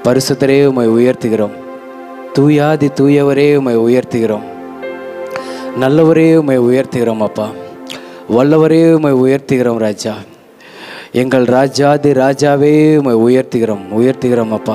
பரிசுத்தரே உம்மை உயர்த்துகிறோம் தூயாதி தூயவரே உம்மை உயர்த்துகிறோம் நல்லவரே உம்மை உயர்த்துகிறோம் அப்பா வல்லவரே உம்மை உயர்த்துகிறோம் ராஜா எங்கள் ராஜாதி ராஜாவே உம்மை உயர்த்துகிறோம் உயர்த்துகிறோம் அப்பா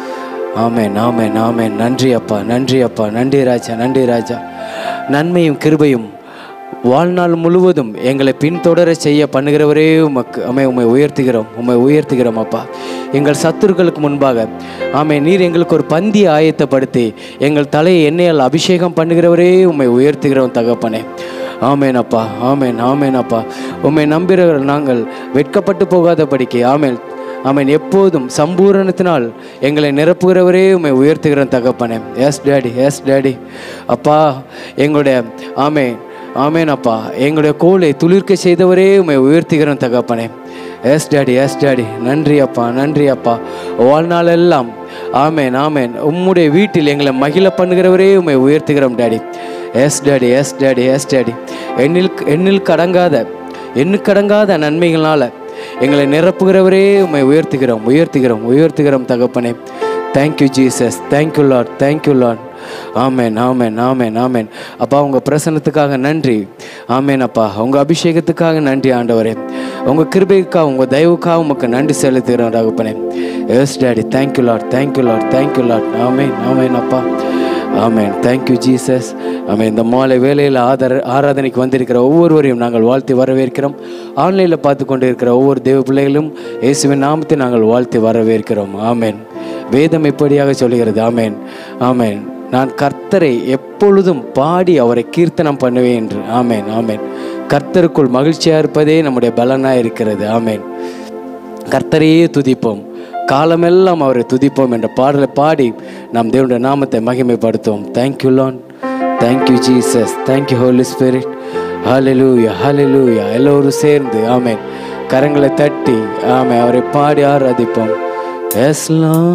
ஆமென் ஆமென் ஆமென் நன்றி அப்பா நன்றி அப்பா நன்றி ராஜா நன்றி ராஜா நன்மையும் கிருபையும் வாழ்நாள் முழுவதும் எங்களை பின்தொடர செய்ய பண்ணுகிறவரே உமக்கு அமை உம்மை உயர்த்துகிறோம் உம்மை உயர்த்துகிறோம் அப்பா எங்கள் சத்துருக்களுக்கு முன்பாக ஆமை நீர் எங்களுக்கு ஒரு பந்தி ஆயத்தப்படுத்தி எங்கள் தலையை எண்ணெயால் அபிஷேகம் பண்ணுகிறவரே உம்மை உயர்த்துகிறோம் தகப்பனே ஆமேன் அப்பா ஆமேன் ஆமேன் அப்பா உம்மை நம்புகிறவர்கள் நாங்கள் வெட்கப்பட்டு போகாதபடிக்கு ஆமேன் ஆமேன் எப்போதும் சம்பூரணத்தினால் எங்களை நிரப்புகிறவரே உம்மை உயர்த்துகிறோம் தகப்பனே எஸ் டேடி எஸ் டேடி அப்பா எங்களுடைய ஆமே ஆமேன் அப்பா எங்களுடைய கோலை துளிர்க்க செய்தவரே உம்மை உயர்த்துகிறோம் தகப்பனே எஸ் டேடி எஸ் டேடி நன்றி அப்பா நன்றி அப்பா வாழ்நாளெல்லாம் ஆமேன் ஆமேன் உம்முடைய வீட்டில் எங்களை மகிழ பண்ணுகிறவரே உம்மை உயர்த்துகிறோம் daddy yes daddy yes daddy yes daddy எண்ணில் எண்ணில் கடங்காத எண்ணுக்கடங்காத நன்மைகளால் எங்களை நிரப்புகிறவரே உம்மை உயர்த்துகிறோம் உயர்த்துகிறோம் உயர்த்துகிறோம் தகப்பனே thank you Jesus thank you Lord thank you Lord ஆமேன் ஆமேன் ஆமேன் ஆமேன் அப்பா உங்கள் பிரசன்னத்துக்காக நன்றி ஆமேன் அப்பா உங்கள் அபிஷேகத்துக்காக நன்றி ஆண்டவரே உங்கள் கிருபைக்காக உங்கள் தயவுக்காக உமக்கு நன்றி செலுத்துகிறோம் தகப்பனே yes daddy thank you Lord thank you Lord thank you Lord ஆமேன் ஆமேன் அப்பா ஆமேன் தேங்க்யூ ஜீசஸ் ஆமேன் இந்த மாலை வேலையில் ஆதர ஆராதனைக்கு வந்திருக்கிற ஒவ்வொருவரையும் நாங்கள் வாழ்த்தி வரவேற்கிறோம் ஆன்லைனில் பார்த்து கொண்டு இருக்கிற ஒவ்வொரு தேவ பிள்ளைகளும் இயேசுவின் நாமத்தை நாங்கள் வாழ்த்தி வரவேற்கிறோம் ஆமேன் வேதம் இப்படியாக சொல்லுகிறது ஆமேன் ஆமேன் நான் கர்த்தரை எப்பொழுதும் பாடி அவரை கீர்த்தனம் பண்ணுவேன் என்று ஆமேன் ஆமேன் கர்த்தருக்குள் மகிழ்ச்சியாக இருப்பதே நம்முடைய பலனாக இருக்கிறது ஆமேன் கர்த்தரையே துதிப்போம் காலமெல்லாம் அவரை துதிப்போம் என்ற பாடலை பாடி நாம் தேவனுடைய நாமத்தை மகிமைப்படுத்துவோம் thank you Lord thank you Jesus thank you holy spirit ஹalleluya ஹalleluya எல்லோரும் சேர்ந்து ஆமென் கரங்களை தட்டி ஆமென் அவரை பாடி ஆராதிப்போம் எஸ்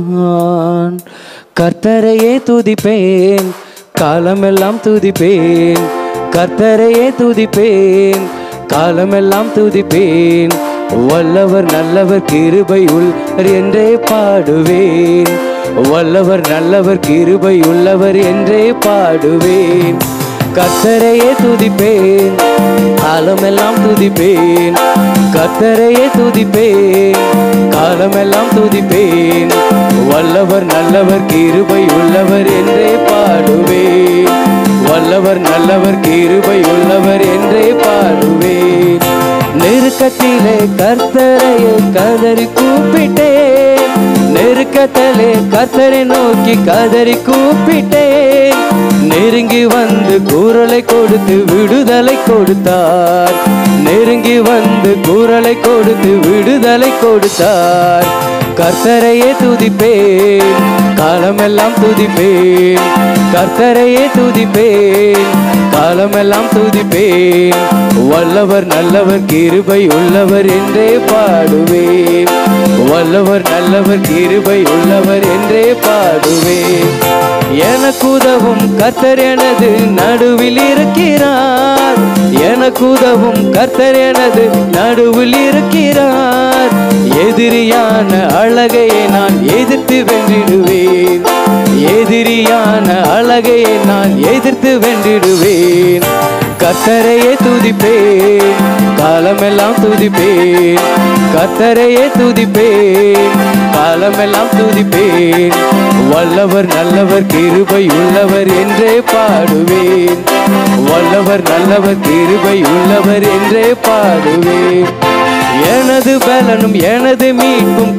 லான் கர்த்தரையே துதிப்பேன் காலமெல்லாம் துதிப்பேன் கர்த்தரையே துதிப்பேன் காலமெல்லாம் துதிப்பேன் வல்லவர் நல்லவர் கிருபை உள்ளவர் என்றே பாடுவேன் வல்லவர் நல்லவர் கிருபை உள்ளவர் என்றே பாடுவேன் கர்த்தரையே துதிப்பேன் காலமெல்லாம் துதிப்பேன் கர்த்தரையே துதிப்பேன் காலமெல்லாம் துதிப்பேன் வல்லவர் நல்லவர் கிருபை உள்ளவர் என்றே பாடுவேன் வல்லவர் நல்லவர் கிருபை உள்ளவர் என்றே பாடுவேன் நெருக்கத்திலே கர்த்தரையை கதறி கூப்பிட்டேன் நெருக்கத்திலே கர்த்தரை நோக்கி கதறி கூப்பிட்டேன் நெருங்கி வந்து குரலை கொடுத்து விடுதலை கொடுத்தார் நெருங்கி வந்து குரலை கொடுத்து விடுதலை கொடுத்தார் கர்த்தரையே துதிப்பேன் காலமெல்லாம் துதிப்பேன் கர்த்தரையே துதிப்பேன் காலமெல்லாம் துதிப்பேன் வல்லவர் நல்லவர் கிருபை உள்ளவர் என்றே பாடுவேன் வல்லவர் நல்லவர் கிருபை உள்ளவர் என்றே பாடுவேன் எனக்கு உதவும் கர்த்தர் எனது நடுவில் இருக்கிறார் எனக்கு உதவும் கர்த்தர் எனது நடுவில் இருக்கிறார் எதிரியான அழகையை நான் எதிர்த்து வென்றிடுவேன் எதிரியான அழகையை நான் எதிர்த்து வென்றிடுவேன் கர்த்தரையே துதிப்பேன் காலமெல்லாம் துதிப்பேன் கர்த்தரையே துதிப்பேன் காலமெல்லாம் துதிப்பேன் வல்லவர் நல்லவர் கிருபை உள்ளவர் என்றே பாடுவேன் வல்லவர் நல்லவர் கிருபை உள்ளவர் என்றே பாடுவேன் எனது பலனும் எனது மீட்பும்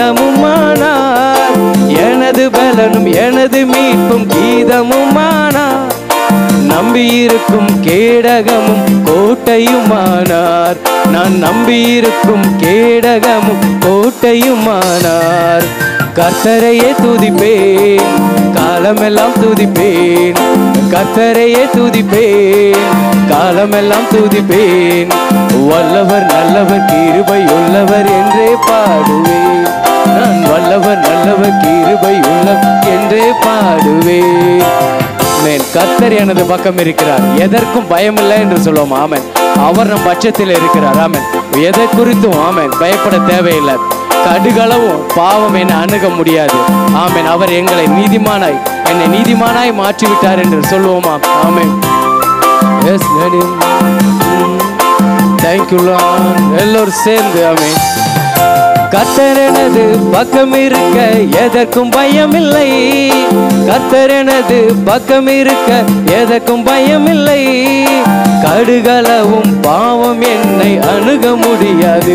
கீதமுமானார் எனது பலனும் எனது மீட்பும் கீதமுமானார் நம்பியிருக்கும் கேடகமும் கோட்டையுமானார் நான் நம்பியிருக்கும் கேடகமும் கோட்டையுமானார் கர்த்தரையே துதிப்பேன் காலமெல்லாம் துதிப்பேன் கர்த்தரையே துதிப்பேன் காலமெல்லாம் துதிப்பேன் வல்லவர் நல்லவர் கிருபை உள்ளவர் என்றே பாடுவேன் நான் வல்லவர் நல்லவர் கிருபை உள்ளவர் என்றே பாடுவேன் ஆமென் கர்த்தர் எனது பக்கம் இருக்கிறார் எதற்கும் பயமில்லை என்று சொல்லுவோம் ஆமென் அவர் நம் பட்சத்தில் இருக்கிறார் ஆமென் எதை குறித்தும் ஆமென் பயப்பட தேவையில்லை கடுகளவும் பாவம் என்னை அணுக முடியாது ஆமென் அவர் எங்களை நீதிமானாய் என்னை நீதிமானாய் மாற்றிவிட்டார் என்று சொல்லுவோமா ஆமென் எஸ் தேங்க்யூ எல்லோரும் சேர்ந்து ஆமென் கர்த்தர் எனது பக்கம் இருக்க எதற்கும் பயமில்லை கர்த்தர் எனது பக்கம் இருக்க எதற்கும் பயமில்லை கடுகளவும் பாவம் என்னை அணுக முடியாது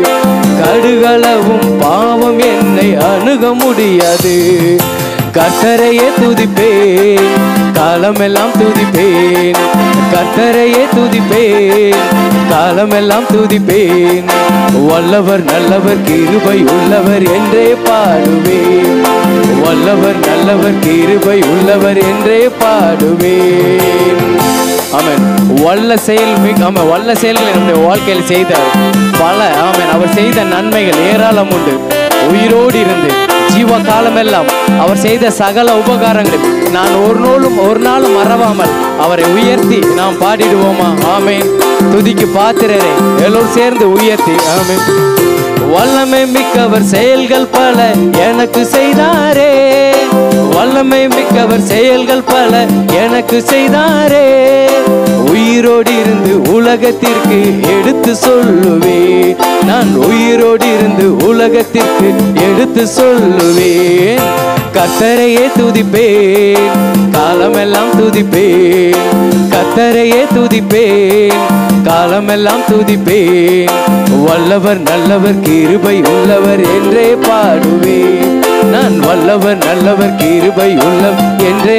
கடுகளவும் பாவம் என்னை அணுக முடியாது கர்த்தரையே துதிப்பேன் காலமெல்லாம் துதிப்பேன் கர்த்தரையே துதிப்பேன் காலமெல்லாம் துதிப்பேன் வல்லவர் நல்லவர் கிருபை உள்ளவர் என்றே பாடுவேன் வல்லவர் நல்லவர் கிருபை உள்ளவர் என்றே பாடுவேன் ஆமென் வல்ல செயல் மிக ஆமாம் வல்ல செயல்களை நம்முடைய வாழ்க்கையில் செய்தார் பல ஆமென் அவர் செய்த நன்மைகள் ஏராளம் உண்டு உயிரோடு இருந்து ஜீவ காலமெல்லாம் அவர் செய்த சகல உபகாரங்களும் நான் ஒரு நாளும் ஒரு நாளும் மறவாமல் அவரை உயர்த்தி நாம் பாடிடுவோமா ஆமென் துதிக்கு பாத்திரரை எல்லோரும் சேர்ந்து உயர்த்தி ஆமென் வல்லமை மிக்கவர் செயல்கள் பல எனக்கு செய்தாரே வல்லமை மிக்கவர் செயல்கள் பல எனக்கு செய்தாரே உயிரோடு இருந்து உலகத்திற்கு எடுத்து சொல்லுவேன் நான் உயிரோடு இருந்து உலகத்திற்கு எடுத்து சொல்லுவேன் கத்தரையே துதிப்பேன் காலமெல்லாம் துதிப்பேன் கத்தரையே துதிப்பேன் காலமெல்லாம் துதிப்பேன் வல்லவர் நல்லவர் கிருபை உள்ளவர் என்றே பாடுவேன் நான் வல்லவர் நல்லவர் கிருபை உள்ளவர் என்றே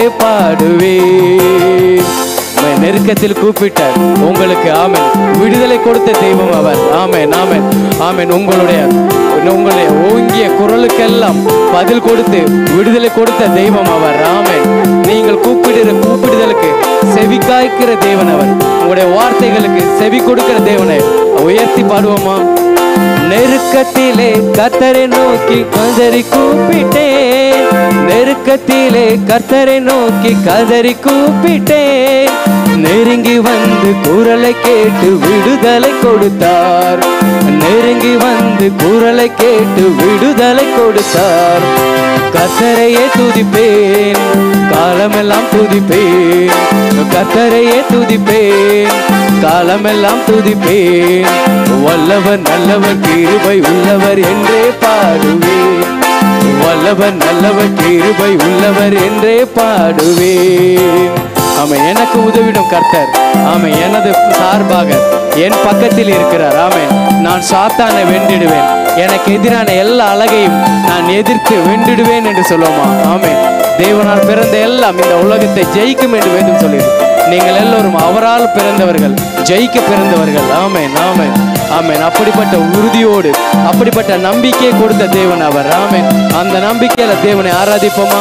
பாடுவேன் உம்மை நெருக்கத்தில் கூப்பிட்டார் உங்களுக்கு ஆமென் விடுதலை கொடுத்த தெய்வம் அவர் ஆமென் ஆமென் ஆமென் உங்களுடைய உங்களுடைய ஓங்கிய குரலுக்கெல்லாம் பதில் கொடுத்து விடுதலை கொடுத்த தெய்வம் அவர் ஆமென் நீங்கள் கூப்பிடுற கூப்பிடுதலுக்கு செவி காய்க்கிற தேவன் அவர் உங்களுடைய வார்த்தைகளுக்கு செவி கொடுக்கிற தேவனை உயர்த்தி பாடுவோமா நெருக்கத்திலே கத்தரை நோக்கி கதறி கூப்பிட்டேன் நெருக்கத்திலே கத்தரை நோக்கி கதறி கூப்பிட்டேன் நெருங்கி வந்து குரலை கேட்டு விடுதலை கொடுத்தார் நெருங்கி வந்து குரலை கேட்டு விடுதலை கொடுத்தார் கத்தரையே துதிப்பேன் காலமெல்லாம் துதிப்பேன் கத்தரையே துதிப்பேன் காலமெல்லாம் துதிப்பேன் வல்லவர் நல்லவர் கிருபை உள்ளவர் என்றே பாடுவேன் வல்லவர் நல்லவர் கிருபை உள்ளவர் என்றே பாடுவேன் ஆமை எனக்கு உதவிடும் கர்த்தர் ஆமை எனது சார்பாக என் பக்கத்தில் இருக்கிறார் ஆமை நான் சாத்தானை வென்றிடுவேன் எனக்கு எதிரான எல்லா அழகையும் நான் எதிர்த்து வென்றிடுவேன் என்று சொல்லுவோமா ஆமே தேவனால் பிறந்த எல்லாம் இந்த உலகத்தை ஜெயிக்கும் என்று வேதம் சொல்லிடு நீங்கள் எல்லோரும் அவரால் பிறந்தவர்கள் ஜெயிக்க பிறந்தவர்கள் ஆமென் ஆமென் ஆமென் அப்படிப்பட்ட உறுதியோடு அப்படிப்பட்ட நம்பிக்கை கொடுத்த தேவன் அவர் ஆமென் அந்த நம்பிக்கையில தேவனை ஆராதிப்போமா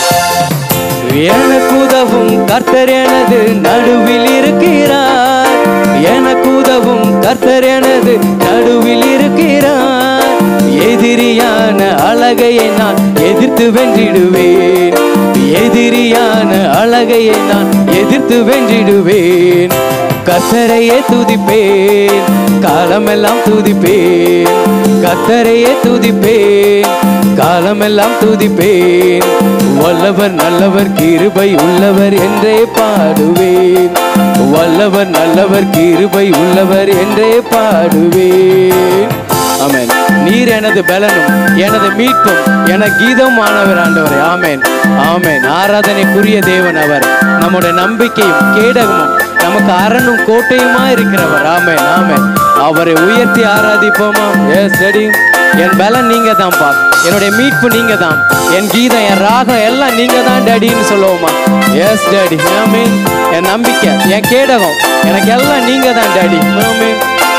எனக்கு உதவும் கர்த்தர் எனது நடுவில் இருக்கிறார் எனக்கு உதவும் கர்த்தர் எனது நடுவில் இருக்கிறார் எதிரியான அழகையை நான் எதிர்த்து வென்றிடுவேன் எதிரியான அழகையை நான் எதிர்த்து வென்றிடுவேன் கத்தரையே துதிப்பேன் காலமெல்லாம் துதிப்பேன் கத்தரையே துதிப்பேன் காலமெல்லாம் துதிப்பேன் வல்லவர் நல்லவர் கிருபை உள்ளவர் என்றே பாடுவேன் வல்லவர் நல்லவர் கிருபை உள்ளவர் என்றே பாடுவேன் ஆமென் நீர் எனது பலனும் எனது மீட்பும் என கீதமானவர் ஆண்டவரே ஆமென் ஆமென் ஆராதனைக்குரிய தேவன் அவர் நம்முடைய நம்பிக்கையும் கேடகமும் நமக்கு அரணும் கோட்டையுமா இருக்கிறவர் ஆமென் ஆமென் அவரை உயர்த்தி ஆராதிப்போமா எஸ் டேடி என் பலன் நீங்க தான்ப்பா என்னுடைய மீட்பு நீங்க தான் என் கீதம் என் ராகம் எல்லாம் நீங்க தான் டேடின்னு சொல்லுவோமா எஸ் டேடி ஆமென் என் நம்பிக்கை என் கேடகம் எனக்கு எல்லாம் நீங்க தான் டேடி ஆமென்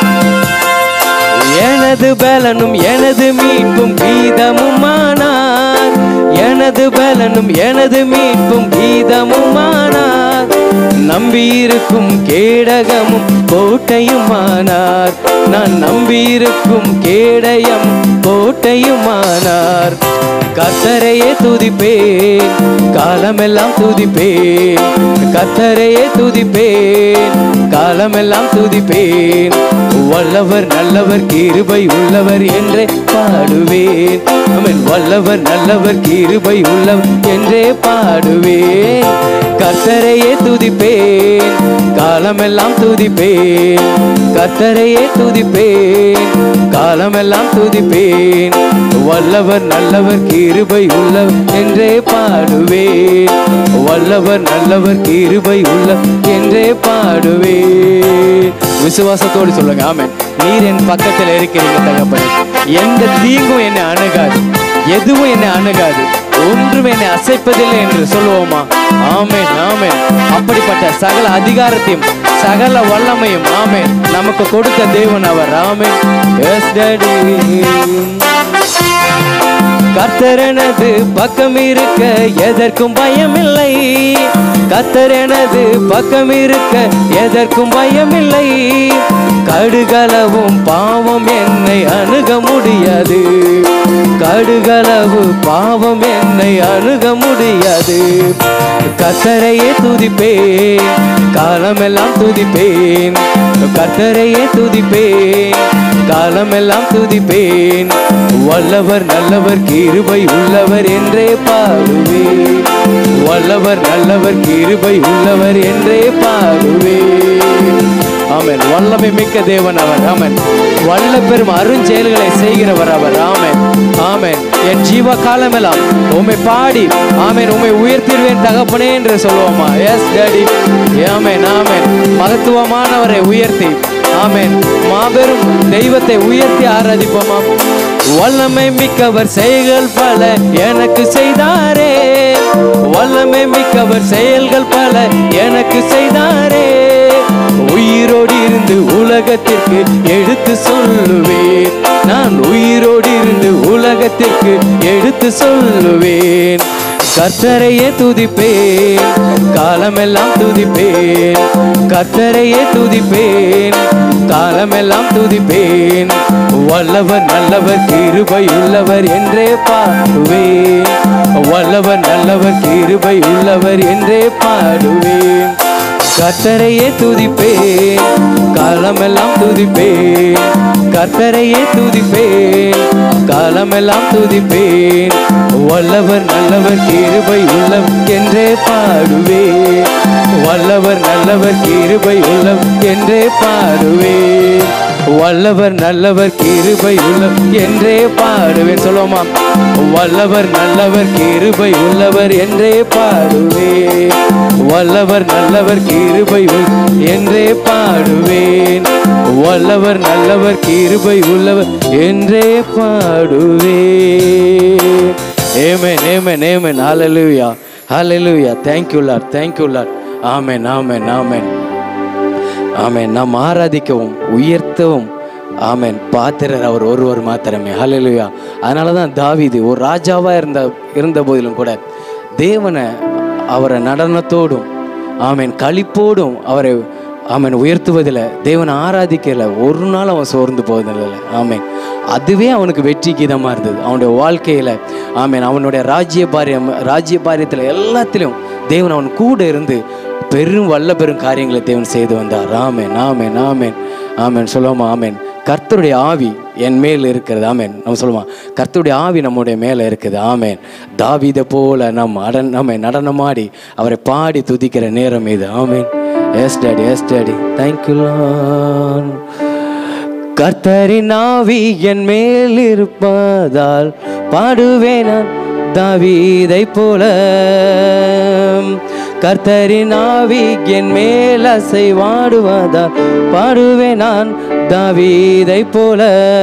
எனது பலனும் எனது மீட்பும் கீதமுமானார் எனது பலனும் எனது மீட்பும் கீதமுமானார் நம்பியிருக்கும் கேடகமும் கோட்டையுமானார் நான் நம்பியிருக்கும் கேடயம் கோட்டையுமானார் கத்தரையே துதிப்பேன் காலமெல்லாம் துதிப்பேன் கத்தரையே துதிப்பேன் காலமெல்லாம் துதிப்பேன் வல்லவர் நல்லவர் கிருபை உள்ளவர் என்றே பாடுவேன் அவன் வல்லவர் நல்லவர் கிருபை உள்ளவர் என்றே பாடுவேன் கத்தரையே துதிப்பேன் காலமெல்லாம் துதிப்பேன் கத்தரையே துதிப்பேன் காலமெல்லாம் துதிப்பேன் வல்லவர் நல்லவர் கிருபை உள்ளவர் என்றே பாடுவேன் வல்லவர் நல்லவர் கிருபை உள்ள என்றே பாடுவேன் விசுவாசத்தோடு சொல்லுங்க ஆமென் நீர் என் பக்கத்தில் இருக்கிறீங்க தகப்பனே எந்த தீங்கும் என்னை அணுகாது எதுவும் என்னை அணுகாது ஒன்றும் என்னை அசைப்பதில்லை என்று சொல்லுவோமா ஆமென் ஆமென் அப்படிப்பட்ட சகல அதிகாரத்தையும் சகல வல்லமையும் ஆமென் நமக்கு கொடுத்த தேவன் அவர் ஆமென் எஸ் கர்த்தரனது பக்கம் இருக்க எதற்கும் பயமில்லை கர்த்தரனது பக்கம் இருக்க எதற்கும் பயமில்லை கடுகளவும் பாவம் என்னை அணுக முடியாது கடுகளவு பாவம் என்னை அணுக முடியாது கத்தரையே துதிப்பேன் காலமெல்லாம் துதிப்பேன் கத்தரையே துதிப்பேன் காலமெல்லாம் துதிப்பேன் வல்லவர் நல்லவர் கிருபை உள்ளவர் என்றே பாடுவேன் வல்லவர் நல்லவர் கிருபை உள்ளவர் என்றே பாடுவேன் ஆமென் வல்லமை மிக்க தேவன் அவர் ஆமென் வல்ல பெரும் அருஞ்செயல்களை செய்கிறவர் அவர் ஆமென் ஆமென் என் ஜீவ காலமெல்லாம் உம்மை பாடி ஆமென் உம்மை உயர்த்திடுவேன் தகப்பனே என்று சொல்லுவோமா எஸ் டாடி ஆமென் ஆமென் மகத்துவமானவரை உயர்த்தி ஆமென் மாபெரும் தெய்வத்தை உயர்த்தி ஆராதிப்போமா வல்லமை மிக்கவர் செயல்கள் பல எனக்கு செய்தாரே வல்லமை மிக்கவர் செயல்கள் பல எனக்கு செய்தாரே உயிரோடு இருந்து உலகத்திற்கு எடுத்து சொல்லுவேன் நான் உயிரோடு இருந்து உலகத்திற்கு எடுத்து சொல்லுவேன் கர்த்தரையே துதிப்பேன் காலமெல்லாம் துதிப்பேன் கர்த்தரையே துதிப்பேன் காலமெல்லாம் துதிப்பேன் வல்லவர் நல்லவர் கிருபை உள்ளவர் என்றே பாடுவேன் வல்லவர் நல்லவர் கிருபை உள்ளவர் என்றே பாடுவேன் கர்த்தரையே துதிப்பேன் காலமெல்லாம் துதிப்பேன் கர்த்தரையே துதிப்பேன் காலமெல்லாம் துதிப்பேன் வல்லவர் நல்லவர் கிருபை உள்ளம் என்றே பாடுவேன் வல்லவர் நல்லவர் கிருபை உள்ளம் என்றே பாடுவேன் வல்லவர் நல்லவர் கிருபை உள்ளம் என்றே பாடுவேன் சொல்லுவோமா வல்லவர் நல்லவர் கிருபை உள்ளவர் என்றே பாடுவேன் வல்லவர் நல்லவர் கிருபை உள் என்றே பாடுவேன் வல்லவர் நல்லவர் கிருபை உள்ளவர் என்றே பாடுவேன் ஏமேன் ஏமேன் ஏமேன் ஹalleluya ஹalleluya thank you lord thank you lord ஆமென் ஆமென் ஆமென் ஆமென் நாம் ஆராதிக்கவும் உயர்த்தவும் ஆமென் பாத்திரர் அவர் ஒருவர் மாத்திரமே ஹalleluya அதனால தான் தாவீது ஒரு ராஜாவா இருந்த இருந்த போதிலும் கூட தேவனை அவரை நடனத்தோடும் ஆமென் களிப்போடும் அவரை ஆமென் உயர்த்துவதில் தேவனை ஆராதிக்கல ஒரு நாள் அவன் சோர்ந்து போவதில்லை ஆமென் அதுவே அவனுக்கு வெற்றி கீதமாக இருந்தது அவனுடைய வாழ்க்கையில் ஆமென் அவனுடைய ராஜ்ய பாரியம் ராஜ்ய பாரியத்தில் எல்லாத்திலும் தேவன் அவன் கூட இருந்து பெரும் வல்ல பெரும் காரியங்களை தேவன் செய்து வந்தார் ஆமென் ஆமென் ஆமென் ஆமென் சொல்லுவோமா ஆமென் கர்த்தருடைய ஆவி என் மேல் இருக்கிறது ஆமென் நம்ம சொல்லுவோம் கர்த்தருடைய ஆவி நம்முடைய மேலே இருக்குது ஆமென் தாவீதை போல நம் அடன் நம்ம நடனமாடி அவரை பாடி துதிக்கிற நேரம் இது ஆமென் yes daddy yes daddy thank you கர்த்தரின் ஆவி என் மேல் இருப்பதால் பாடுவேன் நான் தாவீதை போல கர்த்தரின் ஆவி என் மேல் அசைவாடுவதால் பாடுவேன் நான் தாவீதை போல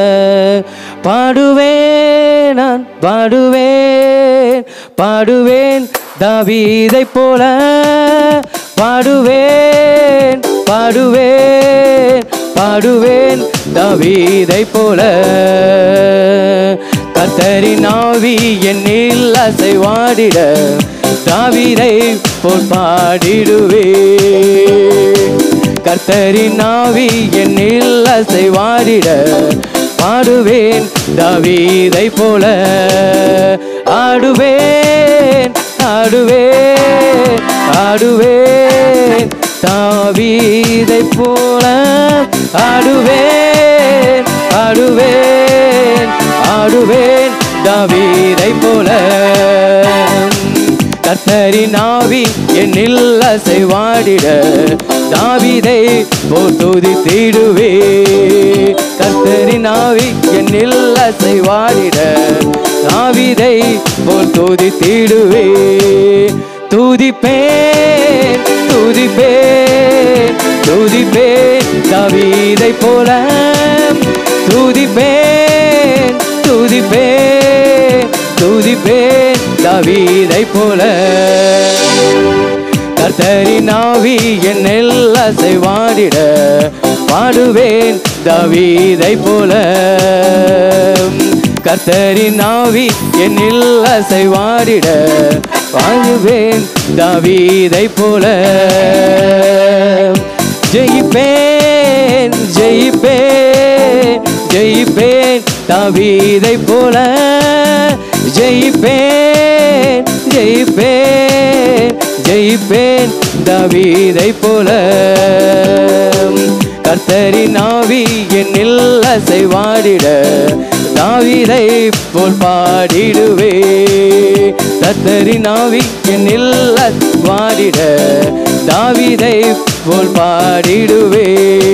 பாடுவேன் நான் பாடுவேன் பாடுவேன் தாவீதை போல பாடுவேன் பாடுவேன் பாடுவேன் தாவீதை போல கத்தரின் ஆவி என்னில் அசைவாடிட தாவீதை போல் பாடிடுவே கர்த்தரின் ஆவி என்னில் அசைவாடிட பாடுவேன் தாவீதை போல ஆடுவேன் ஆடுவேன் ஆடுவேன் தாவீதை போல ஆடுவேன் ஆடுவேன் ஆடுவேன் தாவீதை போல கத்தரின் ஆவி என்னில் அசைவாடிட தாவிதை போத்துதி தீடுவே கத்தரின் ஆவி என்னில் அசைவாடிட தாவிதை போல் துதி தீடுவே துதிப்பேன் துதிப்பேன் துதிப்பேன் தாவீதை போல துதிப்பேன் துதிப்பேன் துதிப்பேன் தாவீதை போல கர்த்தரின் ஆவி என்னில் அசைவாடிட பாடுவேன் தாவீதை போல கர்த்தரின் ஆவி என்னில் அசைவாடிட பாடுவேன் தாவீதை போல ஜெயிப்பேன் ஜெயிப்பேன் ஜெயிப்பேன் தாவீதை போல ஜெயிப்பேன் ஜெயிப்பேன் ஜெயிப்பேன் தாவீதை போல கர்த்தரின் ஆவி என்னில் அசைவாடிட தாவீதை போல் பாடிடுவே கர்த்தரின் ஆவி என்னில் அசைவாடிட தாவீதை போல் பாடிடுவே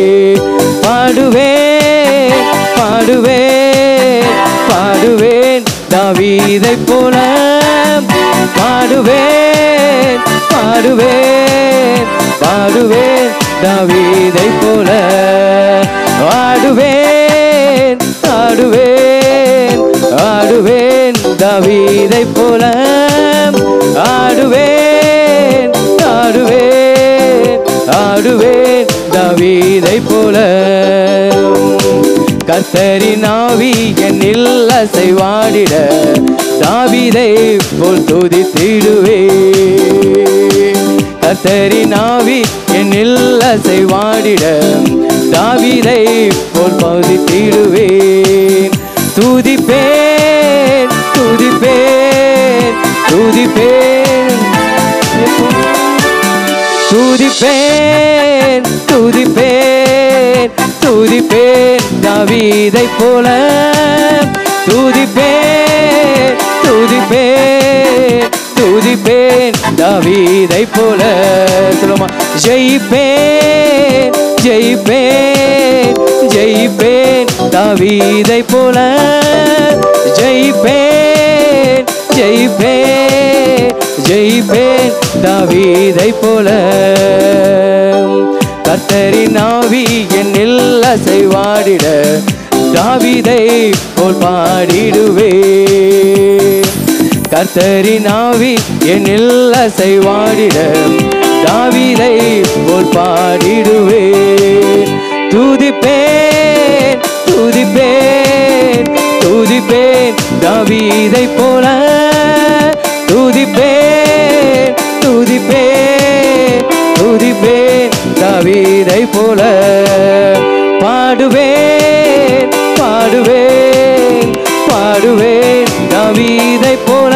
பாடுவேன் பாடுவேன் பாடுவேன் தாவீதை போல பாடுவேன் பாடுவேன் பாடுவேன் தாவீதை போல ஆடுவேன் ஆடுவேன் ஆடுவேன் தாவீதை போல ஆடுவேன் ஆடுவேன் ஆடுவேன் தாவீதை போல கர்த்தரின் ஆவி என்னில் அசைவாடிட தாவீதை போல் துதித்திடுவே கர்த்தரின் ஆவி என்னில் அசைவாடிட தாவீதை போல் பகுதித்திடுவேன் துதிப்பேன் துதிப்பேன் துதிப்பேன் துதிப்பேன் துதிப்பேன் துதிப்பேன் தாவீதை போல துதிப்பேன் துதிப்பேன் துதிப்பேன் தாவீதை போல சொல்லுமா ஜெயிப்பேன் ஜெயிப்பேன் ஜெயிப்பேன் தாவீதை போல ஜெயிப்பேன் ஜெயிப்பேன் ஜெயிப்பேன் தாவீதை போல கர்த்தரின் ஆவி என்னில் அசைவாடிட தாவீதை போல் பாடிடுவே கர்த்தரின் ஆவி என்னில் அசைவாடிட தாவீதை போல் பாடிடுவே துதிப்பேன் துதிப்பேன் துதிப்பேன் தாவீதை போல துதிப்பேன் துதிப்பேன் துதிப்பேன் தாவீதை போல பாடுவேன் பாடுவேன் பாடுவேன் தாவீதை போல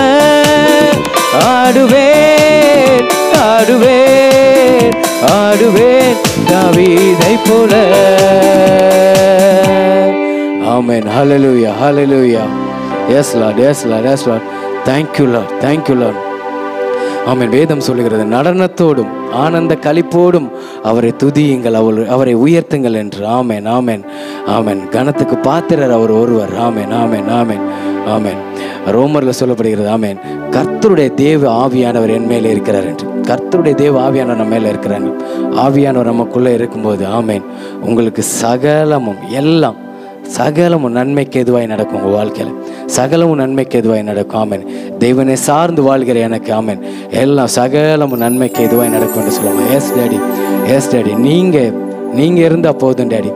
ஆடுவேன் ஆடுவேன் ஆடுவேன் தாவீதை போல ஆமென் ஹalleluya ஹalleluya yes Lord yes Lord yes Lord thank you lord thank you lord ஆமென் வேதம் சொல்லுகிறது நடனத்தோடும் ஆனந்த களிப்போடும் அவரை துதியுங்கள் அவர் அவரை உயர்த்துங்கள் என்று ஆமென் ஆமென் ஆமென் கனத்துக்கு பாத்திரர் அவர் ஒருவர் ஆமென் ஆமென் ஆமென் ஆமென் ரோமர்ல சொல்லப்படுகிறது ஆமென் கர்த்தருடைய தேவ ஆவியானவர் என் மேலே இருக்கிறார் என்று கர்த்தருடைய தேவ ஆவியானவர் நம்ம மேலே இருக்கிறாங்க ஆவியானவர் நமக்குள்ள இருக்கும்போது ஆமென் உங்களுக்கு சகலமும் எல்லாம் சகலமும் நன்மைக்கு எதுவாய் நடக்கும் உங்கள் வாழ்க்கையில் சகலமும் நன்மைக்கு எதுவாய் நடக்கும் ஆமென் தெய்வனை சார்ந்து வாழ்கிற எனக்கு ஆமென் எல்லாம் சகலமும் நன்மைக்கு எதுவாய் நடக்கும் என்று சொல்லுவாங்க எஸ் டேடி எஸ் டேடி நீங்கள் நீங்கள் இருந்தால் போதும் டேடி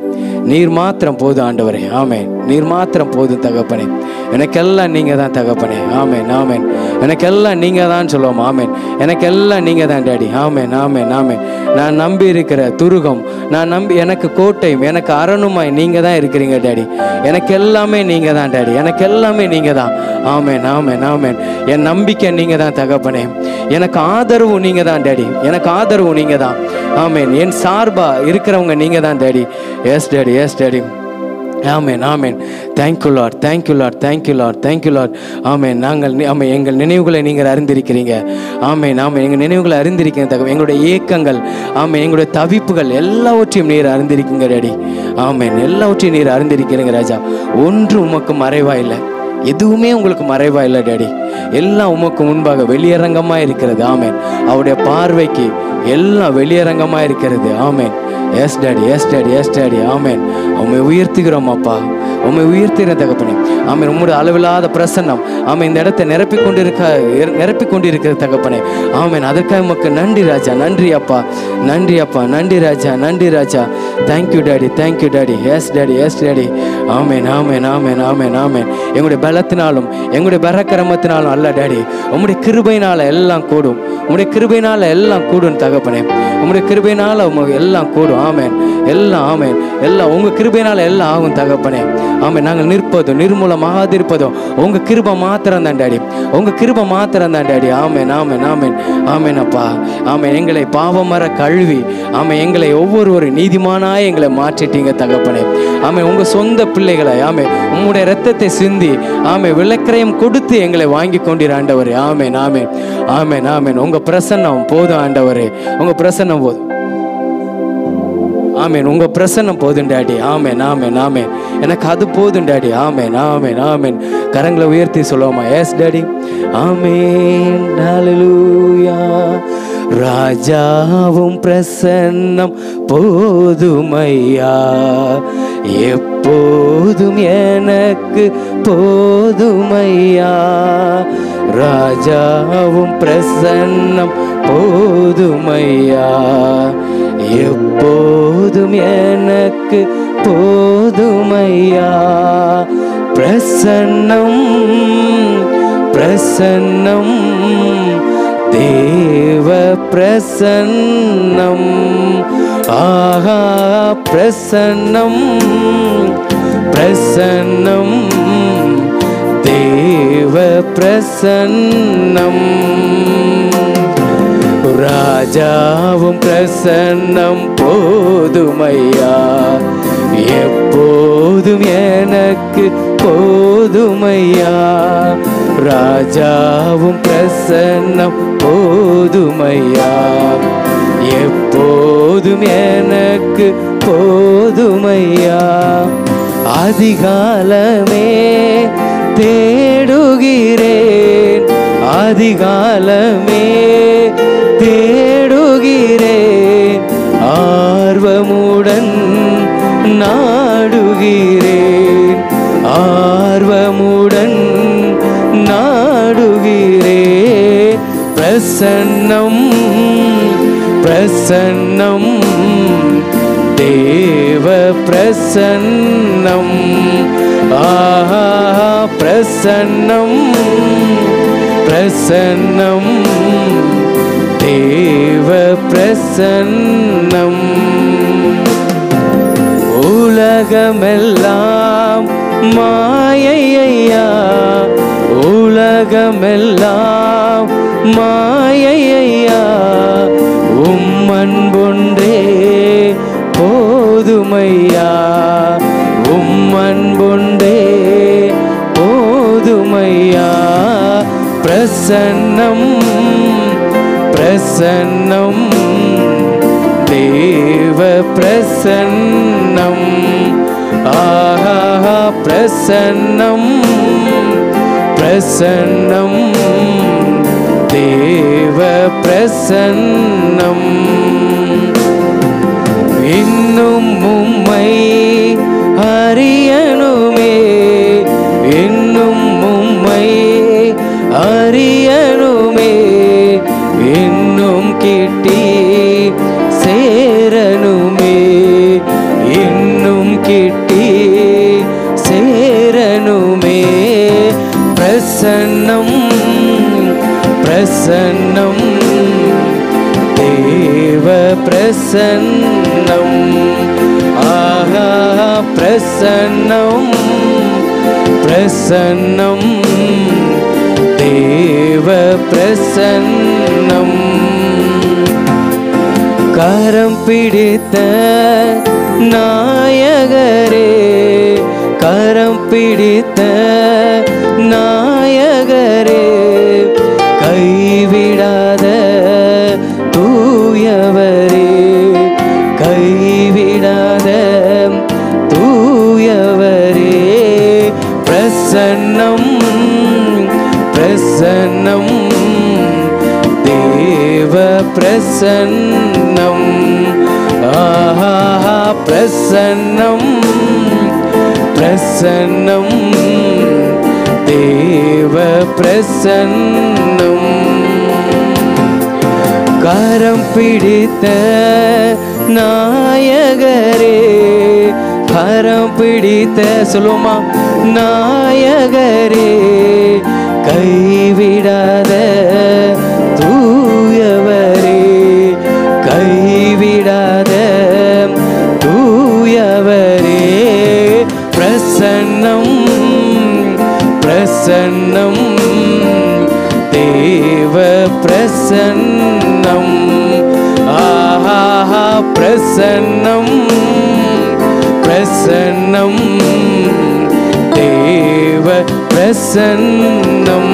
நீர் மாத்திரம் போதும் ஆண்டவரே ஆமென் நீர் மாத்திரம் போதும் தகப்பனே எனக்கெல்லாம் நீங்க தான் தகப்பனே ஆமென் ஆமென் எனக்கெல்லாம் நீங்க தான் சொல்லுவோம் ஆமென் எனக்கெல்லாம் நீங்க தான் டேடி ஆமென் ஆமென் ஆமென் நான் நம்பி இருக்கிற துருகம் நான் நம்பி எனக்கு கோட்டையும் எனக்கு அரணுமாய் நீங்க தான் இருக்கிறீங்க டேடி எனக்கு எல்லாமே நீங்க தான் டேடி எனக்கு எல்லாமே நீங்க தான் ஆமென் ஆமென் ஆமென் என் நம்பிக்கை நீங்க தான் தகப்பனே எனக்கு ஆதரவு நீங்க தான் டேடி எனக்கு ஆதரவு நீங்க தான் ஆமென் என் சார்பா இருக்கிறவங்க நீங்க தான் daddy yes daddy yes daddy ஆமென் ஆமென் thank you Lord thank you Lord thank you Lord thank you Lord ஆமென் நாங்கள் நி- ஆமென் எங்கள் நினைவுகளை நீங்கள் அறிந்திருக்கிறீங்க ஆமென் ஆமென் எங்கள் நினைவுகளை அறிந்திருக்கிறீங்க தகவல் எங்களுடைய ஏக்கங்கள் ஆமென் எங்களுடைய தவிப்புகள் எல்லாவற்றையும் நீர் அறிந்திருக்கீங்க டேடி ஆமென் எல்லாவற்றையும் நீர் அறிந்திருக்கிறீங்க ராஜா ஒன்று உமக்கு மறைவா இல்லை எதுவுமே உங்களுக்கு மறைவா இல்லை டேடி எல்லாம் உமக்கு முன்பாக வெளியரங்கமாக இருக்கிறது ஆமென் அவருடைய பார்வைக்கு எல்லாம் வெளியரங்கமாக இருக்கிறது ஆமென் yes daddy yes daddy yes daddy ஆமென் உண்மை உயர்த்துகிறோம் அப்பா உண்மை உயர்த்துகிற தகப்பனே ஆமென் உம்முடைய அளவில்லாத பிரசன்னம் ஆமென் இந்த இடத்தை நிரப்பி கொண்டிருக்க நிரப்பி கொண்டிருக்கிற தகப்பனே ஆமென் அதற்காக உமக்கு நன்றி ராஜா நன்றி அப்பா நன்றி அப்பா நன்றி ராஜா நன்றி ராஜா thank you daddy thank you daddy yes daddy yes daddy ஆமென் ஆமென் ஆமென் ஆமென் ஆமென் எங்களுடைய பலத்தினாலும் எங்களுடைய பரக்கிரமத்தினாலும் அல்ல டாடி உம்முடைய கிருபையினால எல்லாம் கூடும் உம்முடைய கிருபையினால எல்லாம் கூடும் தகப்பனே உம்முடைய கிருபையினால உம- எல்லாம் கூடும் ஆமென் எல்லாம் ஆமென் எல்லாம் உங்க கிருபையினால எல்லாம் ஆகும் தகப்பனே ஆமென் நாங்கள் நிற்பதும் நிர்மூலமாகாதிருப்பதும் உங்க கிருபை மாத்திரம் தான் டாடி உங்க கிருபை மாத்திரம் தான் டாடி ஆமென் ஆமென் ஆமென் ஆமென் அப்பா ஆமென் எங்களை பாவமர கழுவி ஆமென் எங்களை ஒவ்வொரு நீதிமானாய் எங்களை மாற்றிட்டீங்க தகப்பனே ஆமென் உங்க சொந்த பிள்ளைகளை ஆமென் உம்முடைய ரத்தத்தை சிந்தி ஆமென் விளக்கிரயம் கொடுத்து எங்களை வாங்கி கொண்டீர் ஆண்டவரே ஆமென் ஆமென் ஆமென் ஆமென் உங்க பிரசன்னம் போதும் ஆண்டவரே உங்க பிரசன்னம் போதும் ஆமென் உங்க பிரசன்னம் போதும் டாடி ஆமென் ஆமென் ஆமென் எனக்கு அது போதும் டாடி ஆமென் ஆமென் ஆமென் கரங்களை உயர்த்தி சொல்லுவோமா எஸ் டாடி ஆமென் ஹalleluya ராஜாவும் பிரசன்னம் போதுமையா எப்போதும் எனக்கு போதுமையா ராஜாவும் பிரசன்னம் போதுமையா எப்போதும் எனக்கு போதுமையா பிரசன்னம் பிரசன்னம் தேவ பிரசன்னம் ஆஹா பிரசன்னம் பிரசன்னம் தேவ பிரசன்னம் ராஜாவும் பிரசன்னம் போதுமையா எப்போதும் எனக்கு போதுமையா ராஜாவும் பிரசன்னம் போதுமையா எப்போதும் எனக்கு போதுமையா அதிகாலமே தேடுகிறேன் அதிகாலமே தேடுகிறேன் ஆர்வமுடன் நாடுகிறேன் ஆர்வமுடன் நாடுகிறேன் பிரசன்னம் பிரசன்னம் தேவ பிரசன்னம் ஆஹா பிரசன்னம் பிரசன்னம் தேவ பிரசன்னம் உலகமெல்லாம் மாயையா உலகமெல்லாம் மாயையா உம் அன்பொன்றே போதுமையா உம் அன்பொன்றே போதுமையா பிரசன்னம் பிரசன்னம் தேவ பிரசன்னம் ஆஹா பிரசன்னம் பிரசன்னம் தேவ பிரசன்னம் இன்னும் உம்மை அறியணுமே இன்னும் உம்மை அறியணுமே இன்னும் கிட்டி சேரணுமே இன்னும் கிட்டி பிரசன்னம் தேவ பிரசன்னம் ஆஹா பிரசன்னம் பிரசன்னம் தேவ பிரசன்னம் கரம் பிடித்த நாயகரே கரம் பிடித்த நாயகரே கைவிடாத தூயவரே கைவிடாத தூயவரே பிரசன்னம் பிரசன்னம் தேவ பிரசன்னம் ஆஹா பிரசன்னம் பிரசன்னம் தேவ பிரசன்னம் கரம் பிடித்த நாயகரே கரம் பிடித்த சொல்லுவோமா நாயகரே கைவிடாத தூயவரே கைவிடாத தூயவரே பிரசன்னம் பிரசன்னம் தேவ பிரசன்னம் ஆஹா பிரசன்னம் பிரசன்னம் தேவ பிரசன்னம்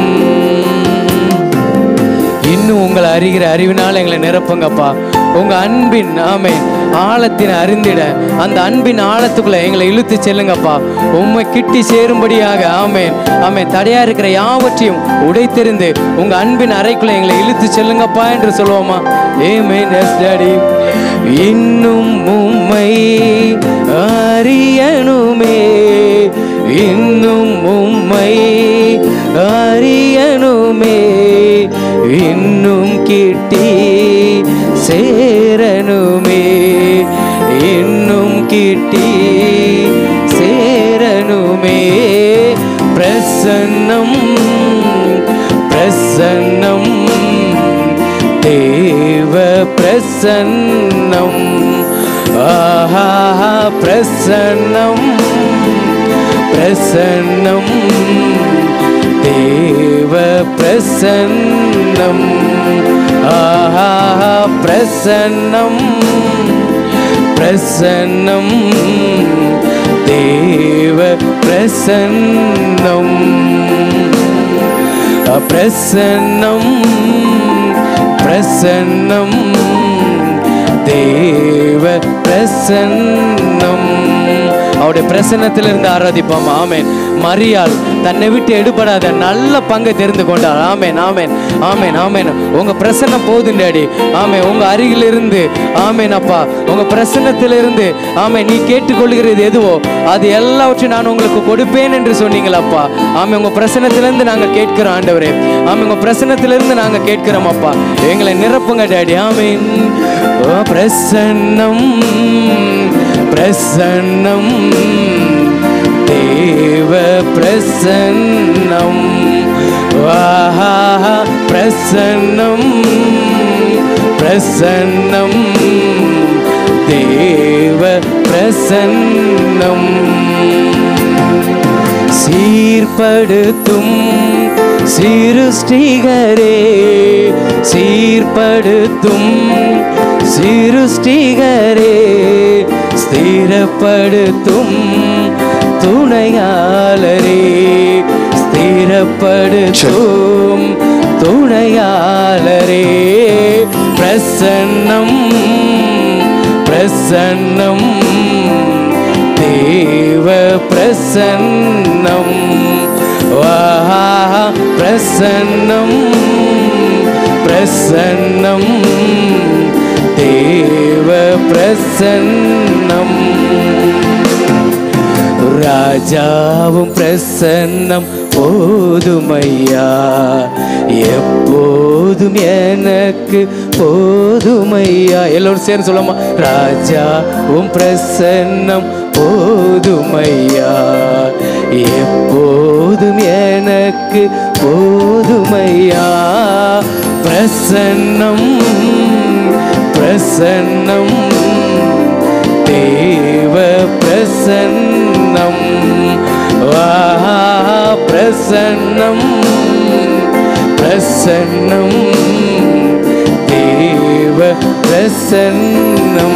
இன்னும் உங்களை அறிகிற அறிவினால் எங்களை நிரப்புங்கப்பா உங்க அன்பின் ஆமே ஆழத்தினை அறிந்திட அந்த அன்பின் ஆழத்துக்குள்ள எங்களை இழுத்து செல்லுங்கப்பா உண்மை கிட்டி சேரும்படியாக ஆமேன் ஆமே தடையா இருக்கிற யாவற்றையும் உடைத்தெறிந்து உங்க அன்பின் அறைக்குள்ள எங்களை இழுத்து செல்லுங்கப்பா என்று சொல்லுவோமா ஏமேன் எஸ் டாடி இன்னும் உம்மை அறியணுமே இன்னும் உம்மை அறியணுமே இன்னும் கிட்டி சேரணுமே இன்னும் கிட்டி சேரணுமே பிரசன்னம் பிரசன்னம் தேவ பிரசன்னம் ஆஹா பிரசன்னம் பிரசன்னம் தேவ பிரசன்னம் ஆஹா பிரசன்னம் பிரசன்னம் தேவ பிரசன்னம் பிரசன்னம் பிரசன்னம் தேவ பிரசன்னம் அவருடைய பிரசன்னத்தில் இருந்து ஆராதிப்போம் ஆமேன் மரியாள் தன்னை விட்டு எடுபடாத நல்ல பங்கை தெரிந்து கொண்டார் ஆமேன் ஆமேன் ஆமேன் ஆமேன் உங்க பிரசன்னம் போதும் டாடி ஆமேன் உங்க அருகில் இருந்து ஆமேன் அப்பா உங்க பிரசன்னத்தில் இருந்து ஆமேன் நீ கேட்டுக்கொள்கிறது எதுவோ அது எல்லாவற்றையும் நான் உங்களுக்கு கொடுப்பேன் என்று சொன்னீங்களப்பா ஆமே உங்க பிரசன்னத்திலிருந்து நாங்க கேட்கிறோம் ஆண்டவரே ஆமே உங்க பிரசன்னத்திலிருந்து நாங்க கேட்கிறோம் அப்பா எங்களை நிரப்புங்க டாடி ஆமேன் ஓ பிரசன்னம் பிரசன்னம் தேவ பிரசன்னம் வாஹா பிரசன்னம் பிரசன்னம் தேவ பிரசன்னம் சீர்படுத்தும் சிருஷ்டிகரே சீர்படுத்தும் சிருஷ்டிகரே ஸ்திரப்படுத்தும் துணையாளரே ஸ்திரப்படுத்தும் துணையாளரே பிரசன்னம் பிரசன்னம் தேவ பிரசன்னம் வாஹா பிரசன்னம் பிரசன்னம் தேவ பிரசன்னம் ராஜாவும் பிரசன்னம் போதுமையா எப்போதும் எனக்கு போதுமையா எல்லோரும் சேர்ந்து சொல்லமா ராஜாவும் பிரசன்னம் போதுமையா எப்போதும் எனக்கு போதுமையா பிரசன்னம் பிரசன்னம் தேவ பிரசன்னம் வா பிரசன்னம் பிரசன்னம் தேவ பிரசன்னம்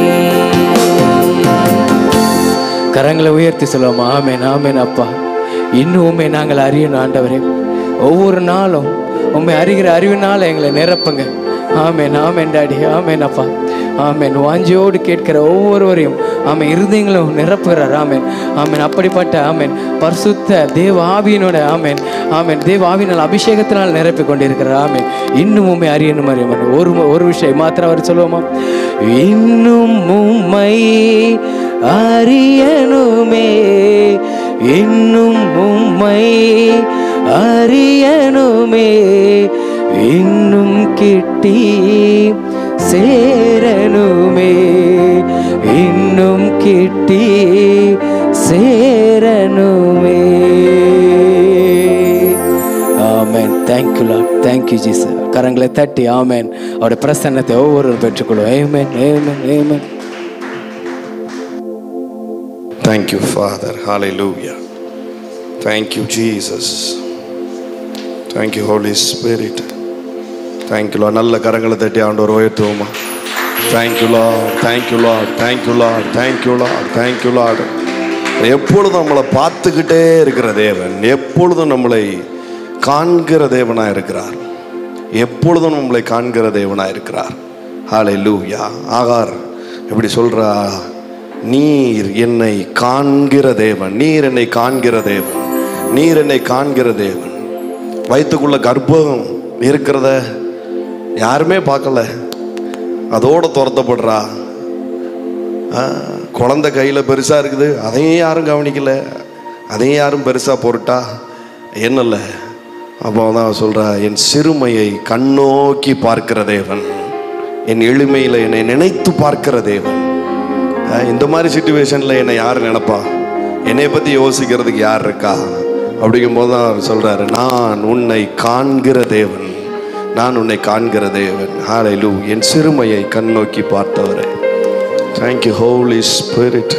கரங்களை உயர்த்தி சொல்லுவோம் ஆமேன் ஆமேன் அப்பா இன்னும் உண்மை நாங்கள் அறியணும் ஆண்டவரே ஒவ்வொரு நாளும் உண்மை அறிகிற அறிவினால எங்களை நிரப்புங்க ஆமேன் ஆமேன் டாடி ஆமேன் அப்பா ஆமேன் வாஞ்சியோடு கேட்கிற ஒவ்வொருவரையும் ஆமேன் இருதயங்களும் நிரப்புகிறார் ஆமேன் ஆமேன் அப்படிப்பட்ட ஆமேன் பரிசுத்த தேவ ஆவியினோட ஆமேன் ஆமேன் தேவ ஆவியினால் அபிஷேகத்தினால் நிரப்பி கொண்டிருக்கிறார் ஆமேன் இன்னும் உண்மை அறியணும் அறியணும் ஒரு ஒரு விஷயம் மாத்திரம் அவர் சொல்லுவோமா இன்னும் உம்மை அறியணுமே இன்னும் உம்மை அறியணுமே இன்னும் கிட்டி சேரணுமே இன்னும் கிட்டி சேரணுமே ஆமென் தேங்க்யூ லாட் தேங்க்யூ ஜீசஸ் கரங்களை தட்டி ஆமென் அவருடைய பிரசன்னத்தை ஒவ்வொருவரும் பெற்றுக்கொள்வோம் ஏமேன் ஏமேன் ஏமேன் Thank you, Father. Hallelujah. Thank you, Jesus. Thank you, Holy Spirit. Thank you, Lord. நல்ல கரங்களை தட்டி ஆண்டவர் உயர்த்துவோமா Thank you, Lord. Thank you, Lord. Thank you, Lord. Thank you, Lord. Thank you, Lord. எப்பொழுதும் நம்மளை பார்த்துக்கிட்டே இருக்கிற தேவன் எப்பொழுதும் நம்மளை காண்கிற தேவனாக இருக்கிறார் எப்பொழுதும் நம்மளை காண்கிற தேவனாக இருக்கிறார் ஹாலே லூயா ஆகார் இப்படி சொல்றா நீர் என்னை காண்கிற தேவன் நீர் என்னை காண்கிற தேவன் நீர் என்னை காண்கிற தேவன் வயிற்றுக்குள்ள கர்ப்பம் இருக்கிறத யாருமே பார்க்கல அதோட துரத்தப்படுறா ஆ, குழந்தை கையில் பெருசாக இருக்குது அதையும் யாரும் கவனிக்கல அதையும் யாரும் பெருசாக பொருட்டா என்னல்ல அப்போ தான் அவ சொல்றா என் சிறுமையை கண்ணோக்கி பார்க்கிற தேவன் என் எளிமையில் என்னை நினைத்து பார்க்கிற தேவன் ஆ, இந்த மாதிரி சுச்சுவேஷனில் என்னை யார் நினைப்பா என்னை பற்றி யோசிக்கிறதுக்கு யார் இருக்கா அப்படிங்கும்போது தான் அவர் சொல்கிறாரு நான் உன்னை காண்கிற தேவன் நான் உன்னை காண்கிற தேவன் ஹாலைலு என் சிறுமையை கண்ணோக்கி பார்த்தவரே thank you holy spirit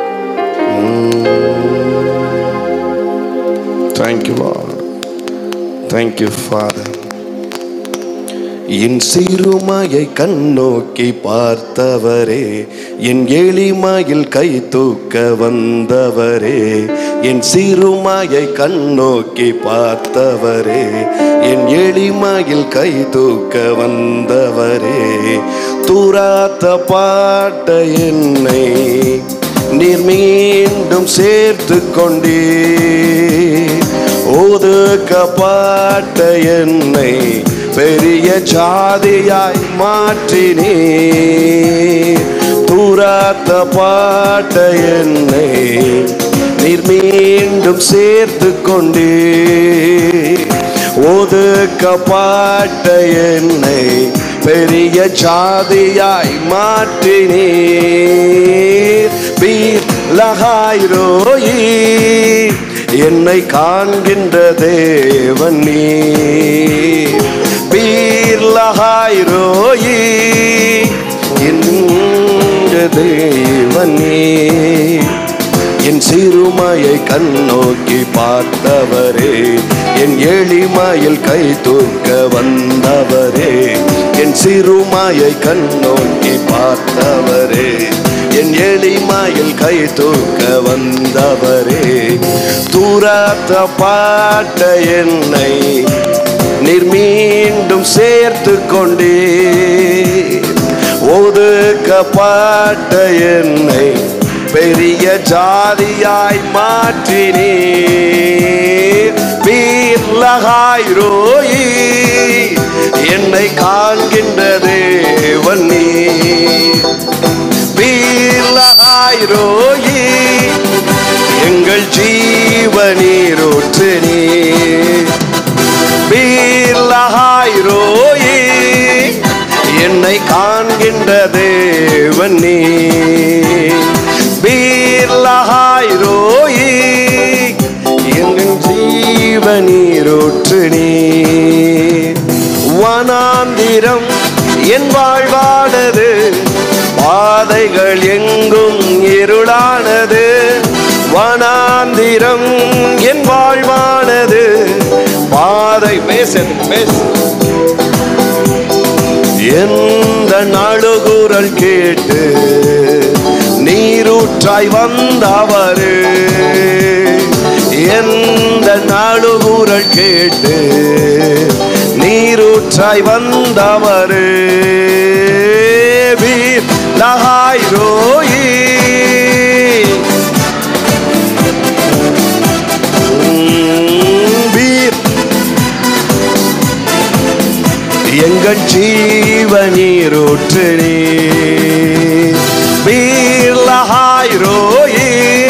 thank you Lord thank you father என் சிறுமையை கண்ணோக்கி பார்த்தவரே என் எளிமையில் கை தூக்க வந்தவரே என் சிறுமையை கண்ணோக்கி பார்த்தவரே என் எளிமையில் கை தூக்க வந்தவரே தூராத்த பாட்ட என்னை நீர் மீண்டும் சேர்த்து கொண்டே ஒதுக்கப்பட்ட என்னை பெரிய ஜாதியாய் மாற்றினே தூராத்த பாட்ட என்னை நீர் மீண்டும் சேர்த்து கொண்டே ஒதுக்கப்பட்ட என்னை பெரிய ஜாதியாய் மாற்றினீர் பீர் லகாயிரோயி என்னை காண்கின்ற தேவன் நீ பீர் லகாயிரோயி என்ற தேவன் நீ என் சிறுமையை கண்ணோக்கி பார்த்தவரே என் எளிமையில் கை தூக்க வந்தவரே என் சிறுமையை கண்ணோக்கி பார்த்தவரே என் எளிமையில் கை தூக்க வந்தவரே தூராத்த பாட்ட என்னை நீர் மீண்டும் சேர்த்து கொண்டே ஒதுக்கப்பட்ட என்னை பெரிய ஜாதியாய் மாற்றினீர் வீர்லகாய் ரோயி என்னை காண்கின்ற தேவன் நீ வீர்லகாய் ரோயி எங்கள் ஜீவனீரோற்று நீ வீர்லகாய் ரோயி என்னை காண்கின்ற தேவன் நீ வீர்லகாய் ரோயி ஜீவ நீரூற்று நீர் வனாந்திரம் என் வாழ்வானது பாதைகள் எங்கும் இருளானது வனாந்திரம் என் வாழ்வானது பாதை பேசு பேசு எந்த நழுகுரல் கேட்டு நீரூற்றாய் வந்தவரு எந்த நழுகுரல் கேட்டு நீரூற்றாய் வந்தவரு வீர் லகாய் ரோயி உம், வீர் எங்கள் ஜீவ நீரூற்று நீர் வீர்லஹாய் ரோயி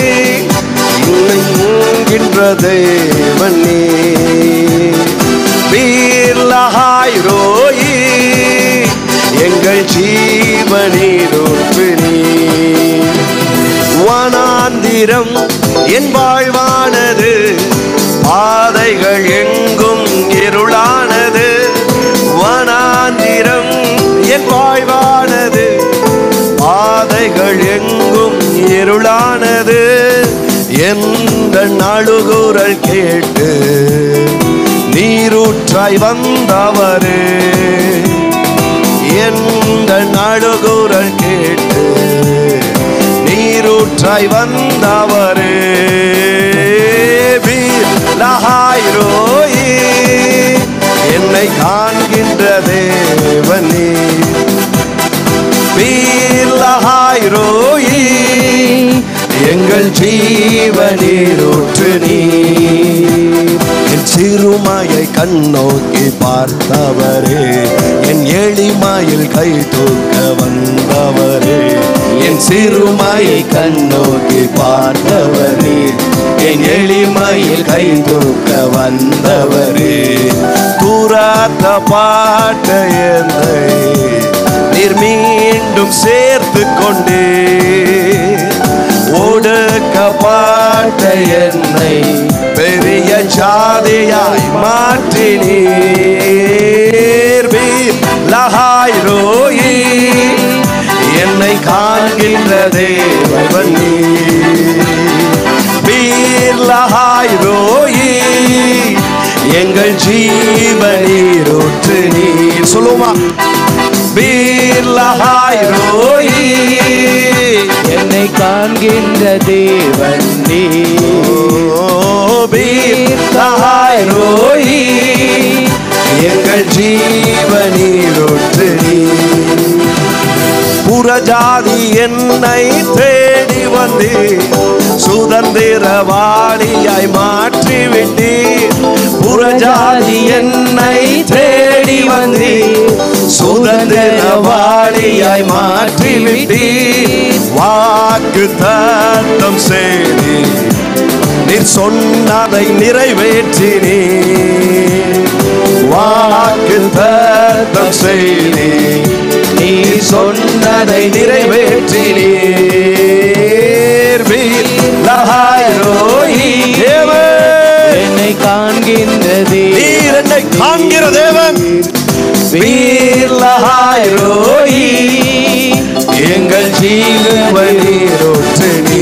இன்னுங்கின்ற தேவன் நீர் வீர்லஹாய் ரோயி எங்கள் ஜீவ நீரூற்று நீர் வனாந்திரம் என் வாழ்வானது பாதைகள் எங்கும் இருளானது வனாந்திரம் என் வாழ்வானது பாதைகள் எங்கும் இருளானது எந்த நழுகுரல் கேட்டு நீரூற்றாய் வந்தவரே எந்த நழுகுரல் கேட்டு நீரூற்றாய் வந்தவரே வீர் லஹாய் ரோயி என்னை காண்கின்ற தேவனே வீர் லஹாய் ரோயி எங்கள் ஜீவ நீரூற்று நீர் என் சிறுமாயை கண்ணோக்கி பார்த்தவரே என் எளிமாயில் கை தூக்க வந்தவரே என் சிறுமாயை கண்ணோக்கி பார்த்தவரே என் எளிமையில் கை தூக்க வந்தவரே தூராத்த பாட்ட என்னை நீர் மீண்டும் சேர்த்து கொண்டே ஒடுக்கப்பட்ட என்னை பெரிய ஜாதியாய் மாற்றினீர் வீர் லஹாய் ரோயி என்னை காண்கின்ற தேவன் நீர் வீர் லஹாய் ரோயி எங்கள் ஜீவனீரூற்று நீர் சொல்லுமா வீர் லஹாய் ரோயி என்னை காண்கின்ற தேவன் நீ வீர்த்தாய் ரோயி எங்கள் ஜீவனீரொற்று நீ புறஜாதி என்னை தேடி வந்து சுதந்திரவாளியாய் மாற்றி விட்டீர் புறஜாதி என்னை தேடி வந்து சுதந்திரவாளியாய் மாற்றி விட்டீர் வாக்கு தத்தம் செய்தி நீர் சொன்னதை நிறைவேற்றினே வாக்கு தத்தம் செய்தி நீ சொன்னதை நிறைவேற்றினீர் வீர் லஹாய் ரோஹி தேவன் என்னை காண்கின்ற நீர் தேவன் என்னை காண்கிற தேவன் வீர் லஹாய் ரோஹி எங்கள் ஜீவனீரோற்று நீ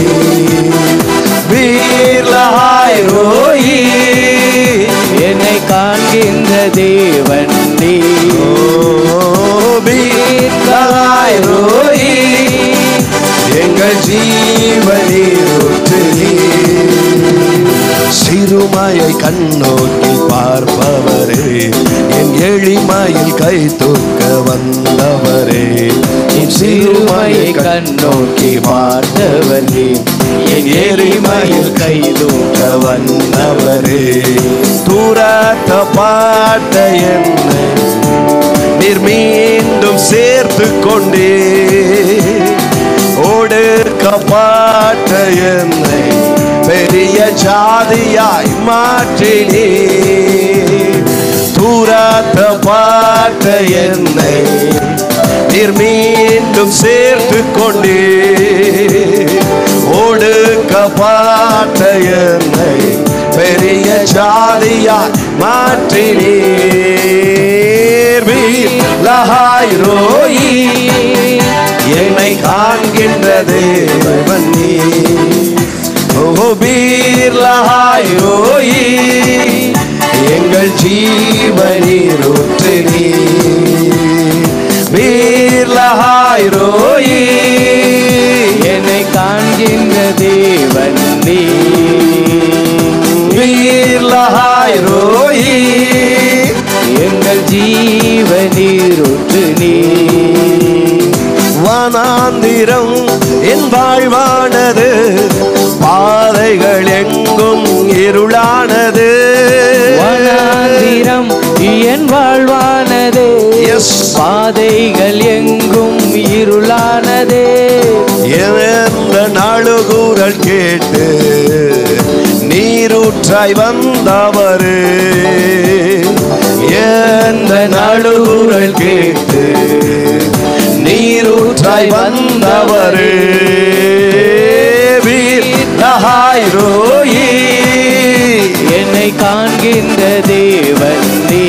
வீர் லஹாய் ரோஹி என்னை காண்கின்ற தேவன் நீ வீர் லஹாய் ரோஹி எங்கள் ஜீவனீரோற்று நீ சிறுமாயை கண்ணோக்கி பார்ப்பவரே என் எளிமையில் கை தூக்க வந்தவரே என் சிறுமையை சிறுமையை கண்ணோக்கி பார்த்தவர் நீ என் எரிமையில் கைதூக்க வந்தவரே தூராத்த பாட்ட என்னை நீர் மீண்டும் சேர்த்து கொண்டே ஒடுக்கப்பட்ட என்னை பெரிய ஜாதியாய் மாற்றினே தூராத்த பாட்ட என்னை நீர் மீண்டும் சேர்த்து கொண்டே ஒடுக்கப்பட்ட என்னை பெரிய ஜாதியாய் மாற்றினீர் வீர் லஹாய் ரோயி என்னை காண்கின்ற தேவன் நீ ஓ பீர் லஹாய் ரோயி எங்கள் ஜீவனீர் ஊற்று நீ பீர் லஹாய் ரோயி என்னை காண்கின்ற தேவன் நீ வீர் லஹாய் ரோயி எங்கள் ஜீவனீருற்று நீ வனாந்திரம் என் வாழ்வானது பாதைகள் எங்கும் இருளானது வனாந்திரம் என் வாழ்வானதே எஸ் பாதைகள் எங்கும் இருளானதே எந்த நாளுகூறல் கேட்டு நீரூற்றாய் வந்தவரு எந்த நாளுகூறல் கேட்டு நீரூற்றாய் வந்தவரு வீர் லஹாய் ரோயி என்னை காண்கின்ற தேவன் நீ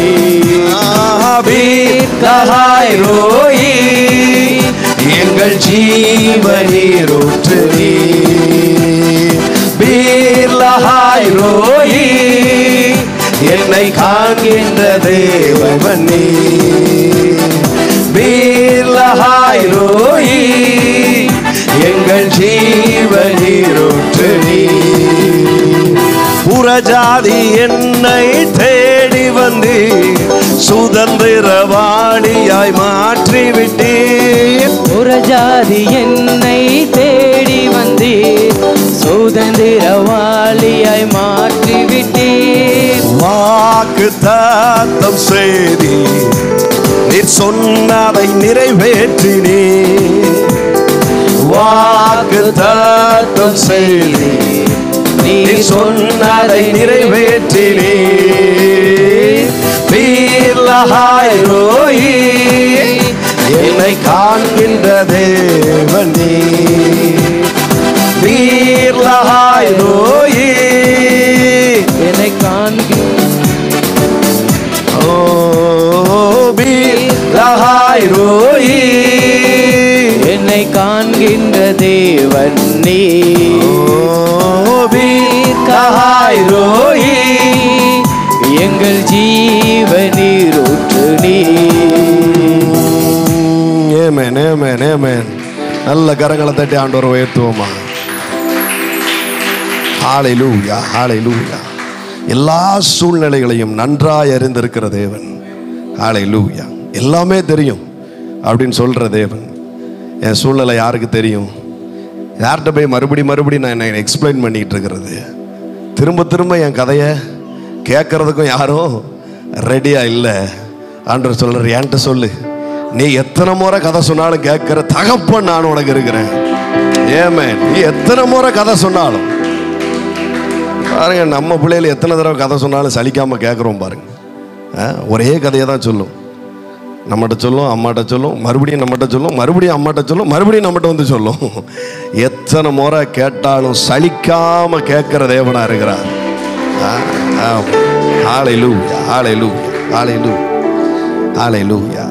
வீர் லஹாய் ரோயி எங்கள் ஜீவனீரூற்று நீ வீர் லஹாய் ரோயி என்னை காண்கின்ற தேவன் நீ வீர் லஹாய் ரோயி எங்கள் ஜீவனீரூற்று நீ புறஜாதி என்னை தேடி வந்து சுதந்திரவாணியாய் மாற்றிவிட்டீர் ஒரு ஜாதி என்னை தேடி வந்தீர் சுதந்திரவாளியாய் மாற்றிவிட்டீர் வாக்கு தாத்தம் செய்தி நீர் சொன்னதை நிறைவேற்றினீர் வாக்கு தாத்தம் செய்தி நீர் சொன்னதை நிறைவேற்றினீர் வீர்லஹாய் ரோயி என்னை காண்கின்ற தேவன் நீ வீர்லஹாய் ரோயி என்னை காண்கின்ற ஓ வீர்லஹாய் ரோயி என்னை காண்கின்ற தேவன் நீ ஓ வீர்லஹாய் ரோயி எங்கள் ஜீவனீரூற்று நீ ஏமேன் ஏமேன் ஏமேன் நல்ல கரங்களை தட்டி ஆண்டவர் உயர்த்துவோமா ஹalleluya ஹalleluya எல்லா சூழ்நிலைகளையும் நன்றாய் அறிந்திருக்கிற தேவன் ஹalleluya எல்லாமே தெரியும் அப்படின்னு சொல்ற தேவன் என் சூழ்நிலை யாருக்கு தெரியும் யார்கிட்ட போய் மறுபடி மறுபடி நான் என்ன எக்ஸ்பிளைன் பண்ணிட்டு இருக்கிறது திரும்ப திரும்ப என் கதையை கேட்கறதுக்கும் யாரும் ரெடியா இல்லை ஆண்டவர் சொல்றாரு என்கிட்ட சொல்லு நீ எத்தனை முறை கதை சொன்னாலும் கேட்கிற தகப்பன் நான் உனக்கு இருக்கிறேன் ஏமே நீ எத்தனை முறை கதை சொன்னாலும் பாருங்க நம்ம பிள்ளைகள் எத்தனை தடவை கதை சொன்னாலும் சலிக்காம கேட்குறோம் பாருங்க ஆ, ஒரே கதையை தான் சொல்லும் நம்மகிட்ட சொல்லும் அம்மாட்ட சொல்லும் மறுபடியும் நம்மகிட்ட சொல்லும் மறுபடியும் அம்மாட்ட சொல்லும் மறுபடியும் நம்மகிட்ட வந்து சொல்லும் எத்தனை முறை கேட்டாலும் சலிக்காம கேட்கிற தேவனா இருக்கிறார் ஆலை லூ ஆலை லூ ஆலை லூ ஆலை லூயா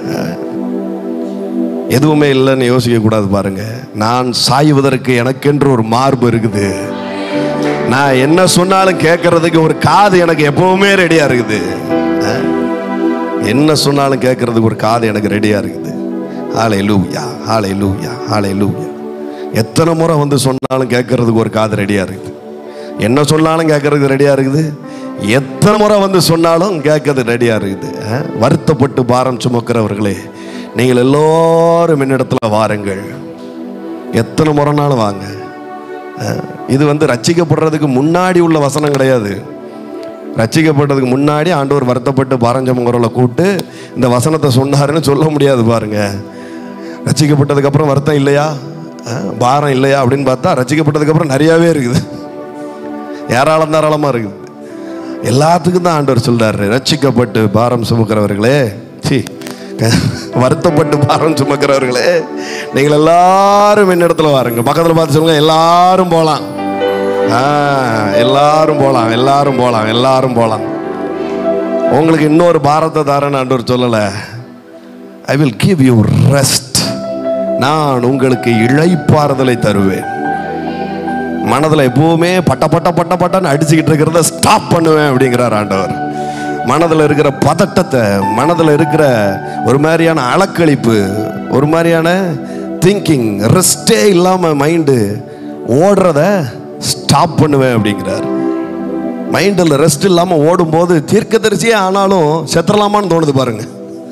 எதுவுமே இல்லைன்னு யோசிக்க கூடாது பாருங்க நான் சாய்வதற்கு எனக்கென்று ஒரு மார்பு இருக்குது நான் என்ன சொன்னாலும் கேட்கறதுக்கு ஒரு காது எனக்கு எப்பவுமே ரெடியா இருக்குது ஆ? என்ன சொன்னாலும் கேட்கறதுக்கு ஒரு காது எனக்கு ரெடியா இருக்குது ஆலை லூயா ஆலை லூயா ஆலை லூயா எத்தனை முறை வந்து சொன்னாலும் கேட்கறதுக்கு ஒரு காது ரெடியா இருக்குது என்ன சொன்னாலும் கேட்கறதுக்கு ரெடியா இருக்குது எத்தனை முறை வந்து சொன்னாலும் கேட்கறது ரெடியா இருக்குது ஆ? வருத்தப்பட்டு பாரம் சுமக்கிறவர்களே நீங்கள் எல்லோரும் என்னிடத்துல வாருங்கள் எத்தனை முறைனாலும் வாங்க ஆ? இது வந்து ரட்சிக்கப்படுறதுக்கு முன்னாடி உள்ள வசனம் கிடையாது ரட்சிக்கப்படுறதுக்கு முன்னாடி ஆண்டவர் வருத்தப்பட்டு பாரஞ்சமங்கரோல கூப்பிட்டு இந்த வசனத்தை சொன்னாருன்னு சொல்ல முடியாது பாருங்க ரட்சிக்கப்பட்டதுக்கு அப்புறம் வருத்தம் இல்லையா ஆ, பாரம் இல்லையா அப்படின்னு பார்த்தா ரட்சிக்கப்பட்டதுக்கு அப்புறம் நிறையாவே இருக்குது ஏராளம் தாராளமா இருக்குது எல்லாத்துக்கும் தான் ஆண்டவர் சொல்றாரு ரட்சிக்கப்பட்டு பாரம் சுமக்கிறவர்களே சி வருத்தப்பட்டு பாரம் சுமக்கிறவர்களே நீங்கள் எல்லாரும் என்னிடத்துல வாருங்க பக்கத்தில் பார்த்து சொல்லுங்க எல்லாரும் போகலாம் ஆ, எல்லாரும் போலாம் எல்லாரும் போலாம் எல்லாரும் போலாம் உங்களுக்கு இன்னொரு பாரத்தை தரேன் ஆண்டவர் சொல்லல I will give you rest நான் உங்களுக்கு இழைப்பாறுதலை தருவேன் மனதில் எப்பவுமே பட்ட பட்ட பட்ட பட்டன்னு அடிச்சுக்கிட்டு இருக்கிறத ஸ்டாப் பண்ணுவேன் அப்படிங்கிறார் ஆண்டவர் மனதில் இருக்கிற பதட்டத்தை மனதில் இருக்கிற ஒரு மாதிரியான அலக்களிப்பு ஒரு மாதிரியான திங்கிங் ரெஸ்டே இல்லாமல் மைண்டு ஓடுறத ஸ்டாப் பண்ணுவேன் அப்படிங்கிறார் மைண்டில் ரெஸ்ட் இல்லாமல் ஓடும்போது தீர்க்கதரிசியே ஆனாலும் செத்துறலாமான்னு தோணுது பாருங்க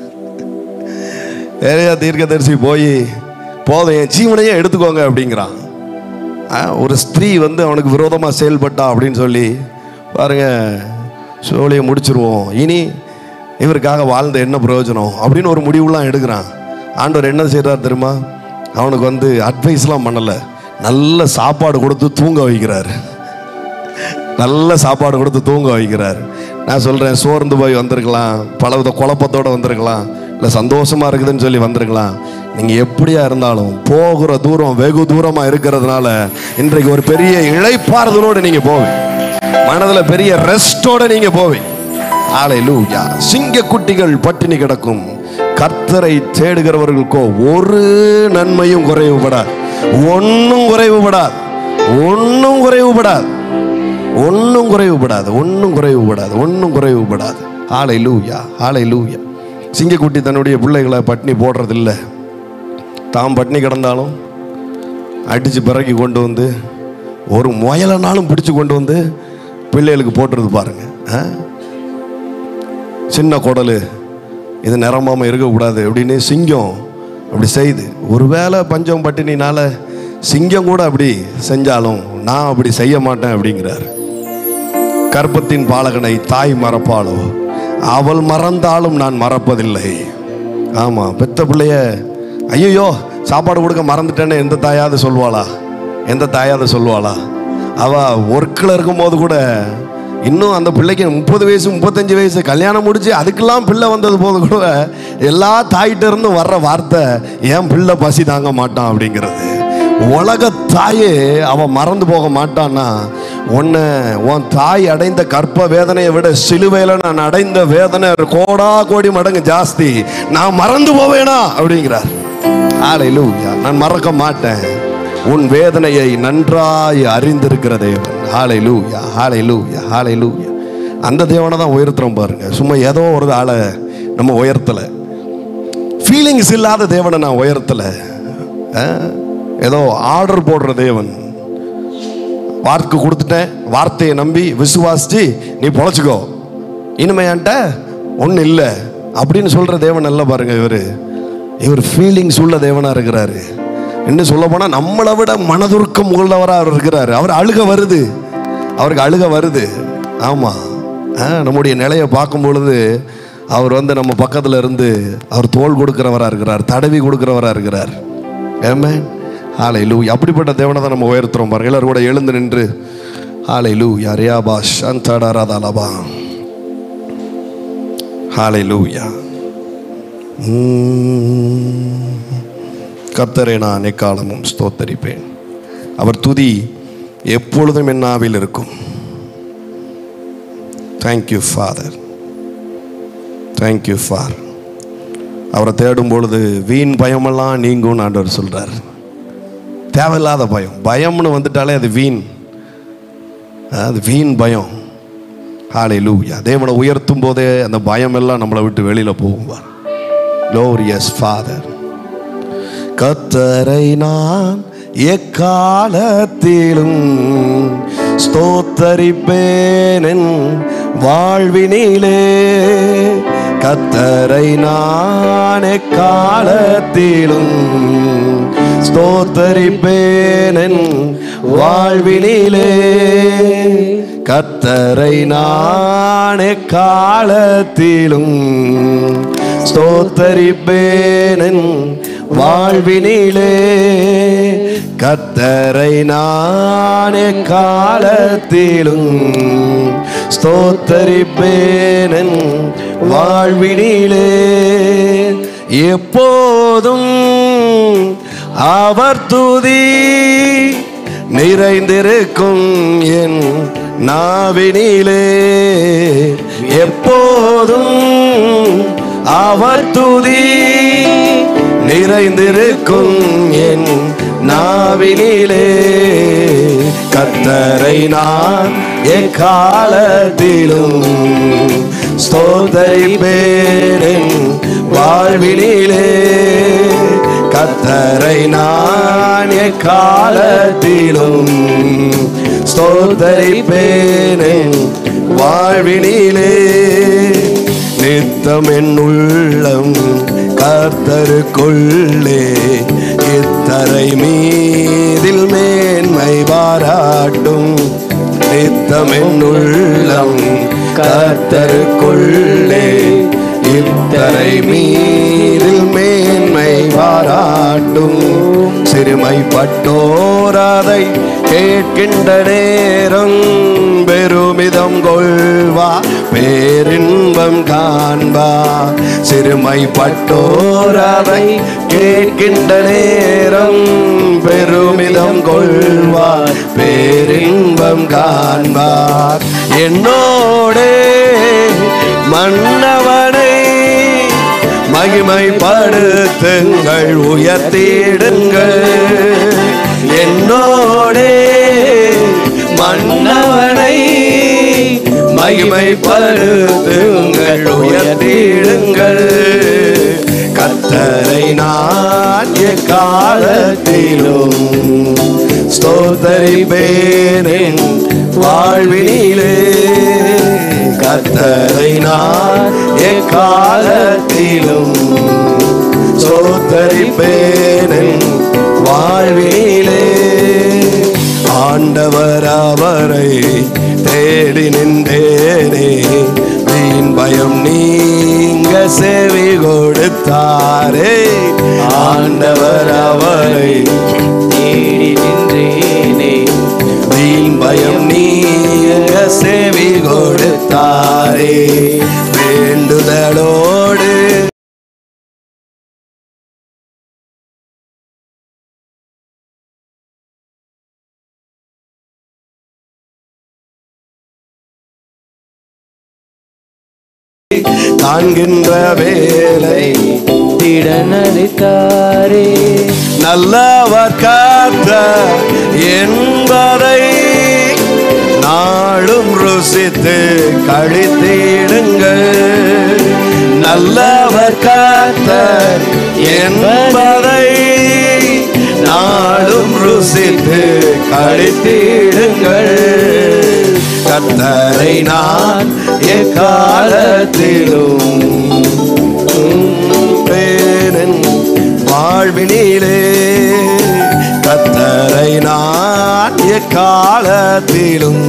நிறையா தீர்க்கதரிசி போய் போதும் என் ஜீவனையே எடுத்துக்கோங்க அப்படிங்கிறான் ஆ, ஒரு ஸ்திரீ வந்து அவனுக்கு விரோதமாக செயல்பட்டா அப்படின்னு சொல்லி பாருங்க சோழியை முடிச்சிருவோம் இனி இவருக்காக வாழ்ந்த என்ன பிரயோஜனம் அப்படின்னு ஒரு முடிவுலாம் எடுக்கிறான் ஆண்டவர் என்ன செய்கிறார் தெரியுமா அவனுக்கு வந்து அட்வைஸ்லாம் பண்ணலை நல்ல சாப்பாடு கொடுத்து தூங்க வைக்கிறார் நல்ல சாப்பாடு கொடுத்து தூங்க வைக்கிறார் நான் சொல்கிறேன் சோர்ந்து போய் வந்திருக்கலாம் பலவித குழப்பத்தோடு வந்திருக்கலாம் இல்லை சந்தோஷமாக இருக்குதுன்னு சொல்லி வந்திருக்கலாம் நீங்கள் எப்படியா இருந்தாலும் போகிற தூரம் வெகு தூரமாக இருக்கிறதுனால இன்றைக்கு ஒரு பெரிய இழைப்பாறுதலோடு நீங்கள் போவீங்க மனதில் பெரிய ரெஸ்டோட நீங்கள் போவீங்க ஆலை லூயா சிங்க குட்டிகள் பட்டினி கிடக்கும் கர்த்தரை தேடுகிறவர்களுக்கோ ஒரு நன்மையும் குறைவுபடாது ஒன்றும் குறைவுபடாது ஒன்றும் குறைவுபடாது ஒன்றும் குறைவுபடாது ஒன்றும் குறைவுபடாது ஒன்றும் குறைவுபடாது ஆலை லூயா ஆலை லூயா சிங்கக்குட்டி தன்னுடைய பிள்ளைகளை பட்னி போடுறதில்ல தாம் பட்னி கிடந்தாலும் அடித்து பிறக்கி கொண்டு வந்து ஒரு முயலனாலும் பிடிச்சு கொண்டு வந்து பிள்ளைகளுக்கு போட்டுறது பாருங்க ஆ? சின்ன குடலு இது நிரம்பாமல் இருக்கக்கூடாது அப்படின்னு சிங்கம் அப்படி செய்யுது ஒருவேளை பஞ்சம் பட்டினினால சிங்கம் கூட அப்படி செஞ்சாலும் நான் அப்படி செய்ய மாட்டேன் அப்படிங்கிறார் கற்பத்தின் பாலகனை தாய் மறப்பாளோ அவள் மறந்தாலும் நான் மறப்பதில்லை ஆமாம் பெத்த பிள்ளைய ஐயோ சாப்பாடு கொடுக்க மறந்துட்டேன்னு எந்த தாயாவது சொல்வாளா எந்த தாயாவது சொல்வாளா அவ ஒர்க்கில் இருக்கும்போது கூட இன்னும் அந்த பிள்ளைக்கு முப்பது வயசு முப்பத்தஞ்சு வயசு கல்யாணம் முடிச்சு அதுக்கெல்லாம் பிள்ளை வந்தது போது கூட எல்லா தாயிட்ட இருந்தும் வர்ற வார்த்தை என் பிள்ளை பசி தாங்க மாட்டான் அப்படிங்கிறது உலக தாயே அவன் மறந்து போக மாட்டான்னா உன்னை உன் தாய் அடைந்த கற்ப வேதனையை விட சிலுவையில் நான் அடைந்த வேதனை கோடா கோடி மடங்கு ஜாஸ்தி நான் மறந்து போவேனா அப்படிங்கிறார் ஆலையிலூயா நான் மறக்க மாட்டேன் உன் வேதனையை நன்றாய் அறிந்திருக்கிற தேவன் ஹாலையிலூயா ஹாலையிலூயா ஹாலையிலூயா அந்த தேவனை தான் உயர்த்துறோம் பாருங்க சும்மா ஏதோ ஒரு ஆளை நம்ம உயர்த்தலை ஃபீலிங்ஸ் இல்லாத தேவனை நான் உயர்த்தலை ஆ? ஏதோ ஆர்டர் போடுற தேவன் வார்த்தை கொடுத்துட்டேன் வார்த்தையை நம்பி விசுவாசிச்சு நீ பொழைச்சிக்கோ இனிமே என்கிட்ட ஒன்றும் இல்லை அப்படின்னு சொல்கிற தேவன் அல்ல பாருங்க இவர் இவர் ஃபீலிங்ஸ் உள்ள தேவனாக இருக்கிறாரு இன்னும் சொல்ல போனால் நம்மளை விட மனதுருக்கம் உள்ளவராக அவர் இருக்கிறாரு அவர் அழுக வருது அவருக்கு அழுக வருது ஆமாம் நம்முடைய நிலையை பார்க்கும் பொழுது அவர் வந்து நம்ம பக்கத்தில் இருந்து அவர் தோல் கொடுக்கிறவராக இருக்கிறார் தடவி கொடுக்கிறவராக இருக்கிறார் ஏமேன் ஆலை லூ அப்படிப்பட்ட தேவனை தான் நம்ம உயர்த்துறோம் பாருங்க எல்லாரும் கூட எழுந்து நின்று ஆலை லூ யாரியா பாஷ் அந்தாடாராதாலபா ஆலை லூயா கர்த்தரை நான் எக்காலமும் ஸ்தோத்தரிப்பேன் அவர் துதி எப்பொழுதும் என் நாவில் இருக்கும் தேங்க்யூ ஃபாதர் தேங்க்யூ ஃபார் அவரை தேடும் பொழுது வீண் பயமெல்லாம் நீங்கும்னு ஆண்டவர் சொல்றார் தேவையில்லாத பயம் பயம்னு வந்துட்டாலே அது வீண் அது வீண் பயம் ஹாலை லூயா தேவனை உயர்த்தும் போதே அந்த பயம் எல்லாம் நம்மளை விட்டு வெளியில போகும் க்ளோரியஸ் ஃபாதர் கத்தரை நான் எக்காலத்திலும் ஸ்தோத்தரிப்பேன் என் வாழ்வினிலே கத்தரை நான் எக்காலத்திலும் ஸ்தோத்தரிப்பேன் என் வாழ்வினிலே கத்தரை நான் எக்காலத்திலும் ஸ்தோத்தரிப்பேன் என் வாழ்வினிலே கத்தரை நான் காலத்திலும் ஸ்தோத்தரிப்பேன் என் வாழ்வினிலே எப்போதும் அவர் துதி நிறைந்திருக்கும் என் நாவினிலே எப்போதும் அவர் துதி நிறைந்திருக்கும் என் நாவினிலே கத்தரை நான் எக்காலத்திலும் ஸ்தோத்தரிப்பேன் வாழ்வினிலே கத்தரை நான் எக்காலத்திலும் ஸ்தோத்தரிப்பேன் வாழ்வினிலே நித்தம் என் உள்ளம் கர்த்தருக்குள்ளே இத்தரை மீதில் மேன்மை பாராட்டும் நித்தம் என் உள்ளம் கர்த்தருக்குள்ளே இத்தரை மீதில் மேன்மை பாராட்டும் சிறுமைப்பட்டோராதை கேட்கின்ற நேரம் பெருமிதம் கொள்வா பேரின்பம் காண்பா சிறுமைப்பட்டோராதை கேட்கின்ற நேரம் பெருமிதம் கொள்வார் பேரின்பம் காண்பார் என்னோடே மன்னவனை மகிமைப்படுத்துங்கள் உயர்த்திடுங்கள் என்னோடே மன்னவனை மகிமைப்படுத்துங்கள் உயர்த்திடுங்கள் கத்தரை நான் எக்காலத்திலும் ஸ்தோத்தரிப்பேன் வாழ்வினிலே கத்தரை நான் எக்காலத்திலும் சோத்தரிப்பேன் வாழ்விலே ஆண்டவர் அவரை தேடி நின்றேனே வீண் பயம் நீங்க செவி கொடுத்தாரே ஆண்டவர் அவரை தேடி நின்றேனே வீண் பயம் நீங்க செவி கொடுத்தாரே வேண்டுதலோடு காண்கின்ற வேலை திடனளித்தாரே நல்லவர் காத்த என்பதை நாளும் ருசித்து கழித்திடுங்கள் நல்லவர் காத்த என்பதை நாளும் ருசித்து கழித்திடுங்கள் கத்தரை நான் எக்காலத்திலும் பேரன் வாழ்வினிலே கத்தரை நான் எக்காலத்திலும்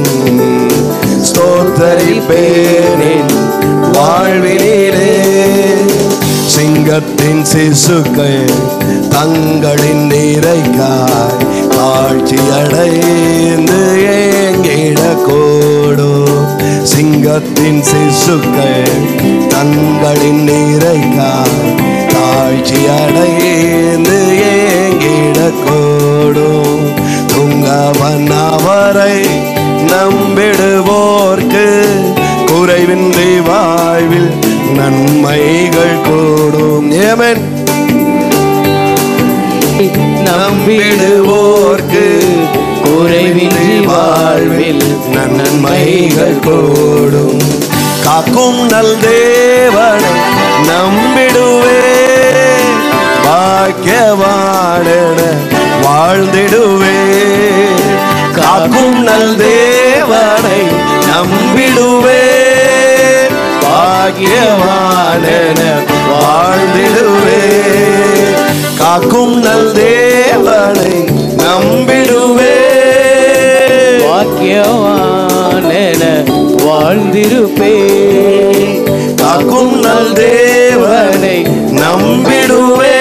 ஸ்தோத்தரிப்பேனின் வாழ்வினிலே சிங்கத்தின் சிசுக்கள் தங்களின் நிறைக்காய் தாழ்ச்சி அடைந்து ஏங்கிடக்கூடும் சிங்கத்தின் சிசுக்கள் தங்களின் நிறைக்காய் தாழ்ச்சி அடைந்து ஏங்கிடக்கூடும் துங்கவன் அவரை நம்பிடுவோர்க்கு குறைவின்றி வாழ்வில் நன்மைகள் கூடும் ஏமன் நம்பிடுவோர்க்கு குறைவின்றி வாழ்வில் நன்மைகள் கூடும் காக்கும் நல் தேவனை நம்பிடுவே பாக்கியவாடன வாழ்ந்திடுவே காக்கும் நல் தேவனை நம்பிடுவே பாக்கியவாடன வாழ்ந்திடுவே காக்கும் நல் தேவனை நம்பிடுவே வாக்கியவானென வாழ்ந்திருப்பே காக்கும் நல் தேவனை நம்பிடுவே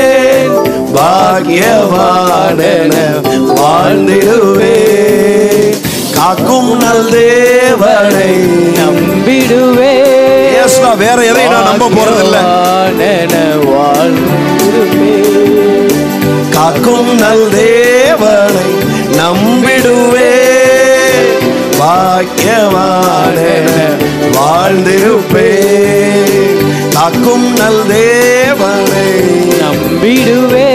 பாக்கியவாடன வாழ்ந்திடுவே காக்கும் நல் தேவனை நம்பிடுவே Yes, நான் வேற எதையும் நான் நம்ப போறதில்ல வாக்கியவானென வாழ்ந்திருப்பே காக்கும் நல் தேவனை நம்பிடுவே பாக்கியவான வாழ்ந்திருப்பே காக்கும் நல் தேவனை நம்பிடுவே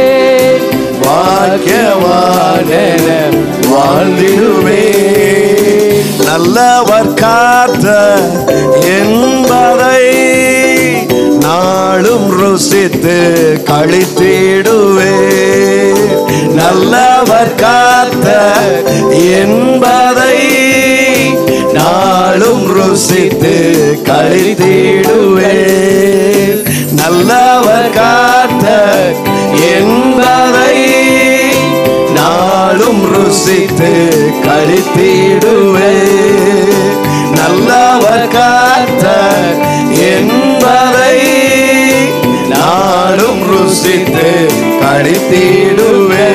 பாக்கியவான வாழ்ந்திடுவே நல்லவர் காத்த என்பதை நாளும் ருசித்து கழித்திடுவே நல்லவர் காத்த என்பதை நாளும் ருசித்து கழித்திடுவே நல்லவர் காத்த என்பதை நாளும் ருசித்து கழித்திடுவே நல்லவர் காத்த என்பதை நாளும் ருசித்து கழித்திடுவே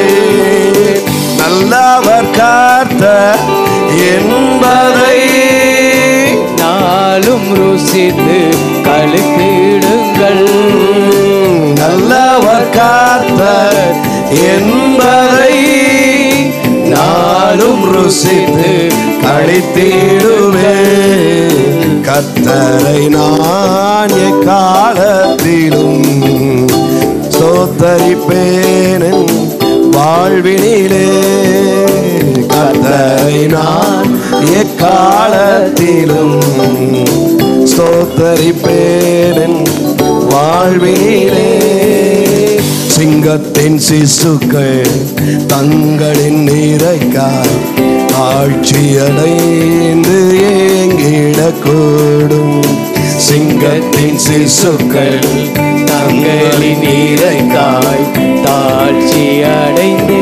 நல்லவர் காத்த என்பதை நாளும் ருசித்து கழித்திடுங்கள் நல்லவர் காத்த என்பதை நாளும் ருசித்து கழித்திடுவே கத்தரை நான் எக்காலத்திலும் சோத்தரிப்பேன் என் வாழ்வினிலே கத்தரை நான் எக்காலத்திலும் ஸ்தோத்தரிப்பேன் என் வாழ்வினிலே சிங்கத்தின் சிசுக்கள் தங்களின் நீரைக்காய் ஆட்சியடைந்து ஏங்கிடக்கூடும் சிங்கத்தின் சிசுக்கள் தங்களின் நீரைக்காய் தாழ்ச்சி அடைந்து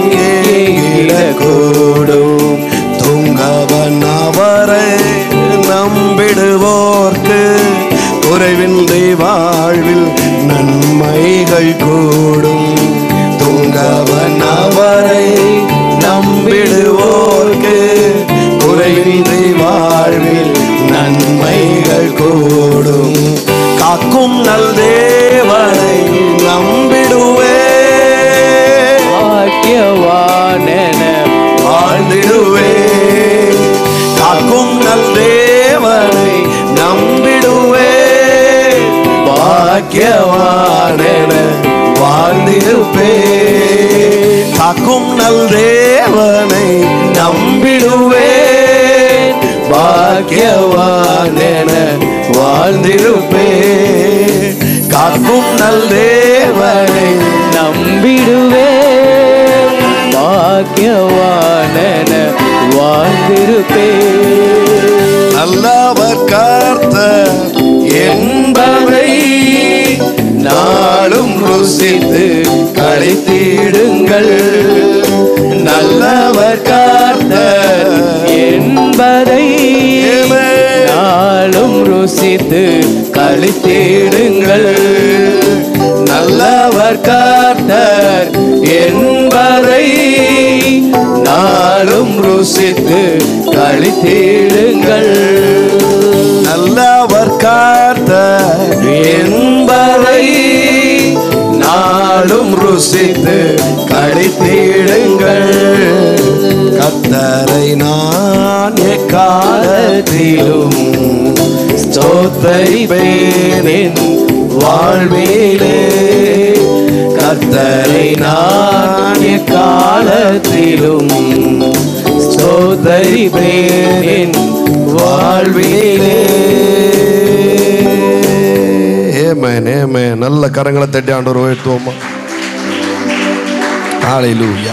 கூடும் துங்கவன் அவரை நம்பிடுவோர்க்கு குறைவின்றி வாழ்வில் நன்மைகள் கூடும் துங்கவன் அவரை நம்பிடுவோர்க்கு குறைவின்றி வாழ்வில் நன்மைகள் கூடும் காக்கும் நல் தேவனை நம்பிடுவே பாக்கியவானென வாழ்ந்திடுவே காக்கும் நல் தேவனை நம்பிடுவே பாக்கியவானென வாழ்ந்திருப்பே காக்கும் நல் தேவனை நம்பிடுவே பாக்கியவானென வாழ்ந்திருப்பே காக்கும் நல் தேவனை நம்பிடுவே பாக்கியவானென வாழ்ந்திருப்பே நல்லவர் காத்த என்பதை நாளும் ருசித்து கழித்திடுங்கள் நல்லவர் காத்த என்பதை Amen. நாளும் ருசித்து கழித்திடுங்கள் நல்லவர் காத்தர் என்பதை நாளும் ருசித்து கழித்திடுங்கள் நல்லவர் காத்தர் என்பதை நாளும் ருசித்து கழித்திடுங்கள் கத்தரை நான் எக்காலத்திலும் ஸ்தோத்தரிப்பேன் என் வாழ்விலே கத்தரை நான் எக்காலத்திலும் ஸ்தோத்தரிப்பேன் என் வாழ்விலே ஏமேன் ஏமேன் நல்ல கரங்களை தட்டி ஆண்டவர் உயர்த்துவோமா ஹalleluya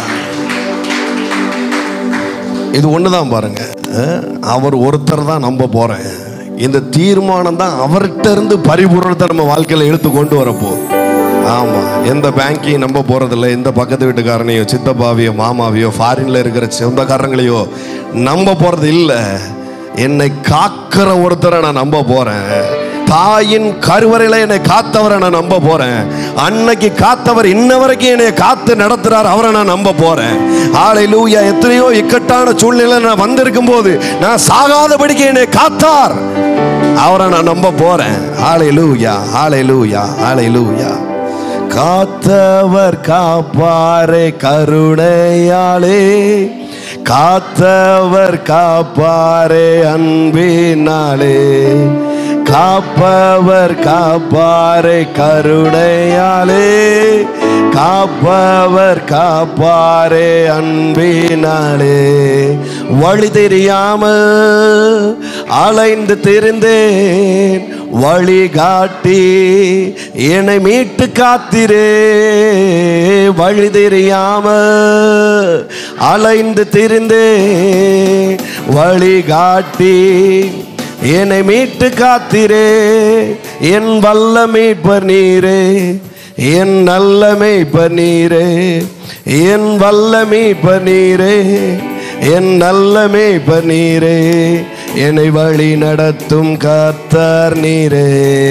இது ஒன்று தான் பாருங்க அஹ், அவர் ஒருத்தர் தான் நம்ப போறேன் இந்த தீர்மானம் தான் அவர்கிட்ட இருந்து பரிபூர்ணத்தை நம்ம வாழ்க்கையில் இழுத்து கொண்டு வரப்போ ஆமா எந்த பேங்கையும் நம்ப போறதில்ல எந்த பக்கத்து வீட்டுக்காரனையோ சித்தப்பாவையோ மாமாவையோ ஃபாரின்ல இருக்கிற சொந்தக்காரங்களையோ நம்ப போறது இல்லை என்னை காக்கிற ஒருத்தரை நான் நம்ப போறேன் தாயின் கருவறையில என்னை காத்தவரை நான் நம்ப போறேன் அன்னைக்கு காத்தவர் இன்ன வரைக்கும் என்னை காத்து நடத்துறார் அவரை நான் நம்ப போறேன் ஆலை லூயா எத்தனையோ இக்கட்டான சூழ்நிலை நான் வந்திருக்கும் போது நான் சாகாதபடிக்கு என்னை காத்தார் அவரை நான் நம்ப போறேன் ஆலை லூயா ஆலை லூயா ஆலை லூயா காத்தவர் காப்பாரே கருணையாலே காத்தவர் காப்பாரே அன்பினாலே காப்பவர் காப்பாரே கருணையாலே காப்பவர் காப்பாரே அன்பினாலே வழி தெரியாம அலைந்து திரிந்தேன் வழி காட்டி என்னை மீட்டு காத்திரே வழி தெரியாம அலைந்து திரிந்தே வழி காட்டி என்னை மீட்டு காத்திரே என் வல்ல மீட்பர் நீரே என் நல்ல மீட்பர் நீரே என் வல்ல மீட்பர் நீரே என் நல்ல மேய்ப்பர் நீரே என்னை வழி நடத்தும் கர்த்தர் நீரே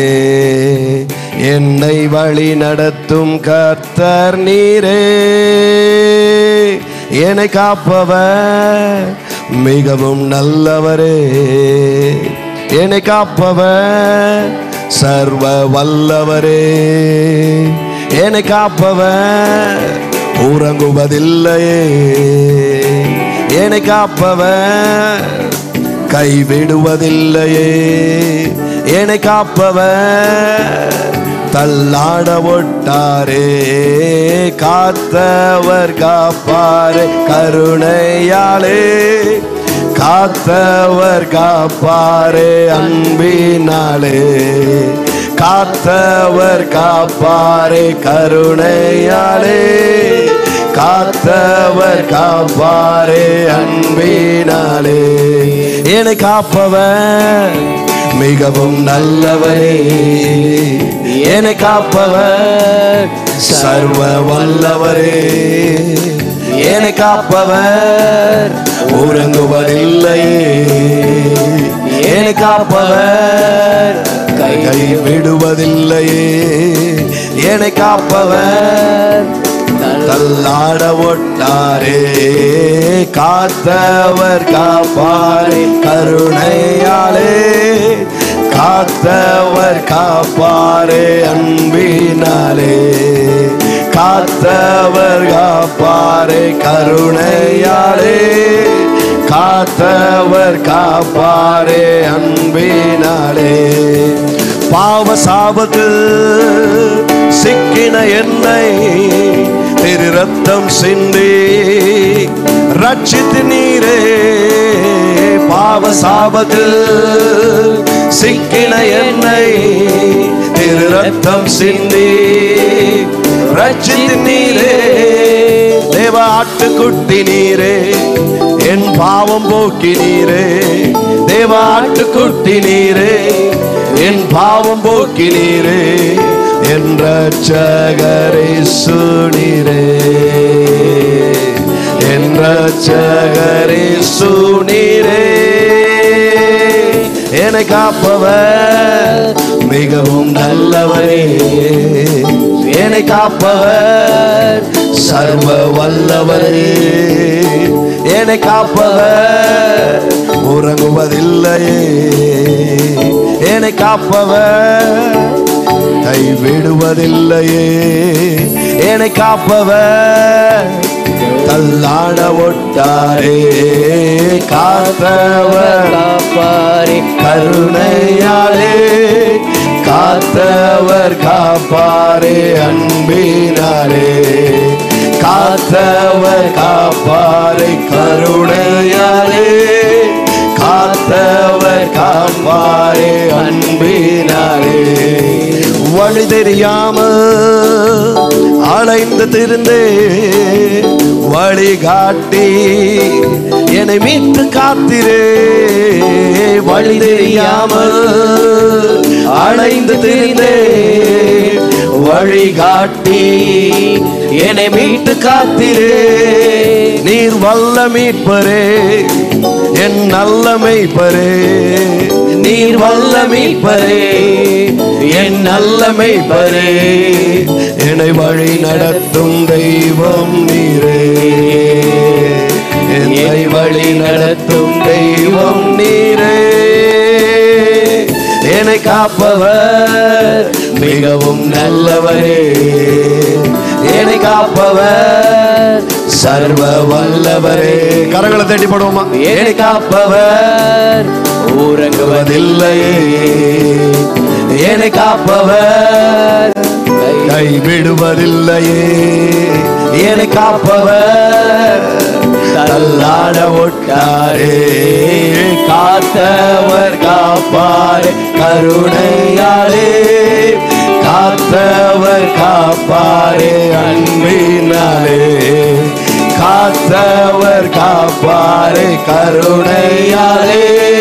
என்னை வழி நடத்தும் கர்த்தர் நீரே என்னை காப்பவர் மிகவும் நல்லவரே என்னை காப்பவர் சர்வ வல்லவரே என்னை காப்பவர் உறங்குவதில்லையே என்னை காப்பவர் கைவிடுவதில்லையே என்னை காப்பவர் தள்ளாட ஒட்டாரே காத்தவர் காப்பாரே கருணையாலே காத்தவர் காப்பாரே அன்பினாலே காத்தவர் காப்பாரே கருணையாலே காத்தவர் காப்பாரே அன்பினாலே என்னை காப்பவர் மிகவும் நல்லவரே என்னை காப்பவர் சர்வ வல்லவரே என்னை காப்பவர் உறங்குவதில்லையே என்னை காப்பவர் கை விடுவதில்லையே என்னை காப்பவர் தள்ளாட ஒட்டாரே காத்தவர் காப்பாரே கருணையாலே காத்தவர் காப்பாரே அன்பினாலே காத்தவர் காப்பாரே கருணையாலே காத்தவர் காப்பாரே அன்பினாலே பாவ சாபத்து சிக்கின என்னை திரு ரத்தம் சிந்தி ரட்சித்து நீரே பாவ சாபத்தில் சிக்கின என்னை திரு ரத்தம் சிந்தி ரட்சித்து நீரே தேவ ஆட்டுக்குட்டி நீரே என் பாவம் போக்கி நீரே தேவ ஆட்டுக்குட்டி நீரே என் பாவம் போக்கி நீரே என் ரட்சகரை சுனீரே என் ரட்சகரை சுனீரே என்னை காப்பவர் மிகவும் நல்லவரே என்னை காப்பவர் சர்வ வல்லவரே என்னை காப்பவர் உறங்குவதில்லையே என்னை காப்பவர் கைவிடுவதில்லையே என்னை காப்பவர் தள்ளாட ஒட்டாரே காத்தவர் காப்பாரே கருணையாலே காத்தவர் காப்பாரே அன்பினாலே காத்தவர் காப்பாரே கருணையாலே காத்தவர் காப்பாரே அன்பினாலே வழி தெரியாம அலைந்து திருந்தே வழி காட்டி என்னை மீட்டு காத்திரே வழி தெரியாமல் அலைந்து திரிந்தே வழி காட்டி என்னை மீட்டு காத்திரே நீர் வல்ல மீட்பரே என் நல்ல மெய்ப்பரே நீர் வல்ல மீட்பரே என் நல்ல மெய்ப்பரே என்னை வழி நடத்தும் தெய்வம் நீரே என்னை வழி நடத்தும் தெய்வம் நீரே என்னை காப்பவர் மிகவும் நல்லவரே என்னை காப்பவர் சர்வ வல்லவரே கரங்களை தட்டி போடுவோமா என்னை காப்பவர் ஊரங்குவதில்லையே என்னை காப்பவர் கைவிடுவதில்லையே என்னை காப்பவர் தள்ளாட ஒட்டாரே காத்தவர் காப்பாரே கருணையாரே காத்தவர் காப்பாரே அன்பினாலே காத்தவர் காப்பாரே கருணையாலே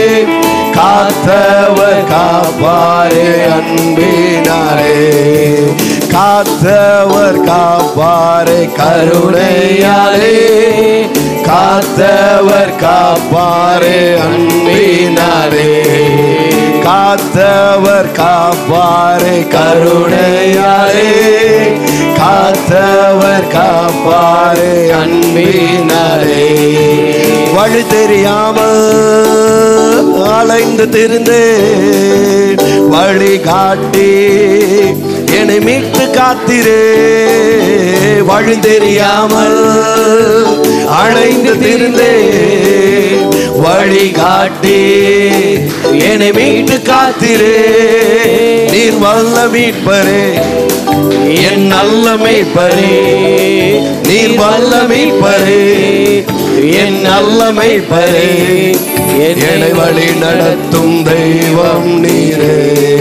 காத்தவர் காப்பாரே அன்பினாலே காத்தவர் காப்பாரே கருணையாலே காத்தவர் காப்பாரே அன்பினாலே காத்தவர் காப்பாரே கருணையாலே காத்தவர் காப்பாரே அன்பினாலே வழி தெரியாமல் அலைந்து திரிந்தேன் வழி காட்டி என்னை மீட்டு காத்திரே வழி தெரியாமல் அலைந்து திரிந்தேன் வழி காட்டி என்னை மீட்டு காத்திரே நீர் வல்ல மீட்பரே என் நல்ல மீட்பரே நீர் வல்ல மீட்பரே என் நல்ல மீட்பரே என்னை வழி நடத்தும் தெய்வம் நீரே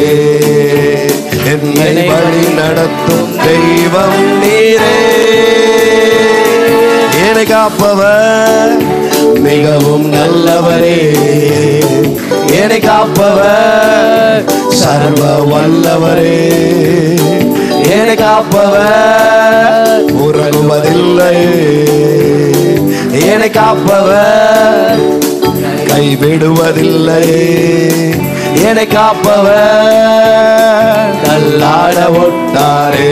என்னை வழி நடத்தும் தெய்வம் நீரே என்னை காப்பவர் மிகவும் நல்லவரே என்னை காப்பவர் சர்வ வல்லவரே என்னை காப்பவர் உறங்குவதில்லை என்னை காப்பவர் கைவிடுவதில்லை என்னை காப்பவர் தள்ளாட ஒட்டாரே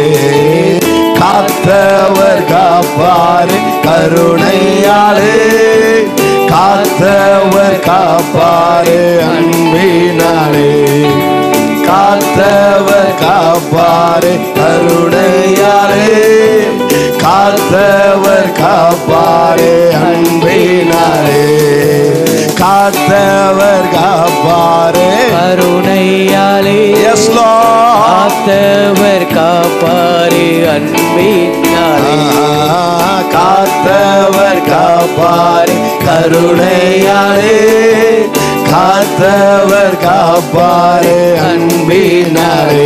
காத்தவர் காப்பாரு கருணையாளே காத்தவர் காப்பாரு அன்பினாலே காத்தவர் காப்பாரு கருணையாலே காத்தவர் காப்பாரு அன்பினாலே காத்தவர் காப்பாரு கருணையாலே எஸ் லார்ட் காத்தவர் காப்பாரே அன்பினாலே காத்தவர் காப்பாரு கருணையாலே காத்தவர் காப்பாரு அன்பினாலே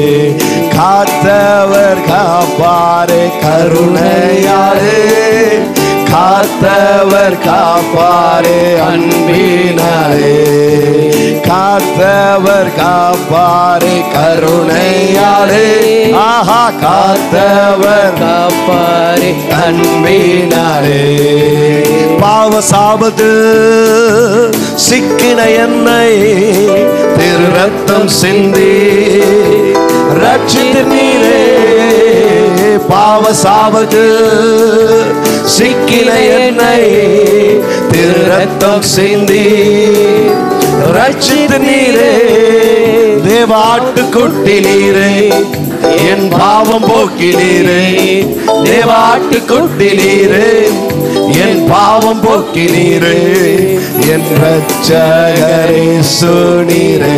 காத்தவர் காப்பாரு கருணையாலே காத்தவர் காப்பாரு அன்பினாலே காத்தவர் காப்பாரு கருணையாலே ஆஹா காத்தவர் காப்பாரே அன்பினாலே பாவ சாபத்து சிக்கின என்னை திரு ரத்தம் சிந்தி ரட்சித்து நீரே பாவ சாபத்து சிக்கின என்னை திரு ரத்தம் சிந்தி ரட்சித்து நீரே தேவாட்டு குட்டி நீரே என் பாவம் போக்கினீரே தேவாட்டு குட்டினீரே என் பாவம் போக்கினீரே என் ரட்சகரே சுனீரே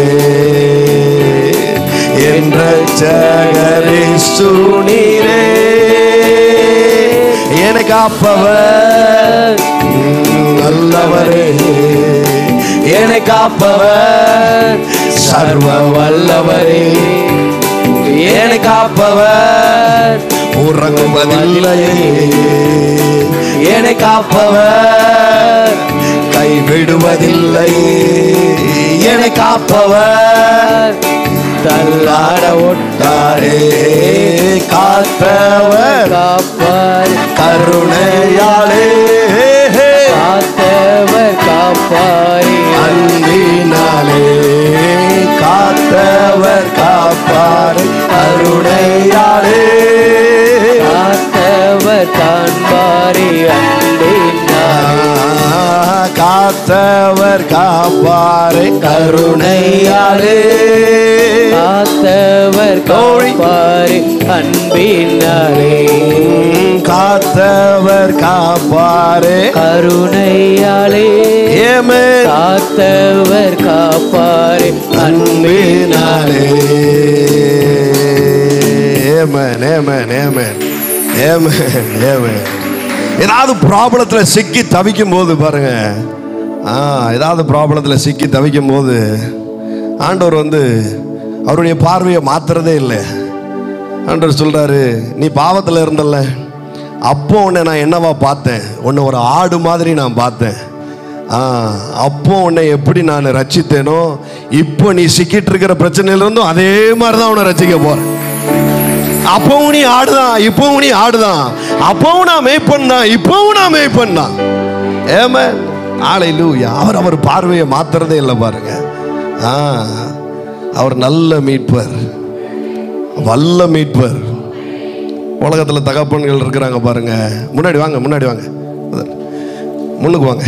என் ரட்சகரே சுனீரே எனக்கு காப்பவர் நல்லவரே என்னை காப்பவர் சர்வ வல்லவரே என்னை காப்பவர் உறங்குவதில்லையே என்னை காப்பவர் கைவிடுவதில்லையே என்னை காப்பவர் தள்ளாட ஒட்டாரே காத்தவர் காப்பார் கருணையாளே காத்தவர் காப்பாரே அன்பினாலே காத்தவர் காப்பார் கருணையாளே காத்தவர் காண்பாரே அன்பினாலே காத்தவர் காப்பாரே கருணையாலே காத்தவர் காப்பாரு அன்பினாலே உம், காத்தவர் காப்பாரே கருணையாலே ஏமே காத்தவர் காப்பாரு அன்பினாலே ஏமன் ஏமன் ஏமன் ஏமன் ஏமன் ஏதாவது ப்ராப்ளத்தில் சிக்கி தவிக்கும் போது பாருங்க ஆ ஏதாவது ப்ராப்ளத்தில் சிக்கி தவிக்கும் போது ஆண்டவர் வந்து அவருடைய பார்வையை மாத்துறதே இல்லை ஆண்டவர் சொல்றாரு நீ பாவத்தில் இருந்தல்ல அப்போ உன்னை நான் என்னவா பார்த்தேன் உன்னை ஒரு ஆடு மாதிரி நான் பார்த்தேன் ஆ அப்போ உன்னை எப்படி நான் ரட்சித்தேனோ இப்போ நீ சிக்கிட்டு இருக்கிற பிரச்சனையிலிருந்தும் அதே மாதிரி தான் உன்னை ரட்சிக்க போறேன் அப்பவும் நீ ஆடுதான் இப்பவும் நீ ஆடுதான் அப்பவும் நான் மேய்ப்பன் தான் இப்பவும் நான் மேய்ப்பன் தான் ஏம ஆளை லூயா அவர் அவர் பார்வையை மாத்துறதே இல்லை பாருங்க ஆ அவர் நல்ல மீட்பர் வல்ல மீட்பர் உலகத்தில் தகப்பன்கள் இருக்கிறாங்க பாருங்க முன்னாடி வாங்க முன்னாடி வாங்க முன்னுக்கு வாங்க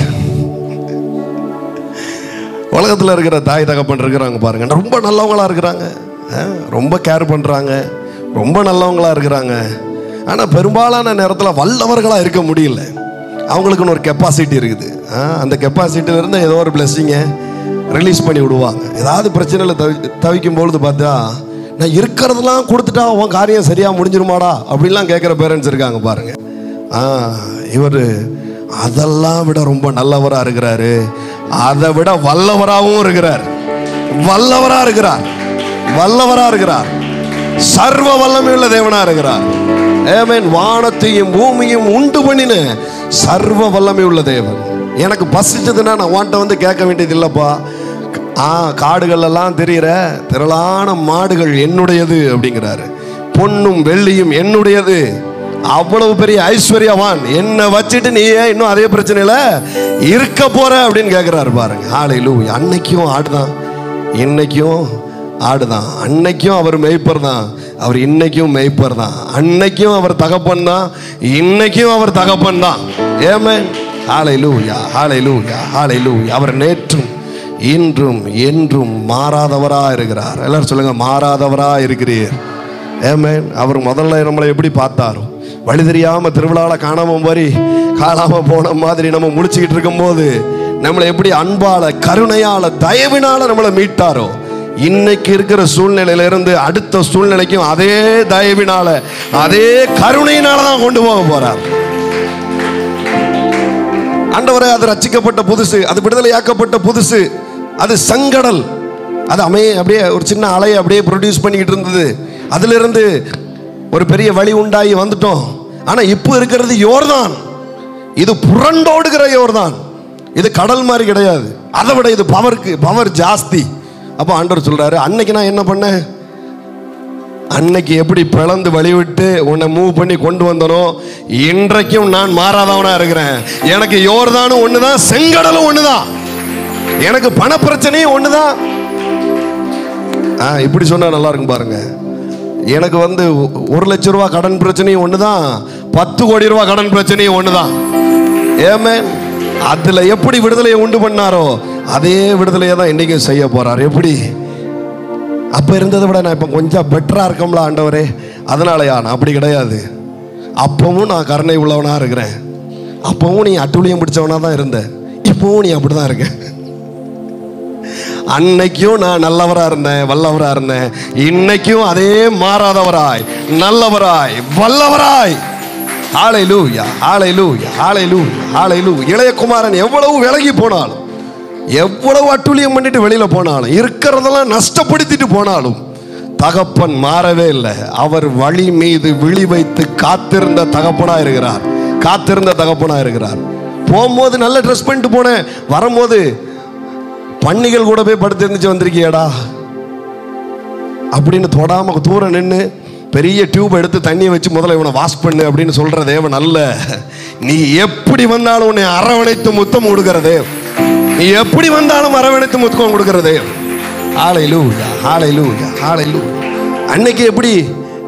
உலகத்தில் இருக்கிற தாய் தகப்பன் இருக்கிறாங்க பாருங்க ரொம்ப நல்லவங்களா இருக்கிறாங்க ஆ, ரொம்ப கேர் பண்ணுறாங்க ரொம்ப நல்லவங்களா இருக்கிறாங்க ஆனால் பெரும்பாலான நேரத்தில் வல்லவர்களாக இருக்க முடியல அவங்களுக்குன்னு ஒரு கெப்பாசிட்டி இருக்குது ஆ, அந்த கெப்பாசிட்டியிலேருந்து ஏதோ ஒரு பிளெஸ்ஸிங்கை ரிலீஸ் பண்ணி விடுவாங்க ஏதாவது பிரச்சனையில் தவி தவிக்கும் பொழுது பார்த்தா நான் இருக்கிறதெல்லாம் கொடுத்துட்டா உன் காரியம் சரியாக முடிஞ்சிருமாடா அப்படின்லாம் கேட்குற பேரண்ட்ஸ் இருக்காங்க பாருங்க ஆ இவர் அதெல்லாம் விட ரொம்ப நல்லவரா இருக்கிறாரு அதை விட வல்லவராகவும் இருக்கிறார் வல்லவரா இருக்கிறார் வல்லவரா இருக்கிறார் சர்வ வல்லமையுள்ள தேவனா இருக்கிறார் ஏமேன் வானத்தையும் பூமியும் உண்டு பண்ணின சர்வ வல்லமை உள்ள தேவன் எனக்கு பசிச்சதுன்னா நான் வாண்ட வந்து கேட்க வேண்டியது இல்லப்பா ஆ காடுகள் எல்லாம் தெரிகிற திரளான மாடுகள் என்னுடையது அப்படிங்கிறாரு பொன்னும் வெள்ளியும் என்னுடையது அவ்வளவு பெரிய ஐஸ்வர்யவான் என்ன வச்சுட்டு நீ ஏன் இன்னும் அதே பிரச்சனையில இருக்க போற அப்படின்னு கேட்கிறாரு பாருங்க ஆளை லூ அன்னைக்கும் ஆடுதான் இன்னைக்கும் ஆடுதான் அன்னைக்கும் அவர் மேய்ப்பர் தான் அவர் இன்னைக்கும் மேய்ப்பர் தான் அன்னைக்கும் அவர் தகப்பன் தான் இன்னைக்கும் அவர் தகப்பன் தான் ஏமே ஆலை லூயா ஆலை லூயா ஆலை லூயா அவர் நேற்றும் இன்றும் என்றும் மாறாதவரா இருக்கிறார் எல்லாரும் சொல்லுங்க மாறாதவரா இருக்கிறீர் ஏமேன் அவர் முதல்ல நம்மளை எப்படி பார்த்தாரோ வழி தெரியாம திருவிழாவில் காணாம மாதிரி காணாம போன மாதிரி நம்ம முடிச்சுக்கிட்டு இருக்கும்போது நம்மளை எப்படி அன்பால கருணையால தயவினால நம்மளை மீட்டாரோ இன்னைக்கு இருக்கிற சூழ்நிலையில இருந்து அடுத்த சூழ்நிலைக்கும் அதே தயவினால அதே கருணையினால தான் கொண்டு போக போறார் ஆண்டவரே அது ரட்சிக்கப்பட்ட புதுசு அது விடுதலையாக்கப்பட்ட புதுசு அது சங்கடல் அது அமைய அப்படியே ஒரு சின்ன அலையை அப்படியே ப்ரொடியூஸ் பண்ணிக்கிட்டு இருந்தது அதிலிருந்து ஒரு பெரிய வழி உண்டாகி வந்துட்டோம் ஆனா இப்போ இருக்கிறது யோர்தான் இது புரண்டோடுகிற யோர்தான் இது கடல் மாதிரி கிடையாது அதை விட இது பவருக்கு பவர் ஜாஸ்தி அப்போ ஆண்டவர் சொல்றாரு அன்னைக்கு நான் என்ன பண்ணேன் அன்னைக்கு எப்படி பிளந்து வழிவிட்டு உன்னை மூவ் பண்ணி கொண்டு வந்தனோ இன்றைக்கும் நான் மாறாதவனா இருக்கிறேன் எனக்கு யோர்தானும் ஒண்ணுதான் செங்கடலும் ஒண்ணுதான் எனக்கு பண பிரச்சனையும் ஒண்ணுதான் ஆ இப்படி சொன்னா நல்லா இருக்கும் பாருங்க எனக்கு வந்து ஒரு லட்ச ரூபா கடன் பிரச்சனையும் ஒண்ணுதான் பத்து கோடி ரூபா கடன் பிரச்சனையும் ஒண்ணுதான் ஏமே அதுல எப்படி விடுதலையை உண்டு பண்ணாரோ அதே விடுதலையை தான் இன்னைக்கும் செய்ய போறார் எப்படி அப்போ இருந்ததை விட நான் இப்போ கொஞ்சம் பெட்டராக இருக்கோம்ல ஆண்டவரே அதனாலயா நான் அப்படி கிடையாது அப்பவும் நான் கருணை உள்ளவனாக இருக்கிறேன் அப்பவும் நீ அட்டுழியம் பிடிச்சவனா தான் இருந்த இப்பவும் நீ அப்படி தான் இருக்க அன்னைக்கும் நான் நல்லவரா இருந்தேன் வல்லவரா இருந்தேன் இன்னைக்கும் அதே மாறாதவராய் நல்லவராய் வல்லவராய் ஆலை லூயா ஆலை லூயா ஆலை லூ ஆலை லூ இளையகுமாரன் எவ்வளவு விலகி போனாலும் எவ்வளவு அட்டுழியம் பண்ணிட்டு வெளியில போனாலும் இருக்கிறதெல்லாம் நஷ்டப்படுத்திட்டு போனாலும் தகப்பன் மாறவே இல்லை அவர் வழி மீது விழி வைத்து காத்திருந்த தகப்பனா இருக்கிறார் காத்திருந்த தகப்பனா இருக்கிறார் போகும்போது நல்ல ட்ரெஸ் பண்ணிட்டு போனேன் வரும்போது பன்னிகள் கூட போய் படுத்து இருந்துச்சு வந்திருக்கியாடா அப்படின்னு தொடாம தூரம் நின்று பெரிய டியூப் எடுத்து தண்ணியை வச்சு முதல்ல இவனை வாஷ் பண்ணு அப்படின்னு சொல்ற தேவன் அல்ல நீ எப்படி வந்தாலும் உன்னை அரவணைத்து முத்தம் கொடுக்கிற தேவ் நீ எப்படி வந்தாலும் அரவணைத்து முத்தம் கொடுக்கிற தேவ் ஆலை லூயா ஆலை லூயா ஆலை லூ அன்னைக்கு எப்படி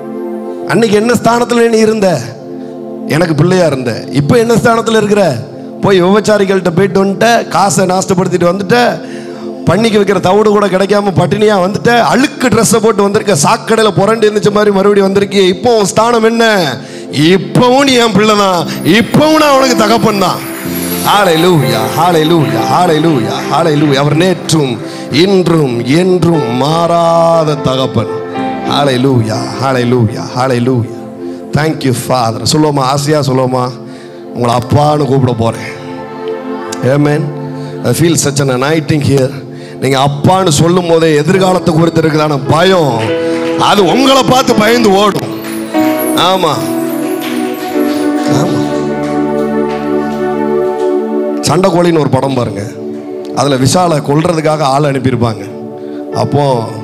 அன்னைக்கு என்ன ஸ்தானத்தில் நீ இருந்த எனக்கு பிள்ளையா இருந்த இப்போ என்ன ஸ்தானத்தில் இருக்கிற போய் விபச்சாரிகள்கிட்ட போயிட்டு வந்துட்ட காசை நாஷ்டப்படுத்திட்டு வந்துட்ட பண்ணிக்கு வைக்கிற தவிடு கூட கிடைக்காம பட்டினியா வந்துட்ட அழுக்கு ட்ரெஸ்ஸை போட்டு வந்திருக்க சாக்கடையில் புரண்டு இருந்துச்ச மாதிரி மறுபடியும் வந்திருக்கிய இப்போ உன் ஸ்தானம் என்ன இப்பவும் நீ என் பிள்ளை தான் இப்பவும் நான் உனக்கு தகப்பன் தான் ஹalleluya ஹalleluya ஹalleluya ஹalleluya அவர் நேற்றும் இன்றும் என்றும் மாறாத தகப்பன் ஹalleluya ஹalleluya ஹalleluya thank you father சொல்லுவோமா ஆசையா சொல்லுவோமா உங்களை அப்பான்னு கூப்பிட போறேன் Amen. I feel such an anointing here. நீங்க அப்பான்னு சொல்லும் போதே எதிர்காலத்தை குறித்து இருக்குதான பயம் அது உங்களை பார்த்து பயந்து ஓடும் ஆமா ஆமா சண்டைக்கோழின்னு ஒரு படம் பாருங்க அதில் விஷாலை கொல்றதுக்காக ஆள் அனுப்பியிருப்பாங்க அப்போ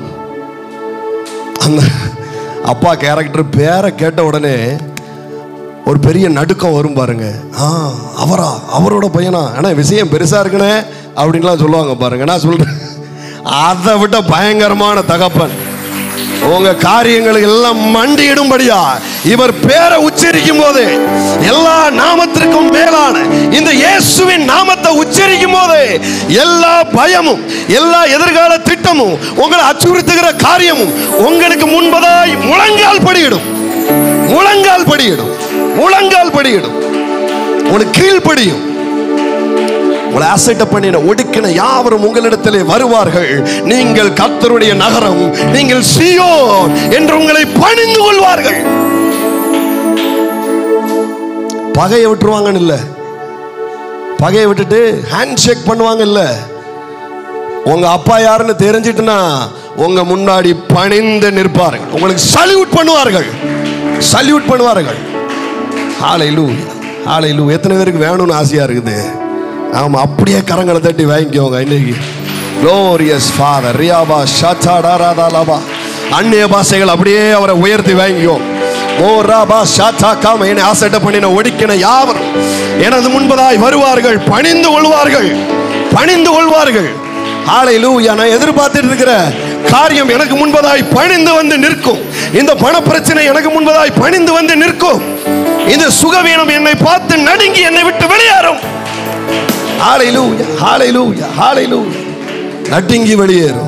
அந்த அப்பா கேரக்டர் பேரை கேட்ட உடனே ஒரு பெரிய நடுக்கம் வரும் பாருங்க ஆ அவரா அவரோட பையனா ஆனா விஷயம் பெருசா இருக்குனே அப்படின்லாம் சொல்லுவாங்க பாருங்க நான் சொல்றேன் அதை விட பயங்கரமான தகப்பன் உங்க காரியங்களுக்கு எல்லாம் மண்டியிடும்படியா இவர் பேரை உச்சரிக்கும் போது எல்லா நாமத்திற்கும் மேலான இந்த இயேசுவின் நாமத்தை உச்சரிக்கும் போது எல்லா பயமும் எல்லா எதிர்கால திட்டமும் உங்களை அச்சுறுத்துகிற காரியமும் உங்களுக்கு முன்பதாய் முழங்கால் படியிடும் முழங்கால் படியிடும் முழங்கால் படியிடும் உங்களுக்கு கீழ்ப்படியும் உங்களை அசைட்ட பண்ணின ஒடுக்கின யாவரும் உங்களிடத்திலே வருவார்கள் நீங்கள் கர்த்தருடைய நகரம் நீங்கள் சீயோன் என்று உங்களை பணிந்து கொள்வார்கள் பகையை விட்டுருவாங்கன்னு இல்ல பகையை விட்டுட்டு ஹேண்ட் ஷேக் பண்ணுவாங்க இல்ல உங்க அப்பா யாருன்னு தெரிஞ்சிட்டுனா உங்க முன்னாடி பணிந்து நிற்பார்கள் உங்களுக்கு சல்யூட் பண்ணுவார்கள் சல்யூட் பண்ணுவார்கள் ஹாலைலூ ஹாலைலூ எத்தனை பேருக்கு வேணும்னு ஆசையா இருக்குது ஆமா அப்படியே கரங்களை தட்டி வாங்கிக்கோங்க இன்னைக்கு க்ளோரியஸ் ஃபாதர் ரியாபா ஷாச்சாடாராதாலாபா அந்நிய பாஷைகள் அப்படியே அவரை உயர்த்தி வாங்கிக்கோ ஓ ராபா ஷாச்சா காம என்னை ஆசைட்ட பண்ணின ஒடுக்கின யாவரும் எனது முன்பதாய் வருவார்கள் பணிந்து கொள்வார்கள் பணிந்து கொள்வார்கள் ஆலை லூயா நான் எதிர்பார்த்துட்டு இருக்கிற காரியம் எனக்கு முன்பதாய் பணிந்து வந்து நிற்கும் இந்த பண பிரச்சனை எனக்கு முன்பதாய் பணிந்து வந்து நிற்கும் இந்த சுகவீனம் என்னை பார்த்து நடுங்கி என்னை விட்டு வெளியேறும் ஹalleluya ஹalleluya ஹalleluya நடுங்கி வெளியேறும்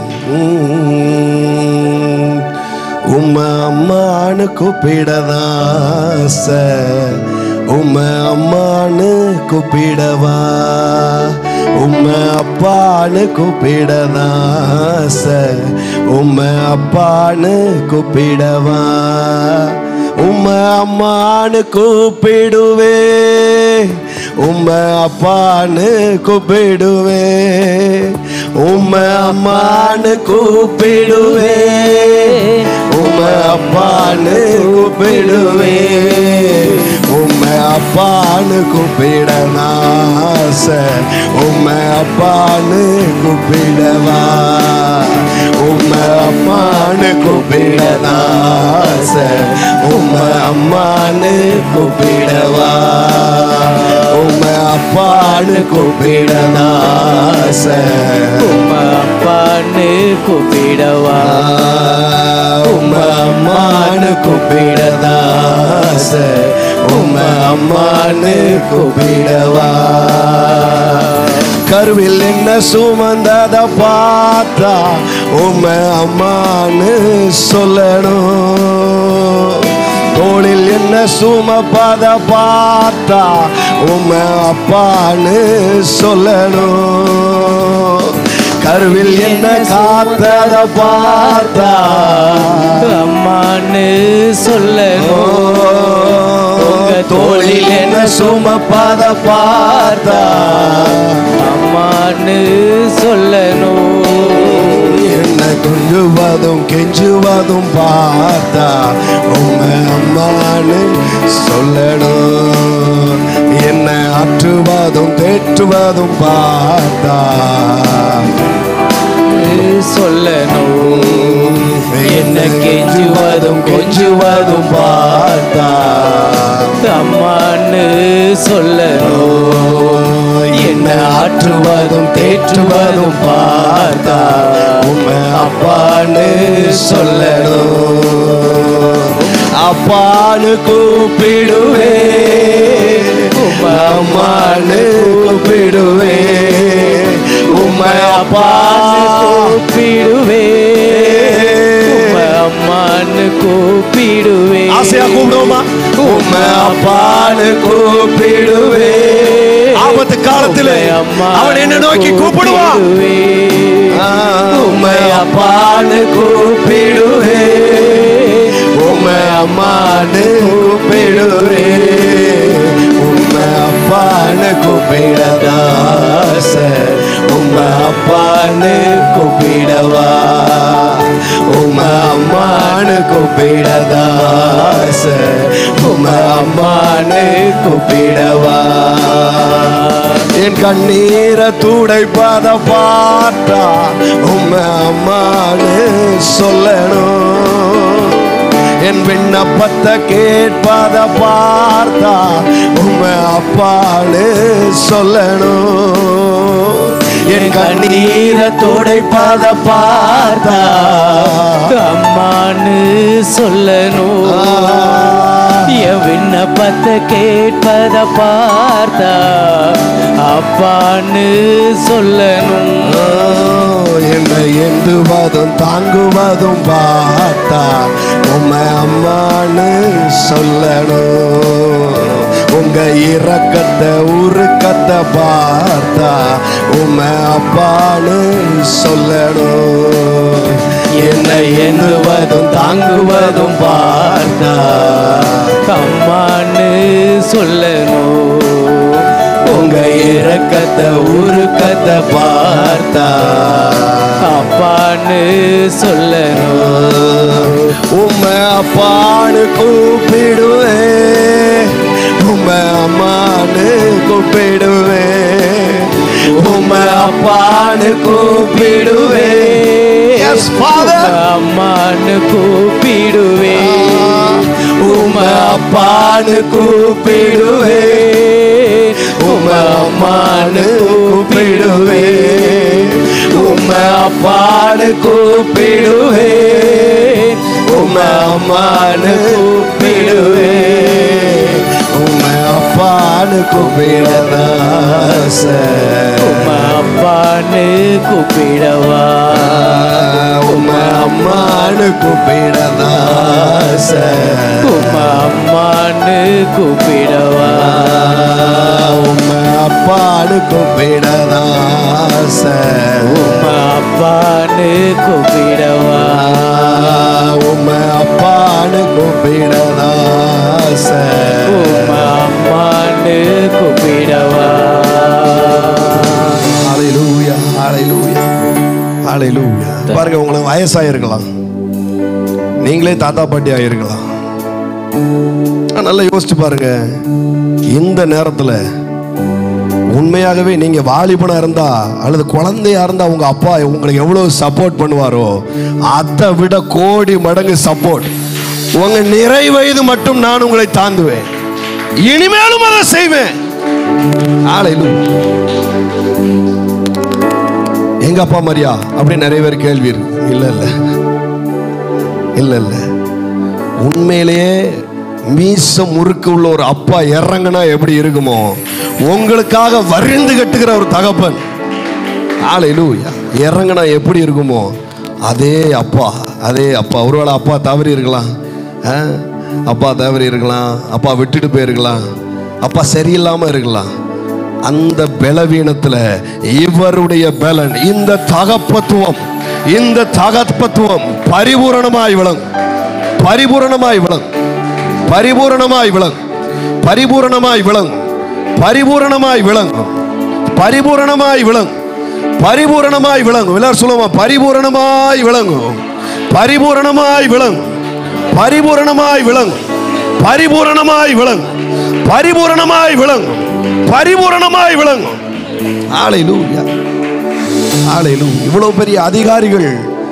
உம். உம்ம அம்மானு கூப்பிடதாச உம்ம அம்மானு கூப்பிடவா உம்ம அப்பான்னு கூப்பிடதாச உம்ம அப்பான்னு கூப்பிடவா உம்ம அம்மான்னு கூப்பிடுவே உம்ம அப்பான்னு கூப்பிடுவே உம்ம அம்மான்னு கூப்பிடுவே உம்ம அப்பான்னு கூப்பிடுவே உம்ம அப்பான்னு கூப்பிடனாச உம்ம அப்பான்னு கூப்பிடவா உம்ம அம்மான்னு கூப்பிடனாச உம்ம அம்மான்னு கூப்பிடவா உம்ம அப்பான்னு கூப்பிடனாச உம்ம அப்பான்னு கூப்பிடவா உம்ம அம்மான்னு கூப்பிடதாச உம்ம அம்மான்னு கூப்பிடவா கருவில் என்ன சுமந்தத பார்த்தா உம்ம அம்மான்னு சொல்லணும் தோளில் என்ன சுமப்பத பார்த்தா உம்ம அப்பான்னு சொல்லணும் கருவில் என்ன காத்தத பார்த்தா அம்மான்னு சொல்லணும் உங்க தோளில் என்ன சுமப்பத பார்த்தா அம்மான்னு சொல்லணும் என்ன கொஞ்சுவதும் கெஞ்சுவதும் பார்த்தா உம்ம அம்மான்னு சொல்லணும் என்ன ஆற்றுவதும் தேற்றுவதும் பார்த்தா சொல்லணும் என்ன கெஞ்சுவதும் கொஞ்சுவதும் பார்த்தா அம்மான்னு சொல்லணும் என்ன ஆற்றுவதும் தேற்றுவதும் பார்த்தா உம்ம அப்பான்னு சொல்லணும் அப்பான்னு கூப்பிடுவே அம்மான்னு கூப்பிடுவேன் உம்மை அப்பான்னு கூப்பிடுவே அம்மான்னு கூப்பிடுவே ஆசையா கூப்பிடுவோமா உம்மை அப்பான்னு கூப்பிடுவே ஆபத்து காலத்திலே அவன் என்ன நோக்கி கூப்பிடுவான் உம்மை அப்பான்னு கூப்பிடுவே உம்மை அம்மான்னு கூப்பிடுவே உம்மை அப்பான்னு கூப்பிடதாச உம்மை அப்பான்னு கூப்பிடவா உம்மை அம்மான்னு கூப்பிடதாச உம்மை அம்மான்னு கூப்பிடவா என் கண்ணீரை துடைப்பத பார்த்தா உம்மை அம்மான்னு சொல்லணும் என் விண்ணப்பத்தை கேட்பத பார்த்தா உம்மை அப்பான்னு சொல்லணும் என் கண்ணீரை துடைப்பத பார்த்தா அம்மான்னு சொல்லணும் என் விண்ணப்பத்தை கேட்பத பார்த்தா அப்பான்னு சொல்லணும் ஓ, என்னை எந்துவதும் தாங்குவதும் பார்த்தா உம்மை அம்மான்னு சொல்லணும் உங்க இரக்கத்தை உருக்கத்தை பார்த்தா உம்மை அப்பான்னு சொல்லணும் என்னை எண்ணுவதும் தாங்குவதும் பார்த்தா அம்மான்னு சொல்லணும் உங்க இரக்கத்தை உருக்கத்தை பார்த்தா அப்பான்னு சொல்லணும் உம்மை அப்பான்னு கூப்பிடுவேன் உம்மை அம்மான்னு கூப்பிடுவேன் உம்மை அப்பான்னு கூப்பிடுவேன் Yes, Father. அம்மான்னு கூப்பிடுவே உம்மை அப்பான்னு கூப்பிடுவேன் உம்மை அம்மான்னு கூப்பிடுவேன் உம்மை அப்பான்னு கூப்பிடுவேன் உம்மை அம்மான்னு கூப்பிடுவேன் உம்மை அப்பான்னு கூப்பிடதாச உம்மா அப்பான்னு கூப்பிடவா உம்மை அம்மான்னு கூப்பிடதாச உம்மா அம்மான்னு கூப்பிடவா உம்மை அப்பான்னு கூப்பிடதாச உம்மா அப்பான்னு கூப்பிடவா உம்மை அப்பான்னு கூப்பிடதாச உம்மா அம்மான்னு கூப்பிடவா ஹalleluya ஹalleluya ஹalleluya பாருங்க உங்களுக்கு வயசாயிருக்கலாம் நீங்களே தாத்தா பாட்டி ஆயிருக்கலாம் ஆனா, நல்லா யோசிச்சு பாருங்க இந்த நேரத்துல உண்மையாகவே நீங்க வாலிபனா இருந்தா அல்லது குழந்தையா இருந்தா உங்க அப்பா உங்களுக்கு எவ்வளவு சப்போர்ட் பண்ணுவாரோ அதை விட கோடி மடங்கு சப்போர்ட் உங்க நிறை வயது மட்டும் நான் உங்களை தாண்டுவேன் இனிமேலும் அதை செய்வேன் ஆலையிலும் எங்க அப்பா மாதிரியா அப்படி நிறைய பேர் கேள்வி இருக்கு இல்ல இல்ல இல்ல இல்ல உண்மையிலேயே மீச முறுக்கு உள்ள ஒரு அப்பா இறங்குனா எப்படி இருக்குமோ உங்களுக்காக வரிந்து கட்டுகிற ஒரு தகப்பன் ஆலையிலூயா இறங்குனா எப்படி இருக்குமோ அதே அப்பா அதே அப்பா ஒருவேளை அப்பா தவறி இருக்கலாம் ஆ? அப்பா தவறி இருக்கலாம் அப்பா விட்டுட்டு போயிருக்கலாம் அப்பா சரியில்லாம இருக்கலாம் அந்த பலவீனத்துல இவருடைய பலன் இந்த தகப்பத்துவம் இந்த தகப்பத்துவம் பரிபூரணமாய் விளங்கும் பரிபூரணமாய் விளங்கும் பரிபூரணமாய் விளங்கும் பரிபூரணமாய் விளங்கும் பரிபூரணமாய் விளங்கும் பரிபூரணமாய் விளங்கும் பரிபூரணமாய் விளங்கும் எல்லாரும் சொல்லுவோமா பரிபூரணமாய் விளங்கும் பரிபூரணமாய் விளங்கும் பரிபூரணமாய் விளங்கும் பரிபூரணமாய் விளங்கும் பரிபூரணமாய் விளங்கும் பரிபூரணமாய் விளங்கும் ஆலையிலூயா ஆலையிலும் இவ்வளவு பெரிய அதிகாரிகள்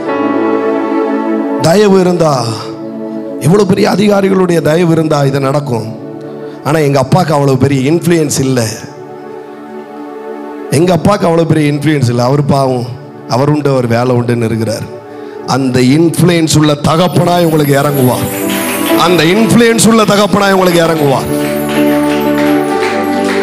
தயவு இருந்தா இவ்வளவு பெரிய அதிகாரிகளுடைய தயவு இருந்தா இது நடக்கும் ஆனா எங்க அப்பாவுக்கு அவ்வளவு பெரிய இன்ஃப்ளூயன்ஸ் இல்லை எங்க அப்பாவுக்கு அவ்வளவு பெரிய இன்ஃப்ளூயன்ஸ் இல்லை அவர் பாவம் அவர் உண்டு அவர் வேலை உண்டுன்னு இருக்கிறார் அந்த இன்ஃப்ளூயன்ஸ் உள்ள தகப்பனாய் உங்களுக்கு இறங்குவார் அந்த இன்ஃப்ளூயன்ஸ் உள்ள தகப்பனாய் உங்களுக்கு இறங்குவார்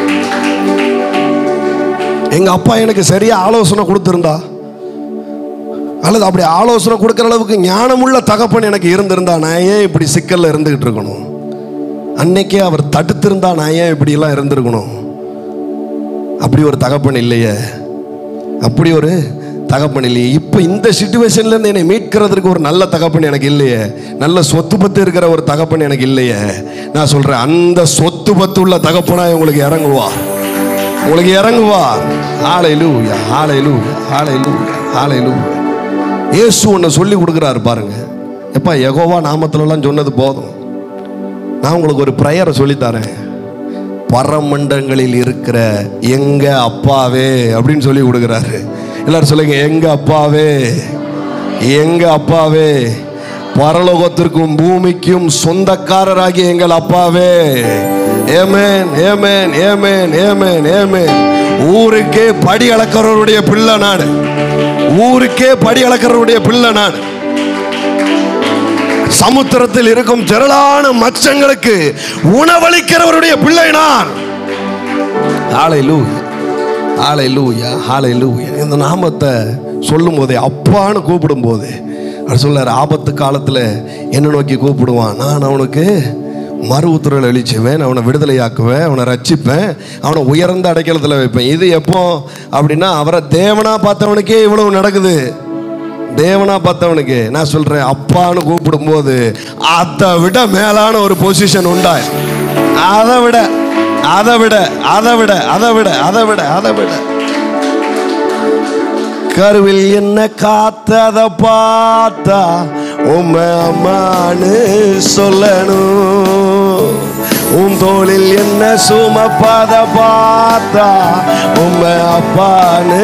எங்க அப்பா எனக்கு சரியா ஆலோசனை கொடுத்திருந்தா அல்லது அப்படி ஆலோசனை கொடுக்குற அளவுக்கு ஞானமுள்ள தகப்பன் எனக்கு இருந்திருந்தா நான் ஏன் இப்படி சிக்கல்ல இருந்துகிட்டு இருக்கணும் அன்னைக்கே அவர் தடுத்திருந்தா நான் ஏன் இப்படி எல்லாம் இருந்திருக்கணும் அப்படி ஒரு தகப்பன் இல்லையே அப்படி ஒரு தகப்பன் இல்லையே இப்போ இந்த சுச்சுவேஷன்ல இருந்து என்னை மீட்கிறதுக்கு ஒரு நல்ல தகப்பன் எனக்கு இல்லையே நல்ல சொத்து பத்து இருக்கிற ஒரு தகப்பன் எனக்கு இல்லையே நான் சொல்றேன் அந்த சொத்து பத்து உள்ள தகப்பனா உங்களுக்கு இறங்குவா உங்களுக்கு இறங்குவா ஆலை லூயா ஆலை லூயா ஆலை லூயா ஆலை லூயா இயேசு ஒன்று சொல்லி கொடுக்குறாரு பாருங்க எப்பா யெகோவா நாமத்துலலாம் சொன்னது போதும் நான் உங்களுக்கு ஒரு ப்ரேயரை சொல்லித்தரேன் பரமண்டங்களில் இருக்கிற எங்க அப்பாவே அப்படின்னு சொல்லி கொடுக்குறாரு எல்லாரும் சொல்லுங்க எங்க அப்பாவே எங்க அப்பாவே பரலோகத்திற்கும் பூமிக்கும் சொந்தக்காரராகிய எங்கள் அப்பாவே ஏமேன் ஏமேன் ஏமேன் ஏமேன் ஏமேன் ஊருக்கே படி அளக்கிறவருடைய பிள்ளை நான் ஊருக்கே படி அளக்கிறவருடைய பிள்ளை நான் சமுத்திரத்தில் இருக்கும் திரளான மச்சங்களுக்கு உணவளிக்கிறவருடைய பிள்ளை நான் ஆலை லூயா ஆலை லூயா ஆலை லூயா இந்த நாமத்தை சொல்லும் போதே அப்பான்னு கூப்பிடும் போது அவர் சொல்லார் ஆபத்து காலத்தில் என்ன நோக்கி கூப்பிடுவான் நான் அவனுக்கு மறு உத்தரவு அளிச்சுவேன் அவனை விடுதலையாக்குவேன் அவனை ரட்சிப்பேன் அவனை உயர்ந்த அடைக்கலத்தில் வைப்பேன் இது எப்போ அப்படின்னா அவரை தேவனா பார்த்தவனுக்கே இவ்வளவு நடக்குது தேவனா பார்த்தவனுக்கு நான் சொல்றேன் அப்பான்னு கூப்பிடும்போது அதை விட மேலான ஒரு பொசிஷன் உண்டா அதை விட அதை விட அதை விட அதை விட அதை விட அதை விட கருவில் என்ன காத்தத பார்த்தா உம்ம அம்மான்னு சொல்லணும் உன் தோளில் என்ன சுமப்பத பார்த்தா உம்ம அப்பான்னு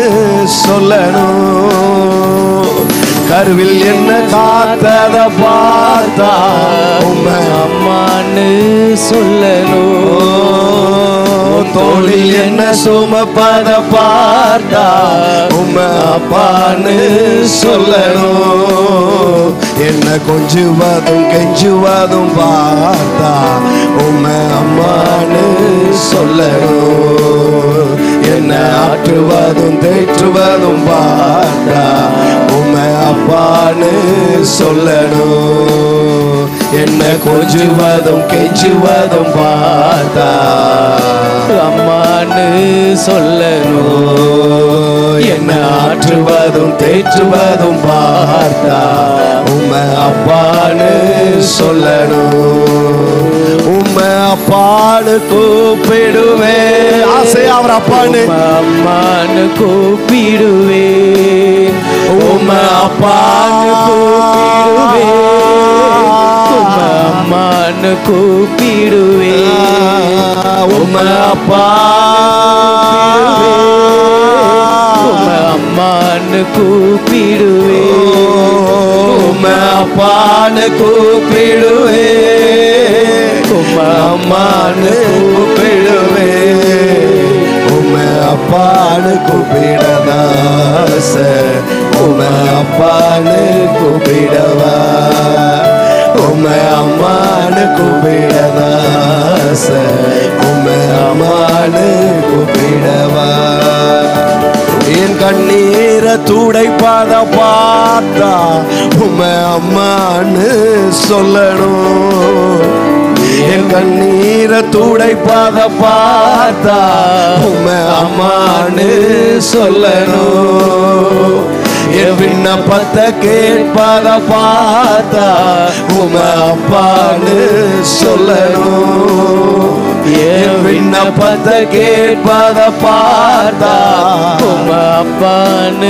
சொல்லணும் கருவில் என்ன காத்தத பார்த்தா உம்ம அம்மான்னு சொல்லணும் தோளில் என்ன சுமப்பத பார்த்தா உம்ம அப்பான்னு சொல்லணும் என்ன கொஞ்சுவதும் கெஞ்சுவதும் பார்த்தா உம்ம அம்மான்னு சொல்லணும் என்ன ஆற்றுவதும் தேற்றுவதும் பார்த்தா உம்ம அப்பான்னு சொல்லணும் என்ன கொஞ்சுவதும் கெஞ்சுவதும் பார்த்தா அம்மான்னு சொல்லணும் என்ன ஆற்றுவதும் தேற்றுவதும் பார்த்தா உம்ம அப்பான்னு சொல்லணும் உம்ம அப்பான்னு கூப்பிடுவேன் ஆசை அவர் அப்பான்னு அம்மான்னு கூப்பிடுவேன் உம்ம அப்பான்னு கூப்பிடுவேன் உம்ம அம்மான்னு கூப்பிடுவேன் உம்ம அப்பா உம்ம அம்மான்னு கூப்பிடுவேன் உம்ம அப்பான்னு கூப்பிடுவேன் உம்ம அம்மான்னு கூப்பிடுவேன் உம்ம அப்பான்னு கூப்பிடதாச உம்ம அப்பான்னு கூப்பிடவா உம்ம அம்மான்னு கூப்பிடதாச உம்ம அம்மான்னு கூப்பிடவா என் கண்ணீரை துடைப்பாத பார்த்தா உம்ம அம்மான்னு சொல்லணும் என் கண்ணீரை துடைப்பாத பார்த்தா உம்ம அம்மான்னு சொல்லணும் என் விண்ணப்பத்தை கேட்பாத பார்த்தா உம அப்பான்னு சொல்லணும் என் விண்ணப்பத்தை கேட்பாத பார்த்தா உம்ம அப்பான்னு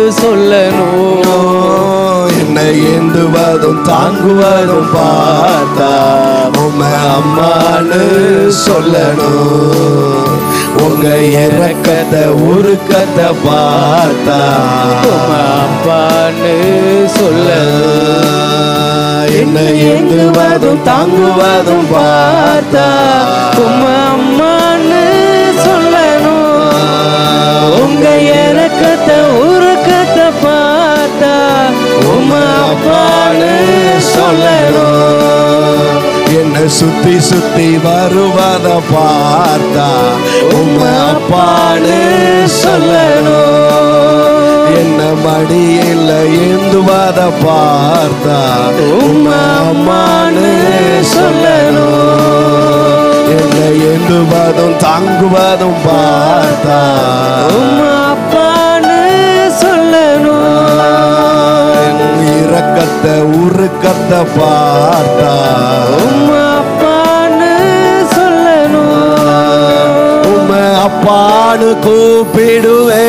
சொல்லணும் என்னை ஏந்துவதும் தாங்குவதும் பார்த்தா உம அம்மான்னு சொல்லணும் உங்க இறக்கத்தை உருக்கத்தை பார்த்தா உம்ம அப்பான்னு சொல்லணும் என்னை ஏந்துவதும் தாங்குவதும் பார்த்தா உம்ம அம்மான்னு சொல்லணும் உங்க இறக்கத்தை உருக்கத்தை பார்த்தா உம்ம அப்பான்னு சொல்லணும் என்ன சுத்தி சுத்தி வருவத பார்த்தா உம்மை அப்பான்னு சொல்லணும் என்ன மடியில் ஏந்துவத பார்த்தா உம்மை அம்மான்னு சொல்லணும் என்ன ஏந்துவதும் தாங்குவதும் பார்த்தா உம்மா அப்பான்னு சொல்லணும் என் இரக்கத்தை உருக்கத்தை பார்த்தா உம்மா அப்பான்னு சொல்லணும் உம்மை அப்பான்னு கூப்பிடுவே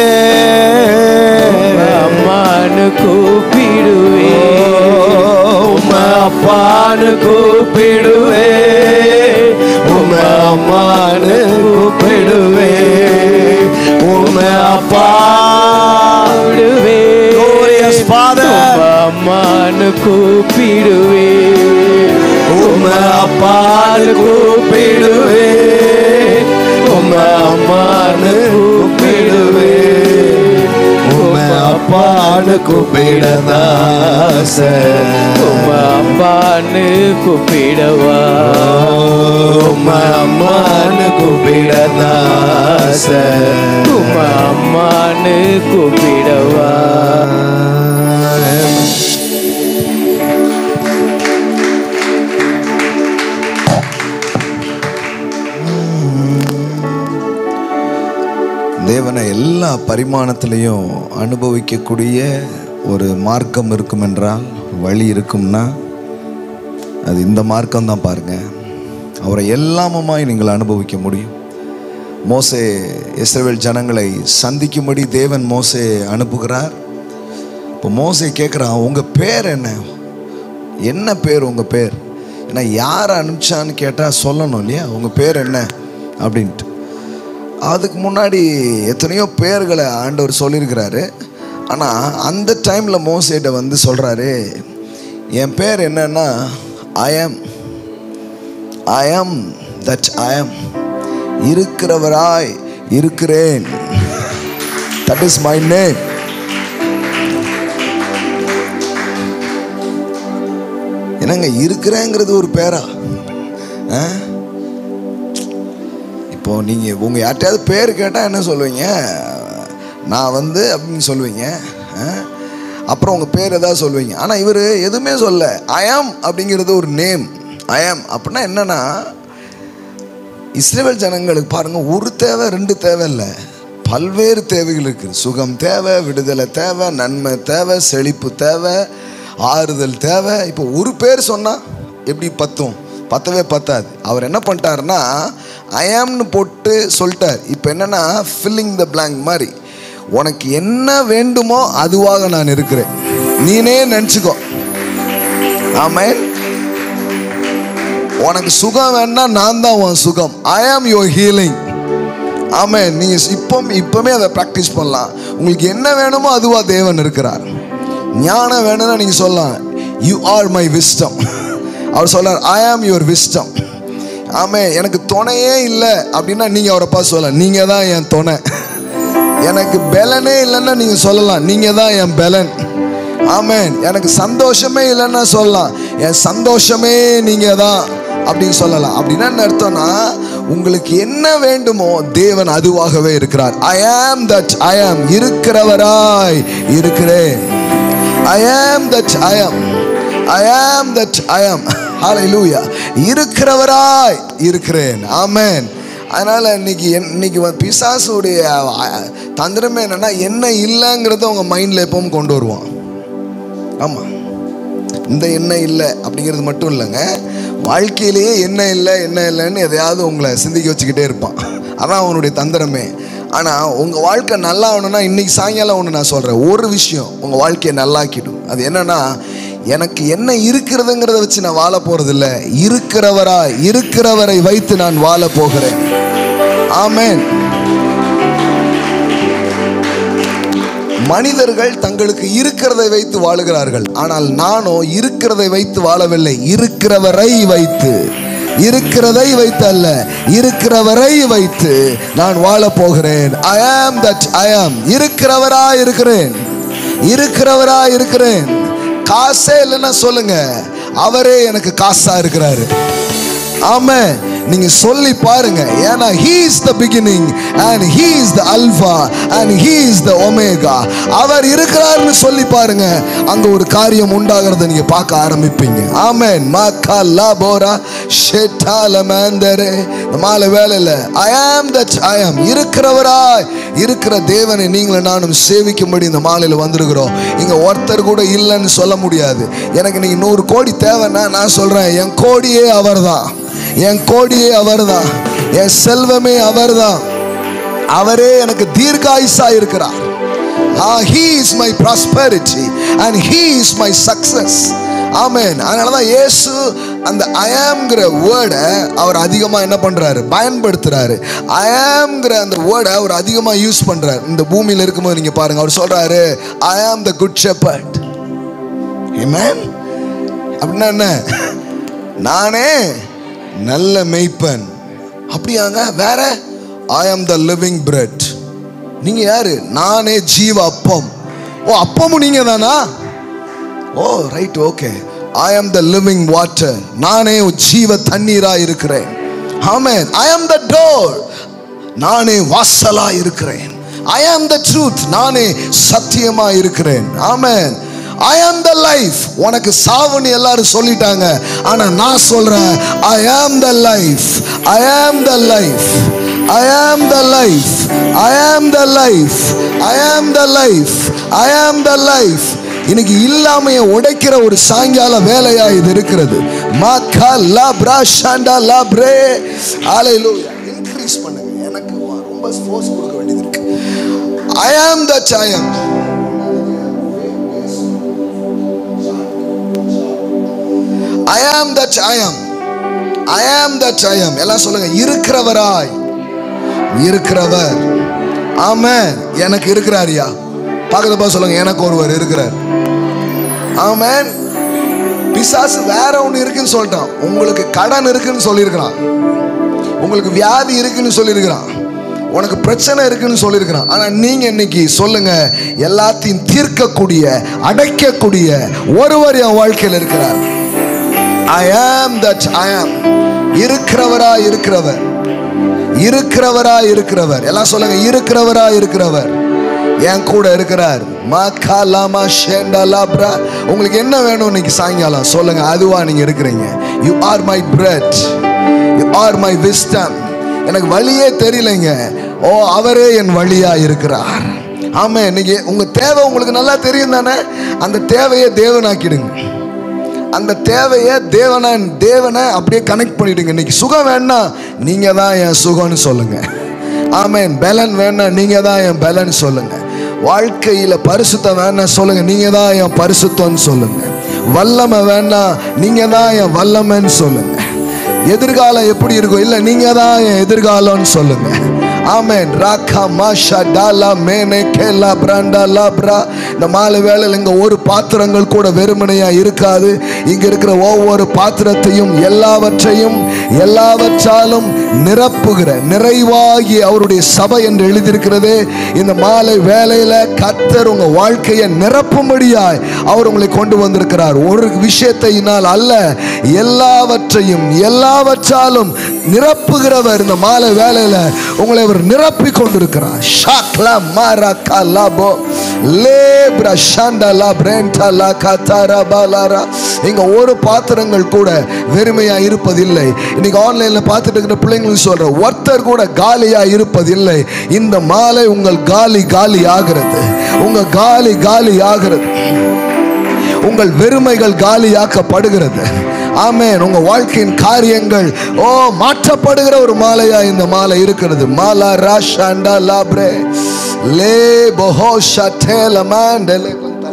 அம்மான்னு கூப்பிடுவே உம்மை அப்பான்னு கூப்பிடுவே உம்மை அம்மான்னு கூப்பிடுவே உம்மை அப்பா கூப்பிடுவே Glorious Father. உம்மா அம்மான்னு கூப்பிடுவே உம்மை அப்பான்னு கூப்பிடுவே உம்மை அம்மான்னு கூப்பிடுவே உம்மை அப்பான்னு கூப்பிடதாச உம்மா அப்பான்னு கூப்பிடவா உம்மை அம்மான்னு கூப்பிடதாச உம்மா அம்மான்னு கூப்பிடவா தேவனை எல்லா பரிமாணத்திலையும் அனுபவிக்கக்கூடிய ஒரு மார்க்கம் இருக்கும் என்றால் வழி இருக்கும்னா அது இந்த மார்க்கம் தான் பாருங்க அவரை எல்லாமுமாய் நீங்கள் அனுபவிக்க முடியும் மோசே இஸ்ரவேல் ஜனங்களை சந்திக்கும்படி தேவன் மோசே அனுப்புகிறார் இப்போ மோசே கேட்குறான் உங்கள் பேர் என்ன என்ன பேர் உங்கள் பேர் ஏன்னா யார் அனுப்பிச்சான்னு கேட்டால் சொல்லணும் இல்லையா உங்கள் பேர் என்ன அப்படின்ட்டு அதுக்கு முன்னாடி எத்தனையோ பேர்களை ஆண்டவர் சொல்லியிருக்கிறாரு ஆனால் அந்த டைமில் மோசேட்ட வந்து சொல்கிறாரு என் பேர் என்னன்னா ஐ ஆம் ஐ ஆம் தட் ஐ ஆம் இருக்கிறவராய் இருக்கிறேன் தட் இஸ் மை நேம் என்னங்க இருக்கிறேங்கிறது ஒரு பேரா ஆ இப்போ நீங்கள் உங்கள் யார்ட்டையாவது பேர் கேட்டால் என்ன சொல்லுவீங்க நான் வந்து அப்படின்னு சொல்லுவீங்க ஆ? அப்புறம் உங்கள் பேர் ஏதாவது சொல்லுவீங்க ஆனால் இவர் எதுவுமே சொல்ல ஐயாம் அப்படிங்கிறது ஒரு நேம் ஐயாம் அப்படின்னா என்னன்னா இஸ்ரேல் ஜனங்களுக்கு பாருங்க ஒரு தேவை ரெண்டு தேவை இல்லை பல்வேறு தேவைகள் இருக்குது சுகம் தேவை விடுதலை தேவை நன்மை தேவை செழிப்பு தேவை ஆறுதல் தேவை இப்போ ஒரு பேர் சொன்னால் எப்படி பத்தும் பத்தவே பத்தாது அவர் என்ன பண்ணிட்டாருன்னா ஐயாம்னு போட்டு சொல்லிட்டார் இப்போ என்னன்னா ஃபில்லிங் த blank மாதிரி உனக்கு என்ன வேண்டுமோ அதுவாக நான் இருக்கிறேன் நீனே நினச்சிக்கோ ஆமென் உனக்கு சுகம் வேணா நான் தான் உன் சுகம் ஐ ஆம் யுவர் ஹீலிங் ஆமாம் நீங்கள் இப்போ இப்போமே அதை ப்ராக்டிஸ் பண்ணலாம் உங்களுக்கு என்ன வேணுமோ அதுவா தேவன் இருக்கிறார் ஞானம் வேணும்னா நீங்கள் சொல்லலாம் யூ ஆர் மை விஸ்டம் அவர் சொல்றார் ஐ ஆம் யுவர் விஸ்டம் ஆமே எனக்கு துணையே இல்லை அப்படின்னா நீங்கள் அவரை பார்த்து சொல்லலாம் நீங்கள் தான் என் துணை எனக்கு பலனே இல்லைன்னா நீங்கள் சொல்லலாம் நீங்கள் தான் என் பலன் ஆமென் எனக்கு சந்தோஷமே இல்லைன்னா சொல்லலாம் என் சந்தோஷமே நீங்கள் தான் அப்படின்னு சொல்லலாம் அப்படின்னா என்ன அர்த்தம்னா உங்களுக்கு என்ன வேண்டுமோ தேவன் அதுவாகவே இருக்கிறார் ஐ ஆம் தட் ஐ ஆம் இருக்கிறவராய் இருக்கிறேன் ஐ ஆம் தட் ஐ ஆம் ஐ ஆம் தட் ஐ ஆம் ஹalleluya இருக்கிறவராய் இருக்கிறேன் ஆமென் அதனால இன்னைக்கு என்- இன்னைக்கு வந்து பிசாசுடைய அஹ், தந்திரமே என்னன்னா என்ன இல்லைங்கிறத உங்க மைண்ட்ல எப்பவும் கொண்டு வருவான் ஆமாம் இந்த எண்ணெய் இல்லை அப்படிங்கிறது மட்டும் இல்லைங்க வாழ்க்கையிலேயே என்ன இல்லை என்ன இல்லைன்னு எதையாவது உங்களை சிந்திக்க வச்சுக்கிட்டே இருப்பான் அதான் அவனுடைய தந்திரமே ஆனால் உங்கள் வாழ்க்கை நல்லா ஆகணும்னா இன்னைக்கு சாயங்காலம் ஒன்று நான் சொல்கிறேன் ஒரு விஷயம் உங்கள் வாழ்க்கையை நல்லாக்கிடும் அது என்னன்னா எனக்கு என்ன இருக்கிறதுங்கிறத வச்சு நான் வாழ போகிறதில்ல இருக்கிறவரா இருக்கிறவரை வைத்து நான் வாழ போகிறேன் ஆமென் மனிதர்கள் தங்களுக்கு இருக்கிறதை வைத்து வாழுகிறார்கள் ஆனால் நானோ இருக்கிறதை வைத்து வாழவில்லை இருக்கிறவரை வைத்து இருக்கிறதை வைத்து அல்ல இருக்கிறவரை வைத்து நான் வாழ போகிறேன் ஐ ஆம் தட் ஐ ஆம் இருக்கிறவரா இருக்கிறேன் இருக்கிறவரா இருக்கிறேன் காசே இல்லைன்னா சொல்லுங்க அவரே எனக்கு காசா இருக்கிறாரு ஆமென் நீங்க சொல்லி பாருங்க ஏன்னா he is the beginning and he is the alpha and he is the omega அவர் இருக்கிறார்னு சொல்லி பாருங்க அங்க ஒரு காரியம் உண்டாகிறத நீங்க பார்க்க ஆரம்பிப்பீங்க ஆமென் மாக்கா லாபோரா ஷெட்டால மேந்தரே மாலை வேலையில் ஐ ஆம் தட் ஐ ஆம் இருக்கிறவராய் இருக்கிற தேவனை நீங்களும் நானும் சேவிக்கும்படி இந்த மாலையில் வந்திருக்கிறோம் இங்க ஒருத்தர் கூட இல்லைன்னு சொல்ல முடியாது எனக்கு இன்னைக்கு நூறு கோடி தேவைன்னா நான் சொல்றேன் என் கோடியே அவர்தான் என் கோடியே அவர்தான் என் செல்வமே அவர்தான் அவரே எனக்கு தீர்காயுசா இருக்கிறார் he is my prosperity and he is my success amen அதனால தான் இயேசு அந்த ஐஆம்ங்கிற வேர்டை அவர் அதிகமாக என்ன பண்ணுறாரு பயன்படுத்துறாரு ஐஆம்ங்கிற அந்த வேர்டை அவர் அதிகமாக யூஸ் பண்ணுறாரு இந்த பூமியில் இருக்கும்போது நீங்கள் பாருங்க அவர் சொல்கிறாரு ஐ ஆம் த குட் ஷெப்பர்ட் Amen அப்படின்னா என்ன நானே நல்ல மெய்ப்பன் அப்படியாங்க வேற ஐ ஆம் த லிவிங் பிரெட் நீங்க யாரு நானே ஜீவ அப்பம் ஓ அப்பமும் நீங்க தானா ஓ ரைட் ஓகே ஐ ஆம் த லிவிங் வாட்டர் நானே ஜீவ தண்ணீரா இருக்கிறேன் ஆமென் ஐ ஆம் த டோர் நானே வாசலா இருக்கிறேன் ஐ ஆம் த ட்ரூத் நானே சத்தியமா இருக்கிறேன் ஆமென் ஐ ஆம் த லைஃப் உனக்கு சாவுன்னு எல்லாரும் சொல்லிட்டாங்க ஆனா நான் சொல்றேன் ஐ ஆம் த லைஃப் ஐ ஆம் த லைஃப் ஐ ஆம் த லைஃப் ஐ ஆம் த லைஃப் ஐ ஆம் த லைஃப் ஐ ஆம் த லைஃப் இன்னைக்கு இல்லாமைய உடைக்கிற ஒரு சாயங்கால வேலையா இது இருக்கிறது மாக்கா லாப்ரா ஷாண்டா லாப்ரே ஹalleluya இன்க்ரீஸ் பண்ணுங்க எனக்கு ரொம்ப ஃபோர்ஸ் கொடுக்க வேண்டியது இருக்கு ஐ ஆம் த சாயம் ஐ ஆம் த சாயம் ஐ ஆம் த சாயம் எல்லாம் சொல்லுங்க இருக்கிறவராய் இருக்கிறவர் ஆமென் எனக்கு இருக்கிறாரியா பக்கத்துல பார்த்து சொல்லுங்க எனக்கு ஒருவர் இருக்கிறார் ஆமென் பிசாசு வேற ஒன்று இருக்குன்னு சொல்லிட்டான் உங்களுக்கு கடன் இருக்குன்னு சொல்லியிருக்கிறான் உங்களுக்கு வியாதி இருக்குன்னு சொல்லியிருக்கிறான் உனக்கு பிரச்சனை இருக்குன்னு சொல்லியிருக்கிறான் ஆனா நீங்க இன்னைக்கு சொல்லுங்க எல்லாத்தையும் தீர்க்கக்கூடிய அடைக்கக்கூடிய ஒருவர் என் வாழ்க்கையில் இருக்கிறார் ஐ ஆம் தட் ஐ ஆம் இருக்கிறவரா இருக்கிறவர் இருக்கிறவரா இருக்கிறவர் எல்லாம் சொல்லுங்க இருக்கிறவரா இருக்கிறவர் என் கூட இருக்கிறார் மாக்கா லாமா ஷேண்டா லாப்ரா உங்களுக்கு என்ன வேணும் இன்னைக்கு சாயங்காலம் சொல்லுங்க அதுவா நீங்க இருக்கிறீங்க you are my bread you are my wisdom எனக்கு வழியே தெரியலைங்க ஓ அவரே என் வழியா இருக்கிறார் ஆமா இன்னைக்கு உங்க தேவை உங்களுக்கு நல்லா தெரியும் தானே அந்த தேவையை தேவனாக்கிடுங்க அந்த தேவையை தேவனை தேவனை அப்படியே கனெக்ட் பண்ணிடுங்க இன்னைக்கு சுகம் வேணா நீங்க தான் என் சுகம்னு சொல்லுங்க ஆமென் பலன் வேணா நீங்க தான் என் பலன் சொல்லுங்க வாழ்க்கையில பரிசுத்தம் வேணா சொல்லுங்க நீங்க தான் என் பரிசுத்தம்னு சொல்லுங்க வல்லமை வேணா நீங்க தான் என் வல்லமைன்னு சொல்லுங்க எதிர்காலம் எப்படி இருக்கும் இல்ல நீங்க தான் என் எதிர்காலம்னு சொல்லுங்க ஆமென் ராக்கா மாஷா டாலா மேனே கேலா பிராண்டா லாப்ரா இந்த மாலை வேளையில் இங்க ஒரு பாத்திரங்கள் கூட வெறுமனையா இருக்காது இங்க இருக்கிற ஒவ்வொரு பாத்திரத்தையும் எல்லாவற்றையும் எல்லாவற்றாலும் நிரப்புகிற நிறைவாகி அவருடைய சபை என்று எழுதியிருக்கிறதே இந்த மாலை வேளையில கர்த்தர் உங்க வாழ்க்கையை நிரப்பும்படியாய் அவர் உங்களை கொண்டு வந்திருக்கிறார் ஒரு விஷயத்தையினால் அல்ல எல்லாவற்றையும் எல்லாவற்றாலும் நிரப்புகிறவர் இந்த மாலை வேளையில உங்களை அவர் நிரப்பி கொண்டிருக்கிறார் ஷாக்லா மாரா கலாபோ லேப்ரா ஷாண்டா லா பிரேண்டா லா கத்தாரா பாலாரா இங்க ஒரு பாத்திரங்கள் கூட வெறுமையா இருப்பதில்லை இன்னைக்கு ஆன்லைன்ல பார்த்துட்டு இருக்கிற பிள்ளைங்களுக்கு சொல்ற ஒருத்தர் கூட காலியா இருப்பதில்லை இந்த மாலை உங்கள் காலி காலி ஆகிறது உங்க காலி காலி ஆகிறது உங்கள் வெறுமைகள் காலியாக்கப்படுகிறது ஆமென் உங்க வாழ்க்கையின் காரியங்கள் ஓ மாற்றப்படுகிற ஒரு மாலையா இந்த மாலை இருக்கிறது மாலா ராஷாண்டா லாப்ரே லே போஹோ ஷட்டேல மாண்டலே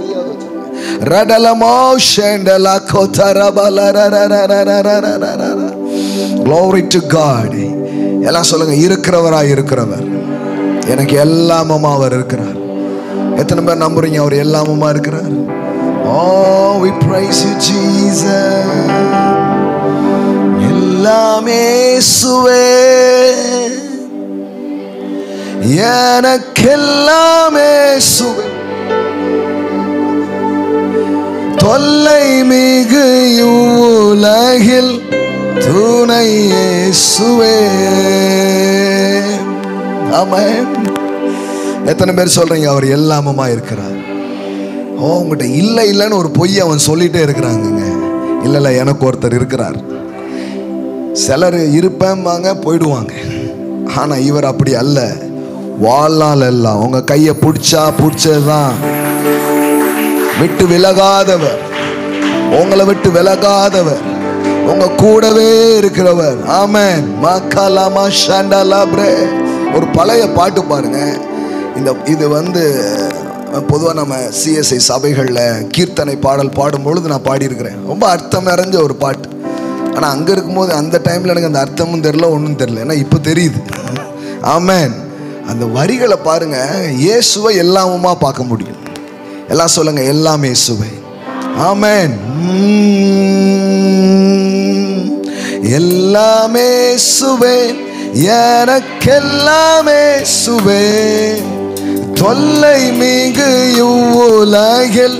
ரடலமோ ஷேண்டலா கோதரபல Glory to God எல்லாம் சொல்லுங்க இருக்கிறவராய் இருக்கிறவர் எனக்கு எல்லாமுமா அவர் இருக்கிறார் எத்தனை பேர் நம்புறீங்க அவர் எல்லாமுமா இருக்கிறார் Oh, we praise you, Jesus. எல்லாமே சுவே எனக்கெல்லாமே சுவே தொல்லை மிகு உலகில் துணை இயேசுவே ஆமென் எத்தனை பேர் சொல்றீங்க அவர் எல்லாமுமா இருக்கிறார் ஓ உங்கள்கிட்ட இல்லை இல்லைன்னு ஒரு பொய் அவன் சொல்லிட்டே இருக்கிறாங்கங்க இல்லை இல்லை எனக்கு ஒருத்தர் இருக்கிறார் சிலர் இருப்பேம்பாங்க போயிடுவாங்க ஆனால் இவர் அப்படி அல்ல வாழ்நாள் எல்லாம் உங்க கையை பிடிச்சா பிடிச்சதுதான் விட்டு விலகாதவர் உங்களை விட்டு விலகாதவர் உங்க கூடவே இருக்கிறவர் ஆமென் மக்கலாமா ஷண்டலாப்ரே ஒரு பழைய பாட்டு பாருங்க இந்த இது வந்து பொதுவாக நம்ம சிஎஸ்ஐ சபைகளில் கீர்த்தனை பாடல் பாடும் பொழுது நான் பாடியிருக்கிறேன் ரொம்ப அர்த்தம் நிறைஞ்ச ஒரு பாட்டு ஆனால் அங்கே இருக்கும்போது அந்த டைமில் எனக்கு அந்த அர்த்தமும் தெரில ஒன்றும் தெரில ஏன்னா இப்போ தெரியுது ஆமென் அந்த வரிகளை பாருங்க இயேசுவை எல்லாமுமா பார்க்க முடியும் எல்லாம் சொல்லுங்க எல்லாம் இயேசுவை ஆமென் உம். எல்லாமே சுவே எனக்கெல்லாமே சுவே தொல்லை மிகு இவ்வுலகில்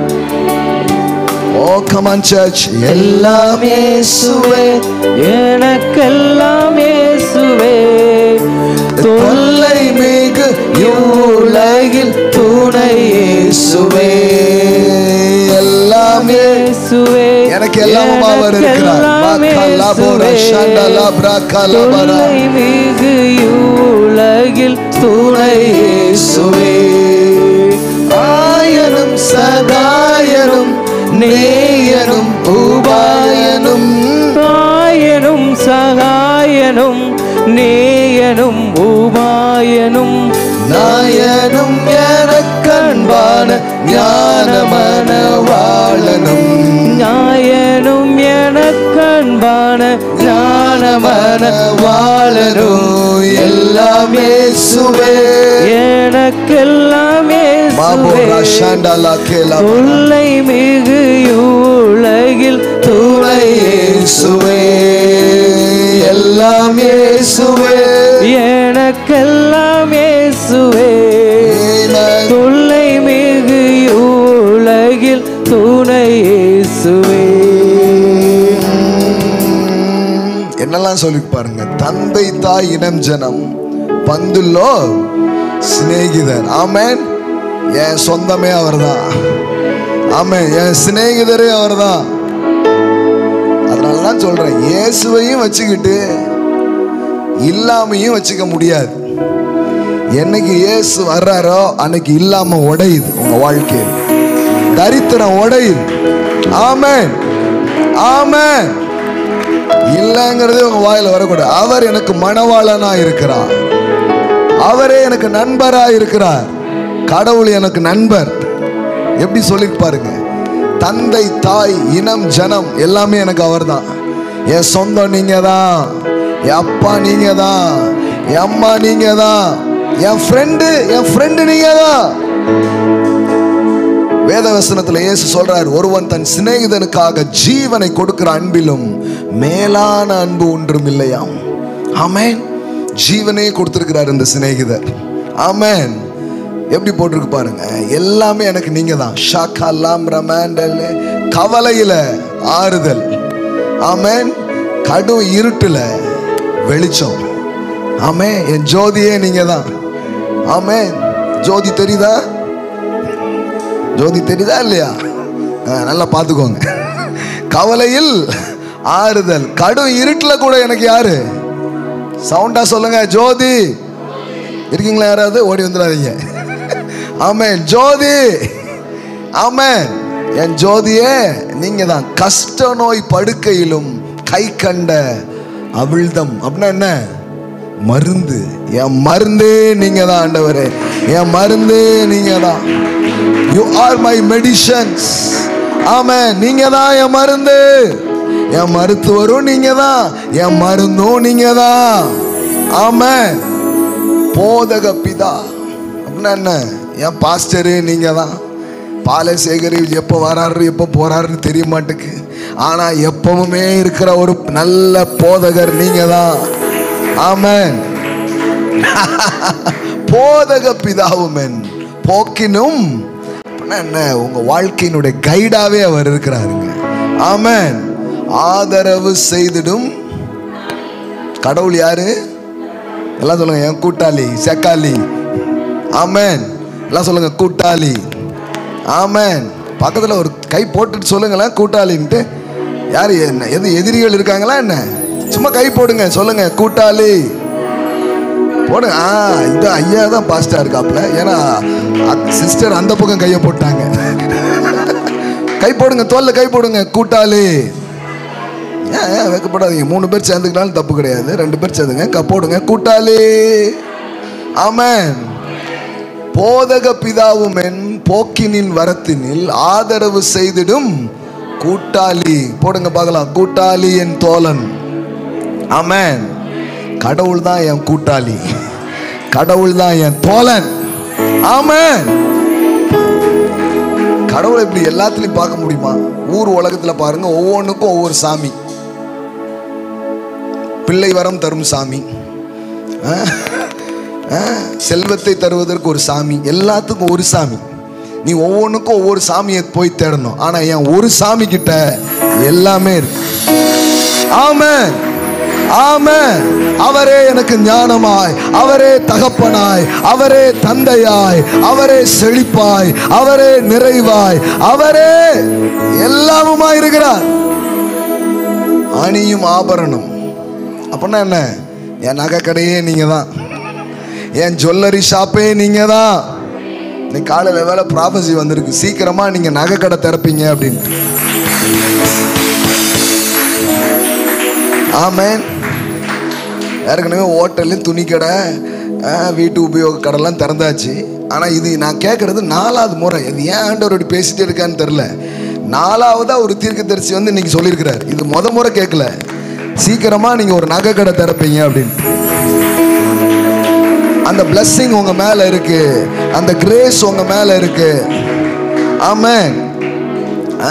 ஓ கமான் சர்ச் எல்லாமே சுவே எனக்கெல்லாம் இயேசுவே தொல்லை மிகு இவ்வுலகில் துணை இயேசுவே எல்லாமே இயேசுவே எனக்கு எல்லாமும் அவர் இருக்கிறார் மக்கலாபோர ஷண்டலாப்ராகலபரா. தொல்லை மிகு உலகில் துணை இயேசுவே ஆயனும் சகாயனும் நேயனும் உபாயனும் தாயனும் சகாயனும் நேயனும் உபாயனும் நாயனும் எனக்கன்பான ஞானமன வாழனும் ஞாயனும் எனக்கன்பான ஞானமன வாழரும் எல்லாமே சுவே எனக்கெல்லாம் பாபோரா இயேசுவே ஷண்டலா கேலா தொல்லை மிகு உலகில் துணை இயேசுவே எல்லாம் இயேசுவே எனக்கெல்லாம் இயேசுவே Amen. தொல்லை மிகு உலகில் துணை இயேசுவே என்னெல்லாம் சொல்லி பாருங்க தந்தை தாய் இனம் ஜனம் பந்துல்லோ சிநேகிதர் ஆமென் என் சொந்தமே அவர்தான் ஆமென் என் சிநேகிதரே அவர்தான் அதனால தான் சொல்றேன் இயேசுவையும் வச்சுக்கிட்டு இல்லாமையும் வச்சுக்க முடியாது என்னைக்கு இயேசு வர்றாரோ அன்னைக்கு இல்லாம உடையுது உங்க வாழ்க்கையில் தரித்திரம் உடையுது ஆமென் ஆமென் இல்லைங்கிறதே உங்க வாயில வரக்கூடாது அவர் எனக்கு மணவாளனா இருக்கிறார் அவரே எனக்கு நண்பரா இருக்கிறார் கடவுள் எனக்கு நண்பர் எப்படி சொல்லி பாருங்க தந்தை தாய் இனம் ஜனம் எல்லாமே எனக்கு அவர்தான் என் சொந்தம் நீங்க தான் என் அப்பா நீங்க தான் என் அம்மா நீங்க தான் என் ஃப்ரெண்டு என் ஃப்ரெண்டு நீங்க தான் வேதவசனத்துல இயேசு சொல்றார் ஒருவன் தன் சிநேகிதனுக்காக ஜீவனை கொடுக்கிற அன்பிலும் மேலான அன்பு ஒன்றும் இல்லையாம் ஆமென் ஜீவனே கொடுத்திருக்கிறார் இந்த சிநேகிதர் ஆமென் எப்படி போட்டிருக்கு பாருங்க எல்லாமே எனக்கு நீங்க தான் ஷாக்கா லாம் ரமாண்டல் கவலையில ஆறுதல் ஆமென் கடும் இருட்டுல வெளிச்சம் ஆமே என் ஜோதியே நீங்க தான் ஆமென் ஜோதி தெரியுதா ஜோதி தெரியுதா இல்லையா ஆ, நல்லா பார்த்துக்கோங்க கவலையில் ஆறுதல் கடும் இருட்டில் கூட எனக்கு யாரு சவுண்டா சொல்லுங்க ஜோதி இருக்கீங்களா யாராவது ஓடி வந்துடாதீங்க ஆமென் ஜோதி ஆமென் என் ஜோதியே நீங்க தான் கஷ்ட நோய் படுக்கையிலும் கை கண்ட அவிழ்தம் அப்படின்னா என்ன மருந்து என் மருந்தே நீங்க தான் ஆண்டவரே என் மருந்தே நீங்க தான் யூ ஆர் மை மெடிசன்ஸ் ஆமே நீங்க தான் என் மருந்து என் மருத்துவரும் நீங்க தான் என் மருந்தும் நீங்க தான் ஆமே போதக பிதா அப்படின்னா என்ன என் பாஸ்டரு நீங்க தான் பாலசேகர் எப்போ வராரு எப்போ போறாருன்னு தெரிய மாட்டேக்கு ஆனா எப்பவுமே இருக்கிற ஒரு நல்ல போதகர் நீங்க தான் ஆமென் போதக பிதாவுமென் போக்கினும் அப்படின்னா என்ன உங்க வாழ்க்கையினுடைய கைடாவே அவர் இருக்கிறாருங்க ஆமென் ஆதரவு செய்திடும் கடவுள் யாரு எல்லாம் சொல்லுங்க என் கூட்டாளி செக்காளி ஆமென் எல்லாம் சொல்லுங்க கூட்டாளி ஆமென் பக்கத்துல ஒரு கை போட்டுட்டு சொல்லுங்களேன் கூட்டாளின்ட்டு யார் என்ன எது எதிரிகள் இருக்காங்களா என்ன சும்மா கை போடுங்க சொல்லுங்க கூட்டாளி போடுங்க ஆ இது ஐயா தான் பாஸ்டா இருக்காப்ல ஏன்னா சிஸ்டர் அந்த பக்கம் கையை போட்டாங்க கை போடுங்க தோல்ல கை போடுங்க கூட்டாளி ஏன் ஏன் வைக்கப்படாதீங்க மூணு பேர் சேர்ந்துக்கிட்டாலும் தப்பு கிடையாது ரெண்டு பேர் சேர்ந்துங்க க போடுங்க கூட்டாளி ஆமென் போதக பிதாவும் என் போக்கினின் வரத்தினில் ஆதரவு செய்திடும் கூட்டாளி போடுங்க பார்க்கலாம் கூட்டாளி என் தோழன் ஆமென் கடவுள் தான் என் கூட்டாளி கடவுள் தான் என் தோழன் ஆமென் கடவுளை இப்படி எல்லாத்துலயும் பார்க்க முடியுமா ஊர் உலகத்துல பாருங்க ஒவ்வொன்றுக்கும் ஒவ்வொரு சாமி பிள்ளை வரம் தரும் சாமி ஆ? ஆ? செல்வத்தை தருவதற்கு ஒரு சாமி எல்லாத்துக்கும் ஒரு சாமி நீ ஒவ்வொன்றுக்கும் ஒவ்வொரு சாமியை போய் தேடணும் ஆனா என் ஒரு சாமி கிட்ட எல்லாமே இருக்கு ஆமென் ஆமென் அவரே எனக்கு ஞானமாய் அவரே தகப்பனாய் அவரே தந்தையாய் அவரே செழிப்பாய் அவரே நிறைவாய் அவரே எல்லாமுமாய் இருக்கிறார் அணியும் ஆபரணம் அப்படின்னா என்ன என் நகை கடையே நீங்க தான் என் ஜுவல்லரி ஷாப்பே நீங்க தான் இன்னைக்கு காலையில் வேலை ப்ராபசி வந்திருக்கு சீக்கிரமா நீங்க நகை கடை திறப்பீங்க அப்படின்ட்டு ஆமென் ஏற்கனவே ஹோட்டலு துணி கடை அஹ், வீட்டு உபயோக கடைலாம் திறந்தாச்சு ஆனால் இது நான் கேட்குறது நாலாவது முறை இது ஏன் ஆண்டவர் இப்படி பேசிட்டே இருக்கான்னு தெரில நாலாவதா ஒரு தீர்க்கதரிசி வந்து இன்னைக்கு சொல்லியிருக்கிறார் இது முத முறை கேட்கல சீக்கிரமா நீங்க ஒரு நகை கடை திறப்பீங்க அப்படின்னு அந்த blessing உங்க மேல இருக்கு அந்த கிரேஸ் உங்க மேல இருக்கு ஆமென் ஆ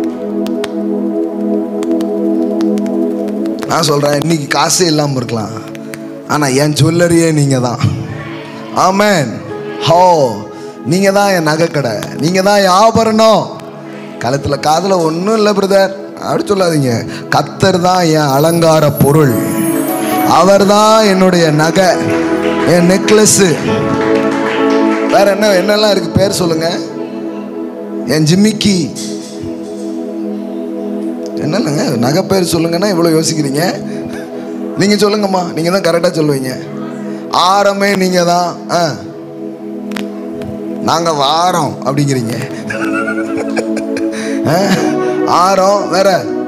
நான் சொல்கிறேன் இன்னைக்கு காசே இல்லாமல் இருக்கலாம் ஆனால் என் ஜுவல்லரியே நீங்கள் தான் ஆமென் ஹோ நீங்கள் தான் என் நகைக்கடை நீங்கள் தான் என் ஆபரணம் கழுத்தில் காதில் ஒன்றும் இல்லை பிரதர் அப்படி சொல்லாதீங்க கத்தர் தான் என் அலங்கார பொருள் அவர் தான் என்னுடைய நகை என் நெக்லஸ்ஸு வேற என்ன என்னெல்லாம் இருக்கு பேர் சொல்லுங்க என் ஜிம்மிக்கி என்னங்க நகை பேர் சொல்லுங்கன்னா இவ்வளோ யோசிக்கிறீங்க நீங்க சொல்லுங்கம்மா நீங்க தான் கரெக்டாக சொல்லுவீங்க ஆரமே நீங்க தான் ஆ நாங்க வாரம் அப்படிங்கிறீங்க ஆ, ஆரம் வேற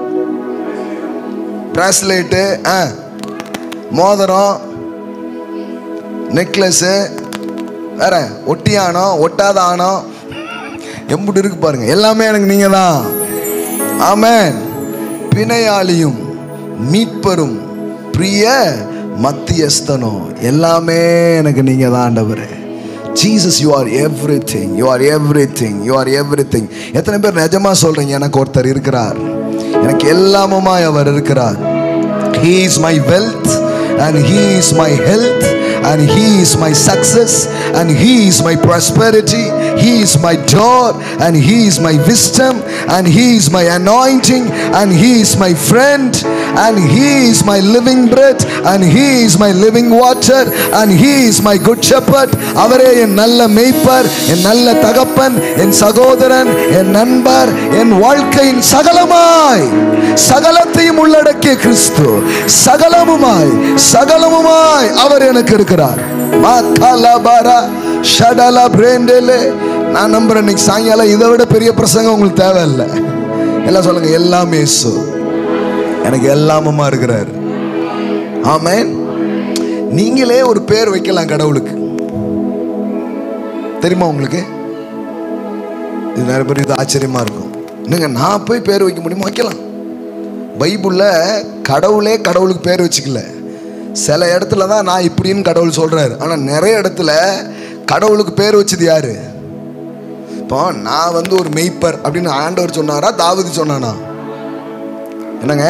பிராஸ்லேட்டு ஆ மோதிரம் நெக்லஸ்ஸு வேற ஒட்டியானம் ஒட்டாத ஆனம் எம்புட்டு இருக்கு பாருங்க எல்லாமே எனக்கு நீங்க தான் ஆமென் பிணையாளியும் மீட்பரும் பிரிய மத்தியஸ்தனும் எல்லாமே எனக்கு நீங்க தான் ஆண்டவரே Jesus you are everything you are everything you are everything எத்தனை பேர் நிஜமா சொல்றீங்க எனக்கு ஒருத்தர் இருக்கிறார் எனக்கு எல்லாமுமாய் அவர் இருக்கிறார் He is my wealth and He is my health and He is my success and He is my prosperity. He is my door and He is my wisdom and He is my anointing and He is my friend and He is my living bread and He is my living water and He is my good shepherd. அவரே என் நல்ல மேய்ப்பர் என் நல்ல தகப்பன் என் சகோதரன் என் நண்பர் என் வாழ்க்கையின் சகலமாய் சகலத்தையும் உள்ளடக்கிய கிறிஸ்து சகலமுமாய் சகலமுமாய் அவர் எனக்கு இருக்கிறார் மாகலபரா ஷடல பிரேண்டேலே நான் நம்புறேன் இன்னைக்கு சாயங்காலம் இதை விட பெரிய பிரசங்கம் உங்களுக்கு தேவையில்லை எல்லாம் சொல்லுங்க எல்லாமே இயேசு எனக்கு எல்லாமுமா இருக்கிறார் ஆமென் நீங்களே ஒரு பேர் வைக்கலாம் கடவுளுக்கு தெரியுமா உங்களுக்கு இது நிறைய பேர் இது ஆச்சரியமா இருக்கும் என்னங்க நான் போய் பேர் வைக்க முடியுமா வைக்கலாம் பைபிளில் கடவுளே கடவுளுக்கு பேர் வச்சுக்கல சில இடத்துல தான் நான் இப்படின்னு கடவுள் சொல்றாரு ஆனால் நிறைய இடத்துல கடவுளுக்கு பேர் வச்சது யாரு இப்போ நான் வந்து ஒரு மெய்ப்பர் அப்படின்னு ஆண்டவர் சொன்னாரா தாவீது சொன்னானா என்னங்க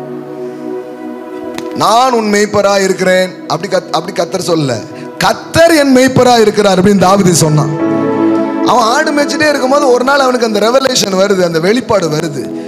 நான் உன் மெய்ப்பரா இருக்கிறேன் அப்படி கத் அப்படி கத்தர் சொல்லல கத்தர் என் மெய்ப்பரா இருக்கிறார் அப்படின்னு தாவீது சொன்னான் அவன் ஆடு மேய்ச்சிட்டே இருக்கும்போது ஒரு நாள் அவனுக்கு அந்த ரெவலேஷன் வருது அந்த வெளிப்பாடு வருது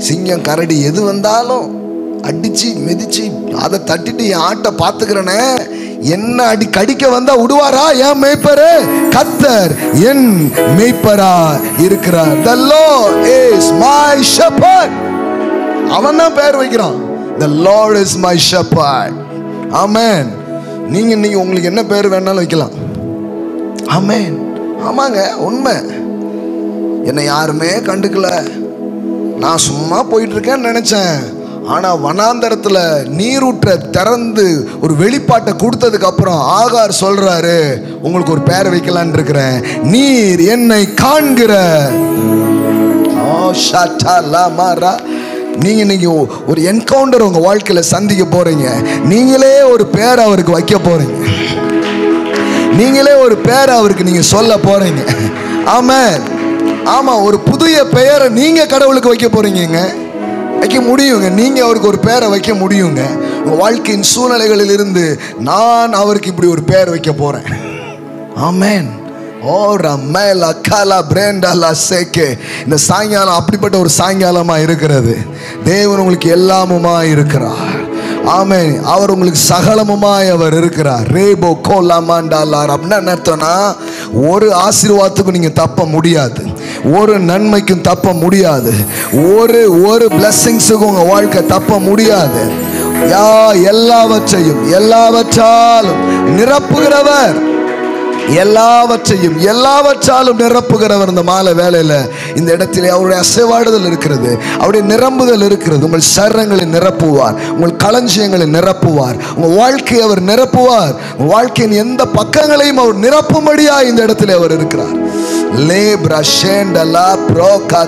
சிங்கம் கரடி எது வந்தாலும் அடிச்சு மிதிச்சு அதை தட்டிட்டு என் ஆட்டை பார்த்துக்கிறனே என்ன அடி கடிக்க வந்தா விடுவாரா என் மேய்ப்பரு கத்தர் என் மேய்ப்பரா இருக்கிறார் the lord is my shepherd அவன் தான் பேர் வைக்கிறான் the lord is my shepherd amen நீங்க நீங்க உங்களுக்கு என்ன பேர் வேணாலும் வைக்கலாம் ஆமென் ஆமாங்க உண்மை என்னை யாருமே கண்டுக்கல நான் சும்மா போயிட்டு இருக்கேன்னு நினைச்சேன் ஆனா வனாந்தரத்துல நீரூற்ற திறந்து ஒரு வெளிப்பாட்டை கொடுத்ததுக்கு அப்புறம் ஆகார் சொல்றாரு உங்களுக்கு ஒரு பேரை வைக்கலான்னு இருக்கிறேன் நீர் என்னை காண்கிற ஓ, ஷாட்டா லாமாரா. நீங்க இன்னைக்கு ஒ- ஒரு என்கவுண்டர் உங்க வாழ்க்கையில சந்திக்க போறீங்க நீங்களே ஒரு பேரை அவருக்கு வைக்க போறீங்க நீங்களே ஒரு பேரை அவருக்கு நீங்க சொல்ல போறீங்க ஆமா ஆமா ஒரு புதிய பெயரை நீங்க கடவுளுக்கு வைக்க போறீங்கங்க வைக்க முடியுங்க நீங்க அவருக்கு ஒரு பேரை வைக்க முடியுங்க உங்க வாழ்க்கையின் சூழ்நிலைகளில் இருந்து நான் அவருக்கு இப்படி ஒரு பேர் வைக்க போறேன் ஆமென் ஓ ரமேல அக்காலா பிரேண்டாலா சேக்கே இந்த சாயங்காலம் அப்படிப்பட்ட ஒரு சாயங்காலமா இருக்கிறது தேவன் உங்களுக்கு எல்லாமுமா இருக்கிறார் ஆமென் அவர் உங்களுக்கு சகலமுமாய் அவர் இருக்கிறார் ரேபோ கோலா மாண்டாலார் அப்படின்னா என்ன அர்த்தம்னா ஒரு ஆசீர்வாதத்துக்கும் நீங்க தப்ப முடியாது ஒரு நன்மைக்கும் தப்ப முடியாது ஒரு ஒரு பிளஸ்ஸிங்ஸுக்கும் உங்க வாழ்க்கை தப்ப முடியாது யா எல்லாவற்றையும் எல்லாவற்றாலும் நிரப்புகிறவர் எல்லாவற்றையும் எல்லாவற்றாலும் நிரப்புகிறவர் இந்த மாலை வேலையில இந்த இடத்திலே அவருடைய அசைவாடுதல் இருக்கிறது அவருடைய நிரம்புதல் இருக்கிறது உங்கள் சரங்களை நிரப்புவார் உங்கள் களஞ்சியங்களை நிரப்புவார் உங்கள் வாழ்க்கையை அவர் நிரப்புவார் உங்கள் வாழ்க்கையின் எந்த பக்கங்களையும் அவர் நிரப்பும்படியா இந்த இடத்திலே அவர் இருக்கிறார் லே பிரஷேண்டலா ப்ரோ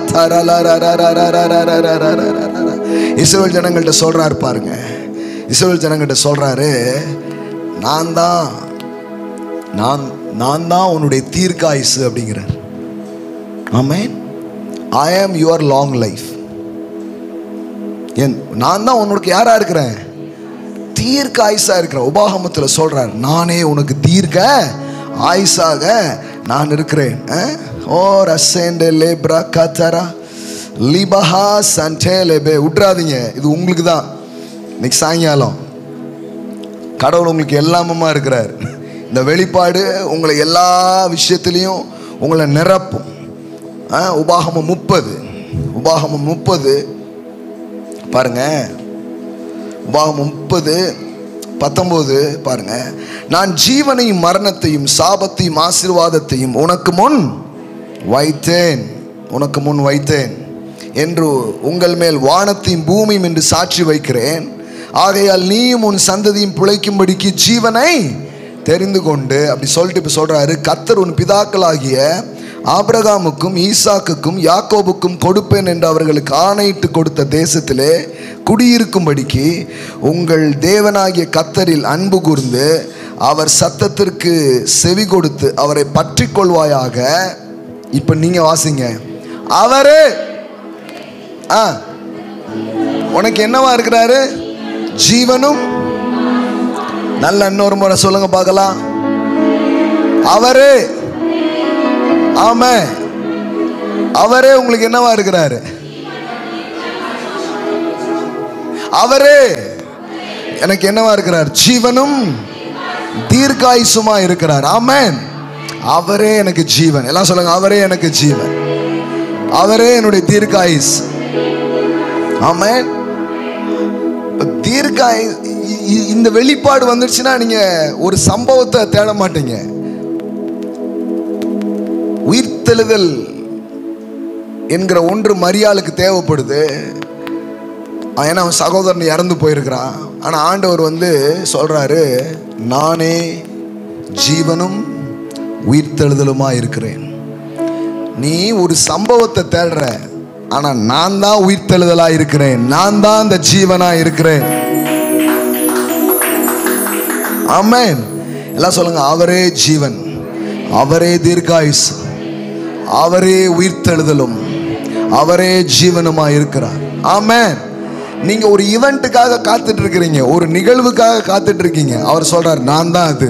இஸ்ரேல் ஜனங்கள்ட்ட சொல்றாரு பாருங்க இஸ்ரேல் ஜனங்கள்ட்ட சொல்றாரு நான் தான் நான் நான் தான் உன்னுடைய தீர்க்காயுசு அப்படிங்கிறார் ஆமென் I am your long life என் நான் தான் உனக்கு யாரா இருக்கிறேன் தீர்க்க ஆயுசா இருக்கிறேன் உபாகமத்தில் சொல்றார் நானே உனக்கு தீர்க்க ஆயுசாக நான் இருக்கிறேன் அஹ்? ஓ ரசேண்டே லேப்ரா கத்தரா லிபஹா சண்டே லேபே விட்றாதீங்க இது உங்களுக்கு தான் இன்னைக்கு சாயங்காலம் கடவுள் உங்களுக்கு எல்லாமுமா இருக்கிறார் இந்த வெளிப்பாடு உங்களை எல்லா விஷயத்திலையும் உங்களை நிரப்பும் ஆ, உபாகமம் முப்பது உபாகமம் முப்பது பாருங்க உபாகமம் முப்பது பத்தொன்பது பாருங்க நான் ஜீவனையும் மரணத்தையும் சாபத்தையும் ஆசீர்வாதத்தையும் உனக்கு முன் வைத்தேன் உனக்கு முன் வைத்தேன் என்று உங்கள் மேல் வானத்தையும் பூமியும் என்று சாட்சி வைக்கிறேன் ஆகையால் நீயும் உன் சந்ததியும் பிழைக்கும்படிக்கு ஜீவனை தெரிந்து கொண்டு அப்படி சொல்லிட்டு இப்போ சொல்றாரு கத்தர் உன் பிதாக்களாகிய ஆபிரகாமுக்கும் ஈசாக்குக்கும் யாக்கோபுக்கும் கொடுப்பேன் என்று அவர்களுக்கு ஆணையிட்டு கொடுத்த தேசத்திலே குடியிருக்கும்படிக்கு உங்கள் தேவனாகிய கத்தரில் அன்பு கூர்ந்து அவர் சத்தத்திற்கு செவி கொடுத்து அவரை பற்றி கொள்வாயாக இப்போ நீங்க வாசிங்க அவரே ஆ உனக்கு என்னவா இருக்கிறாரு ஜீவனும் நல்ல இன்னொரு முறை சொல்லுங்க பார்க்கலாம் அவரே ஆமே அவரே உங்களுக்கு என்னவா இருக்கிறாரு அவரே எனக்கு என்னவா இருக்கிறார் ஜீவனும் தீர்க்காயுசுமா இருக்கிறார் ஆமென் அவரே எனக்கு ஜீவன் எல்லாம் சொல்லுங்க அவரே எனக்கு ஜீவன் அவரே என்னுடைய தீர்க்காயுஸ் ஆமென் இப்ப தீர்க்காயு இ- இ- இந்த வெளிப்பாடு வந்துடுச்சுன்னா நீங்க ஒரு சம்பவத்தை தேட மாட்டீங்க உயிர்த்தெழுதல் என்கிற ஒன்று மரியாளுக்கு தேவைப்படுது ஏன்னா அவன் சகோதரன் இறந்து போயிருக்கிறான் ஆனால் ஆண்டவர் வந்து சொல்றாரு நானே ஜீவனும் உயிர்த்தெழுதலுமா இருக்கிறேன் நீ ஒரு சம்பவத்தை தேடுற ஆனா நான் தான் உயிர்த்தெழுதலா இருக்கிறேன் நான் தான் அந்த ஜீவனா இருக்கிறேன் ஆமென் எல்லாம் சொல்லுங்க அவரே ஜீவன் அவரே தீர்காயுஸ் அவரே உயிர்த்தெழுதலும் அவரே ஜீவனுமா இருக்கிறார் ஆமென் நீங்க ஒரு ஈவெண்ட்டுக்காக காத்துட்டு இருக்கிறீங்க ஒரு நிகழ்வுக்காக காத்துட்டு இருக்கீங்க அவர் சொல்றார் நான் தான் அது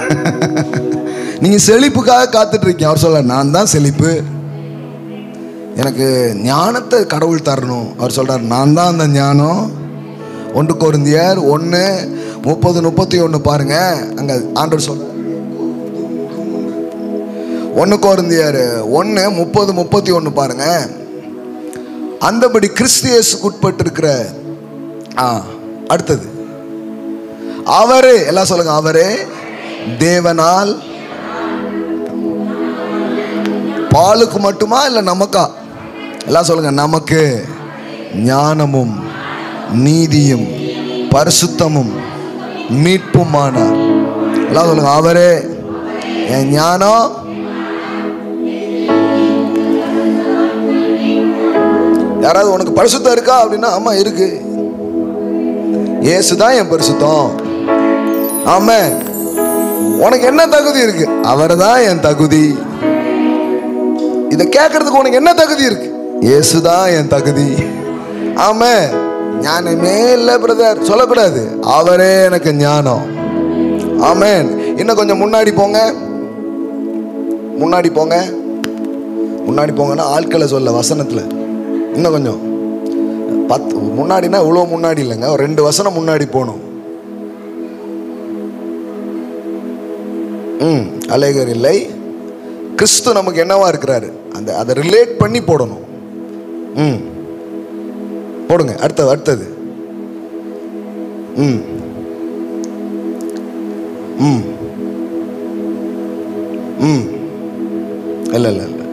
நீங்க செழிப்புக்காக காத்துட்டு இருக்கீங்க அவர் சொல்றார் நான் தான் செழிப்பு எனக்கு ஞானத்தை கடவுள் தரணும் அவர் சொல்றார் நான் தான் அந்த ஞானம் ஒன்று கொருந்தியர் ஒன்று முப்பது முப்பத்தி ஒன்று பாருங்க அங்க ஆண்டவர் சொல்றார் ஒன்று கோருந்தியார் ஒன்று முப்பது முப்பத்தி ஒன்று பாருங்க அந்தபடி கிறிஸ்தியஸுக்கு உட்பட்டிருக்கிற ஆ அடுத்தது அவரே எல்லாம் சொல்லுங்க அவரே தேவனால் பாலுக்கு மட்டுமா இல்லை நமக்கா எல்லாம் சொல்லுங்க நமக்கு ஞானமும் நீதியும் பரிசுத்தமும் மீட்புமானார் எல்லாம் சொல்லுங்க அவரே என் ஞானம் யாராவது உனக்கு பரிசுத்தம் இருக்கா அப்படின்னா ஆமா இருக்கு இயேசுதான் என் பரிசுத்தம் ஆமா உனக்கு என்ன தகுதி இருக்கு அவர்தான் என் தகுதி இதை கேட்கறதுக்கு உனக்கு என்ன தகுதி இருக்கு இயேசுதான் என் தகுதி ஆமா ஞானமே இல்லை பிரதர் சொல்லக்கூடாது அவரே எனக்கு ஞானம் ஆமென் இன்னும் கொஞ்சம் முன்னாடி போங்க முன்னாடி போங்க முன்னாடி போங்கன்னா ஆட்களை சொல்ல வசனத்துல இன்னும் கொஞ்சம் பத்து முன்னாடினா இவ்வளோ முன்னாடி இல்லைங்க ஒரு ரெண்டு வசனம் முன்னாடி போகணும் ம் அலேகர் இல்லை கிறிஸ்து நமக்கு என்னவா இருக்கிறாரு அந்த அதை ரிலேட் பண்ணி போடணும் ம் போடுங்க அடுத்தது அடுத்தது ம் ம் ம் இல்லை இல்லை இல்லை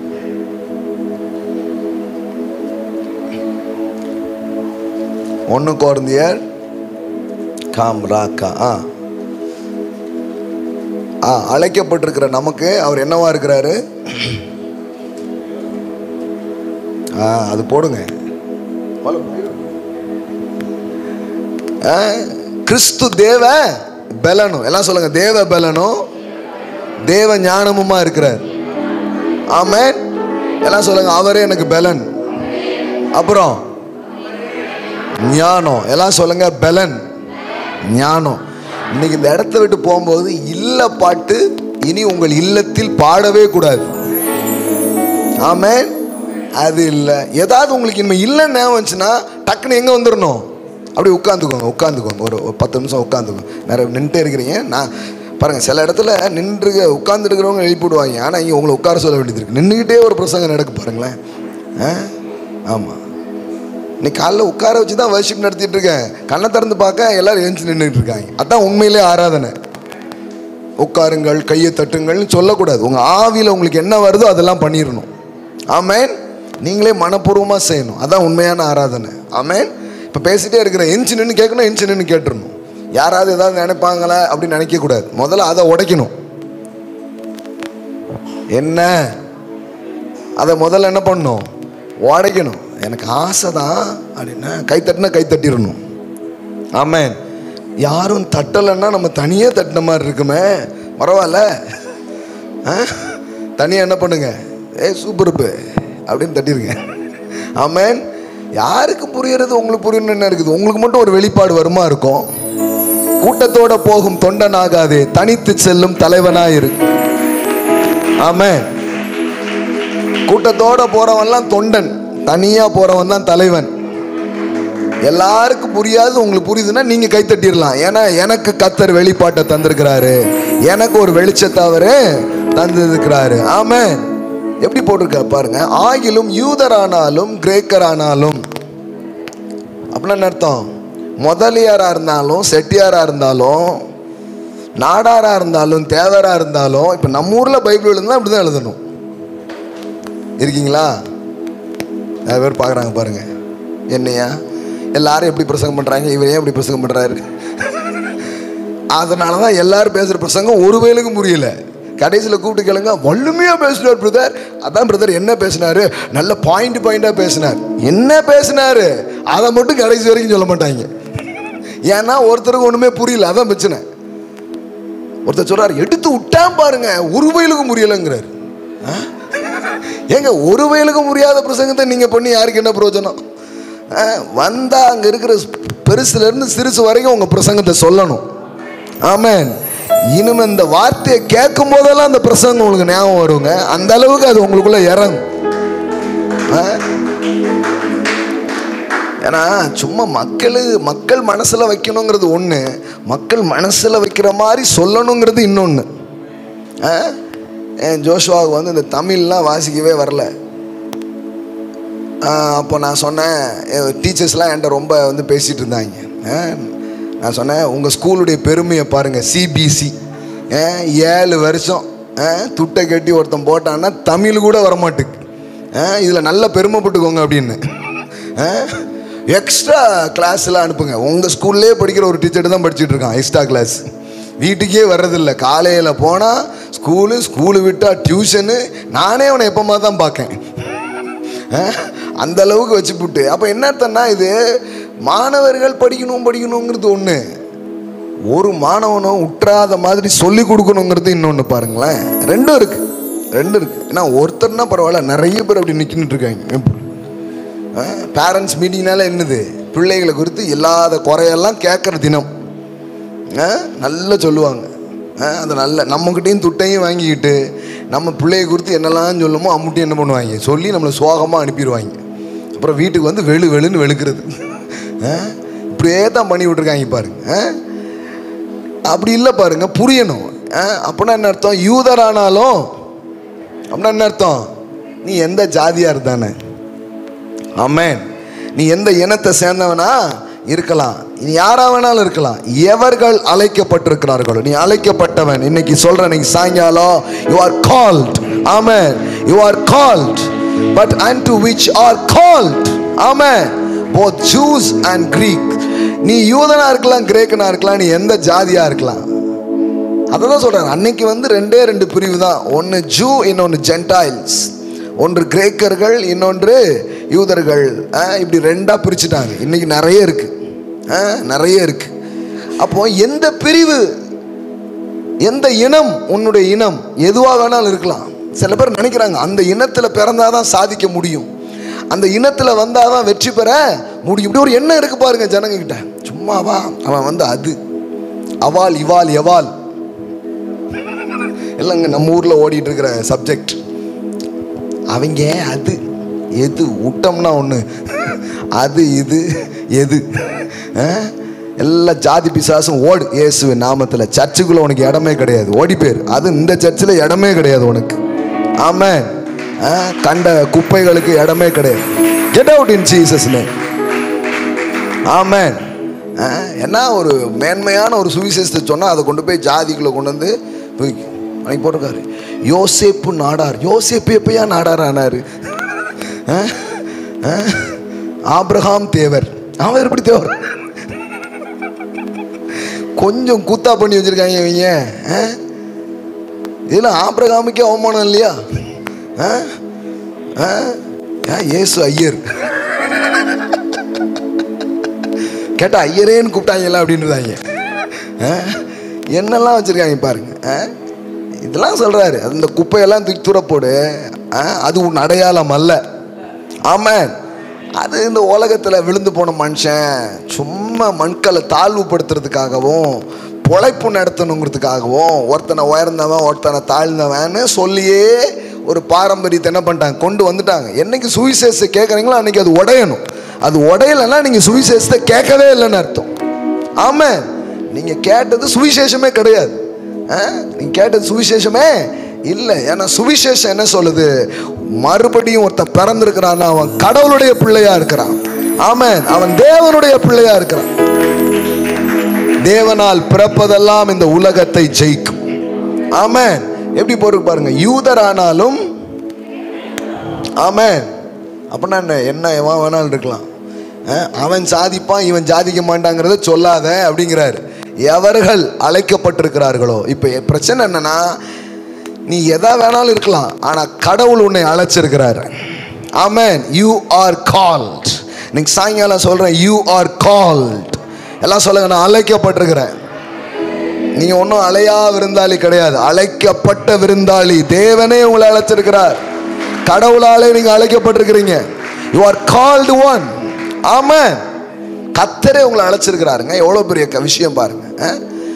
ஒன்று குழந்தையர் காம் ராக்கா ஆ ஆ அழைக்கப்பட்டிருக்கிற நமக்கு அவர் என்னவா இருக்கிறாரு ஆ அது போடுங்க ஆ, கிறிஸ்து தேவ பலனும் எல்லாம் சொல்லுங்க தேவ பலனும் தேவ ஞானமுமா இருக்கிறார் ஆமென் எல்லாம் சொல்லுங்க அவரே எனக்கு பலன் அப்புறம் ஞானம் எல்லாம் சொல்லுங்க பலன் ஞானம் இன்னைக்கு இந்த இடத்த விட்டு போகும்போது இல்ல பாட்டு இனி உங்கள் இல்லத்தில் பாடவே கூடாது ஆமென் அது இல்லை ஏதாவது உங்களுக்கு இனிமே இல்லைன்னு ஞாபகம் வந்துச்சுன்னா டக்குன்னு எங்கே வந்துடணும் அப்படி உட்காந்துக்கோங்க உட்காந்துக்கோங்க ஒரு ஒரு பத்து நிமிஷம் உட்காந்துக்கோங்க நிறைய நின்றுட்டே இருக்கிறீங்க நான் பாருங்கள் சில இடத்துல நின்று உட்காந்துருக்கிறவங்க எழுப்பிவிடுவாங்க ஆனால் இங்கே உங்களை உட்கார சொல்ல வேண்டியது இருக்குது நின்றுக்கிட்டே ஒரு பிரசங்கம் நடக்கு பாருங்களேன் ஆ ஆமாம் இன்னைக்கு காலைல உட்கார வச்சு தான் வர்ஷிப் நடத்திட்டு இருக்கேன் கண்ணை திறந்து பார்க்க எல்லாரும் எழுந்து நின்றுட்டு இருக்காங்க அதான் உண்மையிலே ஆராதனை உட்காருங்கள் கையை தட்டுங்கள்னு சொல்லக்கூடாது உங்கள் ஆவியில் உங்களுக்கு என்ன வருதோ அதெல்லாம் பண்ணிடணும் ஆமேன் நீங்களே மனப்பூர்வமாக செய்யணும் அதான் உண்மையான ஆராதனை ஆமேன் இப்போ பேசிட்டே இருக்கிற எஞ்சி நின்று கேட்கணும் எஞ்சி நின்று கேட்டுறணும் யாராவது ஏதாவது நினைப்பாங்களா அப்படின்னு நினைக்கக்கூடாது முதல்ல அதை உடைக்கணும் என்ன அதை முதல்ல என்ன பண்ணணும் உடைக்கணும் எனக்கு ஆசை தான் அப்படின்னா கை தட்டினா கை தட்டிடணும் ஆமேன் யாரும் தட்டலைன்னா நம்ம தனியே தட்டின மாதிரி இருக்குமே பரவாயில்ல தனியாக என்ன பண்ணுங்க ஏ சூப்பருப்பு அப்படின்னு தட்டிருங்க ஆமேன் யாருக்கு புரியறது உங்களுக்கு புரியணும்னு என்ன இருக்குது உங்களுக்கு மட்டும் ஒரு வெளிப்பாடு வருமா இருக்கும் கூட்டத்தோட போகும் தொண்டனாகாதே தனித்து செல்லும் தலைவனாய் இருக்கு ஆமென் கூட்டத்தோட போறவன்லாம் தொண்டன் தனியா போறவன் தான் தலைவன் எல்லாருக்கும் புரியாது உங்களுக்கு புரியுதுன்னா நீங்க கை தட்டிடலாம் ஏன்னா எனக்கு கத்தர் வெளிப்பாட்டை தந்திருக்கிறாரு எனக்கு ஒரு வெளிச்சத்தை அவரு தந்திருக்கிறாரு ஆமே எப்படி போட்டிருக்க பாருங்க ஆகிலும் யூதரானாலும் கிரேக்கரானாலும் அப்படின்னா என்ன அர்த்தம் முதலியாரா இருந்தாலும் செட்டியாரா இருந்தாலும் நாடாரா இருந்தாலும் தேவரா இருந்தாலும் இப்போ நம்ம ஊர்ல பைபிள் எழுதுனா அப்படி தான் எழுதணும் இருக்கீங்களா நிறைய பேர் பார்க்குறாங்க பாருங்க என்னையா எல்லாரும் எப்படி பிரசங்கம் பண்ணுறாங்க இவர் ஏன் இப்படி பிரசங்கம் பண்ணுறாரு அதனால தான் எல்லாரும் பேசுகிற பிரசங்கம் ஒரு வேலுக்கும் புரியல கடைசியில் கூப்பிட்டு கேளுங்க வள்ளுமையாக பேசினார் பிரதர் அதான் பிரதர் என்ன பேசினாரு நல்ல பாயிண்ட் பாயிண்டாக பேசினார் என்ன பேசினாரு அதை மட்டும் கடைசி வரைக்கும் சொல்ல மாட்டாங்க ஏன்னா ஒருத்தருக்கு ஒன்றுமே புரியல அதான் பிரச்சனை ஒருத்தர் சொல்றாரு எடுத்து விட்டான் பாருங்க ஒரு வயலுக்கும் புரியலைங்கிறாரு ஆ? ஏங்க ஒரு வயலுக்கும் புரியாத பிரசங்கத்தை நீங்க பண்ணி யாருக்கு என்ன பிரயோஜனம் ஆ, வந்தா அங்க இருக்கிற பெருசுல இருந்து சிறுசு வரைக்கும் உங்க பிரசங்கத்தை சொல்லணும் ஆமென் இனிமே இந்த வார்த்தையை கேட்கும் போதெல்லாம் அந்த பிரசங்கம் உங்களுக்கு ஞாபகம் வருங்க அந்த அளவுக்கு அது உங்களுக்குள்ள இறங்கும் ஆ? ஏன்னா சும்மா மக்கள் மக்கள் மனசுல வைக்கணுங்கிறது ஒண்ணு மக்கள் மனசுல வைக்கிற மாதிரி சொல்லணுங்கிறது இன்னொன்னு ஆ? என் ஜோஷுவாவுக்கு வந்து இந்த தமிழ்லாம் வாசிக்கவே வரல ஆ, அப்போ நான் சொன்னேன் டீச்சர்ஸ்லாம் என்கிட்ட ரொம்ப வந்து பேசிகிட்டு இருந்தாங்க ஆ, நான் சொன்னேன் உங்கள் ஸ்கூலுடைய பெருமையை பாருங்கள் சிபிசி ஏழு வருஷம் ஆ, துட்டை கட்டி ஒருத்தன் போட்டான்னா தமிழ் கூட வரமாட்டுக்கு இதில் நல்ல பெருமைப்பட்டுக்கோங்க அப்படின்னு எக்ஸ்ட்ரா கிளாஸ்லாம் அனுப்புங்க உங்கள் ஸ்கூல்லே படிக்கிற ஒரு டீச்சர் தான் படிச்சுட்டு இருக்கான் எக்ஸ்ட்ரா கிளாஸ் வீட்டுக்கே வர்றதில்ல காலையில் போனால் ஸ்கூலு ஸ்கூலு விட்டால் டியூஷனு நானே அவனை எப்போமா தான் பார்க்கேன் அஹ், அந்த அளவுக்கு வச்சு புட்டு அப்போ என்ன அர்த்தம்னா இது மாணவர்கள் படிக்கணும் படிக்கணுங்கிறது ஒன்று ஒரு மாணவனும் உற்றாத மாதிரி சொல்லி கொடுக்கணுங்கிறது இன்னொன்று பாருங்களேன் ரெண்டும் இருக்கு ரெண்டும் இருக்கு ஏன்னா ஒருத்தர்னா பரவாயில்ல நிறைய பேர் அப்படி நிற்கிட்டு இருக்காங்க பேரண்ட்ஸ் மீட்டிங்னால என்னது பிள்ளைகளை குறித்து இல்லாத குறையெல்லாம் கேட்குற தினம் ஆ, நல்லா சொல்லுவாங்க ஆ, அது நல்ல நம்மக்கிட்டையும் துட்டையும் வாங்கிக்கிட்டு நம்ம பிள்ளைய குறித்து என்னெல்லாம் சொல்லுமோ அம்முட்டி என்ன பண்ணுவாங்க சொல்லி நம்மளை சோகமாக அனுப்பிடுவாங்க அப்புறம் வீட்டுக்கு வந்து வெளு வெளுன்னு வெளுக்கிறது ஆ, இப்படியே தான் பண்ணி விட்ருக்காங்க பாருங்க ஆ? அப்படி இல்லை பாருங்க புரியணும் ஆ, அப்படின்னா என்ன அர்த்தம் யூதரானாலும் அப்படின்னா என்ன அர்த்தம் நீ எந்த ஜாதியா இருந்தானே ஆமென் நீ எந்த இனத்தை சேர்ந்தவனா இருக்கலாம் நீ யாரா வேணாலும் இருக்கலாம் எவர்கள் அழைக்கப்பட்டிருக்கிறார்களோ நீ அழைக்கப்பட்டவன் இன்னைக்கு சொல்றேன் இன்னைக்கு சாயங்காலம் you are called amen you are called but and to which are called amen both Jews and Greek நீ யூதனா இருக்கலாம் கிரேக்கனா இருக்கலாம் நீ எந்த ஜாதியா இருக்கலாம் அதை தான் சொல்கிறேன் அன்னைக்கு வந்து ரெண்டே ரெண்டு பிரிவு தான் ஒன்று ஜூ இன்னொன்று ஜென்டைல்ஸ் ஒன்று கிரேக்கர்கள் இன்னொன்று யூதர்கள் ஆ, இப்படி ரெண்டாக பிரிச்சுட்டாங்க இன்னைக்கு நிறைய இருக்கு ஆ, நிறைய இருக்கு அப்போ எந்த பிரிவு எந்த இனம் உன்னுடைய இனம் எதுவாக வேணாலும் இருக்கலாம் சில பேர் நினைக்கிறாங்க அந்த இனத்தில் பிறந்தாதான் சாதிக்க முடியும் அந்த இனத்தில் வந்தாதான் வெற்றி பெற முடியும் இப்படி ஒரு எண்ணம் இருக்கு பாருங்க ஜனங்க கிட்ட சும்மாவா அவன் வந்து அது அவால் இவால் எவால் இல்லைங்க நம்ம ஊரில் ஓடிட்டு இருக்கிற சப்ஜெக்ட் அவங்க அது எது விட்டோம்னா ஒன்று அது இது எது ஆ? எல்லா ஜாதி பிசாசும் ஓடு இயேசுவின் நாமத்தில் சர்ச்சுக்குள்ள உனக்கு இடமே கிடையாது ஓடி பேர் அது இந்த சர்ச்சில் இடமே கிடையாது உனக்கு ஆமென் ஆ, கண்ட குப்பைகளுக்கு இடமே கிடையாது get out in Jesus name amen ஆ, என்ன ஒரு மேன்மையான ஒரு சுவிசேஷத்தை சொன்னால் அதை கொண்டு போய் ஜாதிக்குள்ளே கொண்டு வந்து போய் அன்னைக்கு போட்டிருக்காரு யோசேப்பு நாடார் யோசேப்பு எப்பயா நாடார் ஆனாரு ஆ? ஆ? ஆபிரகாம் தேவர் அவன் எப்படி தேவர் கொஞ்சம் கூத்தா பண்ணி வச்சிருக்காங்க இவங்க ஆ? இதெல்லாம் ஆபிரகாமுக்கே அவமானம் இல்லையா ஆ? ஆ? ஆ, இயேசு ஐயர் கேட்டா ஐயரேன்னு கூப்பிட்டாங்கல்ல அப்படின்றாங்க ஆ? என்னெல்லாம் வச்சிருக்காங்க பாருங்க ஆ? இதெல்லாம் சொல்றாரு அது இந்த குப்பையெல்லாம் தூக்கி தூர போடு ஆ? அது உன் அடையாளம் அல்ல ஆமாம் அது இந்த உலகத்தில் விழுந்து போன மனுஷன் சும்மா மண்களை தாழ்வுபடுத்துறதுக்காகவும் பொழைப்பு நடத்தணுங்கிறதுக்காகவும் ஒருத்தனை உயர்ந்தவன் ஒருத்தனை தாழ்ந்தவன்னு சொல்லியே ஒரு பாரம்பரியத்தை என்ன பண்ணிட்டாங்க கொண்டு வந்துட்டாங்க என்னைக்கு சுவிசேஷத்தை கேட்குறீங்களோ அன்னைக்கு அது உடையணும் அது உடையலைன்னா நீங்கள் சுவிசேஷத்தை கேட்கவே இல்லைன்னு அர்த்தம் ஆமாம் நீங்கள் கேட்டது சுவிசேஷமே கிடையாது ஆ? நீங்க கேட்டது சுவிசேஷமே இல்லை ஏன்னா சுவிசேஷம் என்ன சொல்லுது மறுபடியும் ஒருத்தன் பிறந்திருக்கிறான் அவன் கடவுளுடைய பிள்ளையா இருக்கிறான் ஆமென் அவன் தேவனுடைய பிள்ளையா இருக்கிறான் தேவனால் பிறப்பதெல்லாம் இந்த உலகத்தை ஜெயிக்கும் ஆமென் எப்படி போருக்கு பாருங்க யூதரானாலும் ஆமென் அப்படின்னா என்ன என்ன எவன் வேணாலும் இருக்கலாம் அஹ், அவன் சாதிப்பான் இவன் சாதிக்க மாட்டாங்கிறத சொல்லாத அப்படிங்கிறார் எவர்கள் அழைக்கப்பட்டிருக்கிறார்களோ இப்போ பிரச்சனை என்னன்னா நீ எதா வேணாலும் இருக்கலாம் ஆனால் கடவுள் உன்னை அழைச்சிருக்கிறார் ஆமென் யூ ஆர் கால்ட் இன்னைக்கு சாயங்காலம் சொல்கிறேன் யூ ஆர் கால்ட் எல்லாம் சொல்லுங்க நான் அழைக்கப்பட்டிருக்கிறேன் நீங்க ஒன்றும் அலையா விருந்தாளி கிடையாது அழைக்கப்பட்ட விருந்தாளி தேவனே உங்களை அழைச்சிருக்கிறார் கடவுளாலே நீங்க அழைக்கப்பட்டிருக்கிறீங்க யூ ஆர் கால்டு ஒன் ஆமா கத்தரே உங்களை அழைச்சிருக்கிறாருங்க எவ்வளோ பெரிய க- விஷயம் பாருங்க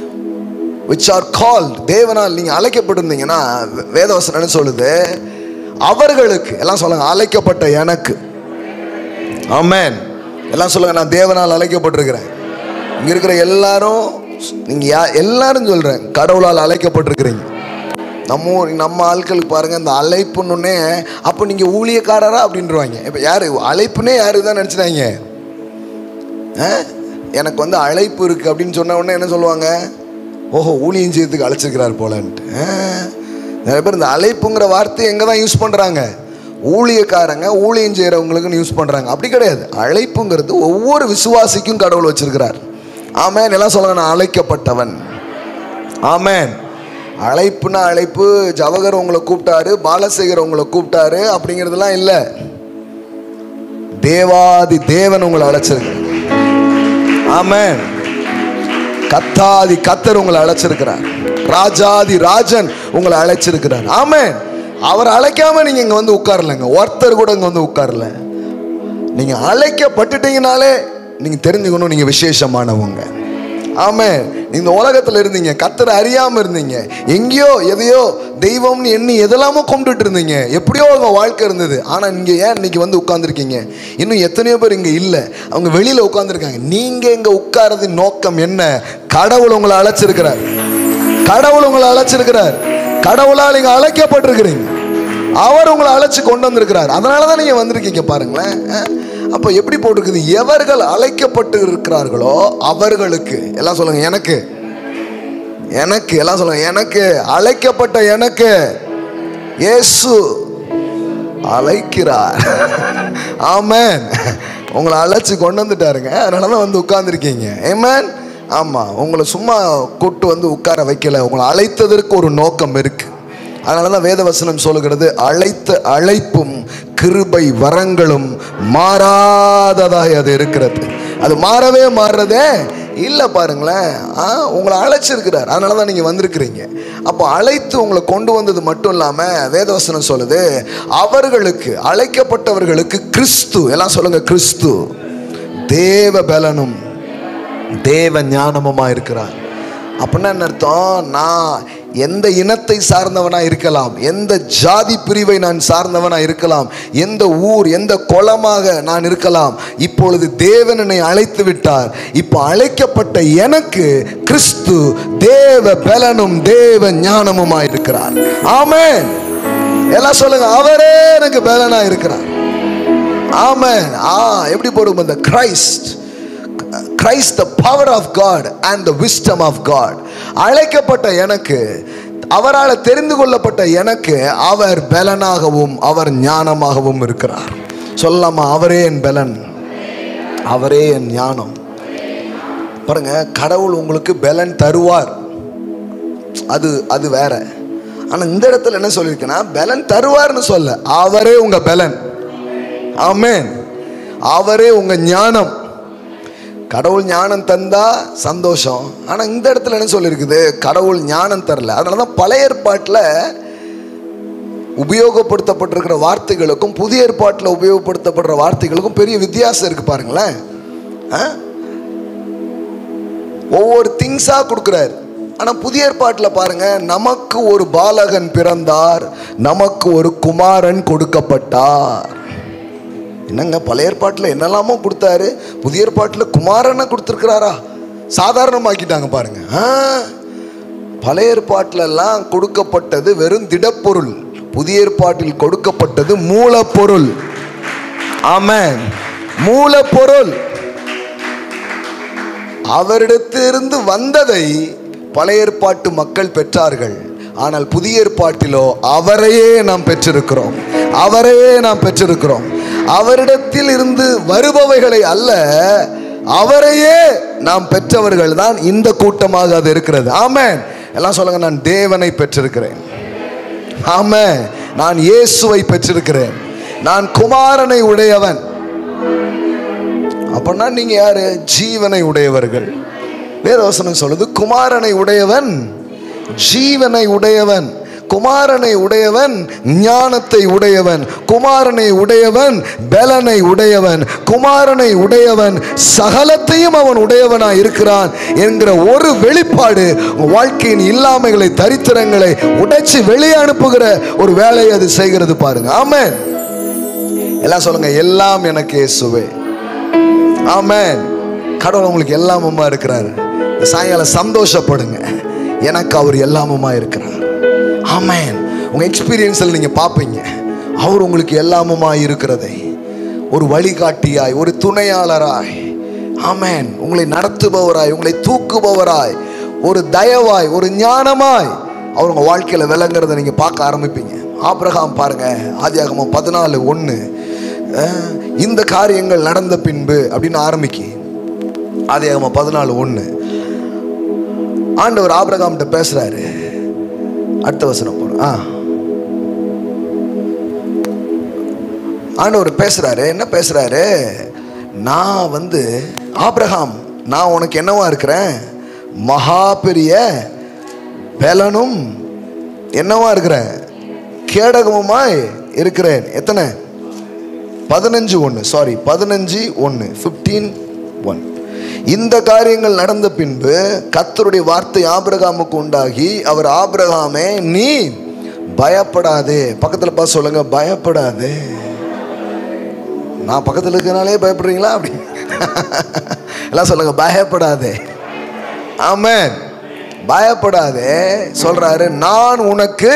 விச் ஆர் கால்ட் தேவனால் நீங்க அழைக்கப்பட்டிருந்தீங்கன்னா வே- வேதவசனம் என்ன சொல்லுது அவர்களுக்கு எல்லாம் சொல்லுங்க அழைக்கப்பட்ட எனக்கு ஆமென் எல்லாம் சொல்லுங்க நான் தேவனால் அழைக்கப்பட்டிருக்கிறேன் இங்க இருக்கிற எல்லாரும் நீங்க யா எல்லாரும் சொல்றேன் கடவுளால் அழைக்கப்பட்டிருக்கிறீங்க நம்ம ஊர் நம்ம ஆட்களுக்கு பாருங்க இந்த அழைப்புன்னொன்னே அப்போ நீங்க ஊழியக்காரரா அப்படின்றவாங்க இப்போ யாரு அழைப்புனே யாரு தான் நினச்சிட்டாங்க எனக்கு வந்து அழைப்பு இருக்கு அப்படின்னு சொன்ன உடனே என்ன சொல்லுவாங்க ஓஹோ ஊழியம் செய்யறதுக்கு அழைச்சிருக்கிறார் போலன்ட்டு ஆ, நிறைய பேர் இந்த அழைப்புங்கிற வார்த்தையை எங்கே தான் யூஸ் பண்ணுறாங்க ஊழியக்காரங்க ஊழியம் செய்கிறவங்களுக்குன்னு யூஸ் பண்ணுறாங்க அப்படி கிடையாது அழைப்புங்கிறது ஒவ்வொரு விசுவாசிக்கும் கடவுள் வச்சிருக்கிறார் ஆமேன் எல்லாம் சொல்லுங்க நான் அழைக்கப்பட்டவன் ஆமேன் அழைப்புனா அழைப்பு ஜவகர் உங்களை கூப்பிட்டாரு பாலசேகர் உங்களை கூப்பிட்டாரு அப்படிங்கிறதுலாம் இல்லை தேவாதி தேவன் உங்களை அழைச்சிருக்கு ஆமென் கத்தாதி கத்தர் உங்களை அழைச்சிருக்கிறார் ராஜாதி ராஜன் உங்களை அழைச்சிருக்கிறார் ஆமென் அவர் அழைக்காம நீங்க இங்க வந்து உட்காரலங்க ஒருத்தர் கூட இங்க வந்து உட்காரல நீங்க அழைக்கப்பட்டுட்டீங்கனாலே நீங்க தெரிஞ்சுக்கணும் நீங்க விசேஷமானவங்க ஆமே இந்த உலகத்துல இருந்தீங்க கத்தரை அறியாம இருந்தீங்க எங்கேயோ எதையோ தெய்வம்னு எண்ணி எதெல்லாமோ கும்பிட்டுட்டு இருந்தீங்க எப்படியோ உங்க வாழ்க்கை இருந்தது ஆனா நீங்க ஏன் இன்னைக்கு வந்து உட்கார்ந்துருக்கீங்க இன்னும் எத்தனையோ பேர் இங்க இல்ல அவங்க வெளியில உட்கார்ந்துருக்காங்க நீங்க இங்க உட்கார்றதின் நோக்கம் என்ன கடவுள் உங்களை அழைச்சிருக்கிறார் கடவுள் உங்களை அழைச்சிருக்கிறார் கடவுளால் நீங்க அழைக்கப்பட்டிருக்கிறீங்க அவர் உங்களை அழைச்சு கொண்டு வந்திருக்கிறார் அதனால தான் நீங்க வந்திருக்கீங்க பாருங்களேன் அஹ். அப்போ எப்படி போட்டிருக்குது எவர்கள் அழைக்கப்பட்டு இருக்கிறார்களோ அவர்களுக்கு எல்லாம் சொல்லுங்க எனக்கு எனக்கு எல்லாம் சொல்லுங்க எனக்கு அழைக்கப்பட்ட எனக்கு இயேசு அழைக்கிறார் ஆமென் உங்களை அழைச்சி கொண்டு வந்துட்டாருங்க அதனால தான் வந்து உட்கார்ந்துருக்கீங்க ஏமேன் ஆமாம் உங்களை சும்மா கூட்டு வந்து உட்கார வைக்கல உங்களை அழைத்ததற்கு ஒரு நோக்கம் இருக்கு அதனால தான் வேதவசனம் சொல்லுகிறது அழைத்த அழைப்பும் கிருபை வரங்களும் மாறாததாய் அது இருக்கிறது அது மாறவே மாறுறதே இல்லை பாருங்களேன் ஆ உங்களை அழைச்சிருக்கிறார் அதனால தான் நீங்கள் வந்திருக்கிறீங்க அப்போ அழைத்து உங்களை கொண்டு வந்தது மட்டும் இல்லாமல் வேதவசனம் சொல்லுது அவர்களுக்கு அழைக்கப்பட்டவர்களுக்கு கிறிஸ்து எல்லாம் சொல்லுங்க கிறிஸ்து தேவ பலனும் தேவ ஞானமுமா இருக்கிறார் அப்படின்னா என்ன அர்த்தம் நான் எந்த இனத்தை சார்ந்தவனா இருக்கலாம் எந்த ஜாதி பிரிவை நான் சார்ந்தவனா இருக்கலாம் எந்த ஊர் எந்த குளமாக நான் இருக்கலாம் இப்பொழுது தேவன் என்னை அழைத்து விட்டார் இப்போ அழைக்கப்பட்ட எனக்கு கிறிஸ்து தேவ பலனும் தேவ ஞானமுமா இருக்கிறார் ஆமென் எல்லாம் சொல்லுங்க அவரே எனக்கு பலனா இருக்கிறார் ஆமென் ஆ எப்படி போடுவோம் இந்த Christ Christ the power of God and the wisdom of God அழைக்கப்பட்ட எனக்கு அவரால் தெரிந்து கொள்ளப்பட்ட எனக்கு அவர் பலனாகவும் அவர் ஞானமாகவும் இருக்கிறார் சொல்லாமா அவரே என் பலன் அவரே என் ஞானம் பாருங்க கடவுள் உங்களுக்கு பலன் தருவார் அது அது வேற ஆனா இந்த இடத்துல என்ன சொல்லியிருக்கேன்னா பலன் தருவார்னு சொல்ல அவரே உங்க பலன் ஆமென் அவரே உங்க ஞானம் கடவுள் ஞானம் தந்தா சந்தோஷம் ஆனா இந்த இடத்துல என்ன சொல்லியிருக்குது கடவுள் ஞானம் தரல அதனால தான் பழைய ஏற்பாட்டில் உபயோகப்படுத்தப்பட்டிருக்கிற வார்த்தைகளுக்கும் புதிய ஏற்பாட்டில் உபயோகப்படுத்தப்படுற வார்த்தைகளுக்கும் பெரிய வித்தியாசம் இருக்கு பாருங்களேன் ஆ? ஒவ்வொரு திங்ஸாக கொடுக்குறாரு ஆனால் புதிய ஏற்பாட்டில் பாருங்க நமக்கு ஒரு பாலகன் பிறந்தார் நமக்கு ஒரு குமாரன் கொடுக்கப்பட்டார் என்னங்க பழைய ஏற்பாட்டில் என்னெல்லாமோ கொடுத்தாரு புதிய ஏற்பாட்டில் குமாரனை கொடுத்துருக்கிறாரா சாதாரணமாக்கிட்டாங்க பாருங்க ஆ, பழைய ஏற்பாட்டில எல்லாம் கொடுக்கப்பட்டது வெறும் திடப்பொருள் புதிய ஏற்பாட்டில் கொடுக்கப்பட்டது மூலப்பொருள் ஆமென் மூலப்பொருள் அவரிடத்திலிருந்து வந்ததை பழைய ஏற்பாட்டு மக்கள் பெற்றார்கள் ஆனால் புதிய ஏற்பாட்டிலோ அவரையே நாம் பெற்றிருக்கிறோம் அவரையே நாம் பெற்றிருக்கிறோம் அவரிடத்தில் இருந்து வருபவைகளை அல்ல அவரையே நாம் பெற்றவர்கள் தான் இந்த கூட்டமாக அது இருக்கிறது ஆமென் எல்லாம் சொல்லுங்க நான் தேவனை பெற்றிருக்கிறேன் ஆமென் நான் இயேசுவை பெற்றிருக்கிறேன் நான் குமாரனை உடையவன் அப்படின்னா நீங்க யாரு ஜீவனை உடையவர்கள் வேதவசனம் சொல்லுது குமாரனை உடையவன் ஜீவனை உடையவன் குமாரனை உடையவன் ஞானத்தை உடையவன் குமாரனை உடையவன் பலனை உடையவன் குமாரனை உடையவன் சகலத்தையும் அவன் உடையவனாய் இருக்கிறான் என்கிற ஒரு வெளிப்பாடு உங்க வாழ்க்கையின் இல்லாமைகளை தரித்திரங்களை உடைச்சு வெளியே அனுப்புகிற ஒரு வேலையை அது செய்கிறது பாருங்க ஆமென் எல்லாம் சொல்லுங்க எல்லாம் எனக்கு இயேசுவே ஆமென் கடவுள் உங்களுக்கு எல்லாமுமா இருக்கிறார் இந்த சாயங்காலம் சந்தோஷப்படுங்க எனக்கு அவர் எல்லாமுமா இருக்கிறார் ஆமென் உங்க எக்ஸ்பீரியன்ஸில் நீங்க பார்ப்பீங்க அவர் உங்களுக்கு எல்லாமுமா இருக்கிறதை ஒரு வழிகாட்டியாய் ஒரு துணையாளராய் ஆமென் உங்களை நடத்துபவராய் உங்களை தூக்குபவராய் ஒரு தயவாய் ஒரு ஞானமாய் அவர் உங்க வாழ்க்கையில விளங்குறதை நீங்க பார்க்க ஆரம்பிப்பீங்க ஆபிரகாம் பாருங்க ஆதியாகமம் பதினாலு ஒன்று இந்த காரியங்கள் நடந்த பின்பு அப்படின்னு ஆரம்பிக்கு ஆதியாகமம் பதினாலு ஒன்று ஆண்டவர் ஆபிரகாம்கிட்ட பேசுறாரு அடுத்த வசனம் போறோம் ஆ ஆண்டவர் பேசுறாரு என்ன பேசுறாரு நான் வந்து ஆபிரகாம் நான் உனக்கு என்னவா இருக்கிறேன் மகா பெரிய பலனும் என்னவா இருக்கிறேன் கேடகமுமாய் இருக்கிறேன் எத்தனை பதினஞ்சு ஒன்று சாரி பதினஞ்சு ஒன்று ஃபிஃப்டீன் ஒன் இந்த காரியங்கள் நடந்த பின்பு கர்த்தருடைய வார்த்தை ஆபிரகாமுக்கு உண்டாகி அவர் ஆபிரகாமே நீ பயப்படாதே பக்கத்தில் பார்த்து சொல்லுங்க பயப்படாதே நான் பக்கத்தில் இருக்கிறனாலே பயப்படுறீங்களா அப்படி எல்லாம் சொல்லுங்க பயப்படாதே ஆமென் பயப்படாதே சொல்றாரு நான் உனக்கு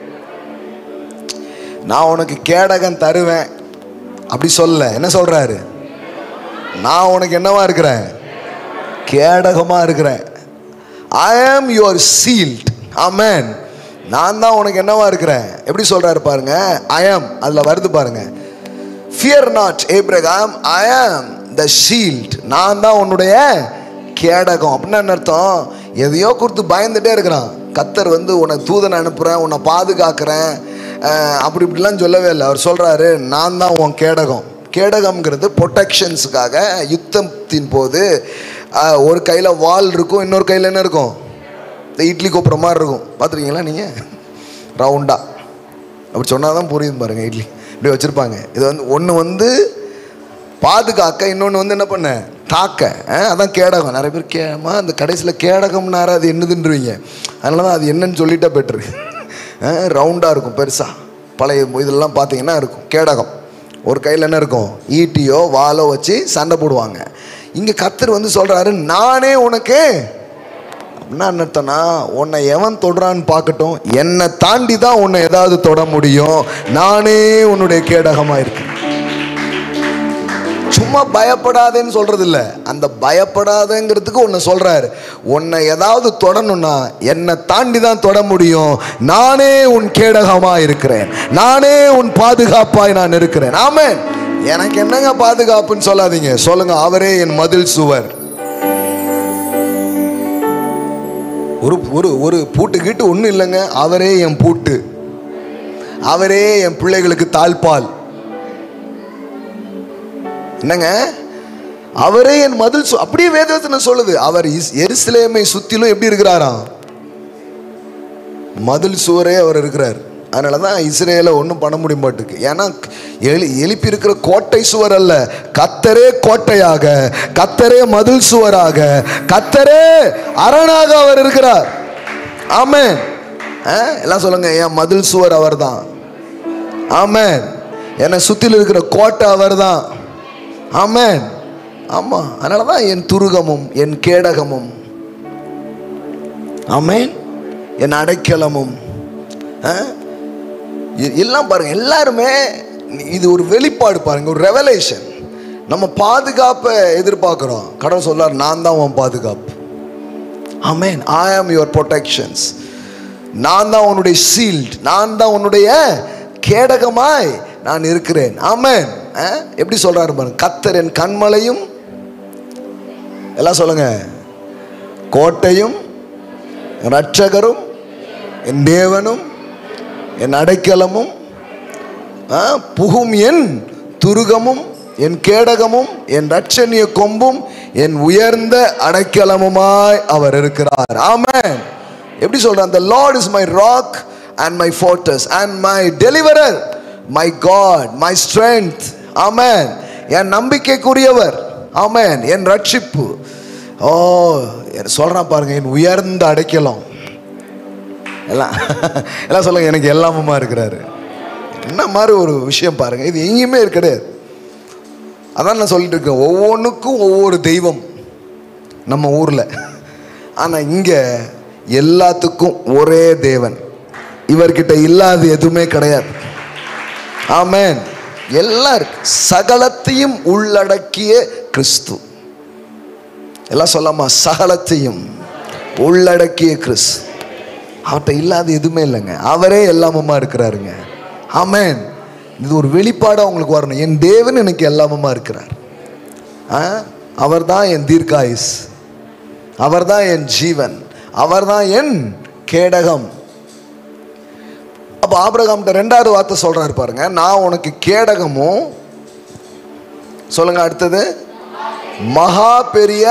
நான் உனக்கு கேடகம் தருவேன் அப்படி சொல்ல என்ன சொல்றாரு நான் உனக்கு என்னவா இருக்கிறேன் கேடகமா இருக்கிறேன் ஐ ஆம் யுவர் சீல்ட் ஆமென் நான் தான் உனக்கு என்னவா இருக்கிறேன் எப்படி சொல்றாரு பாருங்க ஐ ஆம் அதுல வருது பாருங்க ஃபியர் நாட் ஏப்ரகாம் ஐ ஆம் த ஷீல்ட் நான் தான் உன்னுடைய கேடகம் அப்படின்னா என்ன அர்த்தம் எதையோ கொடுத்து பயந்துட்டே இருக்கிறான் கத்தர் வந்து உன்னை தூதனை அனுப்புகிறேன் உன்னை பாதுகாக்கிறேன் அஹ் அப்படி இப்படிலாம் சொல்லவே இல்லை அவர் சொல்கிறாரு நான் தான் உன் கேடகம் கேடகம்ங்கிறது ப்ரொடெக்ஷன்ஸுக்காக யுத்தத்தின் போது அஹ், ஒரு கையில் வால் இருக்கும் இன்னொரு கையில் என்ன இருக்கும் இந்த இட்லி கொப்புற மாதிரி இருக்கும் பார்த்துருக்கீங்களா நீங்கள் ரவுண்டாக அப்படி சொன்னால் தான் புரியுது பாருங்க இட்லி இப்படி வச்சுருப்பாங்க இது வந்து ஒன்று வந்து பாதுகாக்க இன்னொன்று வந்து என்ன பண்ண தாக்க அஹ், அதான் கேடகம் நிறைய பேர் கேமா அந்த கடைசியில் கேடகம்னாரு அது என்னதுன்றீங்க அதனால தான் அது என்னன்னு சொல்லிட்டா பெட்ரு ரவுண்டாக இருக்கும் பெருசாக பழைய இதெல்லாம் பார்த்தீங்கன்னா இருக்கும் கேடகம் ஒரு கையில் என்ன இருக்கும் ஈட்டியோ வாளோ வச்சு சண்டை போடுவாங்க இங்கே கத்தர் வந்து சொல்கிறாரு நானே உனக்கு என்ன அர்த்தம்னா உன்னை எவன் தொடுறான்னு பார்க்கட்டும் என்னை தாண்டி தான் உன்னை ஏதாவது தொட முடியும் நானே உன்னுடைய கேடகமாக இருக்கேன் சும்மா பயப்படாதேன்னு சொல்றது இல்ல அந்த பயப்படாதங்கிறதுக்கு ஒன்று சொல்றாரு உன்னை ஏதாவது தொடணும்னா என்னை தாண்டி தான் தொட முடியும் நானே உன் கேடகமா இருக்கிறேன் நானே உன் பாதுகாப்பாய் நான் இருக்கிறேன் ஆமென் எனக்கு என்னங்க பாதுகாப்புன்னு சொல்லாதீங்க சொல்லுங்க அவரே என் மதில் சுவர் ஒரு ஒரு ஒரு பூட்டு கீட்டு ஒன்றும் இல்லைங்க அவரே என் பூட்டு அவரே என் பிள்ளைகளுக்கு தாழ்பால் என்னங்க அவரே என் மதில் சு- அப்படியே வேதவசனம் சொல்லுது அவர் இஸ்- எருசலேமை சுத்திலும் எப்படி இருக்கிறாராம் மதில் சுவரே அவர் இருக்கிறார் அதனால தான் இஸ்ரேலை ஒன்றும் பண்ண முடிய மாட்டுக்கு ஏன்னா எழு எழுப்பி இருக்கிற கோட்டை சுவர் அல்ல கத்தரே கோட்டையாக கத்தரே மதில் சுவராக கத்தரே அரணாக அவர் இருக்கிறார் ஆமென் ஆ, எல்லாம் சொல்லுங்க என் மதில் சுவர் அவர்தான் ஆமென் என்னை சுற்றில இருக்கிற கோட்டை அவர்தான் ஆமென் ஆமாம் அதனால தான் என் துருகமும் என் கேடகமும் ஆமென் என் அடைக்கலமும் ஆ? எ- எல்லாம் பாருங்க எல்லாருமே இது ஒரு வெளிப்பாடு பாருங்க ஒரு ரெவலேஷன் நம்ம பாதுகாப்பை எதிர்பார்க்குறோம் கடவுள் சொல்லார் நான் தான் உன் பாதுகாப்பு ஆமென் ஐ ஆம் யுவர் ப்ரொடெக்ஷன்ஸ் நான் தான் உன்னுடைய ஷீல்ட் நான் தான் உன்னுடைய கேடகமாய் நான் இருக்கிறேன் ஆமென் ஆ? எப்படி சொல்றாரு பாருங்க கத்தர் என் கண்மலையும் எல்லாம் சொல்லுங்க கோட்டையும் ரட்சகரும் என் தேவனும் என் அடைக்கலமும் ஆ, புகும் என் துருகமும் என் கேடகமும் என் ரட்சணிய கொம்பும் என் உயர்ந்த அடைக்கலமுமாய் அவர் இருக்கிறார் ஆமென் எப்படி சொல்றார் the lord is my rock and my fortress and my deliverer my god my strength amen என் நம்பிக்கைக்குரியவர் ஆமென் என் ரட்சிப்பு ஓ என் சொல்றான் பாருங்க என் உயர்ந்த அடைக்கலம் எல்லாம் எல்லாம் சொல்லுங்க எனக்கு எல்லாமுமா இருக்கிறாரு என்ன மாதிரி ஒரு விஷயம் பாருங்க இது எங்கேயுமே கிடையாது அதான் நான் சொல்லிட்டு இருக்கேன் ஒவ்வொன்றுக்கும் ஒவ்வொரு தெய்வம் நம்ம ஊரில் ஆனால் இங்கே எல்லாத்துக்கும் ஒரே தேவன் இவர்கிட்ட இல்லாத எதுவுமே கிடையாது ஆமென் எல்லாம் இருக்கு சகலத்தையும் உள்ளடக்கிய கிறிஸ்து எல்லாம் சொல்லாமா சகலத்தையும் உள்ளடக்கிய கிறிஸ்து அவர்கிட்ட இல்லாத எதுவுமே இல்லைங்க அவரே எல்லாமுமா இருக்கிறாருங்க ஆமென் இது ஒரு வெளிப்பாடாக உங்களுக்கு வரணும் என் தேவன் எனக்கு எல்லாமுமா இருக்கிறார் அவர் தான் என் தீர்க்காயுஸ் அவர் தான் என் ஜீவன் அவர் தான் என் கேடகம் அப்போ ஆபிரகாம்கிட்ட ரெண்டாவது வார்த்தை சொல்றாரு பாருங்க நான் உனக்கு கேடகமும் சொல்லுங்க அடுத்தது மகா பெரிய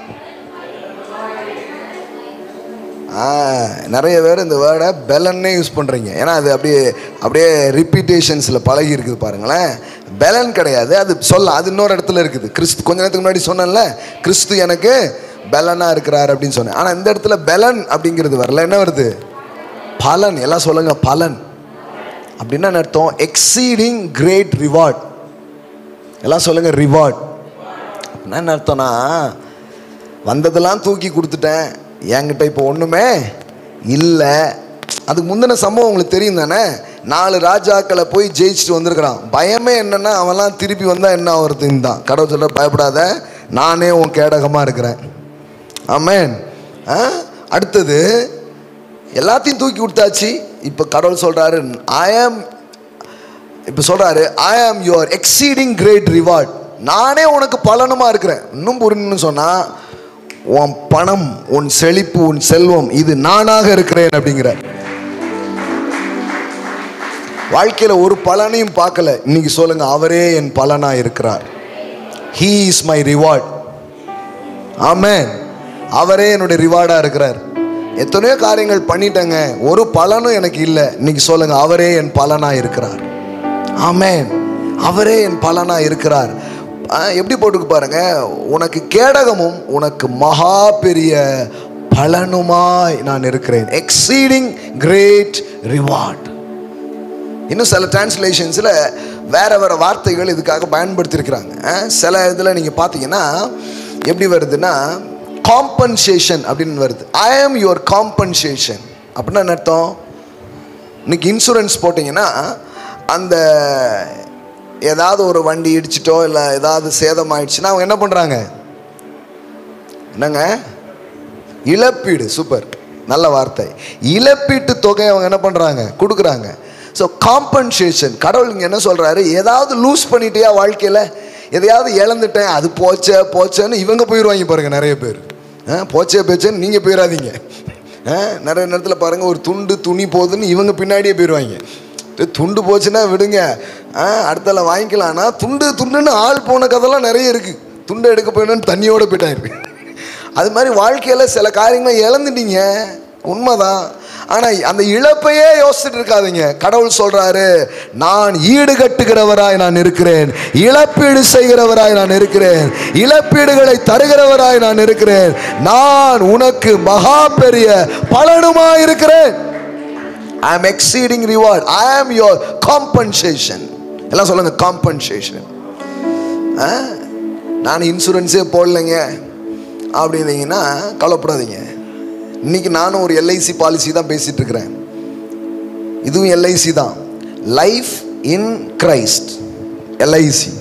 ஆ, நிறைய பேர் இந்த வேர்டை பெலன்னே யூஸ் பண்ணுறீங்க ஏன்னா அது அப்படியே அப்படியே ரிப்பீட்டேஷன்ஸில் பழகி இருக்குது பாருங்களேன் பெலன் கிடையாது அது சொல்ல அது இன்னொரு இடத்துல இருக்குது கிறிஸ்து கொஞ்ச நேரத்துக்கு முன்னாடி சொன்னேன்ல கிறிஸ்து எனக்கு பெலனாக இருக்கிறார் அப்படின்னு சொன்னேன் ஆனால் இந்த இடத்துல பெலன் அப்படிங்கிறது வரல என்ன வருது பலன் எல்லாம் சொல்லுங்க பலன் அப்படின்னா என்ன அர்த்தம் எக்ஸீடிங் கிரேட் ரிவார்ட் எல்லாம் சொல்லுங்க ரிவார்ட் அப்படின்னா என்ன அர்த்தம்னா வந்ததெல்லாம் தூக்கி கொடுத்துட்டேன் என்கிட்ட இப்போ ஒன்றுமே இல்லை அதுக்கு முந்தின சம்பவம் உங்களுக்கு தெரியும் தானே நாலு ராஜாக்களை போய் ஜெயிச்சுட்டு வந்திருக்கிறான் பயமே என்னன்னா அவன்லாம் திருப்பி வந்தால் என்ன ஆகுறதுன்னு தான் கடவுள் சொல்ற பயப்படாத நானே உன் கேடகமாக இருக்கிறேன் ஆமென் ஆ அடுத்தது எல்லாத்தையும் தூக்கி கொடுத்தாச்சு இப்போ கடவுள் சொல்கிறாரு ஐ ஆம் இப்போ சொல்கிறாரு ஐ am your exceeding great reward நானே உனக்கு பலனுமா இருக்கிறேன் இன்னும் புரியணும்னு சொன்னால் உன் பணம் உன் செழிப்பு உன் செல்வம் இது நானாக இருக்கிறேன் அப்படிங்கிற வாழ்க்கையில் ஒரு பலனையும் பார்க்கல இன்னைக்கு சொல்லுங்க அவரே என் பலனா இருக்கிறார் he is my reward amen அவரே என்னுடைய ரிவார்டா இருக்கிறார் எத்தனையோ காரியங்கள் பண்ணிட்டேங்க ஒரு பலனும் எனக்கு இல்லை இன்னைக்கு சொல்லுங்க அவரே என் பலனா இருக்கிறார் ஆமென் அவரே என் பலனா இருக்கிறார் ஆ, எப்படி போட்டுக்கு பாருங்க உனக்கு கேடகமும் உனக்கு மகா பெரிய பலனுமாய் நான் இருக்கிறேன் எக்ஸீடிங் கிரேட் ரிவார்ட் இன்னும் சில டிரான்ஸ்லேஷன்ஸில் வேற வேற வார்த்தைகள் இதுக்காக பயன்படுத்தியிருக்கிறாங்க அஹ், சில இதில் நீங்கள் பார்த்தீங்கன்னா எப்படி வருதுன்னா காம்பன்சேஷன் அப்படின்னு வருது ஐ ஆம் யுவர் காம்பன்சேஷன் அப்படின்னா என்ன அர்த்தம் இன்னைக்கு இன்சூரன்ஸ் போட்டிங்கன்னா அந்த ஏதாவது ஒரு வண்டி இடிச்சிட்டோ இல்லை ஏதாவது சேதம் ஆயிடுச்சுன்னா அவங்க என்ன பண்ணுறாங்க என்னங்க இழப்பீடு சூப்பர் நல்ல வார்த்தை இழப்பீட்டு தொகை அவங்க என்ன பண்ணுறாங்க கொடுக்குறாங்க ஸோ காம்பன்சேஷன் கடவுள் இங்கே என்ன சொல்கிறாரு ஏதாவது லூஸ் பண்ணிட்டியா வாழ்க்கையில் எதையாவது இழந்துட்டேன் அது போச்சே போச்சேன்னு இவங்க போயிடுவாங்க பாருங்க நிறைய பேர் ஆ, போச்சே போச்சேன்னு நீங்கள் போயிடாதீங்க ஆ, நிறைய நேரத்தில் பாருங்கள் ஒரு துண்டு துணி போகுதுன்னு இவங்க பின்னாடியே போயிடுவாங்க இது துண்டு போச்சுன்னா விடுங்க ஆ, அடுத்தால வாங்கிக்கலாம்னா துண்டு துண்டுன்னு ஆள் போன கதைலாம் நிறைய இருக்குது துண்டு எடுக்க போயிடணும்னு தண்ணியோட போயிட்டாரு அது மாதிரி வாழ்க்கையில் சில காரியங்களை இழந்துட்டீங்க உண்மைதான் ஆனால் அந்த இழப்பையே யோசிச்சுட்டு இருக்காதீங்க கடவுள் சொல்றாரு நான் ஈடு கட்டுகிறவராய் நான் இருக்கிறேன் இழப்பீடு செய்கிறவராய் நான் இருக்கிறேன் இழப்பீடுகளை தருகிறவராய் நான் இருக்கிறேன் நான் உனக்கு மகா பெரிய பலனுமாய் இருக்கிறேன் ஐ ஆம் exceeding reward I am your compensation எல்லாம் சொல்லுங்க காம்பன்சேஷன் நான் இன்சூரன்ஸே போடலைங்க அப்படின்னீங்கன்னா கவலைப்படாதீங்க இன்னைக்கு நானும் ஒரு எல்ஐசி பாலிசி தான் பேசிட்டு இருக்கிறேன் இதுவும் எல்ஐசி தான் லைஃப் இன் கிரைஸ்ட் எல்ஐசி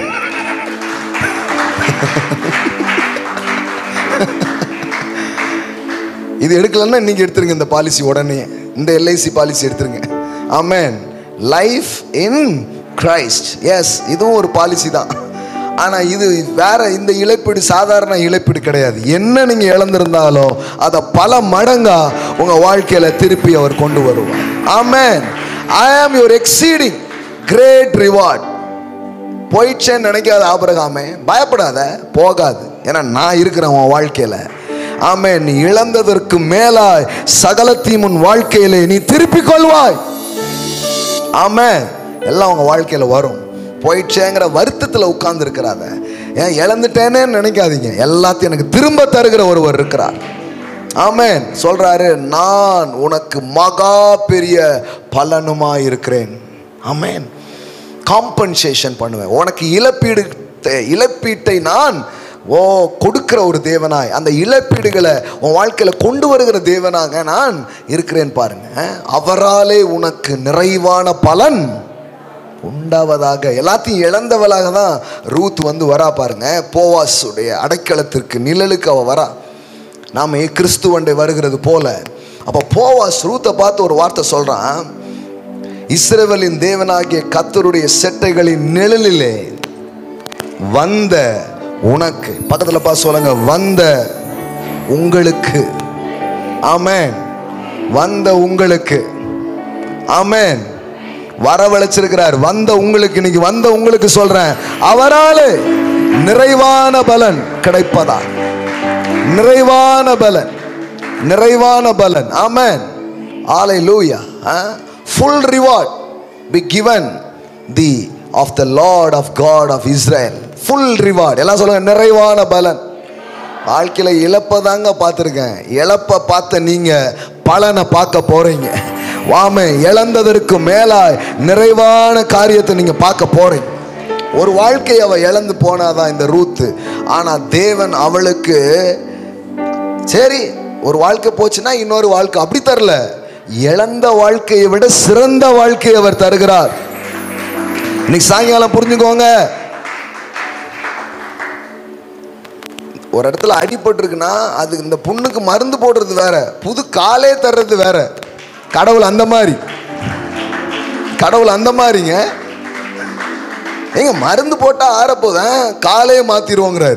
இது எடுக்கலன்னா இன்னைக்கு எடுத்துருங்க இந்த பாலிசி உடனே இந்த எல்ஐசி பாலிசி எடுத்துருங்க amen life in Christ yes இதுவும் ஒரு பாலிசி தான் ஆனால் இது வேற இந்த இழப்பீடு சாதாரண இழப்பீடு கிடையாது என்ன நீங்கள் இழந்திருந்தாலும் அதை பல மடங்கா உங்கள் வாழ்க்கையில் திருப்பி அவர் கொண்டு வருவார் amen I am your exceeding great reward போயிடுச்சேன்னு நினைக்காத ஆபரகாமே பயப்படாத போகாது ஏன்னா நான் இருக்கிறேன் உன் வாழ்க்கையில் ஆமென் நீ இழந்ததற்கு மேலாய் சகலத்தையும் உன் வாழ்க்கையிலே நீ திருப்பிக் கொள்வாய் ஆமென் எல்லாம் உங்க வாழ்க்கையில வரும் போயிடுச்சேங்கிற வருத்தத்தில் உட்கார்ந்து இருக்கிறாத ஏன் இழந்துட்டேனே நினைக்காதீங்க எல்லாத்தையும் எனக்கு திரும்ப தருகிற ஒருவர் இருக்கிறார் ஆமென் சொல்றாரு நான் உனக்கு மகா பெரிய பலனுமாய் இருக்கிறேன் ஆமென் காம்பன்சேஷன் பண்ணுவேன் உனக்கு இழப்பீடு இழப்பீட்டை நான் ஓ கொடுக்கிற ஒரு தேவனாய் அந்த இழப்பீடுகளை உன் வாழ்க்கையில கொண்டு வருகிற தேவனாக நான் இருக்கிறேன் பாருங்க அவராலே உனக்கு நிறைவான பலன் உண்டாவதாக எல்லாத்தையும் இழந்தவளாக தான் ரூத் வந்து வரா பாருங்க போவாஸுடைய அடைக்கலத்திற்கு நிழலுக்கு அவ வரா நாம கிறிஸ்துவண்டை வருகிறது போல அப்போ போவாஸ் ரூத்தை பார்த்து ஒரு வார்த்தை சொல்றான் இஸ்ரவேலின் தேவனாகிய கத்தருடைய செட்டைகளின் நிழலிலே வந்த உனக்கு பக்கத்துல பார்த்து சொல்லுங்க வந்த உங்களுக்கு ஆமென் வந்த உங்களுக்கு ஆமென் வரவழைச்சிருக்கிறார் வந்த உங்களுக்கு இன்னைக்கு வந்த உங்களுக்கு சொல்றேன் அவராலே நிறைவான பலன் கிடைப்பதா நிறைவான பலன் நிறைவான பலன் amen hallelujah full reward be given the of the Lord of God of Israel full reward எல்லாம் சொல்லுங்க நிறைவான பலன் வாழ்க்கையில் இழப்பதாங்க பார்த்துருக்கேன் இழப்பை பார்த்த நீங்க பலனை பார்க்க போறீங்க வாமே இழந்ததற்கு மேலாய் நிறைவான காரியத்தை நீங்க பார்க்க போறீங்க ஒரு வாழ்க்கையை அவ இழந்து போனாதான் இந்த ரூத்து ஆனா தேவன் அவளுக்கு சரி ஒரு வாழ்க்கை போச்சுன்னா இன்னொரு வாழ்க்கை அப்படி தரல இழந்த வாழ்க்கையை விட சிறந்த வாழ்க்கையை அவர் தருகிறார் இன்னைக்கு சாயங்காலம் புரிஞ்சுக்கோங்க ஒரு இடத்துல அடிபட்டிருக்குன்னா அது இந்த புண்ணுக்கு மருந்து போடுறது வேற புது காலே தர்றது வேற கடவுள் அந்த மாதிரி கடவுள் அந்த மாதிரிங்க ஏங்க மருந்து போட்டா ஆறப்போதான் காலே மாத்திருவோங்கிறார்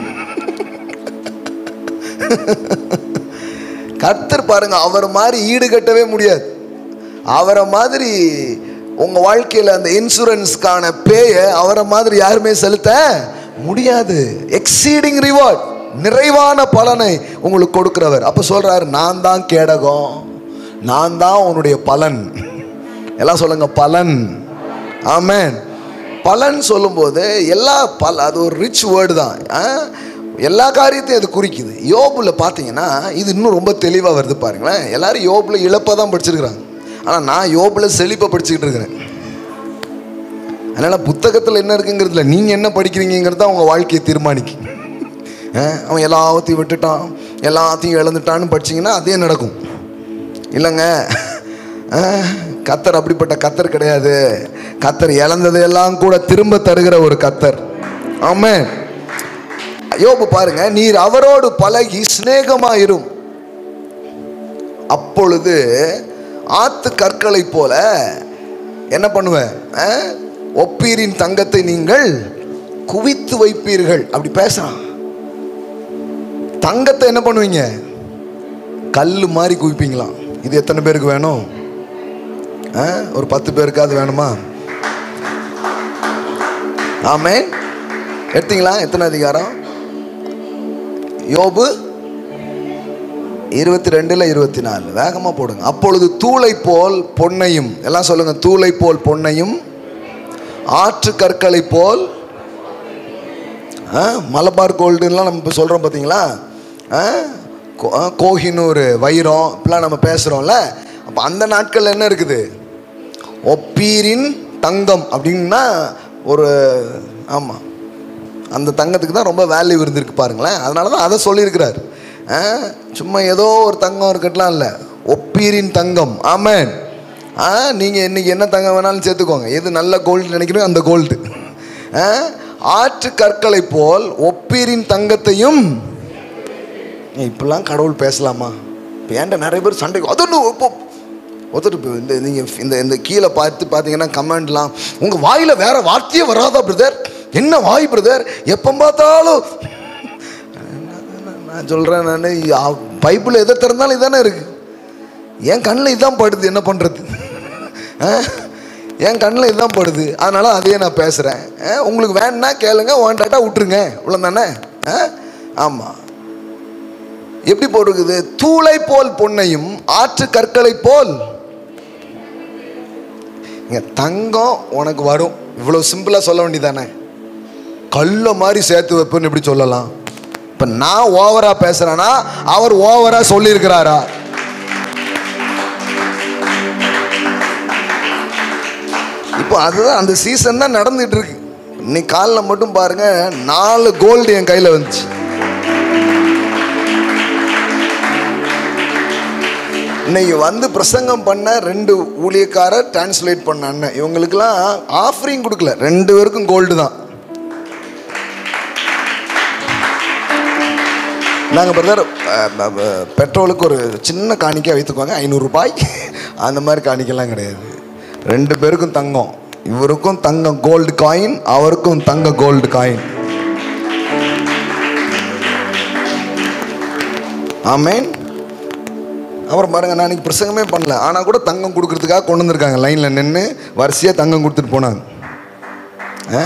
கர்த்தர் பாருங்க அவர் மாதிரி ஈடு கட்டவே முடியாது அவரை மாதிரி உங்க வாழ்க்கையில அந்த இன்சூரன்ஸ்க்கான பேய அவரை மாதிரி யாருமே செலுத்த முடியாது எக்ஸீடிங் ரிவார்ட் நிறைவான பலனை உங்களுக்கு கொடுக்கிறவர் அப்ப சொல்றாரு நான் தான் கேடகம் நான் தான் உன்னுடைய பலன் எல்லாம் சொல்லுங்க பலன் ஆமென் பலன் சொல்லும்போது எல்லா பல அது ஒரு ரிச் வேர்டு தான் ஆ? எல்லா காரியத்தையும் அது குறிக்குது யோபுல பார்த்தீங்கன்னா இது இன்னும் ரொம்ப தெளிவாக வருது பாருங்களேன் எல்லாரும் யோபுல இழப்பை தான் படிச்சிருக்கிறாங்க ஆனால் நான் யோபுல செழிப்பை படிச்சுக்கிட்டு இருக்கிறேன் அதனால் புத்தகத்தில் என்ன இருக்குங்கிறதுல நீங்கள் என்ன படிக்கிறீங்கிறது தான் உங்கள் வாழ்க்கையை தீர்மானிக்கும் ஆ, அவன் எல்லாத்தையும் விட்டுட்டான் எல்லாத்தையும் இழந்துட்டான்னு படிச்சீங்கன்னா அதே நடக்கும் இல்லைங்க ஆ, கத்தர் அப்படிப்பட்ட கத்தர் கிடையாது கத்தர் இழந்ததையெல்லாம் கூட திரும்ப தருகிற ஒரு கத்தர் ஆமே யோபு பாருங்க நீர் அவரோடு பழகி சிநேகமாயிரும் அப்பொழுது ஆத்து கற்களை போல என்ன பண்ணுவேன் ஆ? ஒப்பீரின் தங்கத்தை நீங்கள் குவித்து வைப்பீர்கள் அப்படி பேசுறான் தங்கத்தை என்ன பண்ணுவீங்க கல்லு மாதிரி குவிப்பீங்களாம் இது எத்தனை பேருக்கு வேணும் ஆ? ஒரு பத்து பேருக்காவது வேணுமா ஆமே எடுத்தீங்களா எத்தனை அதிகாரம் யோபு இருபத்தி ரெண்டுல இருபத்தி நாலு வேகமா போடுங்க அப்பொழுது தூளை போல் பொன்னையும் எல்லாம் சொல்லுங்க தூளை போல் பொன்னையும் ஆற்று கற்களை போல் ஆ, மலபார் கோல்டுலாம் நம்ம இப்போ சொல்கிறோம் பார்த்தீங்களா ஆ, கோ- ஆ, கோஹினூர் வைரம் இப்படிலாம் நம்ம பேசுகிறோம்ல அப்போ அந்த நாட்களில் என்ன இருக்குது ஒப்பீரின் தங்கம் அப்படின்னா ஒரு ஆமாம் அந்த தங்கத்துக்கு தான் ரொம்ப வேல்யூ இருந்திருக்கு பாருங்களேன் அதனால தான் அதை சொல்லியிருக்கிறார் ஆ, சும்மா ஏதோ ஒரு தங்கம் இருக்கட்டலாம் இல்லை ஒப்பீரின் தங்கம் ஆமேன் ஆ நீங்கள் இன்னைக்கு என்ன தங்கம் வேணாலும் சேர்த்துக்கோங்க எது நல்ல கோல்டு நினைக்கிறோம் அந்த கோல்டு ஆற்று கற்களை போல் ஒப்பீரின் தங்கத்தையும் ஏய், இப்படிலாம் கடவுள் பேசலாமா இப்போ ஏன்டா நிறைய பேர் சண்டைக்கு அது ஒன்று இப்போ ஒருத்தர் இப்போ இந்த நீங்கள் இந்த இந்த கீழே பார்த்து பார்த்தீங்கன்னா கமெண்ட்லாம் உங்கள் வாயில் வேற வார்த்தையே வராதா பிரதர் என்ன வாய் பிரதர் எப்போ பார்த்தாலும் நான் சொல்கிறேன் நான் பைபிள் எதை திறந்தாலும் இதானே இருக்கு என் கண்ணில் இதான் படுது என்ன பண்ணுறது என் கண்ணில் இதான் படுது அதனால அதையே நான் பேசுகிறேன் உங்களுக்கு வேணும்னா கேளுங்க வேண்டாட்டா விட்டுருங்க இவ்வளோ தானே ஆமாம் எப்படி போட்டிருக்குது தூளை போல் பொன்னையும் ஆற்று கற்களை போல் இங்க தங்கம் உனக்கு வரும் இவ்வளவு சிம்பிளா சொல்ல வேண்டியதானே கல்ல மாதிரி சேர்த்து வைப்பேன்னு எப்படி சொல்லலாம் இப்ப நான் ஓவரா பேசுறேன்னா அவர் ஓவரா சொல்லியிருக்கிறாரா இப்போ அதுதான் அந்த சீசன் தான் நடந்துட்டு இருக்கு இன்னைக்கு காலைல மட்டும் பாருங்க நாலு கோல்டு என் கையில வந்துச்சு இன்னைக்கு வந்து பிரசங்கம் பண்ண ரெண்டு ஊழியக்காரர் டிரான்ஸ்லேட் பண்ண அண்ணன் இவங்களுக்கெல்லாம் ஆஃபரிங் கொடுக்கல ரெண்டு பேருக்கும் கோல்டு தான் நாங்கள் பிரதர் பெட்ரோலுக்கு ஒரு சின்ன காணிக்கை வைத்துக்குவாங்க ஐநூறு ரூபாய் அந்த மாதிரி காணிக்கைலாம் கிடையாது ரெண்டு பேருக்கும் தங்கம் இவருக்கும் தங்கம் கோல்டு காயின் அவருக்கும் தங்க கோல்டு காயின் ஆமேன் அப்புறம் பாருங்க நான் இன்னைக்கு பிரசங்கமே பண்ணல ஆனால் கூட தங்கம் கொடுக்கறதுக்காக கொண்டு வந்திருக்காங்க லைனில் நின்று வரிசையாக தங்கம் கொடுத்துட்டு போனாங்க ஆ?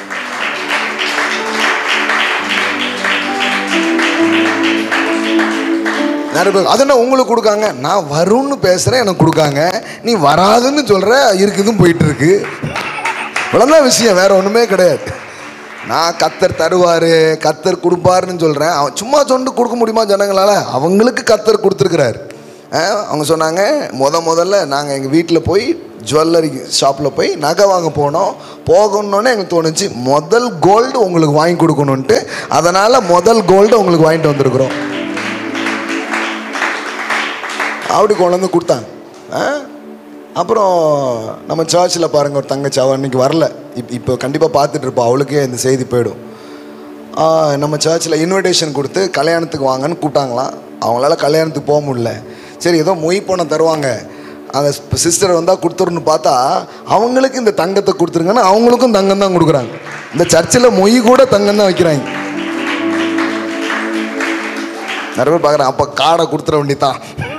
நிறைய பேர் அது என்ன உங்களுக்கு கொடுக்காங்க நான் வரும்னு பேசுகிறேன் எனக்கு கொடுக்காங்க நீ வராதுன்னு சொல்கிற இருக்குதும் போயிட்டு இருக்கு இவ்வளோதான் விஷயம் வேற ஒன்றுமே கிடையாது நான் கத்தர் தருவார் கத்தர் கொடுப்பாருன்னு சொல்கிறேன் அவன் சும்மா சொண்டு கொடுக்க முடியுமா ஜனங்களால் அவங்களுக்கு கத்தர் கொடுத்துருக்கிறாரு அவங்க சொன்னாங்க முத முதல்ல நாங்கள் எங்கள் வீட்டில் போய் ஜுவல்லரி ஷாப்பில் போய் நகை வாங்க போனோம் போகணுன்னே எங்களுக்கு தோணுச்சு முதல் கோல்டு உங்களுக்கு வாங்கி கொடுக்கணுன்ட்டு அதனால் முதல் கோல்டு உங்களுக்கு வாங்கிட்டு வந்திருக்கிறோம் அப்படி கொண்டு வந்து கொடுத்தாங்க ஆ? அப்புறம் நம்ம சர்ச்சில் பாருங்க ஒரு தங்கச்சி அவள் இன்னைக்கு வரல இப் இப்போ கண்டிப்பாக பார்த்துட்டு இருப்பா அவளுக்கே இந்த செய்தி போயிடும் ஆ, நம்ம சர்ச்சில் இன்விடேஷன் கொடுத்து கல்யாணத்துக்கு வாங்கன்னு கூப்பிட்டாங்களாம் அவங்களால கல்யாணத்துக்கு போக முடியல சரி ஏதோ மொய் பணம் தருவாங்க அந்த சிஸ்டர் வந்தால் கொடுத்துருன்னு பார்த்தா அவங்களுக்கு இந்த தங்கத்தை கொடுத்துருங்கன்னு அவங்களுக்கும் தங்கம் தான் கொடுக்குறாங்க இந்த சர்ச்சில் மொய் கூட தங்கம் தான் வைக்கிறாங்க நிறைய பேர் பார்க்குறேன் அப்போ காடை கொடுத்துட வேண்டியதான்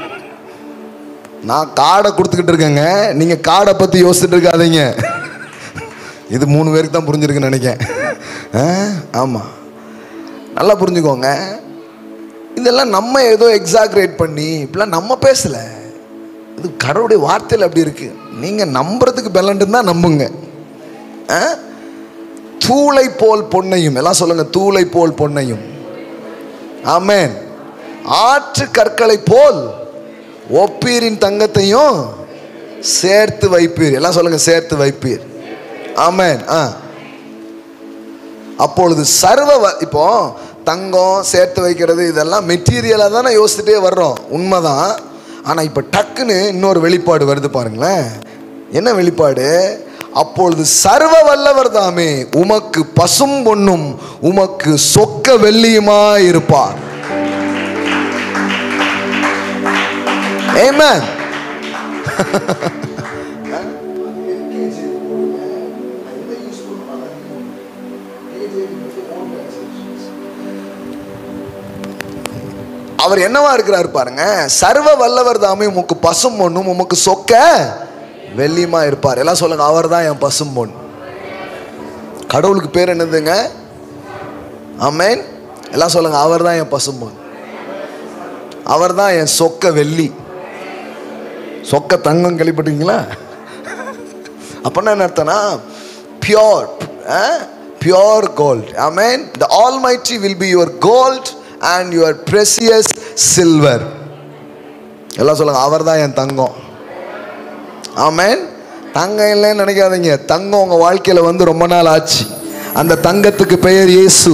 நான் காடை கொடுத்துக்கிட்டு இருக்கேங்க நீங்கள் காடை பற்றி யோசிச்சுட்டு இருக்காதீங்க இது மூணு பேருக்கு தான் புரிஞ்சிருக்குன்னு நினைக்கிறேன் ஆமாம் நல்லா புரிஞ்சுக்கோங்க இதெல்லாம் நம்ம ஏதோ எக்ஸாக்ரேட் பண்ணி இப்படிலாம் நம்ம பேசலை இது கடவுளுடைய வார்த்தையில் அப்படி இருக்கு நீங்கள் நம்புறதுக்கு பெலண்டு தான் நம்புங்க ஆ? தூளை போல் பொன்னையும் எல்லாம் சொல்லுங்க தூளை போல் பொன்னையும் ஆமென் ஆற்று கற்களை போல் ஒப்பீரின் தங்கத்தையும் சேர்த்து வைப்பீர் எல்லாம் சொல்லுங்க சேர்த்து வைப்பீர் ஆமென் ஆ அப்பொழுது சர்வ வ- இப்போ தங்கம் சேர்த்து வைக்கிறது இதெல்லாம் மெட்டீரியலாக தானே யோசிச்சுட்டே வர்றோம் உண்மைதான் ஆனால் இப்போ டக்குன்னு இன்னொரு வெளிப்பாடு வருது பாருங்களேன் என்ன வெளிப்பாடு அப்பொழுது சர்வ வல்லவர் தாமே உமக்கு பசும் பொன்னும் உமக்கு சொக்க வெள்ளியுமாய் இருப்பார் Amen. அவர் என்னவா இருக்கிறார் பாருங்க சர்வ வல்லவர் தாமே உமக்கு பசும் பொண்ணும் உமக்கு சொக்க வெள்ளியுமா இருப்பார் எல்லாம் சொல்லுங்க அவர் தான் என் பசும் பொன் கடவுளுக்கு பேர் என்னதுங்க ஆமென் எல்லாம் சொல்லுங்க அவர் தான் என் பசும் பொன் அவர் தான் என் சொக்க வெள்ளி சொக்க தங்கம் கேள்விப்பட்டீங்களா அப்படின்னா என்ன அர்த்தம்னா pure pure gold I mean the almighty will be your gold and your precious silver எல்லாம் சொல்லுங்க அவர் தான் என் தங்கம் ஆமேன் தங்கம் இல்லைன்னு நினைக்காதீங்க தங்கம் உங்க வாழ்க்கையில வந்து ரொம்ப நாள் ஆச்சு அந்த தங்கத்துக்கு பெயர் இயேசு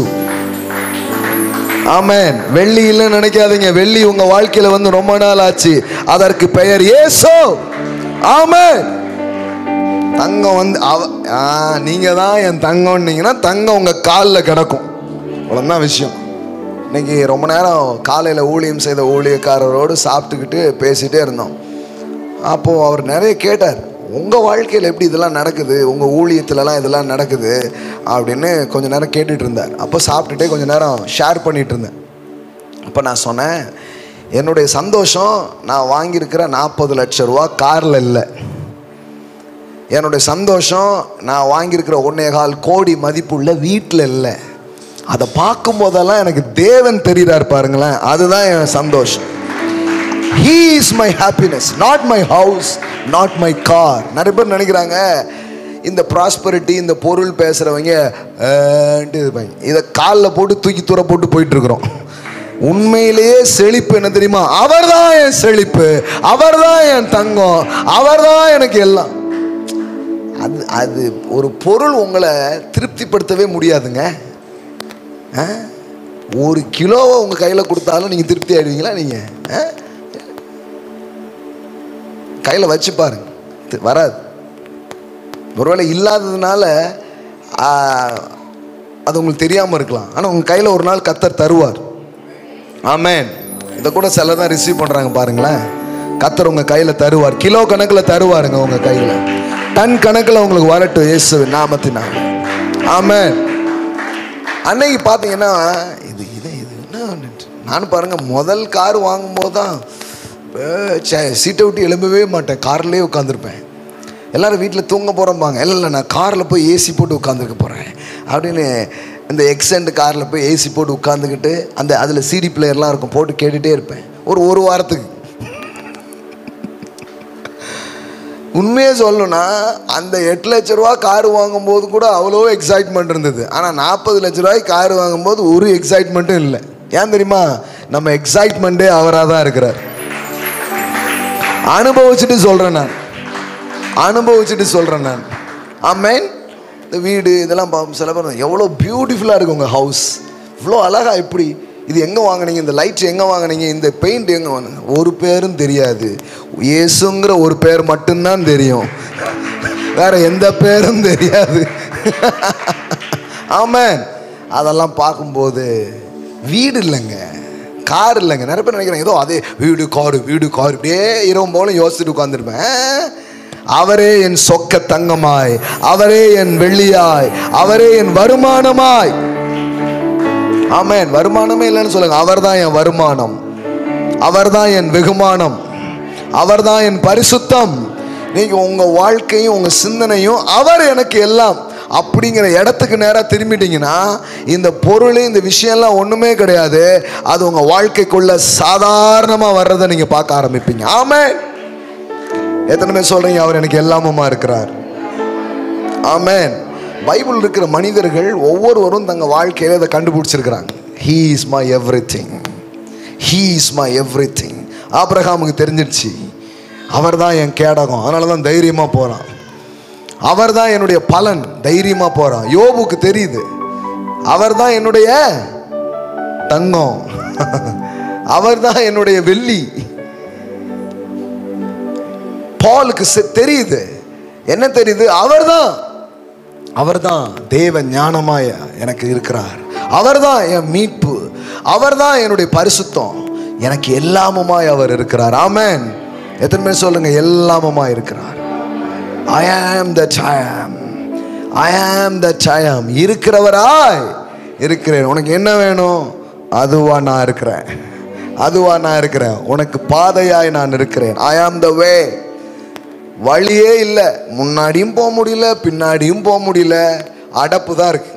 ஆமென் வெள்ளி இல்லைன்னு நினைக்காதீங்க வெள்ளி உங்க வாழ்க்கையில வந்து ரொம்ப நாள் ஆச்சு அதற்கு பெயர் இயேசு ஆமென் தங்கம் வந்து அவ ஆ, நீங்க தான் என் தங்கம்னீங்கன்னா தங்கம் உங்க காலில் கிடக்கும் அவ்வளோதான் விஷயம் இன்னைக்கு ரொம்ப நேரம் காலையில் ஊழியம் செய்த ஊழியக்காரரோடு சாப்பிட்டுக்கிட்டு பேசிட்டே இருந்தோம் அப்போது அவர் நிறைய கேட்டார் உங்கள் வாழ்க்கையில் எப்படி இதெல்லாம் நடக்குது உங்கள் ஊழியத்துலலாம் இதெல்லாம் நடக்குது அப்படின்னு கொஞ்ச நேரம் கேட்டுட்டு இருந்தார் அப்போ சாப்பிட்டுட்டே கொஞ்ச நேரம் ஷேர் பண்ணிட்டு இருந்தேன் அப்போ நான் சொன்னேன் என்னுடைய சந்தோஷம் நான் வாங்கியிருக்கிற நாற்பது லட்ச ரூபா காரில் இல்லை என்னுடைய சந்தோஷம் நான் வாங்கியிருக்கிற ஒன்னே கால் கோடி மதிப்புள்ள வீட்டில் இல்லை அதை பார்க்கும் போதெல்லாம் எனக்கு தேவன் தெரிகிறார் பாருங்களேன் அதுதான் என் சந்தோஷம் he is my happiness not my house not my car நிறைய பேர் நினைக்கிறாங்க இந்த ப்ராஸ்பரிட்டி இந்த பொருள் பேசுகிறவங்க இருப்பாங்க இதை காலில் போட்டு தூக்கி தூர போட்டு போயிட்டு இருக்கிறோம் உண்மையிலேயே செழிப்பு என்ன தெரியுமா அவர்தான் என் செழிப்பு அவர்தான் என் தங்கம் அவர்தான் எனக்கு எல்லாம் அது அது ஒரு பொருள் உங்களை திருப்திப்படுத்தவே முடியாதுங்க ஆ? ஒரு கிலோவை உங்கள் கையில் கொடுத்தாலும் நீங்கள் திருப்தி ஆயிடுவீங்களா நீங்கள் கையில் வச்சு பாருங்க தி- வராது ஒருவேளை இல்லாததுனால ஆ, அது உங்களுக்கு தெரியாமல் இருக்கலாம் ஆனால் உங்கள் கையில் ஒரு நாள் கத்தர் தருவார் ஆமென் இதை கூட சில தான் ரிசீவ் பண்ணுறாங்க பாருங்களேன் கத்தர் உங்கள் கையில் தருவார் கிலோ கணக்கில் தருவாருங்க உங்கள் கையில் டன் கணக்கில் உங்களுக்கு வரட்டும் இயேசு நாமத்தினால் ஆமென் அன்னைக்கு பார்த்தீங்கன்னா இது இது இது என்ன நான் பாருங்க முதல் கார் வாங்கும்போது தான் சீட்டை விட்டு எழும்பவே மாட்டேன் கார்லேயே உட்காந்துருப்பேன் எல்லாரும் வீட்டில் தூங்க போகிறோம்பாங்க இல்லை இல்லை நான் காரில் போய் ஏசி போட்டு உட்காந்துருக்க போகிறேன் அப்படின்னு இந்த எக்ஸெண்ட் காரில் போய் ஏசி போட்டு உட்காந்துக்கிட்டு அந்த அதில் சிடி பிளேயர்லாம் இருக்கும் போட்டு கேட்டுகிட்டே இருப்பேன் ஒரு ஒரு வாரத்துக்கு உண்மையே சொல்லணும்னா அந்த எட்டு லட்ச ரூபா கார் வாங்கும்போது கூட அவ்வளோ எக்ஸைட்மெண்ட் இருந்தது ஆனால் நாற்பது லட்ச ரூபாய்க்கு கார் வாங்கும்போது ஒரு எக்ஸைட்மெண்ட்டும் இல்லை ஏன் தெரியுமா நம்ம எக்ஸைட்மெண்ட்டே அவராக தான் இருக்கிறார் அனுபவிச்சுட்டு சொல்கிறேன் நான் அனுபவிச்சுட்டு சொல்கிறேன் நான் ஆமேன் இந்த வீடு இதெல்லாம் பார்ப்போம் சில பேர் எவ்வளோ பியூட்டிஃபுல்லாக இருக்கு உங்கள் ஹவுஸ் இவ்வளோ அழகா எப்படி இது எங்கே வாங்குனீங்க இந்த லைட்ஸ் எங்கே வாங்குனீங்க இந்த பெயிண்ட் எங்கே வாங்குனீங்க ஒரு பேரும் தெரியாது இயேசுங்கிற ஒரு பேர் மட்டும்தான் தெரியும் வேற எந்த பேரும் தெரியாது ஆமேன் அதெல்லாம் பார்க்கும்போது வீடு இல்லைங்க கார் இல்லைங்க நிறைய பேர் நினைக்கிறாங்க ஏதோ அதே வீடு காரு வீடு காரு இப்படியே இரவு போல யோசிச்சுட்டு உட்காந்துருப்பேன் அவரே என் சொக்க தங்கமாய் அவரே என் வெள்ளியாய் அவரே என் வருமானமாய் ஆமென் வருமானமே இல்லைன்னு சொல்லுங்க அவர்தான் என் வருமானம் அவர்தான் என் வெகுமானம் அவர்தான் என் பரிசுத்தம் நீங்க உங்க வாழ்க்கையும் உங்க சிந்தனையும் அவர் எனக்கு எல்லாம் அப்படிங்கிற இடத்துக்கு நேராக திரும்பிட்டீங்கன்னா இந்த பொருள் இந்த விஷயம்லாம் ஒண்ணுமே கிடையாது அது உங்க வாழ்க்கைக்குள்ள சாதாரணமா வர்றதை நீங்க பார்க்க ஆரம்பிப்பீங்க ஆமென் எத்தனை பேர் சொல்றீங்க அவர் எனக்கு எல்லாமுமா இருக்கிறார் ஆமென் பைபிள் இருக்கிற மனிதர்கள் ஒவ்வொருவரும் தங்க வாழ்க்கையில இதை கண்டுபிடிச்சிருக்கிறாங்க he is my everything he is my everything ஆபிரகாமுக்கு தெரிஞ்சிடுச்சு அவர் தான் என் கேடகம் அதனால தான் தைரியமா போறான் அவர் தான் என்னுடைய பலன் தைரியமா போறான் யோபுக்கு தெரியுது அவர் தான் என்னுடைய தங்கம் அவர் தான் என்னுடைய வெள்ளி பாலுக்கு செ- தெரியுது என்ன தெரியுது அவர்தான் அவர்தான் தேவ ஞானமாய எனக்கு இருக்கிறார் அவர்தான் என் மீட்பு அவர்தான் என்னுடைய பரிசுத்தம் எனக்கு எல்லாமுமாய் அவர் இருக்கிறார் ஆமென் எத்தனை பேர் சொல்லுங்க எல்லாமுமாய் இருக்கிறார் ஐ ஆம் த சாயம் ஐ ஆம் த சாயம் இருக்கிறவராய் இருக்கிறேன் உனக்கு என்ன வேணும் அதுவா நான் இருக்கிறேன் அதுவா நான் இருக்கிறேன் உனக்கு பாதையாய் நான் இருக்கிறேன் ஐ ஆம் த வே வழியே இல்லை முன்னாடியும் போக முடியல பின்னாடியும் போக முடியல அடப்பு தான் இருக்கு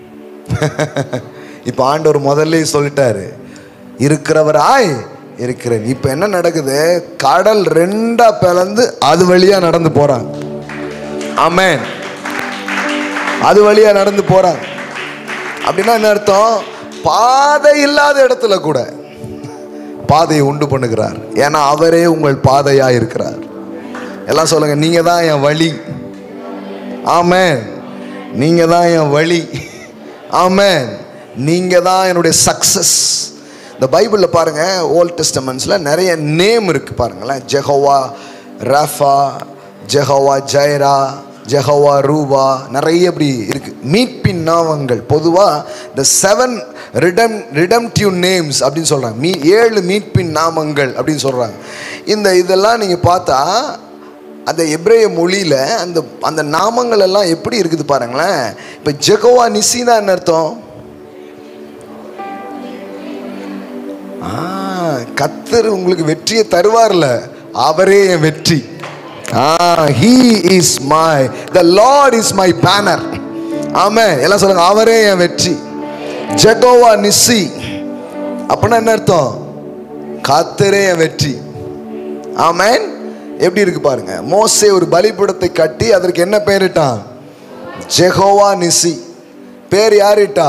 இப்போ ஆண்டவர் முதல்ல சொல்லிட்டாரு இருக்கிறவராய் இருக்கிறேன் இப்போ என்ன நடக்குது கடல் ரெண்டா பிளந்து அது வழியா நடந்து போறாங்க ஆமென் அது வழியா நடந்து போறாங்க அப்படின்னா என்ன அர்த்தம் பாதை இல்லாத இடத்துல கூட பாதையை உண்டு பண்ணுகிறார் ஏன்னா அவரே உங்கள் பாதையா இருக்கிறார் எல்லாம் சொல்லுங்க நீங்க தான் என் வழி ஆமென் நீங்க தான் என் வழி ஆமென் நீங்க தான் என்னுடைய சக்சஸ் இந்த பைபிளில் பாருங்க ஓல்ட் டெஸ்டமெண்ட்ஸில் நிறைய நேம் இருக்கு பாருங்களேன் Jehovah Rapha Jehovah Jireh Jehovah ரூபா நிறைய இப்படி இருக்கு மீட்பின் நாமங்கள் பொதுவாக இந்த செவன் ரிடம் ரிடம்டிவ் நேம்ஸ் அப்படின்னு சொல்கிறாங்க மீ ஏழு மீட்பின் நாமங்கள் அப்படின்னு சொல்கிறாங்க இந்த இதெல்லாம் நீங்கள் பார்த்தா அந்த எப்ரேய மொழியில் அந்த அந்த நாமங்கள் எல்லாம் எப்படி இருக்குது பாருங்களேன் இப்போ ஜெகோவா நிசினா என்ன அர்த்தம் ஆ கத்தர் உங்களுக்கு வெற்றியை தருவார்ல அவரே என் வெற்றி ah he is my the Lord is my banner amen எல்லாம் சொல்லுங்க அவரே என் வெற்றி ஜெகோவா நிசி அப்படின்னா என்ன அர்த்தம் கத்தரே என் வெற்றி ஆமென் எப்படி இருக்கு பாருங்க மோசே ஒரு பலிபீடத்தை கட்டி அதற்கு என்ன பெயரிட்டான் ஜெகோவா நிசி பேர் யாரிட்டா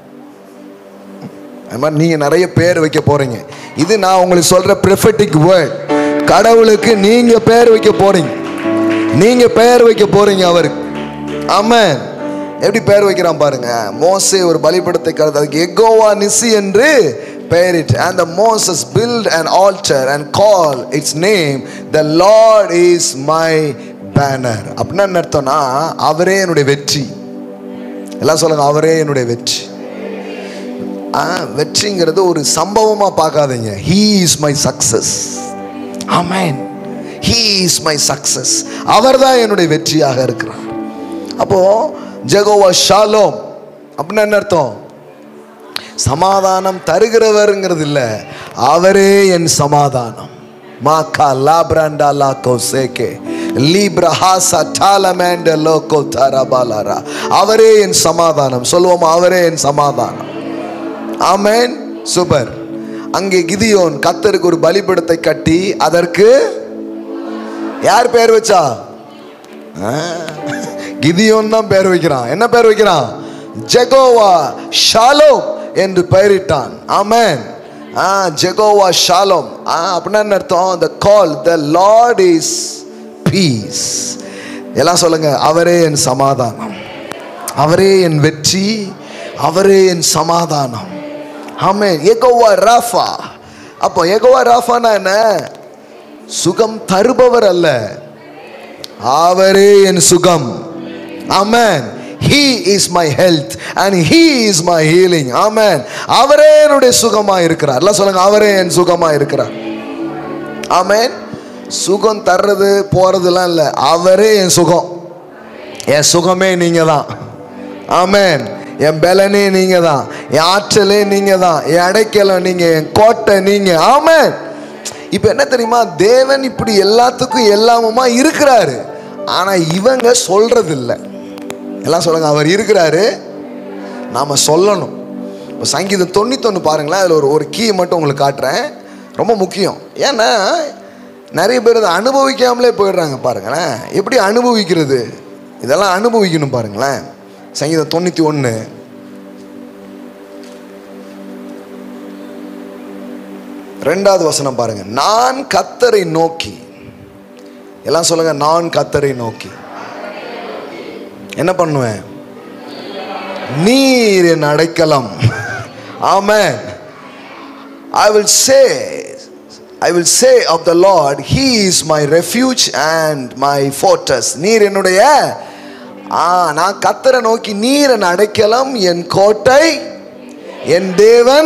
அது மாதிரி நீங்க நிறைய பேர் வைக்க போறீங்க இது நான் உங்களுக்கு சொல்ற ப்ரெஃபட்டிக் வேர்ட் கடவுளுக்கு நீங்க பேர் வைக்க போறீங்க நீங்க பெயர் வைக்க போறீங்க அவருக்கு ஆமென் எப்படி பெயர் வைக்கிறான் பாருங்க மோசே ஒரு பலிபடத்தை கருது அதுக்கு எகோவா நிசி என்று பெயரிட்டு and the Moses build an altar and call its name the Lord is my banner அப்படின்னா என்ன அர்த்தம்னா அவரே என்னுடைய வெற்றி எல்லாம் சொல்லுங்க அவரே என்னுடைய வெற்றி ஆ, வெற்றிங்கிறது ஒரு சம்பவமா பார்க்காதீங்க he is my success amen he is my success அவர் தான் என்னுடைய வெற்றியாக இருக்கிறார் அப்போ ஜெகோவா ஷாலோம் அப்படின்னா என்ன அர்த்தம் சமாதானம் தருகிறவருங்கிறது இல்ல அவரே என் சமாதானம் மாக்கா லாப்ராண்டா லாக்கோ சேகே லீப்ரஹாசா டாலமேண்ட லோகோ தரபாலாரா அவரே என் சமாதானம் சொல்லுவோமா அவரே என் சமாதானம் ஆமென் சூப்பர் அங்கே கிதியோன் கத்தருக்கு ஒரு பலிபீடத்தை கட்டி அதற்கு யார் பேர் வச்சா ஆ, கிதியோன் தான் பேர் வைக்கிறான் என்ன பேர் வைக்கிறான் ஜெகோவா ஷாலோம் என்று பெயரிட்டான் ஆமென் ஆ ஜெகோவா ஷாலோம் ஆ அப்படின்னா என்ன அர்த்தம் the call the Lord is peace எல்லாம் சொல்லுங்க அவரே என் சமாதானம் அவரே என் வெற்றி அவரே என் சமாதானம் ஆமென் ஏகோவா ராஃபா அப்போ ஏகோவா ராஃபானா என்ன சுகம் தருபவர் அல்ல அவரே என் சுகம் amen he is my health and he is my healing amen அவரே என்னுடைய சுகமா இருக்கிறார் எல்லாம் சொல்லுங்க அவரே என் சுகமா இருக்கிறார் ஆமென் சுகம் தர்றது போறதுலாம் இல்லை அவரே என் சுகம் என் சுகமே நீங்க தான் ஆமென் என் பலனே நீங்க தான் என் ஆற்றலே நீங்க தான் என் அடைக்கலம் நீங்க என் கோட்டை நீங்க ஆமென் இப்போ என்ன தெரியுமா தேவன் இப்படி எல்லாத்துக்கும் எல்லாமுமா இருக்கிறாரு ஆனா இவங்க சொல்றது இல்லை எல்லாம் சொல்லுங்க அவர் இருக்கிறாரு நாம சொல்லணும் இப்போ சங்கீதம் தொண்ணூத்தொன்று பாருங்களேன் அதில் ஒரு ஒரு கீ மட்டும் உங்களுக்கு காட்டுறேன் ரொம்ப முக்கியம் ஏன்னா நிறைய பேர் இதை அனுபவிக்காமலே போயிடுறாங்க பாருங்களேன் எப்படி அனுபவிக்கிறது இதெல்லாம் அனுபவிக்கணும் பாருங்களேன் சங்கீதம் தொண்ணூற்றி ஒன்று ரெண்டாவது வசனம் பாருங்க நான் கத்தரை நோக்கி எல்லாம் சொல்லுங்க நான் கத்தரை நோக்கி என்ன பண்ணுவேன் நீர் என் அடைக்கலம் ஆமென் I will say, I will say of the Lord, He is my refuge and my fortress. நீர் என்னுடைய ஆ நான் கத்தரை நோக்கி நீர் என் அடைக்கலம் என் கோட்டை என் தேவன்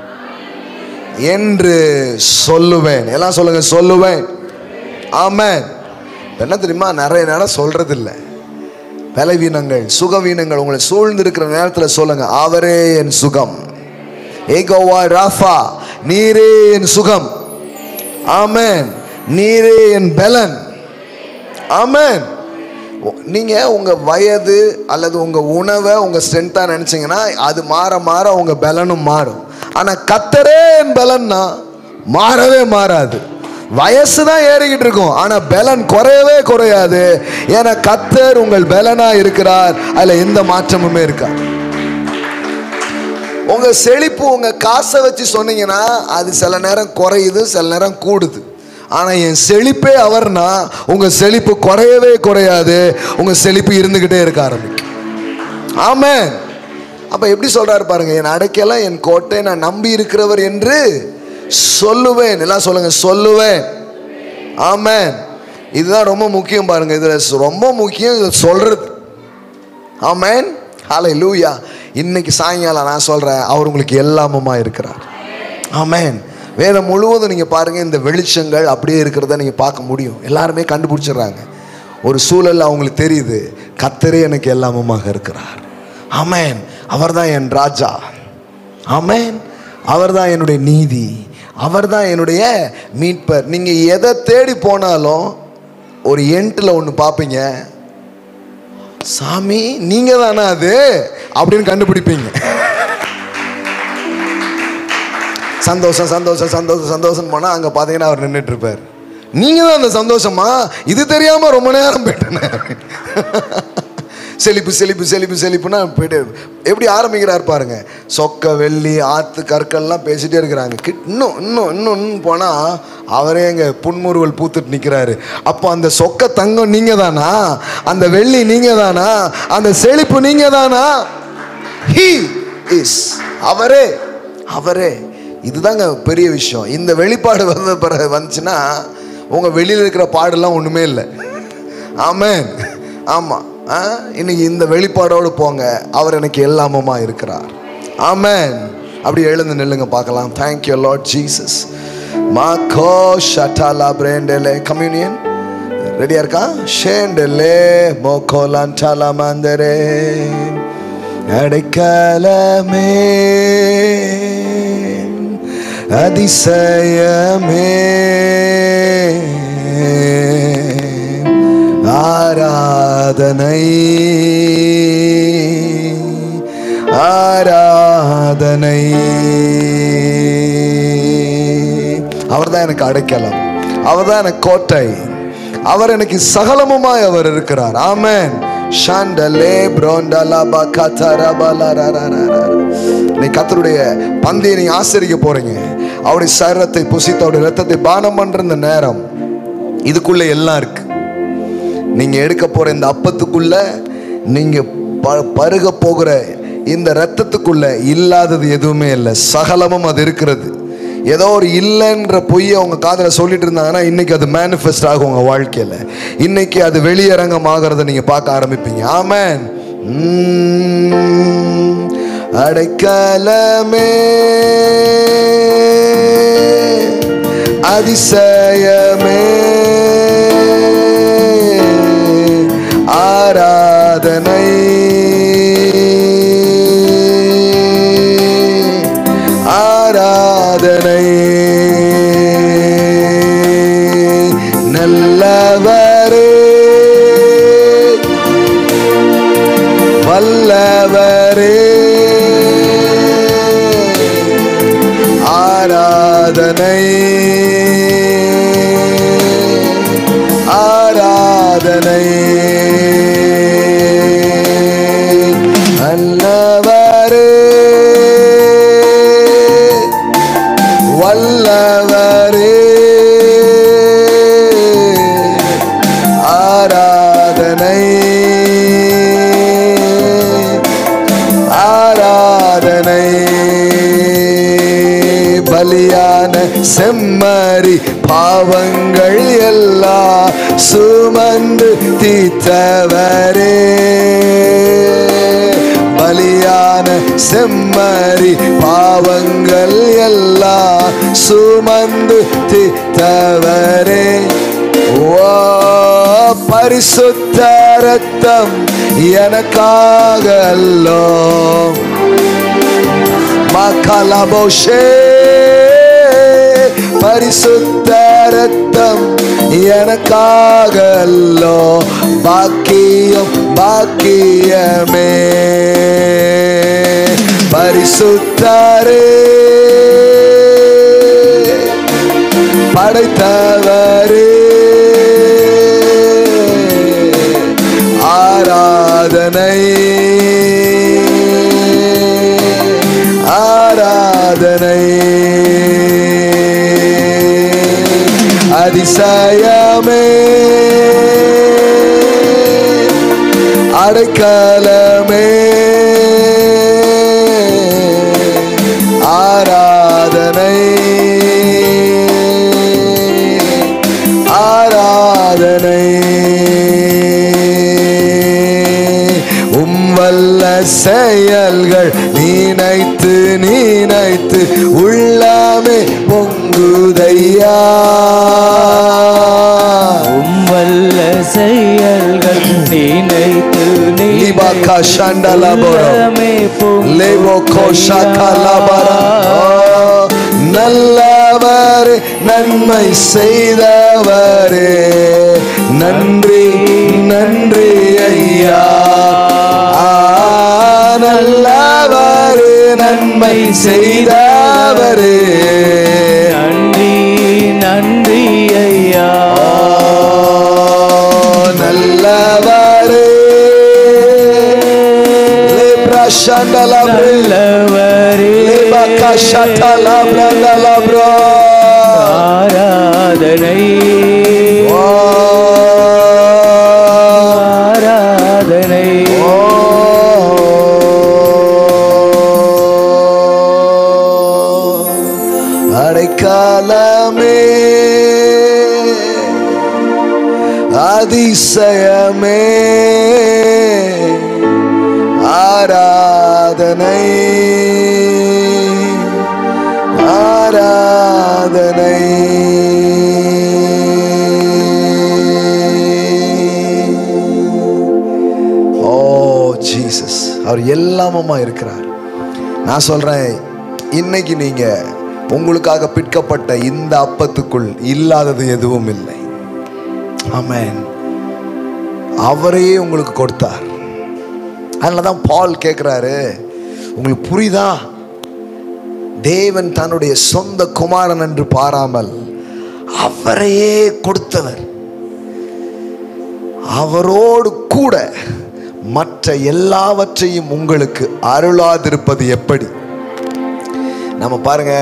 என்று சொல்லுவேன் எல்லாம் சொல்லுங்க சொல்லுவேன் ஆமென் இப்ப என்ன தெரியுமா நிறைய நேரம் சொல்றது இல்லை பலவீனங்கள் சுகவீனங்கள் உங்களை சூழ்ந்து இருக்கிற நேரத்தில் சொல்லுங்க அவரே என் சுகம் ஏகோவா ராஃபா நீரே என் சுகம் ஆமென் நீரே என் பலன் ஆமென் உ- நீங்க உங்க வயது அல்லது உங்க உணவை உங்க ஸ்ட்ரென்த்தா நினைச்சீங்கன்னா அது மாற மாற உங்க பலனும் மாறும் ஆனா கத்தரே என் பலன்னா மாறவே மாறாது வயசு தான் ஏறிக்கிட்டு இருக்கும் ஆனா பலன் குறையவே குறையாது ஏன்னா கத்தர் உங்கள் பலனா இருக்கிறார் அதுல எந்த மாற்றமுமே இருக்காது உங்க செழிப்பு உங்க காசை வச்சு சொன்னீங்கன்னா அது சில நேரம் குறையுது சில நேரம் கூடுது ஆனா என் செழிப்பே அவர்னா உங்க செழிப்பு குறையவே குறையாது உங்க செழிப்பு இருந்துகிட்டே இருக்க ஆரம்பிக்கும் ஆமென் அப்ப எப்படி சொல்றாரு பாருங்க என் அடைக்கலம் என் கோட்டை நான் நம்பி இருக்கிறவர் என்று சொல்லுவேன் எல்லாம் சொல்லுங்க சொல்லுவேன் ஆமென் இதுதான் ரொம்ப முக்கியம் பாருங்க இதுல ரொம்ப முக்கியம் இதை சொல்றது ஆமென் ஹாலை லூயா இன்னைக்கு சாயங்காலம் நான் சொல்றேன் அவர் உங்களுக்கு எல்லாமுமா இருக்கிறார் ஆமென் வேதம் முழுவதும் நீங்க பாருங்க இந்த வெளிச்சங்கள் அப்படியே இருக்கிறத நீங்க பார்க்க முடியும் எல்லாருமே கண்டுபிடிச்சிடுறாங்க ஒரு சூழல் அவங்களுக்கு தெரியுது கத்தரே எனக்கு எல்லாமுமாக இருக்கிறார் ஆமென் அவர்தான் என் ராஜா ஆமென் அவர்தான் என்னுடைய நீதி அவர்தான் என்னுடைய மீட்பர் நீங்க எதை தேடி போனாலும் ஒரு எண்டில் ஒன்று பார்ப்பீங்க சாமி நீங்க தானே அது அப்படின்னு கண்டுபிடிப்பீங்க சந்தோஷம் சந்தோஷம் சந்தோஷம் சந்தோஷம் போனா அங்க பாத்தீங்கன்னா அவர் நின்றுட்டு இருப்பார் நீங்க தான் அந்த சந்தோஷமா இது தெரியாம ரொம்ப நேரம் போயிட்டேனே செழிப்பு செழிப்பு செழிப்பு செழிப்புனா போயிட்டு எப்படி ஆரம்பிக்கிறார் பாருங்க சொக்க வெள்ளி ஆத்து கற்கள்லாம் பேசிட்டே இருக்கிறாங்க கிட் இன்னும் இன்னும் இன்னும் இன்னும் போனா அவரே எங்க புன்முறுவல் பூத்துட்டு நிக்கிறாரு அப்போ அந்த சொக்க தங்கம் நீங்க தானா அந்த வெள்ளி நீங்க தானா அந்த செழிப்பு நீங்க தானா ஹீ இஸ் அவரே அவரே இதுதாங்க பெரிய விஷயம் இந்த வெளிப்பாடு வந்த பிறகு வந்துச்சுன்னா உங்க வெளியில இருக்கிற பாடெல்லாம் ஒண்ணுமே இல்லை ஆமென் ஆமா ஆ? இன்னைக்கு இந்த வெளிப்பாடோடு போங்க அவர் எனக்கு எல்லாமுமா இருக்கிறார் ஆமென் அப்படி எழுந்து நில்லுங்க பார்க்கலாம் தேங்க்யூ லார்ட் ஜீசஸ் மாக்கோ ஷட்டாலா பிரேண்டலே கம்யூனியன் ரெடியா இருக்கா ஷேண்டலே மோகோலான்டாலா மாந்தரே அடைக்கலமே அதிசயமே ஆராதனை ஆராதனை அவர்தான் எனக்கு அடைக்கலம் அவர்தான் எனக்கு கோட்டை அவர் எனக்கு சகலமுமாய் அவர் இருக்கிறார் ஆமென் ஷாண்டலே ப்ரோண்டலா கத்தரபலரரரர. நீ கத்தருடைய பந்தியை நீங்க ஆசரிக்க போறீங்க அவருடைய சரீரத்தை புசித்து அவருடைய ரத்தத்தை பானம் பண்ற இந்த நேரம் இதுக்குள்ள எல்லாம் இருக்கு நீங்க எடுக்க போற இந்த அப்பத்துக்குள்ள நீங்க ப- பருக போகிற இந்த ரத்தத்துக்குள்ள இல்லாதது எதுவுமே இல்லை சகலமும் அது இருக்கிறது ஏதோ ஒரு இல்லைன்ற பொய்யை அவங்க காதுல சொல்லிட்டு இருந்தாங்கன்னா இன்னைக்கு அது மேனிஃபெஸ்ட் ஆகும் உங்க வாழ்க்கையில இன்னைக்கு அது வெளியரங்கம் ஆகிறத நீங்க பார்க்க ஆரம்பிப்பீங்க ஆமென் உம், அடைக்கலமே அதிசயமே ஆராதனை ஆராதனை நல்லவரே வல்லவரே ஆராதனை ஆராதனை நல்லவரே வல்லவரே ஆராதனை ஆராதனை பலியான செம்மறி பாவங்கள் எல்லாம் சுமந்து தீத்தவரே பலியான செம்மறி பாவங்கள் எல்லாம் சுமந்து தீத்தவரே ஓ பரிசுத்த ரத்தம் எனக்காக அல்லோ மகலபோஷே பரிசுத்த ரத்தம் எனக்காக அல்லோ பாக்கியம் பாக்கியமே பரிசுத்தரே படைத்தவரே ஆராதனை ஆராதனை அதிசயமே அடைக்கலமே ஆராதனை ஆராதனை உம்வல்ல செயல்கள் நினைத்து நினைத்து உள்ளமே பொங்குதையா உம்வல்ல செயல்கள் நினைத்து லிபாக்கா ஷண்டலபோரோ. லேவோ கோஷாக்கலபரா. நல்லவரே நன்மை செய்தவரே நன்றி நன்றி ஐயா ஆ, நல்லவரே நன்மை செய்தவரே ஷாட்டலா பிரதலா ப்ரோ ஆராதனை ஆராதனை அடைக்காலமே அதிசயமே ஆராதனை ஆராதனை ஓ ஜீசஸ் அவர் எல்லாமுமா இருக்கிறார் நான் சொல்றேன் இன்னைக்கு நீங்க உங்களுக்காக பிற்கப்பட்ட இந்த அப்பத்துக்குள் இல்லாதது எதுவும் இல்லை ஆமென் அவரையே உங்களுக்கு கொடுத்தார் அதனால தான் பால் கேட்குறாரு உங்களுக்கு புரியுதா தேவன் தன்னுடைய சொந்த குமாரன் என்று பாராமல் அவரையே கொடுத்தவர் அவரோடு கூட மற்ற எல்லாவற்றையும் உங்களுக்கு அருளாதிருப்பது எப்படி நம்ம பாருங்க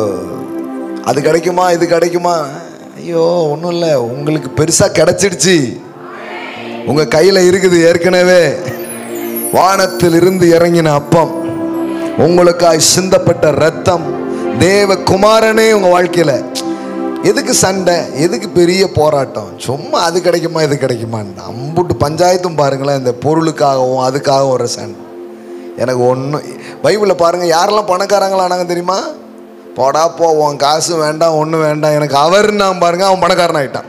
அது கிடைக்குமா இது கிடைக்குமா ஐயோ ஒன்றும் இல்லை உங்களுக்கு பெருசாக கிடைச்சிடுச்சு உங்க கையில் இருக்குது ஏற்கனவே வானத்தில் இருந்து இறங்கின அப்பம் உங்களுக்காய் சிந்தப்பட்ட ரத்தம் தேவ குமாரனே உங்க வாழ்க்கையில எதுக்கு சண்டை எதுக்கு பெரிய போராட்டம் சும்மா அது கிடைக்குமா இது கிடைக்குமான்னு அம்புட்டு பஞ்சாயத்தும் பாருங்களேன் இந்த பொருளுக்காகவும் அதுக்காகவும் ஒரு சண்டை எனக்கு ஒன்றும் பைபிளில் பாருங்க யாரெல்லாம் பணக்காரங்களானாங்க தெரியுமா போடா போ உன் காசு வேண்டாம் ஒன்றும் வேண்டாம் எனக்கு அவர் நான் பாருங்க அவன் பணக்காரன் ஆயிட்டான்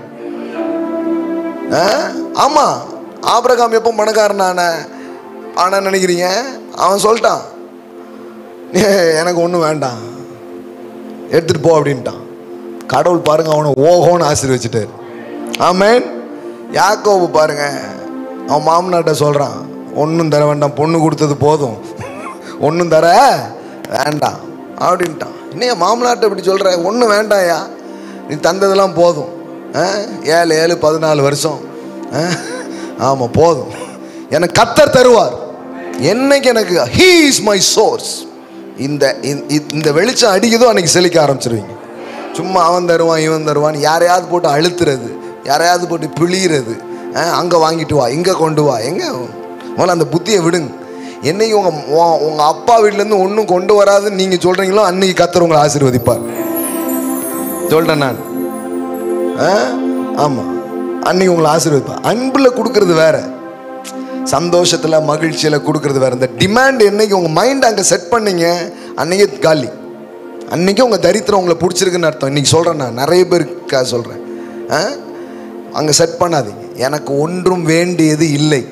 ஆ? ஆமா ஆபிரகாம் எப்போ பணக்காரன் ஆன ஆனா நினைக்கிறீங்க அவன் சொல்லிட்டான் "ஏ, எனக்கு ஒன்றும் வேண்டாம் எடுத்துட்டு போ அப்படின்ட்டான் கடவுள் பாருங்க அவனை ஓஹோன்னு ஆசீர்வச்சிட்டாரு ஆமேன் யாக்கோபு பாருங்க அவன் மாமனாட்ட சொல்றான் ஒன்றும் தர வேண்டாம் பொண்ணு கொடுத்தது போதும் ஒன்றும் தர வேண்டாம் அப்படின்ட்டான் இன்னையா மாமனாட்ட இப்படி சொல்ற ஒன்றும் வேண்டாம்யா நீ தந்ததெல்லாம் போதும் ஆ? ஏழு ஏழு பதினாலு வருஷம் ஆ? ஆமா போதும் எனக்கு கத்தர் தருவார் என்னைக்கு எனக்கு ஹீ இஸ் மை சோர்ஸ் இந்த இந்த- இந்த வெளிச்சம் அடிக்குதோ அன்னைக்கு செழிக்க ஆரம்பிச்சிருவீங்க சும்மா அவன் தருவான் இவன் தருவான் யாரையாவது போட்டு அழுத்துறது யாரையாவது போட்டு பிழியிறது அங்கே வாங்கிட்டு வா இங்கே கொண்டு வா எங்க முதல்ல அந்த புத்தியை விடுங்க என்னைக்கு உங்க உங்க- உங்க அப்பா வீட்டிலேருந்து ஒன்றும் கொண்டு வராதுன்னு நீங்க சொல்றீங்களோ அன்னைக்கு கத்தர் உங்களை ஆசீர்வதிப்பார் சொல்லிட்டேன் நான் ஆ? ஆமா அன்னைக்கு உங்களை ஆசீர்வதிப்பார் அன்புல கொடுக்கறது வேற சந்தோஷத்துல மகிழ்ச்சியில கொடுக்கறது வேற இந்த டிமாண்ட் என்னைக்கு உங்க மைண்ட் அங்க செட் பண்ணீங்க அன்னைக்கே காலி அன்னைக்கு உங்க தரித்திரம் உங்களை பிடிச்சிருக்குன்னு அர்த்தம் இன்னைக்கு சொல்றேன் நான் நிறைய பேருக்கா சொல்றேன் ஆ? அங்க செட் பண்ணாதீங்க எனக்கு ஒன்றும் வேண்டியது இல்லை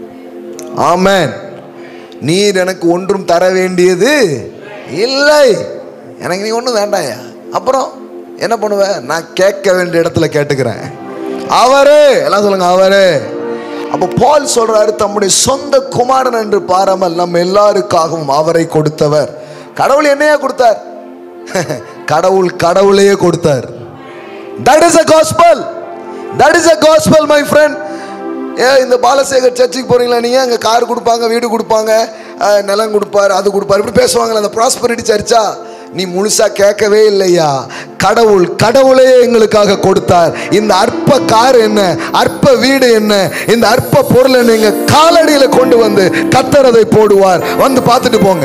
ஆமென் நீர் எனக்கு ஒன்றும் தர வேண்டியது இல்லை எனக்கு நீ ஒன்றும் வேண்டாயா அப்புறம் என்ன பண்ணுவ நான் கேட்க வேண்டிய இடத்துல கேட்டுக்கிறேன் அவரே எல்லாம் சொல்லுங்க அவரே அப்போ பால் சொல்றாரு தம்முடைய சொந்த குமாரன் என்று பாராமல் நம்ம எல்லாருக்காகவும் அவரை கொடுத்தவர் கடவுள் என்னையா கொடுத்தார் கடவுள் கடவுளையே கொடுத்தார் that is a gospel that is a gospel my friend ஏ இந்த பாலசேகர் சர்ச்சுக்கு போறீங்களா நீங்க அங்க கார் கொடுப்பாங்க வீடு கொடுப்பாங்க அஹ், நிலம் கொடுப்பாரு அது கொடுப்பாரு இப்படி பேசுவாங்களே அந்த ப்ராஸ்பரிட்டி சர்ச்சா நீ முழுசா கேட்கவே இல்லையா கடவுள் கடவுளே எங்களுக்காக கொடுத்தார் இந்த அற்ப கார் என்ன அற்ப வீடு என்ன இந்த அற்ப பொருள் என்ன எங்க காலடியில கொண்டு வந்து கத்தர் அதை போடுவார் வந்து பார்த்துட்டு போங்க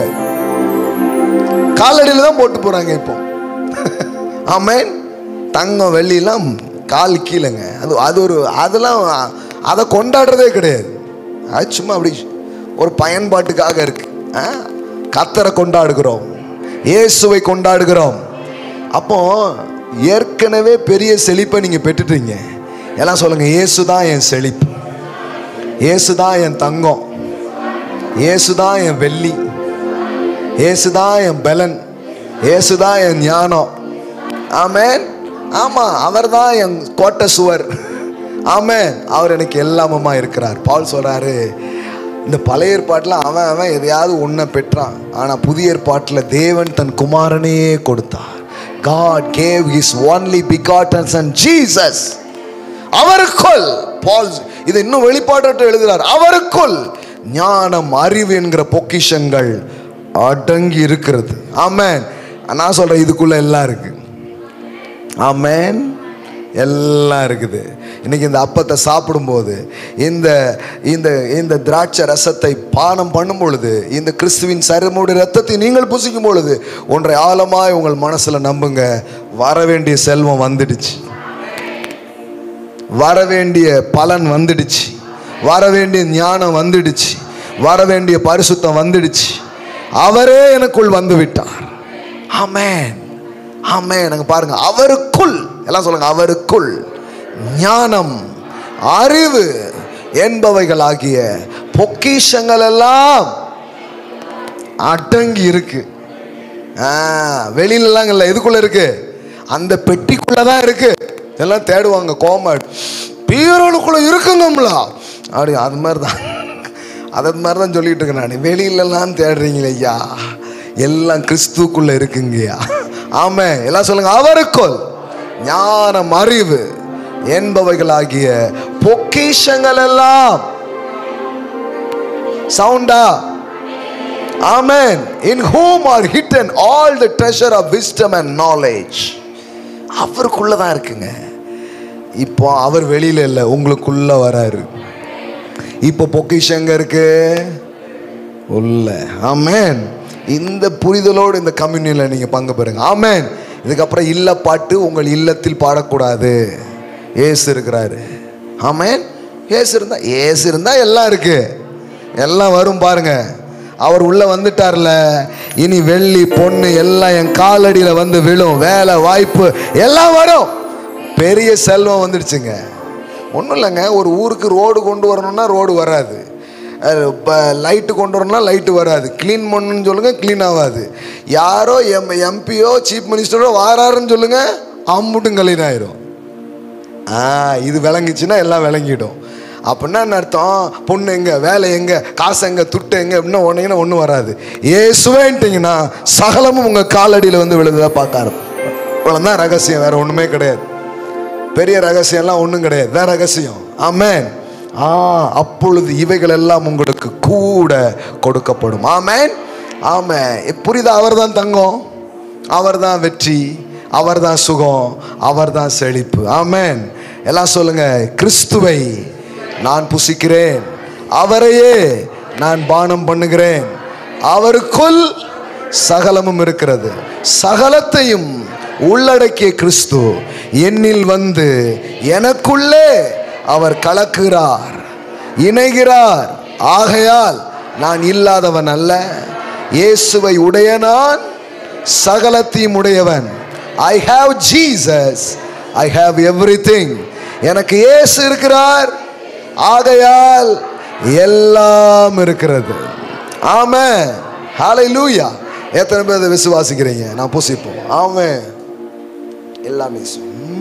காலடியில தான் போட்டு போறாங்க இப்போ ஆமேன் தங்கம் வெள்ளிலாம் கால் கீழேங்க அது அது ஒரு அதெல்லாம் அதை கொண்டாடுறதே கிடையாது அது சும்மா அப்படி ஒரு பயன்பாட்டுக்காக இருக்கு ஆ? கத்தரை கொண்டாடுகிறோம் இயேசுவை கொண்டாடுகிறோம் அப்போ ஏற்கனவே பெரிய செழிப்பை நீங்க பெற்றுட்டீங்க எல்லாம் சொல்லுங்க இயேசு தான் என் செழிப்பு இயேசு தான் என் தங்கம் இயேசு தான் என் வெள்ளி இயேசுதான் என் பலன் இயேசுதான் என் ஞானம் ஆமென் ஆமா அவர்தான் என் கோட்டை சுவர் ஆமென் அவர் எனக்கு எல்லாமுமா இருக்கிறார் பால் சொல்றாரு இந்த பழைய ஏற்பாட்டில் அவன் அவன் எதையாவது ஒன்றை பெற்றான் ஆனால் புதிய ஏற்பாட்டில் தேவன் தன் குமாரனையே கொடுத்தார் God gave his only begotten son Jesus அவருக்குள் பால் இது இன்னும் வெளிப்பாட்டு எழுதுறார் அவருக்குள் ஞானம் அறிவு என்கிற பொக்கிஷங்கள் அடங்கி இருக்கிறது ஆமென் நான் சொல்றேன் இதுக்குள்ள எல்லாம் இருக்கு ஆமென் எல்லாம் இருக்குது இன்னைக்கு இந்த அப்பத்தை சாப்பிடும்போது இந்த இந்த இந்த திராட்சை ரசத்தை பானம் பண்ணும் பொழுது இந்த கிறிஸ்துவின் சரமுடைய ரத்தத்தை நீங்கள் புசிக்கும் பொழுது ஒன்றை ஆழமாய் உங்கள் மனசுல நம்புங்க வர வேண்டிய செல்வம் வந்துடுச்சு வர வேண்டிய பலன் வந்துடுச்சு வர வேண்டிய ஞானம் வந்துடுச்சு வர வேண்டிய பரிசுத்தம் வந்துடுச்சு அவரே எனக்குள் வந்து விட்டார் ஆமென் ஆமென் நாங்க பாருங்க அவருக்குள் எல்லாம் சொல்லுங்க அவருக்குள் ஞானம் அறிவு என்பவைகளாகிய பொக்கிஷங்கள் எல்லாம் அடங்கி இருக்கு ஆ, வெளியிலலாம் இல்லை எதுக்குள்ள இருக்கு அந்த பெட்டிக்குள்ள தான் இருக்கு எல்லாம் தேடுவாங்க கோம பீரோனுக்குள்ள இருக்குங்கம்லா அப்படி அது மாதிரி தான் அது மாதிரி தான் சொல்லிட்டு இருக்கேன் நான் வெளியிலலாம் தேடுறீங்களே ஐயா எல்லாம் கிறிஸ்துக்குள்ள இருக்குங்கய்யா ஆமே எல்லாம் சொல்லுங்க அவருக்குள் ஞானம் அறிவு என்பவைகளாகிய பொக்கிஷங்கள் எல்லாம் சவுண்டா Amen. In whom are hidden all the treasure of wisdom and knowledge. அவருக்குள்ள தான் இருக்குங்க இப்போ அவர் வெளியில இல்லை உங்களுக்குள்ள வராரு இப்போ பொக்கிஷங்க இருக்கு உள்ள ஆமென் இந்த புரிதலோடு இந்த கம்யூனியன்ல நீங்க பங்கு பெறுங்க ஆமென் இதுக்கப்புறம் இல்ல பாட்டு உங்கள் இல்லத்தில் பாடக்கூடாது ஏசு இருக்கிறாரு ஆமென் ஏசு இருந்தா ஏசு இருந்தா எல்லாம் இருக்கு எல்லாம் வரும் பாருங்க அவர் உள்ள வந்துட்டார்ல இனி வெள்ளி பொண்ணு எல்லாம் என் காலடியில வந்து விழும் வேலை வாய்ப்பு எல்லாம் வரும் பெரிய செல்வம் வந்துடுச்சுங்க ஒன்றும் இல்லைங்க ஒரு ஊருக்கு ரோடு கொண்டு வரணும்னா ரோடு வராது இப்போ லைட்டு கொண்டு வரணும்னா லைட்டு வராது க்ளீன் பண்ணணும்னு சொல்லுங்க க்ளீன் ஆகாது யாரோ எம் எம்பியோ சீஃப் மினிஸ்டரோ வாராருன்னு சொல்லுங்க அம்புட்டும் க்ளீன் ஆயிரும் ஆ இது விளங்குச்சுன்னா எல்லாம் விளங்கிடும் அப்படின்னா என்ன அர்த்தம் பொண்ணு எங்க வேலை எங்க காசு எங்க துட்டு எங்க அப்படின்னா ஒன்னீங்கன்னா ஒன்றும் வராது ஏசுவேன்ட்டிங்கன்னா சகலமும் உங்க காலடியில் வந்து விழுந்ததா பார்க்க இவ்வளோதான் ரகசியம் வேற ஒண்ணுமே கிடையாது பெரிய ரகசியம்லாம் ஒன்றும் கிடையாது தான் ரகசியம் ஆமென் ஆ அப்பொழுது இவைகள் எல்லாம் உங்களுக்கு கூட கொடுக்கப்படும் ஆமென் ஆமே புரியுதா அவர் தான் தங்கம் அவர் தான் வெற்றி அவர் தான் சுகம் அவர் தான் செழிப்பு ஆமென் எல்லாம் சொல்லுங்க கிறிஸ்துவை நான் புசிக்கிறேன் அவரையே நான் பானம் பண்ணுகிறேன் அவருக்குள் சகலமும் இருக்கிறது சகலத்தையும் உள்ளடக்கிய கிறிஸ்து என்னில் வந்து எனக்குள்ளே அவர் கலக்குகிறார் இணைகிறார் ஆகையால் நான் இல்லாதவன் அல்ல இயேசுவை உடைய நான் சகலத்தையும் உடையவன் I have Jesus I have every எனக்கு இயேசு இருக்கிறார் ஆகையால் எல்லாம் இருக்கிறது ஆமே ஹalleluya எத்தனை பேர் அதை விசுவாசிக்கிறீங்க நான் புசிப்போம் ஆமே எல்லாமே இயேசு.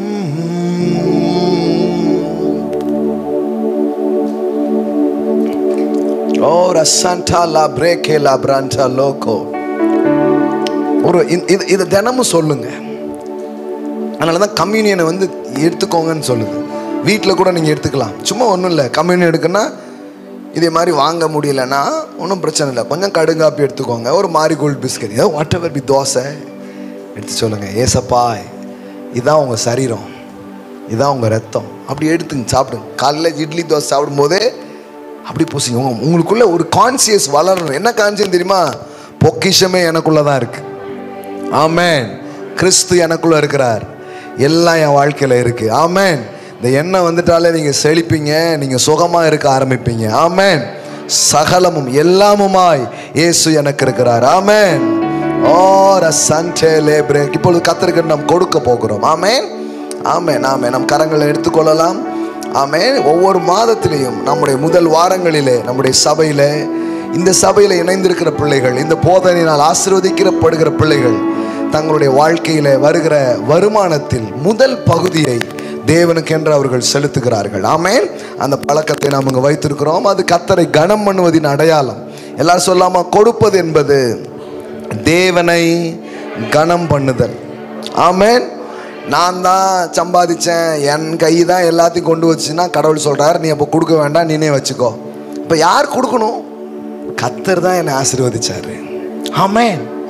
Ora santa la breke la branta loco. ஒரு இந்த- இது இது தினமும் சொல்லுங்க அதனால தான் கம்யூனியனை வந்து எடுத்துக்கோங்கன்னு சொல்லுது வீட்டில் கூட நீங்கள் எடுத்துக்கலாம் சும்மா ஒன்றும் இல்லை கம்யூனியன் எடுக்குன்னா இதே மாதிரி வாங்க முடியலன்னா ஒன்றும் பிரச்சனை இல்லை கொஞ்சம் கடுங்காப்பி எடுத்துக்கோங்க ஒரு மாரி கோல்ட் பிஸ்கட் ஏதோ வாட் எவர் பி தோசை எடுத்து சொல்லுங்க ஏசப்பா இதான் உங்கள் சரீரம் இதான் உங்கள் ரத்தம் அப்படி எடுத்துங்க சாப்பிடுங்க காலையில் இட்லி தோசை சாப்பிடும்போதே அப்படி பூசிங்க உங்க- உங்களுக்குள்ள ஒரு கான்சியஸ் வளரணும் என்ன கான்சியஸ் தெரியுமா பொக்கிஷமே எனக்குள்ள தான் இருக்கு ஆமென் கிறிஸ்து எனக்குள்ள இருக்கிறார் எல்லாம் என் வாழ்க்கையில இருக்கு ஆமென் இந்த எண்ணெய் வந்துட்டாலே நீங்க செழிப்பீங்க நீங்க சுகமா இருக்க ஆரம்பிப்பீங்க ஆமென் சகலமும் எல்லாமுமாய் இயேசு எனக்கு இருக்கிறார் ஆமென் ஓர சண்டே லேப்ரே இப்பொழுது கத்தருக்கு நாம் கொடுக்க போகிறோம் ஆமென் ஆமென் ஆமென் நம் கரங்களை எடுத்துக்கொள்ளலாம் ஆமென் ஒவ்வொரு மாதத்திலையும் நம்முடைய முதல் வாரங்களிலே நம்முடைய சபையிலே இந்த சபையில் இணைந்திருக்கிற பிள்ளைகள் இந்த போதனையினால் ஆசீர்வதிக்கப்படுகிற பிள்ளைகள் தங்களுடைய வாழ்க்கையில வருகிற வருமானத்தில் முதல் பகுதியை தேவனுக்கென்று அவர்கள் செலுத்துகிறார்கள் ஆமென் அந்த பழக்கத்தை நாம் இங்கே வைத்திருக்கிறோம் அது கத்தரை கனம் பண்ணுவதின் அடையாளம் எல்லாரும் சொல்லாம கொடுப்பது என்பது தேவனை கனம் பண்ணுதல் ஆமென் நான் தான் சம்பாதிச்சேன் என் கை தான் எல்லாத்தையும் கொண்டு வச்சுன்னா கடவுள் சொல்றார் நீ அப்போ கொடுக்க வேண்டாம் நீனே வச்சுக்கோ இப்போ யார் கொடுக்கணும் கத்தர் தான் என்னை ஆசீர்வதிச்சாரு ஆமென்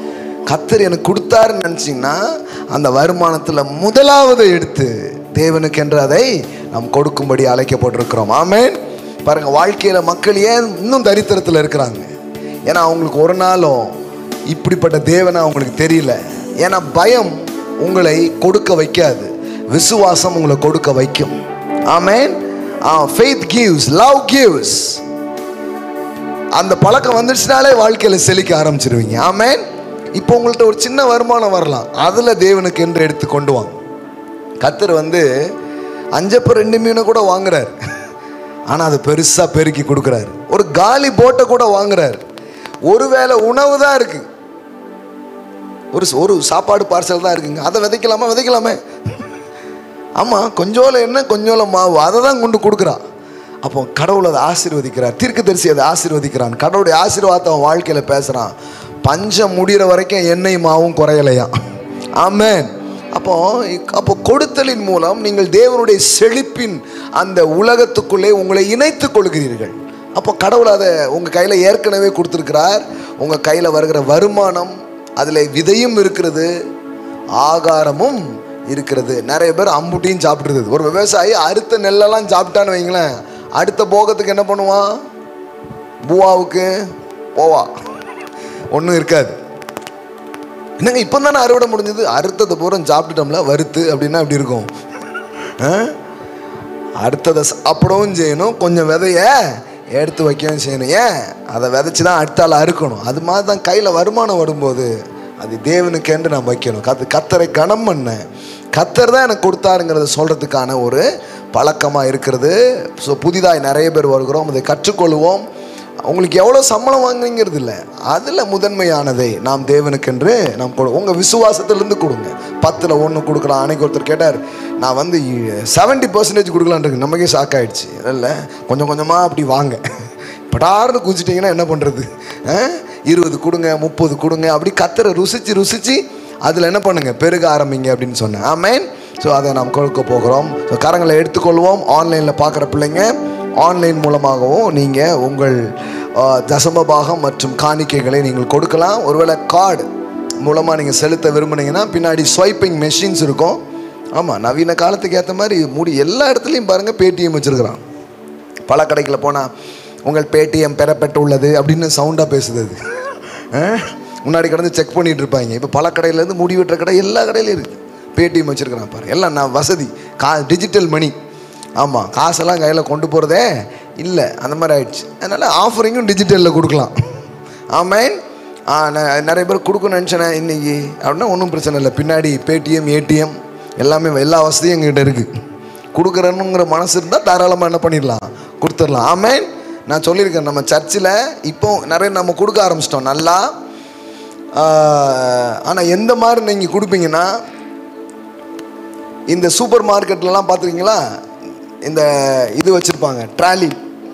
கத்தர் எனக்கு கொடுத்தாருன்னு நினச்சிங்கன்னா அந்த வருமானத்தில் முதலாவது எடுத்து தேவனுக்கு என்று அதை நாம் கொடுக்கும்படி அழைக்கப்பட்டிருக்கிறோம் ஆமென் பாருங்க வாழ்க்கையில் மக்கள் ஏன் இன்னும் தரித்திரத்தில் இருக்கிறாங்க ஏன்னா அவங்களுக்கு ஒரு நாளும் இப்படிப்பட்ட தேவனை அவங்களுக்கு தெரியல ஏன்னா பயம் உங்களை கொடுக்க வைக்காது விசுவாசம் உங்களை கொடுக்க வைக்கும் amen faith gives love gives அந்த பழக்கம் வந்துடுச்சுனாலே வாழ்க்கையில் செழிக்க ஆரம்பிச்சிருவீங்க ஆமென் இப்போ உங்கள்ட்ட ஒரு சின்ன வருமானம் வரலாம் அதில் தேவனுக்கு என்று எடுத்து கொண்டு வாங்க கத்தர் வந்து அஞ்சப்ப ரெண்டு மீனை கூட வாங்குறார் ஆனால் அது பெருசாக பெருக்கி கொடுக்குறாரு ஒரு காலி போட்டை கூட வாங்குறாரு ஒருவேளை உணவு தான் இருக்கு ஒரு ஒரு சாப்பாடு பார்சல் தான் இருக்குங்க அதை விதைக்கலாமா விதைக்கலாமே ஆமாம் கொஞ்சோல என்ன கொஞ்சோல மாவு அதை தான் கொண்டு கொடுக்குறான் அப்போ கடவுள் அதை ஆசீர்வதிக்கிறார் தீர்க்கதரிசி அதை ஆசீர்வதிக்கிறான் கடவுளுடைய ஆசீர்வாதத்தை அவன் வாழ்க்கையில் பேசுகிறான் பஞ்சம் முடிகிற வரைக்கும் எண்ணெய் மாவும் குறையலையா ஆமென் அப்போ அப்போ கொடுத்தலின் மூலம் நீங்கள் தேவனுடைய செழிப்பின் அந்த உலகத்துக்குள்ளே உங்களை இணைத்துக் கொள்கிறீர்கள் அப்போ கடவுள் அதை உங்கள் கையில் ஏற்கனவே கொடுத்துருக்கிறார் உங்கள் கையில் வருகிற வருமானம் அதில் விதையும் இருக்கிறது ஆகாரமும் இருக்கிறது நிறைய பேர் அம்புட்டியும் சாப்பிட்றது ஒரு விவசாயி அறுத்த நெல்லெல்லாம் சாப்பிட்டான்னு வைங்களேன் அடுத்த போகத்துக்கு என்ன பண்ணுவான் பூவாவுக்கு போவா ஒன்றும் இருக்காது என்னங்க இப்போ தானே அறுவடை முடிஞ்சது அறுத்ததை பூரா சாப்பிட்டுட்டோம்ல வறுத்து அப்படின்னா அப்படி இருக்கும் ஆ? அடுத்ததை சாப்பிடவும் செய்யணும் கொஞ்சம் விதைய எடுத்து வைக்கவும் செய்யணும் ஏன் அதை விதைச்சி தான் அடுத்த ஆள் அறுக்கணும் அது மாதிரி தான் கையில் வருமானம் வரும்போது அது தேவனுக்கென்று நான் வைக்கணும் கத்து கத்தரை கணம் பண்ண கத்தர் தான் எனக்கு கொடுத்தாருங்கிறத சொல்கிறதுக்கான ஒரு பழக்கமாக இருக்கிறது ஸோ புதிதாய் நிறைய பேர் வருகிறோம் அதை கற்றுக்கொள்வோம் உங்களுக்கு எவ்வளோ சம்பளம் வாங்குங்கிறது இல்லை அதில் முதன்மையானதை நாம் தேவனுக்கென்று நாம் கொடு உங்கள் விசுவாசத்திலேருந்து கொடுங்க பத்தில் ஒன்று கொடுக்கலாம் அன்னைக்கு ஒருத்தர் கேட்டார் நான் வந்து செவன்ட்டி பர்சன்டேஜ் கொடுக்கலான் இருக்கு நமக்கே ஷாக் ஆயிடுச்சு இல்லை கொஞ்சம் கொஞ்சமாக அப்படி வாங்க படார்னு குதிச்சிட்டிங்கன்னா என்ன பண்ணுறது இருபது கொடுங்க முப்பது கொடுங்க அப்படி கத்தரை ருசிச்சு ருசிச்சு அதில் என்ன பண்ணுங்க பெருக ஆரம்பிங்க அப்படின்னு சொன்னேன் ஆமேன் ஸோ அதை நாம் கொடுக்க போகிறோம் ஸோ கரங்களை எடுத்துக்கொள்வோம் ஆன்லைனில் பார்க்குற பிள்ளைங்க ஆன்லைன் மூலமாகவும் நீங்கள் உங்கள் ஆ, தசம பாகம் மற்றும் காணிக்கைகளை நீங்கள் கொடுக்கலாம் ஒருவேளை கார்டு மூலமாக நீங்கள் செலுத்த விரும்புனீங்கன்னா பின்னாடி ஸ்வைப்பிங் மெஷின்ஸ் இருக்கும் ஆமாம் நவீன காலத்துக்கு ஏற்ற மாதிரி மூடி எல்லா இடத்துலையும் பாருங்கள் பேடிஎம் வச்சுருக்குறான் பல கடைகளில் போனால் உங்கள் பேடிஎம் பெறப்பட்டு உள்ளது அப்படின்னு சவுண்டாக பேசுது அது ஆ? முன்னாடி கடந்து செக் பண்ணிட்டு இருப்பாங்க இப்போ பல கடையிலேருந்து முடி வெட்டுற கடை எல்லா கடையிலையும் இருக்குது பேடிஎம் வச்சுருக்கிறான் பாரு எல்லாம் நான் வசதி கா டிஜிட்டல் மணி ஆமாம் காசெல்லாம் கையில் கொண்டு போகிறதே இல்லை அந்த மாதிரி ஆயிடுச்சு அதனால் ஆஃபரிங்கும் டிஜிட்டலில் கொடுக்கலாம் ஆமேன் ஆ நான் நிறைய பேர் கொடுக்கணும்னு நினச்சேனே இன்னைக்கு அப்படின்னா ஒன்றும் பிரச்சனை இல்லை பின்னாடி பேடிஎம் ஏடிஎம் எல்லாமே எல்லா வசதியும் எங்ககிட்ட இருக்குது கொடுக்குறனுங்கிற மனசு இருந்தால் தாராளமாக என்ன பண்ணிடலாம் கொடுத்துடலாம் ஆமேன் நான் சொல்லியிருக்கேன் நம்ம சர்ச்சில் இப்போ நிறைய நம்ம கொடுக்க ஆரம்பிச்சிட்டோம் நல்லா ஆனால் எந்த மாதிரி நீங்கள் கொடுப்பீங்கன்னா இந்த சூப்பர் மார்க்கெட்லலாம் பார்த்துருக்கீங்களா இந்த இது வச்சுருப்பாங்க ட்ராலி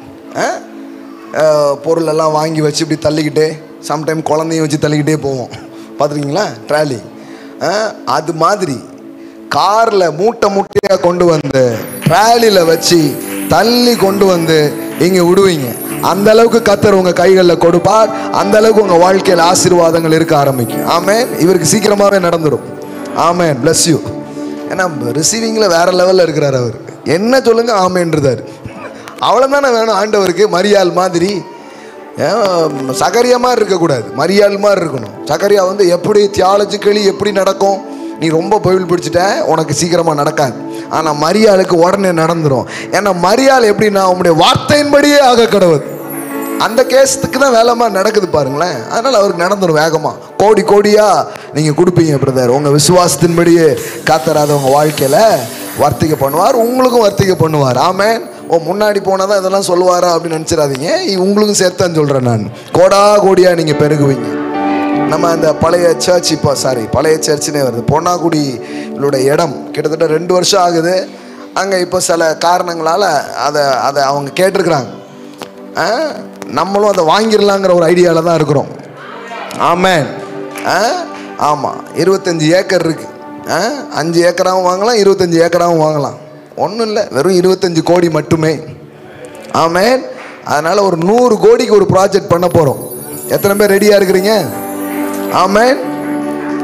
பொருள் எல்லாம் வாங்கி வச்சு இப்படி தள்ளிக்கிட்டே சம்டைம் குழந்தையும் வச்சு தள்ளிக்கிட்டே போவோம் பார்த்துருக்கீங்களா ட்ராலி அது மாதிரி காரில் மூட்டை மூட்டையாக கொண்டு வந்து ட்ராலியில் வச்சு தள்ளி கொண்டு வந்து இங்கே விடுவீங்க அந்த அளவுக்கு கத்தர் உங்க கைகளில் கொடுப்பார் அந்த அளவுக்கு உங்க வாழ்க்கையில் ஆசீர்வாதங்கள் இருக்க ஆரம்பிக்கும் ஆமென் இவருக்கு சீக்கிரமாவே நடந்துடும் ஆமென் bless யூ ஏன்னா ரிசீவிங்கில் வேற லெவலில் இருக்கிறார் அவர் என்ன சொல்லுங்க ஆமேன்றதார் அவ்வளோதானே வேணும் ஆண்டவருக்கு மரியாள் மாதிரி ஏன், சகரியா மாதிரி இருக்கக்கூடாது மரியாள் மாதிரி இருக்கணும் சகரியா வந்து எப்படி தியாலஜிக்கலி எப்படி நடக்கும் நீ ரொம்ப பைபிள் பிடிச்சிட்ட உனக்கு சீக்கிரமாக நடக்காது ஆனால் மரியாளுக்கு உடனே நடந்துரும் ஏன்னா மரியாள் எப்படின்னா உங்களுடைய வார்த்தையின்படியே ஆக கடவுள் அந்த கேஸுக்கு தான் வேலைமா நடக்குது பாருங்களேன் அதனால் அவருக்கு நடந்துடும் வேகமாக கோடி கோடியாக நீங்கள் கொடுப்பீங்க பிரதர் உங்கள் விசுவாசத்தின்படியே காத்தராத உங்கள் வாழ்க்கையில் வர்த்திக்க பண்ணுவார் உங்களுக்கும் வர்த்திக்க பண்ணுவார் ஆமென் ஓ முன்னாடி போனால் தான் இதெல்லாம் சொல்லுவாரா அப்படின்னு நினச்சிடாதீங்க உங்களுக்கும் சேர்த்தான் சொல்கிறேன் நான் கோடா கோடியாக நீங்கள் பெருகுவீங்க நம்ம அந்த பழைய சர்ச் இப்போ சாரி பழைய சர்ச்சுனே வருது பொன்னாக்குடியோட இடம் கிட்டத்தட்ட ரெண்டு வருஷம் ஆகுது அங்கே இப்போ சில காரணங்களால் அதை அதை அவங்க கேட்டிருக்கிறாங்க ஆ, நம்மளும் அதை வாங்கிடலாங்கிற ஒரு ஐடியாவில் தான் இருக்கிறோம் ஆமேன் ஆ ஆமாம் இருபத்தஞ்சி ஏக்கர் இருக்கு ஆ அஞ்சு ஏக்கராகவும் வாங்கலாம் இருபத்தஞ்சி ஏக்கராகவும் வாங்கலாம் ஒன்றும் இல்லை வெறும் இருபத்தஞ்சி கோடி மட்டுமே ஆமேன் அதனால் ஒரு நூறு கோடிக்கு ஒரு ப்ராஜெக்ட் பண்ண போகிறோம் எத்தனை பேர் ரெடியாக இருக்கிறீங்க ஆமேன்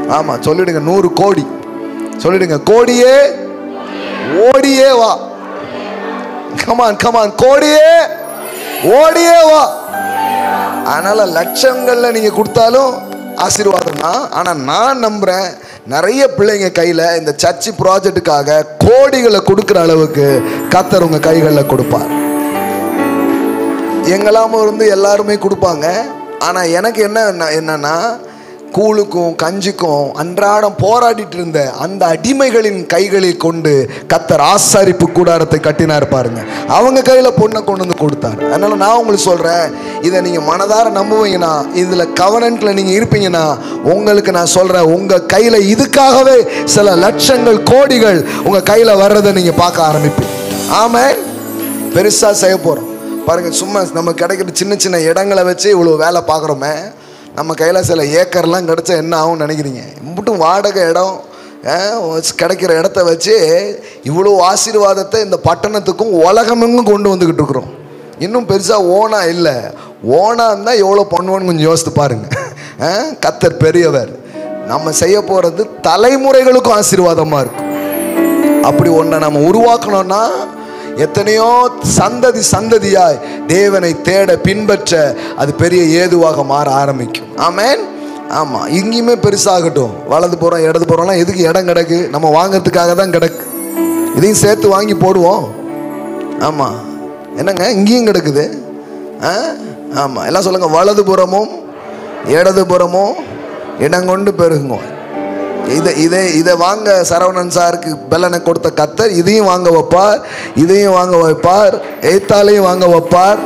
ஆமா சொல்லிடுங்க நூறு கோடி சொல்லிடுங்க கோடியே ஓடியே வா கமான் கமான் கோடியே ஓடியே வா அதனால லட்சங்கள்ல நீங்க கொடுத்தாலும் ஆசீர்வாதம் தான் ஆனா நான் நம்புறேன் நிறைய பிள்ளைங்க கையில இந்த சர்ச்சு ப்ராஜெக்ட்டுக்காக கோடிகளை கொடுக்குற அளவுக்கு கத்தர் உங்க கைகளில் கொடுப்பார் எங்கெல்லாம இருந்து எல்லாருமே கொடுப்பாங்க ஆனா எனக்கு என்ன என்னன்னா கூழுக்கும் கஞ்சிக்கும் அன்றாடம் போராடிட்டு இருந்த அந்த அடிமைகளின் கைகளில் கொண்டு கத்தர் ஆசாரிப்பு கூடாரத்தை கட்டினார் பாருங்க அவங்க கையில பொண்ணை கொண்டு வந்து கொடுத்தார் அதனால நான் உங்களுக்கு சொல்றேன் இதை நீங்க மனதார நம்புவீங்கன்னா இதுல கவனன்ட்ல நீங்க இருப்பீங்கன்னா உங்களுக்கு நான் சொல்றேன் உங்க கையில இதுக்காகவே சில லட்சங்கள் கோடிகள் உங்க கையில வர்றதை நீங்க பார்க்க ஆரம்பிப்பீங்க ஆமே பெருசா செய்ய போறோம் பாருங்க சும்மா நம்ம கிடைக்கிற சின்ன சின்ன இடங்களை வச்சு இவ்வளோ வேலை பார்க்குறோமே நம்ம கையில் சில ஏக்கர்லாம் கிடைச்சா என்ன ஆகும்னு நினைக்கிறீங்க மட்டும் வாடகை இடம் அஹ், வச்சு கிடைக்கிற இடத்த வச்சு இவ்வளோ ஆசீர்வாதத்தை இந்த பட்டணத்துக்கும் உலகமெங்கும் கொண்டு வந்துக்கிட்டு இருக்கிறோம் இன்னும் பெருசாக ஓனா இல்லை ஓனா இருந்தால் எவ்வளோ பண்ணுவோன்னு கொஞ்சம் யோசித்து பாருங்க அஹ், கத்தர் பெரியவர் நம்ம செய்ய போகிறது தலைமுறைகளுக்கும் ஆசீர்வாதமாக இருக்கும் அப்படி ஒன்றை நம்ம உருவாக்கணும்னா எத்தனையோ சந்ததி சந்ததியாய் தேவனை தேட பின்பற்ற அது பெரிய ஏதுவாக மாற ஆரம்பிக்கும் ஆமென் ஆமாம் இங்கேயுமே பெருசாகட்டும் வலது புறம் இடது புறம்லாம் எதுக்கு இடம் கிடக்கு நம்ம வாங்குறதுக்காக தான் கிடக்கு இதையும் சேர்த்து வாங்கி போடுவோம் ஆமாம் என்னங்க இங்கேயும் கிடக்குது ஆ ஆமாம் எல்லாம் சொல்லுங்க வலது புறமும் இடது புறமும் இடங்கொண்டு பெருகுங்க இதை இதை இதை வாங்க சரவணன் சாருக்கு பெல்லனை கொடுத்த கத்தர் இதையும் வாங்க வைப்பார் இதையும் வாங்க வைப்பார் ஏத்தாலையும் வாங்க வைப்பார்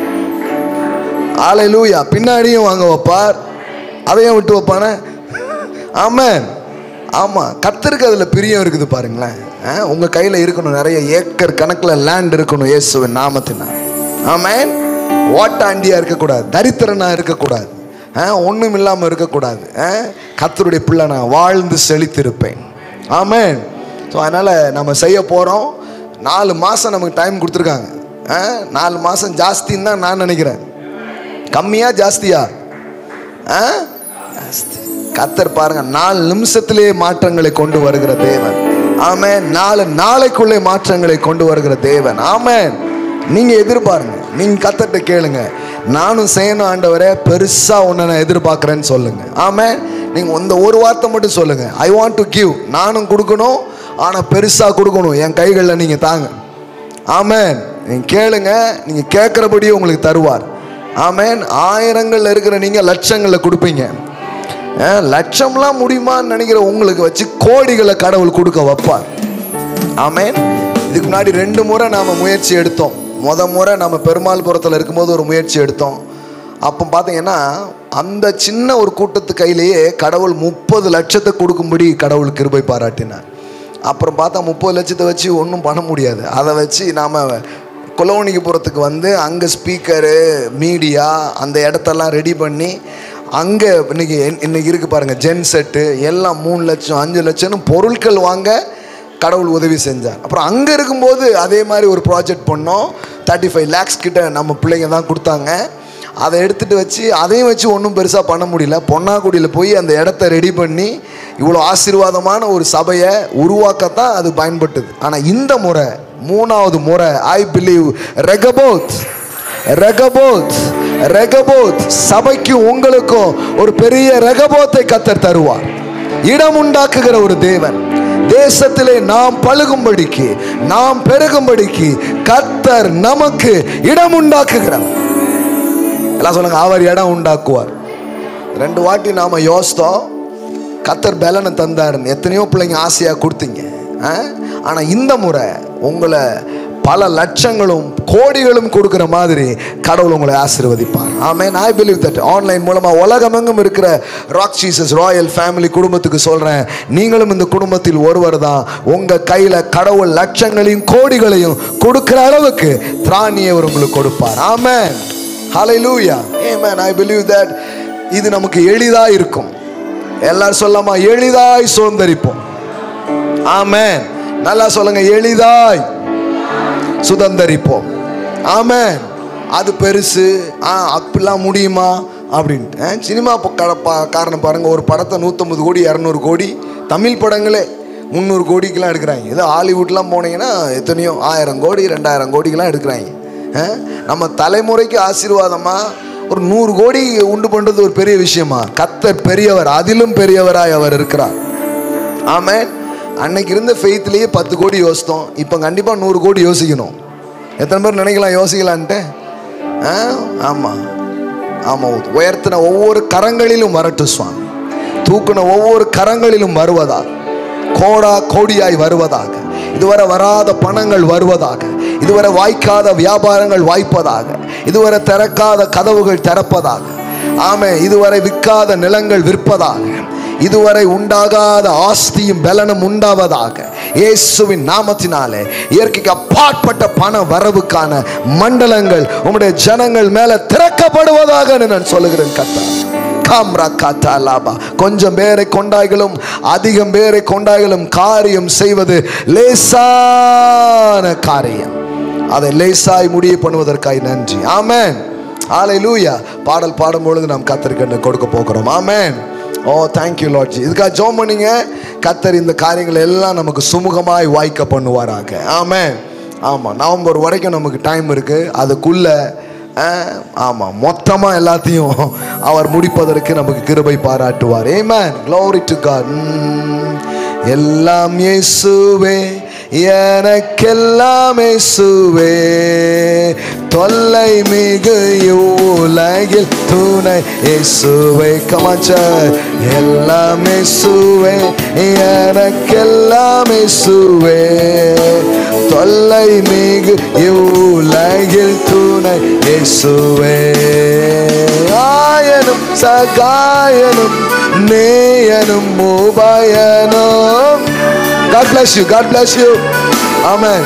ஆலை லூயா பின்னாடியும் வாங்க வைப்பார் அதையும் விட்டு வைப்பானே ஆமென் ஆமாம் கத்தருக்கு அதில் பிரியம் இருக்குது பாருங்களேன் ஆ, உங்க கையில் இருக்கணும் நிறைய ஏக்கர் கணக்கில் லேண்ட் இருக்கணும் இயேசுவின் நாமத்தினால் ஆமென் ஓட்டாண்டியா இருக்கக்கூடாது தரித்திரனா இருக்கக்கூடாது ஒன்றும் இல்லாமல் இருக்கக்கூடாது ஆ, கர்த்தருடைய பிள்ளை நான் வாழ்ந்து செழித்திருப்பேன் ஆமென் ஸோ அதனால் நம்ம செய்ய போகிறோம் நாலு மாதம் நமக்கு டைம் கொடுத்துருக்காங்க ஆ, நாலு மாதம் ஜாஸ்தின்னு தான் நான் நினைக்கிறேன் கம்மியா ஜாஸ்தியா ஆ? ஜாஸ்தி. கத்தர் பாருங்க நாலு நிமிஷத்திலே மாற்றங்களை கொண்டு வருகிற தேவன் ஆமென் நாலு நாளைக்குள்ளே மாற்றங்களை கொண்டு வருகிற தேவன் ஆமென் நீங்க எதிர்பாருங்க நீங்க கத்தர்கிட்ட கேளுங்க நானும் செய்யணும் ஆண்டவரே பெருசா ஒன்று நான் எதிர்பார்க்குறேன்னு சொல்லுங்க ஆமென் நீங்க இந்த ஒரு வார்த்தை மட்டும் சொல்லுங்க ஐ வாண்ட் டு கிவ் நானும் கொடுக்கணும் ஆனா பெருசா கொடுக்கணும் என் கைகளில் நீங்க தாங்க ஆமென் நீங்க கேளுங்க நீங்க கேட்குறபடியே உங்களுக்கு தருவார் ஆமென் ஆயிரங்கள்ல இருக்கிற நீங்க லட்சங்கள்ல கொடுப்பீங்க அஹ், லட்சம்லாம் முடியுமான்னு நினைக்கிற உங்களுக்கு வச்சு கோடிகளை கடவுள் கொடுக்க வைப்பார் ஆமென் இதுக்கு முன்னாடி ரெண்டு முறை நாம முயற்சி எடுத்தோம் முத முறை நம்ம பெருமாள்புரத்தில் இருக்கும்போது ஒரு முயற்சி எடுத்தோம் அப்போ பார்த்தீங்கன்னா அந்த சின்ன ஒரு கூட்டத்து கையிலேயே கடவுள் முப்பது லட்சத்தை கொடுக்கும்படி கடவுள் கிருபை பாராட்டினார் அப்புறம் பார்த்தா முப்பது லட்சத்தை வச்சு ஒன்றும் பண்ண முடியாது அதை வச்சு நாம் குலவணிகபுரத்துக்கு வந்து அங்கே ஸ்பீக்கரு மீடியா அந்த இடத்தெல்லாம் ரெடி பண்ணி அங்கே இன்னைக்கு இன்னைக்கு இருக்கு பாருங்க ஜென் செட்டு எல்லாம் மூணு லட்சம் அஞ்சு லட்சம்னு பொருட்கள் வாங்க கடவுள் உதவி செஞ்சார் அப்புறம் அங்கே இருக்கும்போது அதே மாதிரி ஒரு ப்ராஜெக்ட் பண்ணோம் தேர்ட்டி ஃபைவ் லேக்ஸ் கிட்ட நம்ம பிள்ளைங்க தான் கொடுத்தாங்க அதை எடுத்துகிட்டு வச்சு அதையும் வச்சு ஒன்றும் பெருசாக பண்ண முடியல பொன்னாக்குடியில் போய் அந்த இடத்த ரெடி பண்ணி இவ்வளோ ஆசீர்வாதமான ஒரு சபையை உருவாக்கத்தான் அது பயன்பட்டது ஆனால் இந்த முறை மூணாவது முறை I believe Rehoboth Rehoboth Rehoboth சபைக்கும் உங்களுக்கும் ஒரு பெரிய ரெகபோத்தை கத்தர் தருவார் இடம் உண்டாக்குகிற ஒரு தேவன் தேசத்திலே நாம் பழுகும்படிக்கு நாம் பெருகும்படிக்கு கத்தர் நமக்கு இடம் உண்டாக்குகிறார் எல்லாம் சொல்லுங்க அவர் இடம் உண்டாக்குவார் ரெண்டு வாட்டி நாம யோசித்தோம் கத்தர் பலனை தந்தாருன்னு எத்தனையோ பிள்ளைங்க ஆசையாக கொடுத்தீங்க ஆ? ஆனா இந்த முறை உங்களை பல லட்சங்களும் கோடிகளும் கொடுக்கிற மாதிரி கடவுள் உங்களை ஆசீர்வதிப்பார் amen I believe that online மூலமா உலகமெங்கும் இருக்கிற ராக் ஜீசஸ் ராயல் ஃபேமிலி குடும்பத்துக்கு சொல்றேன் நீங்களும் இந்த குடும்பத்தில் ஒருவர் தான் உங்க கையில கடவுள் லட்சங்களையும் கோடிகளையும் கொடுக்கிற அளவுக்கு திராணியை அவர் உங்களுக்கு கொடுப்பார் ஆமென் ஹalleluya amen i believe that இது நமக்கு எளிதா இருக்கும் எல்லாரும் சொல்லாமா எளிதாய் சுதந்தரிப்போம் ஆமென் நல்லா சொல்லுங்க எளிதாய் சுதந்தரிப்போம் ஆமென் அது பெருசு ஆ அப்படிலாம் முடியுமா அப்படின்ட்டு அஹ், சினிமா ப- கட- பா- காரணம் பாருங்க ஒரு படத்தை நூற்றம்பது கோடி இரநூறு கோடி தமிழ் படங்களே முந்நூறு கோடிக்கெலாம் எடுக்கிறாங்க ஏதோ ஹாலிவுட்லாம் போனீங்கன்னா எத்தனையோ ஆயிரம் கோடி ரெண்டாயிரம் கோடிக்கெலாம் எடுக்கிறாங்க அஹ், நம்ம தலைமுறைக்கு ஆசீர்வாதமா ஒரு நூறு கோடி உண்டு பண்ணுறது ஒரு பெரிய விஷயமா கத்தர் பெரியவர் அதிலும் பெரியவராய் அவர் இருக்கிறார் ஆமென் அன்னைக்கு இருந்த ஃபெய்த்லேயே பத்து கோடி யோசித்தோம் இப்போ கண்டிப்பாக நூறு கோடி யோசிக்கணும் எத்தனை பேர் நினைக்கலாம் யோசிக்கலான்ட்டு ஆ ஆமாம் ஆமாம் உயர்த்தின ஒவ்வொரு கரங்களிலும் வரட்டும் சுவாமி தூக்குன ஒவ்வொரு கரங்களிலும் வருவதாக கோடா கோடியாய் வருவதாக இதுவரை வராத பணங்கள் வருவதாக இதுவரை வாய்க்காத வியாபாரங்கள் வாய்ப்பதாக இதுவரை திறக்காத கதவுகள் திறப்பதாக ஆமே இதுவரை விற்காத நிலங்கள் விற்பதாக இதுவரை உண்டாகாத ஆஸ்தியும் பலனும் உண்டாவதாக இயேசுவின் நாமத்தினாலே இயற்கைக்கு அப்பாற்பட்ட பண வரவுக்கான மண்டலங்கள் உம்முடைய ஜனங்கள் மேல திறக்கப்படுவதாக நான் சொல்லுகிறேன் கத்தா காம்ரா காத்தா லாபா கொஞ்சம் பேரை கொண்டாய்களும் அதிகம் பேரை கொண்டாய்களும் காரியம் செய்வது லேசான காரியம் அதை லேசாய் முடிய பண்ணுவதற்காய் நன்றி ஆமென் ஹalleluya பாடல் பாடும் பொழுது நாம் கத்தருக்கு கொடுக்க போகிறோம் ஆமென் ஓ தேங்க்யூ லார்ட்ஜி இதுக்காக ஜோம் பண்ணீங்க கத்தர் இந்த காரியங்கள் எல்லாம் நமக்கு சுமூகமாய் வாய்க்க பண்ணுவாராக ஆமென் ஆமாம் நவம்பர் வரைக்கும் நமக்கு டைம் இருக்கு அதுக்குள்ள அஹ், ஆமாம் மொத்தமாக எல்லாத்தையும் அவர் முடிப்பதற்கு நமக்கு கிருபை பாராட்டுவார் ஏமேன் க்ளோரி டு காட் எல்லாம் இயேசுவே எனக்கெல்லாம் இயேசுவே தொல்லை மிகு உலகில் துணை இயேசுவே கமாச்சர் எல்லாம் இயேசுவே எனக்கெல்லாம் இயேசுவே தொல்லை மிகு உலகில் துணை இயேசுவே ஆயனும் சகாயனும் நேயனும் உபயனும் God bless you. God bless you. Amen.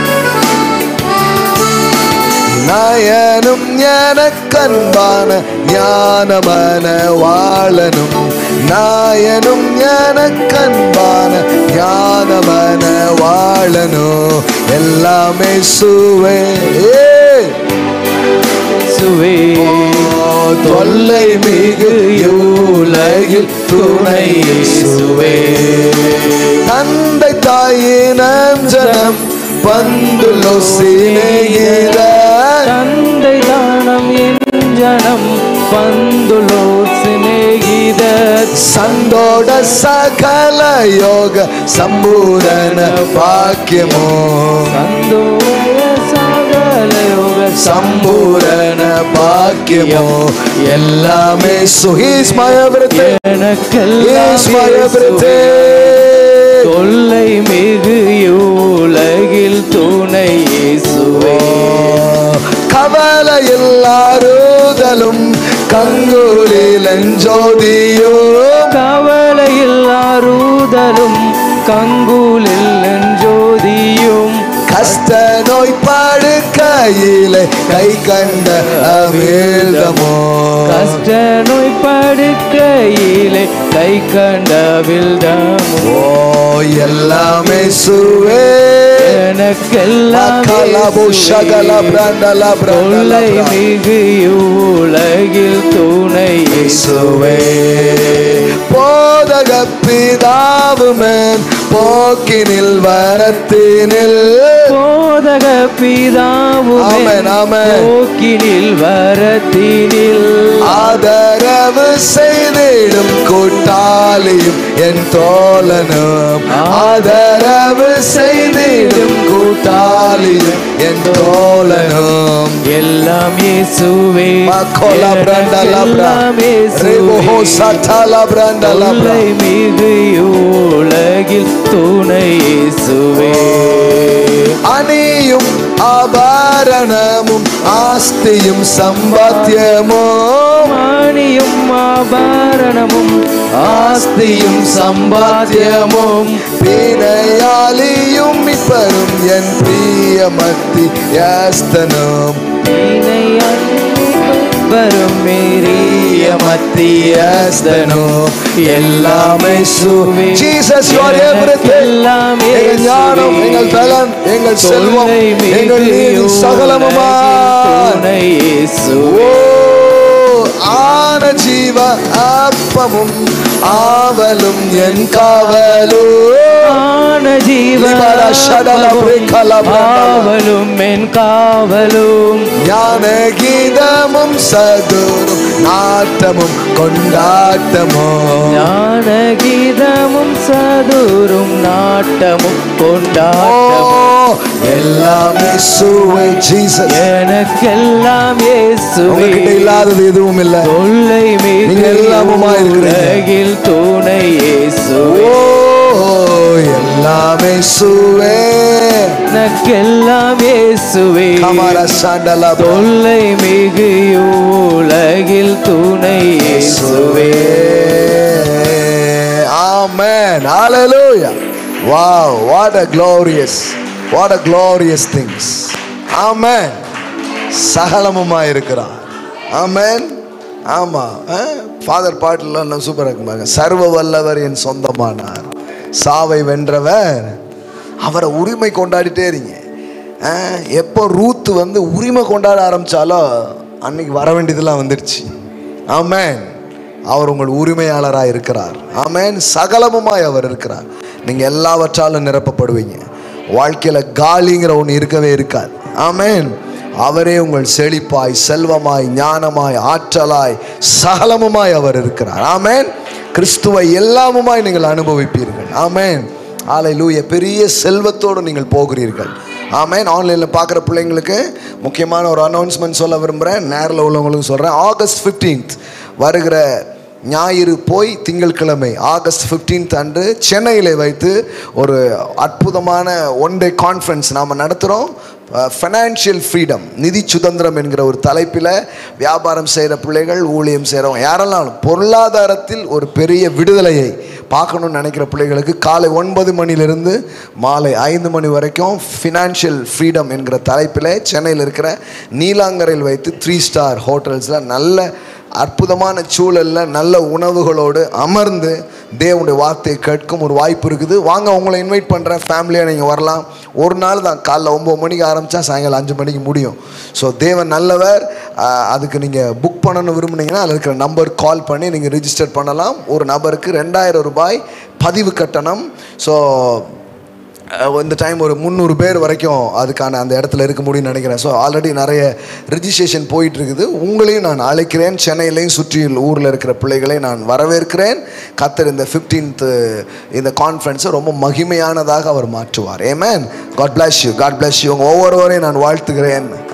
நயனும் எனக்கன்பான ஞானமன வாழனும் நாயனும் எனக்கன்பான ஞானமன வாழனோ எல்லாமே சுவே ஏய். சுவே தொல்லை மிகு உலகில் துணை இயேசுவே தந்தை தாயினம் ஜனம் பந்துலோ சிநேகித ತಂದೆ ದಾನಂ ಎನ್ ಜನಂ ಬಂದುಲೋ ಸ್ನೇಹಿತ ಸಂದೋಡ ಸಕಲ ಯೋಗ ಸಂಪೂರ್ಣ ವಾಕ್ಯಮೋ ಸಂದೋಯ ಸಕಲ ಯೋಗ ಸಂಪೂರ್ಣ ವಾಕ್ಯಮೋ எல்லாமே சு he's my everything he's my everything தொல்லை மிகு உலகில் துணை இயேசுவே கவலை எல்லாருதலும் கங்குலில் ஜோதியும் கவலையில் ஆறுதலும் கங்குலில் நெஞ்சோதியும் கஷ்ட நோய் படுக்கையிலே கை கண்ட அமிழ்தமோ கஷ்ட நோய் படுக்கையிலே கை கண்ட வில்தமும் ஓ எல்லாமே சுவே எனக்கெல்லாம் கலபு ஷகல பிரண்டல தொல்லை பிரண்டல மிகு உலகில் துணை இயேசுவே போதக பிதாவுமன் போக்கினில் வரத்தினில் போதக பிதாவுமே ஆமென், ஆமென். போக்கினில் வரத்தினில் ஆதரவு செய்திடும் கூட்டாளியும் என் தோழனும் ஆதரவு செய்திடும் கூட்டாளியும் என் தோழனும் எல்லாம் இயேசுவே Makola branda labra. எனக்கெல்லாம் இயேசுவே. Reboho satala branda labra. தொல்லை மிகு உலகில் துணை இயேசுவே அணியும் ஆபரணமும் ஆஸ்தியும் சம்பாத்தியமும் மணியும் ஆபரணமும் ஆஸ்தியும் சம்பாத்தியமும் பிணையாலியும் இப்பரும் என் பிரியமத்தி யாஸ்தனும் வரும் மேரிய மத்தியஸ்தனோ எல்லாமே சுவே Jesus, you are everything. எல்லாமே எங்கள் ஞானம் எங்கள் பலன் எங்கள் செல்வம் எங்கள் நீதி சகலமுமா ஓ ஆன ஜீவ அப்பமும் ஆவலும் என் காவலும் ஞான ஜீவ லிபாரா ஷடல பிரேக்கலா பிரண்டலா. காவலும் என் காவலும் ஞான கீதமும் சதுரும் நாட்டமும் கொண்டாட்டமும் ஞான கீதமும் சதுரும் நாட்டமும் கொண்டாட்டமும் ஓ, எல்லாமே சுவை ஜீசஸ் எனக்கெல்லாம் இயேசுவே உங்ககிட்ட இல்லாதது எதுவும் இல்லை தொல்லை நீங்க மிகு எல்லாமுமா இருக்கிறீங்க. உலகில் துணை இயேசுவே ஓ எல்லாமே சுவே எனக்கெல்லாம் இயேசுவே கமாரா சாண்டலா தொல்லை மிகு உலகில் துணை இயேசுவே Amen. Hallelujah. Wow, what a glorious, what a glorious things. Amen. சகலமுமா இருக்கிறார் ஆமென் ஆமா ஃபாதர் பாட்டுலாம் சூப்பராக இருக்குமாங்க சர்வ வல்லவர் என் சொந்தமானார் சாவை வென்றவர் அவரை உரிமை கொண்டாடிட்டே இருங்க ஆ, எப்போ ரூத் வந்து உரிமை கொண்டாட ஆரம்பிச்சாலோ அன்னைக்கு வர வேண்டியதெல்லாம் வந்துடுச்சு ஆமென் அவர் உங்கள் உரிமையாளராக இருக்கிறார் ஆமென் சகலமுமாய் அவர் இருக்கிறார் நீங்கள் எல்லாவற்றாலும் நிரப்பப்படுவீங்க வாழ்க்கையில் காலிங்கிற ஒன்று இருக்கவே இருக்காது ஆமென் அவரே உங்கள் செழிப்பாய் செல்வமாய் ஞானமாய் ஆற்றலாய் சகலமுமாய் அவர் இருக்கிறார் ஆமென் கிறிஸ்துவை எல்லாமுமாய் நீங்கள் அனுபவிப்பீர்கள் ஆமென் ஆலை லூய பெரிய செல்வத்தோடு நீங்கள் போகிறீர்கள் ஆமென் ஆன்லைனில் பார்க்குற பிள்ளைங்களுக்கு முக்கியமான ஒரு அனௌன்ஸ்மெண்ட் சொல்ல விரும்புகிறேன் நேரில் உள்ளவங்களுக்கும் சொல்கிறேன் ஆகஸ்ட் 15th வருகிற ஞாயிறு போய் திங்கட்கிழமை ஆகஸ்ட் 15th அன்று சென்னையில் வைத்து ஒரு அற்புதமான ஒன் டே கான்ஃபரன்ஸ் நாம் நடத்துகிறோம் ஃபைனான்ஷியல் ஃப்ரீடம் நிதி சுதந்திரம் என்கிற ஒரு தலைப்பில் வியாபாரம் செய்கிற பிள்ளைகள் ஊழியம் செய்கிறவங்க யாரெல்லாம் பொருளாதாரத்தில் ஒரு பெரிய விடுதலையை பார்க்கணும்னு நினைக்கிற பிள்ளைகளுக்கு காலை ஒன்பது மணிலிருந்து மாலை ஐந்து மணி வரைக்கும் ஃபினான்ஷியல் ஃப்ரீடம் என்கிற தலைப்பில் சென்னையில் இருக்கிற நீலாங்கரையில் வைத்து த்ரீ ஸ்டார் ஹோட்டல்ஸில் நல்ல அற்புதமான சூழலில் நல்ல உணவுகளோடு அமர்ந்து தேவனுடைய வார்த்தையை கேட்கும் ஒரு வாய்ப்பு இருக்குது வாங்க உங்களை இன்வைட் பண்ணுறேன் ஃபேமிலியாக நீங்கள் வரலாம் ஒரு நாள் தான் காலைல ஒம்பது மணிக்கு ஆரம்பித்தா சாயங்காலம் அஞ்சு மணிக்கு முடியும் ஸோ தேவன் நல்லவர் ஆஹ், அதுக்கு நீங்கள் புக் பண்ணணும்னு விரும்புனீங்கன்னா அதில் இருக்கிற நம்பர் கால் பண்ணி நீங்கள் ரிஜிஸ்டர் பண்ணலாம் ஒரு நபருக்கு ரெண்டாயிரம் ரூபாய் பதிவு கட்டணம் ஸோ அஹ் இந்த டைம் ஒரு முந்நூறு பேர் வரைக்கும் அதுக்கான அந்த இடத்துல இருக்க முடியும்னு நினைக்கிறேன் ஸோ ஆல்ரெடி நிறைய ரிஜிஸ்ட்ரேஷன் போயிட்டு இருக்குது உங்களையும் நான் அழைக்கிறேன் சென்னையிலையும் சுற்றியுள்ள ஊரில் இருக்கிற பிள்ளைகளை நான் வரவேற்கிறேன் கத்தர் இந்த 15th இந்த கான்ஃபரன்ஸை ரொம்ப மகிமையானதாக அவர் மாற்றுவார் amen God bless you God bless you உங்கள் ஒவ்வொருவரையும் நான் வாழ்த்துகிறேன்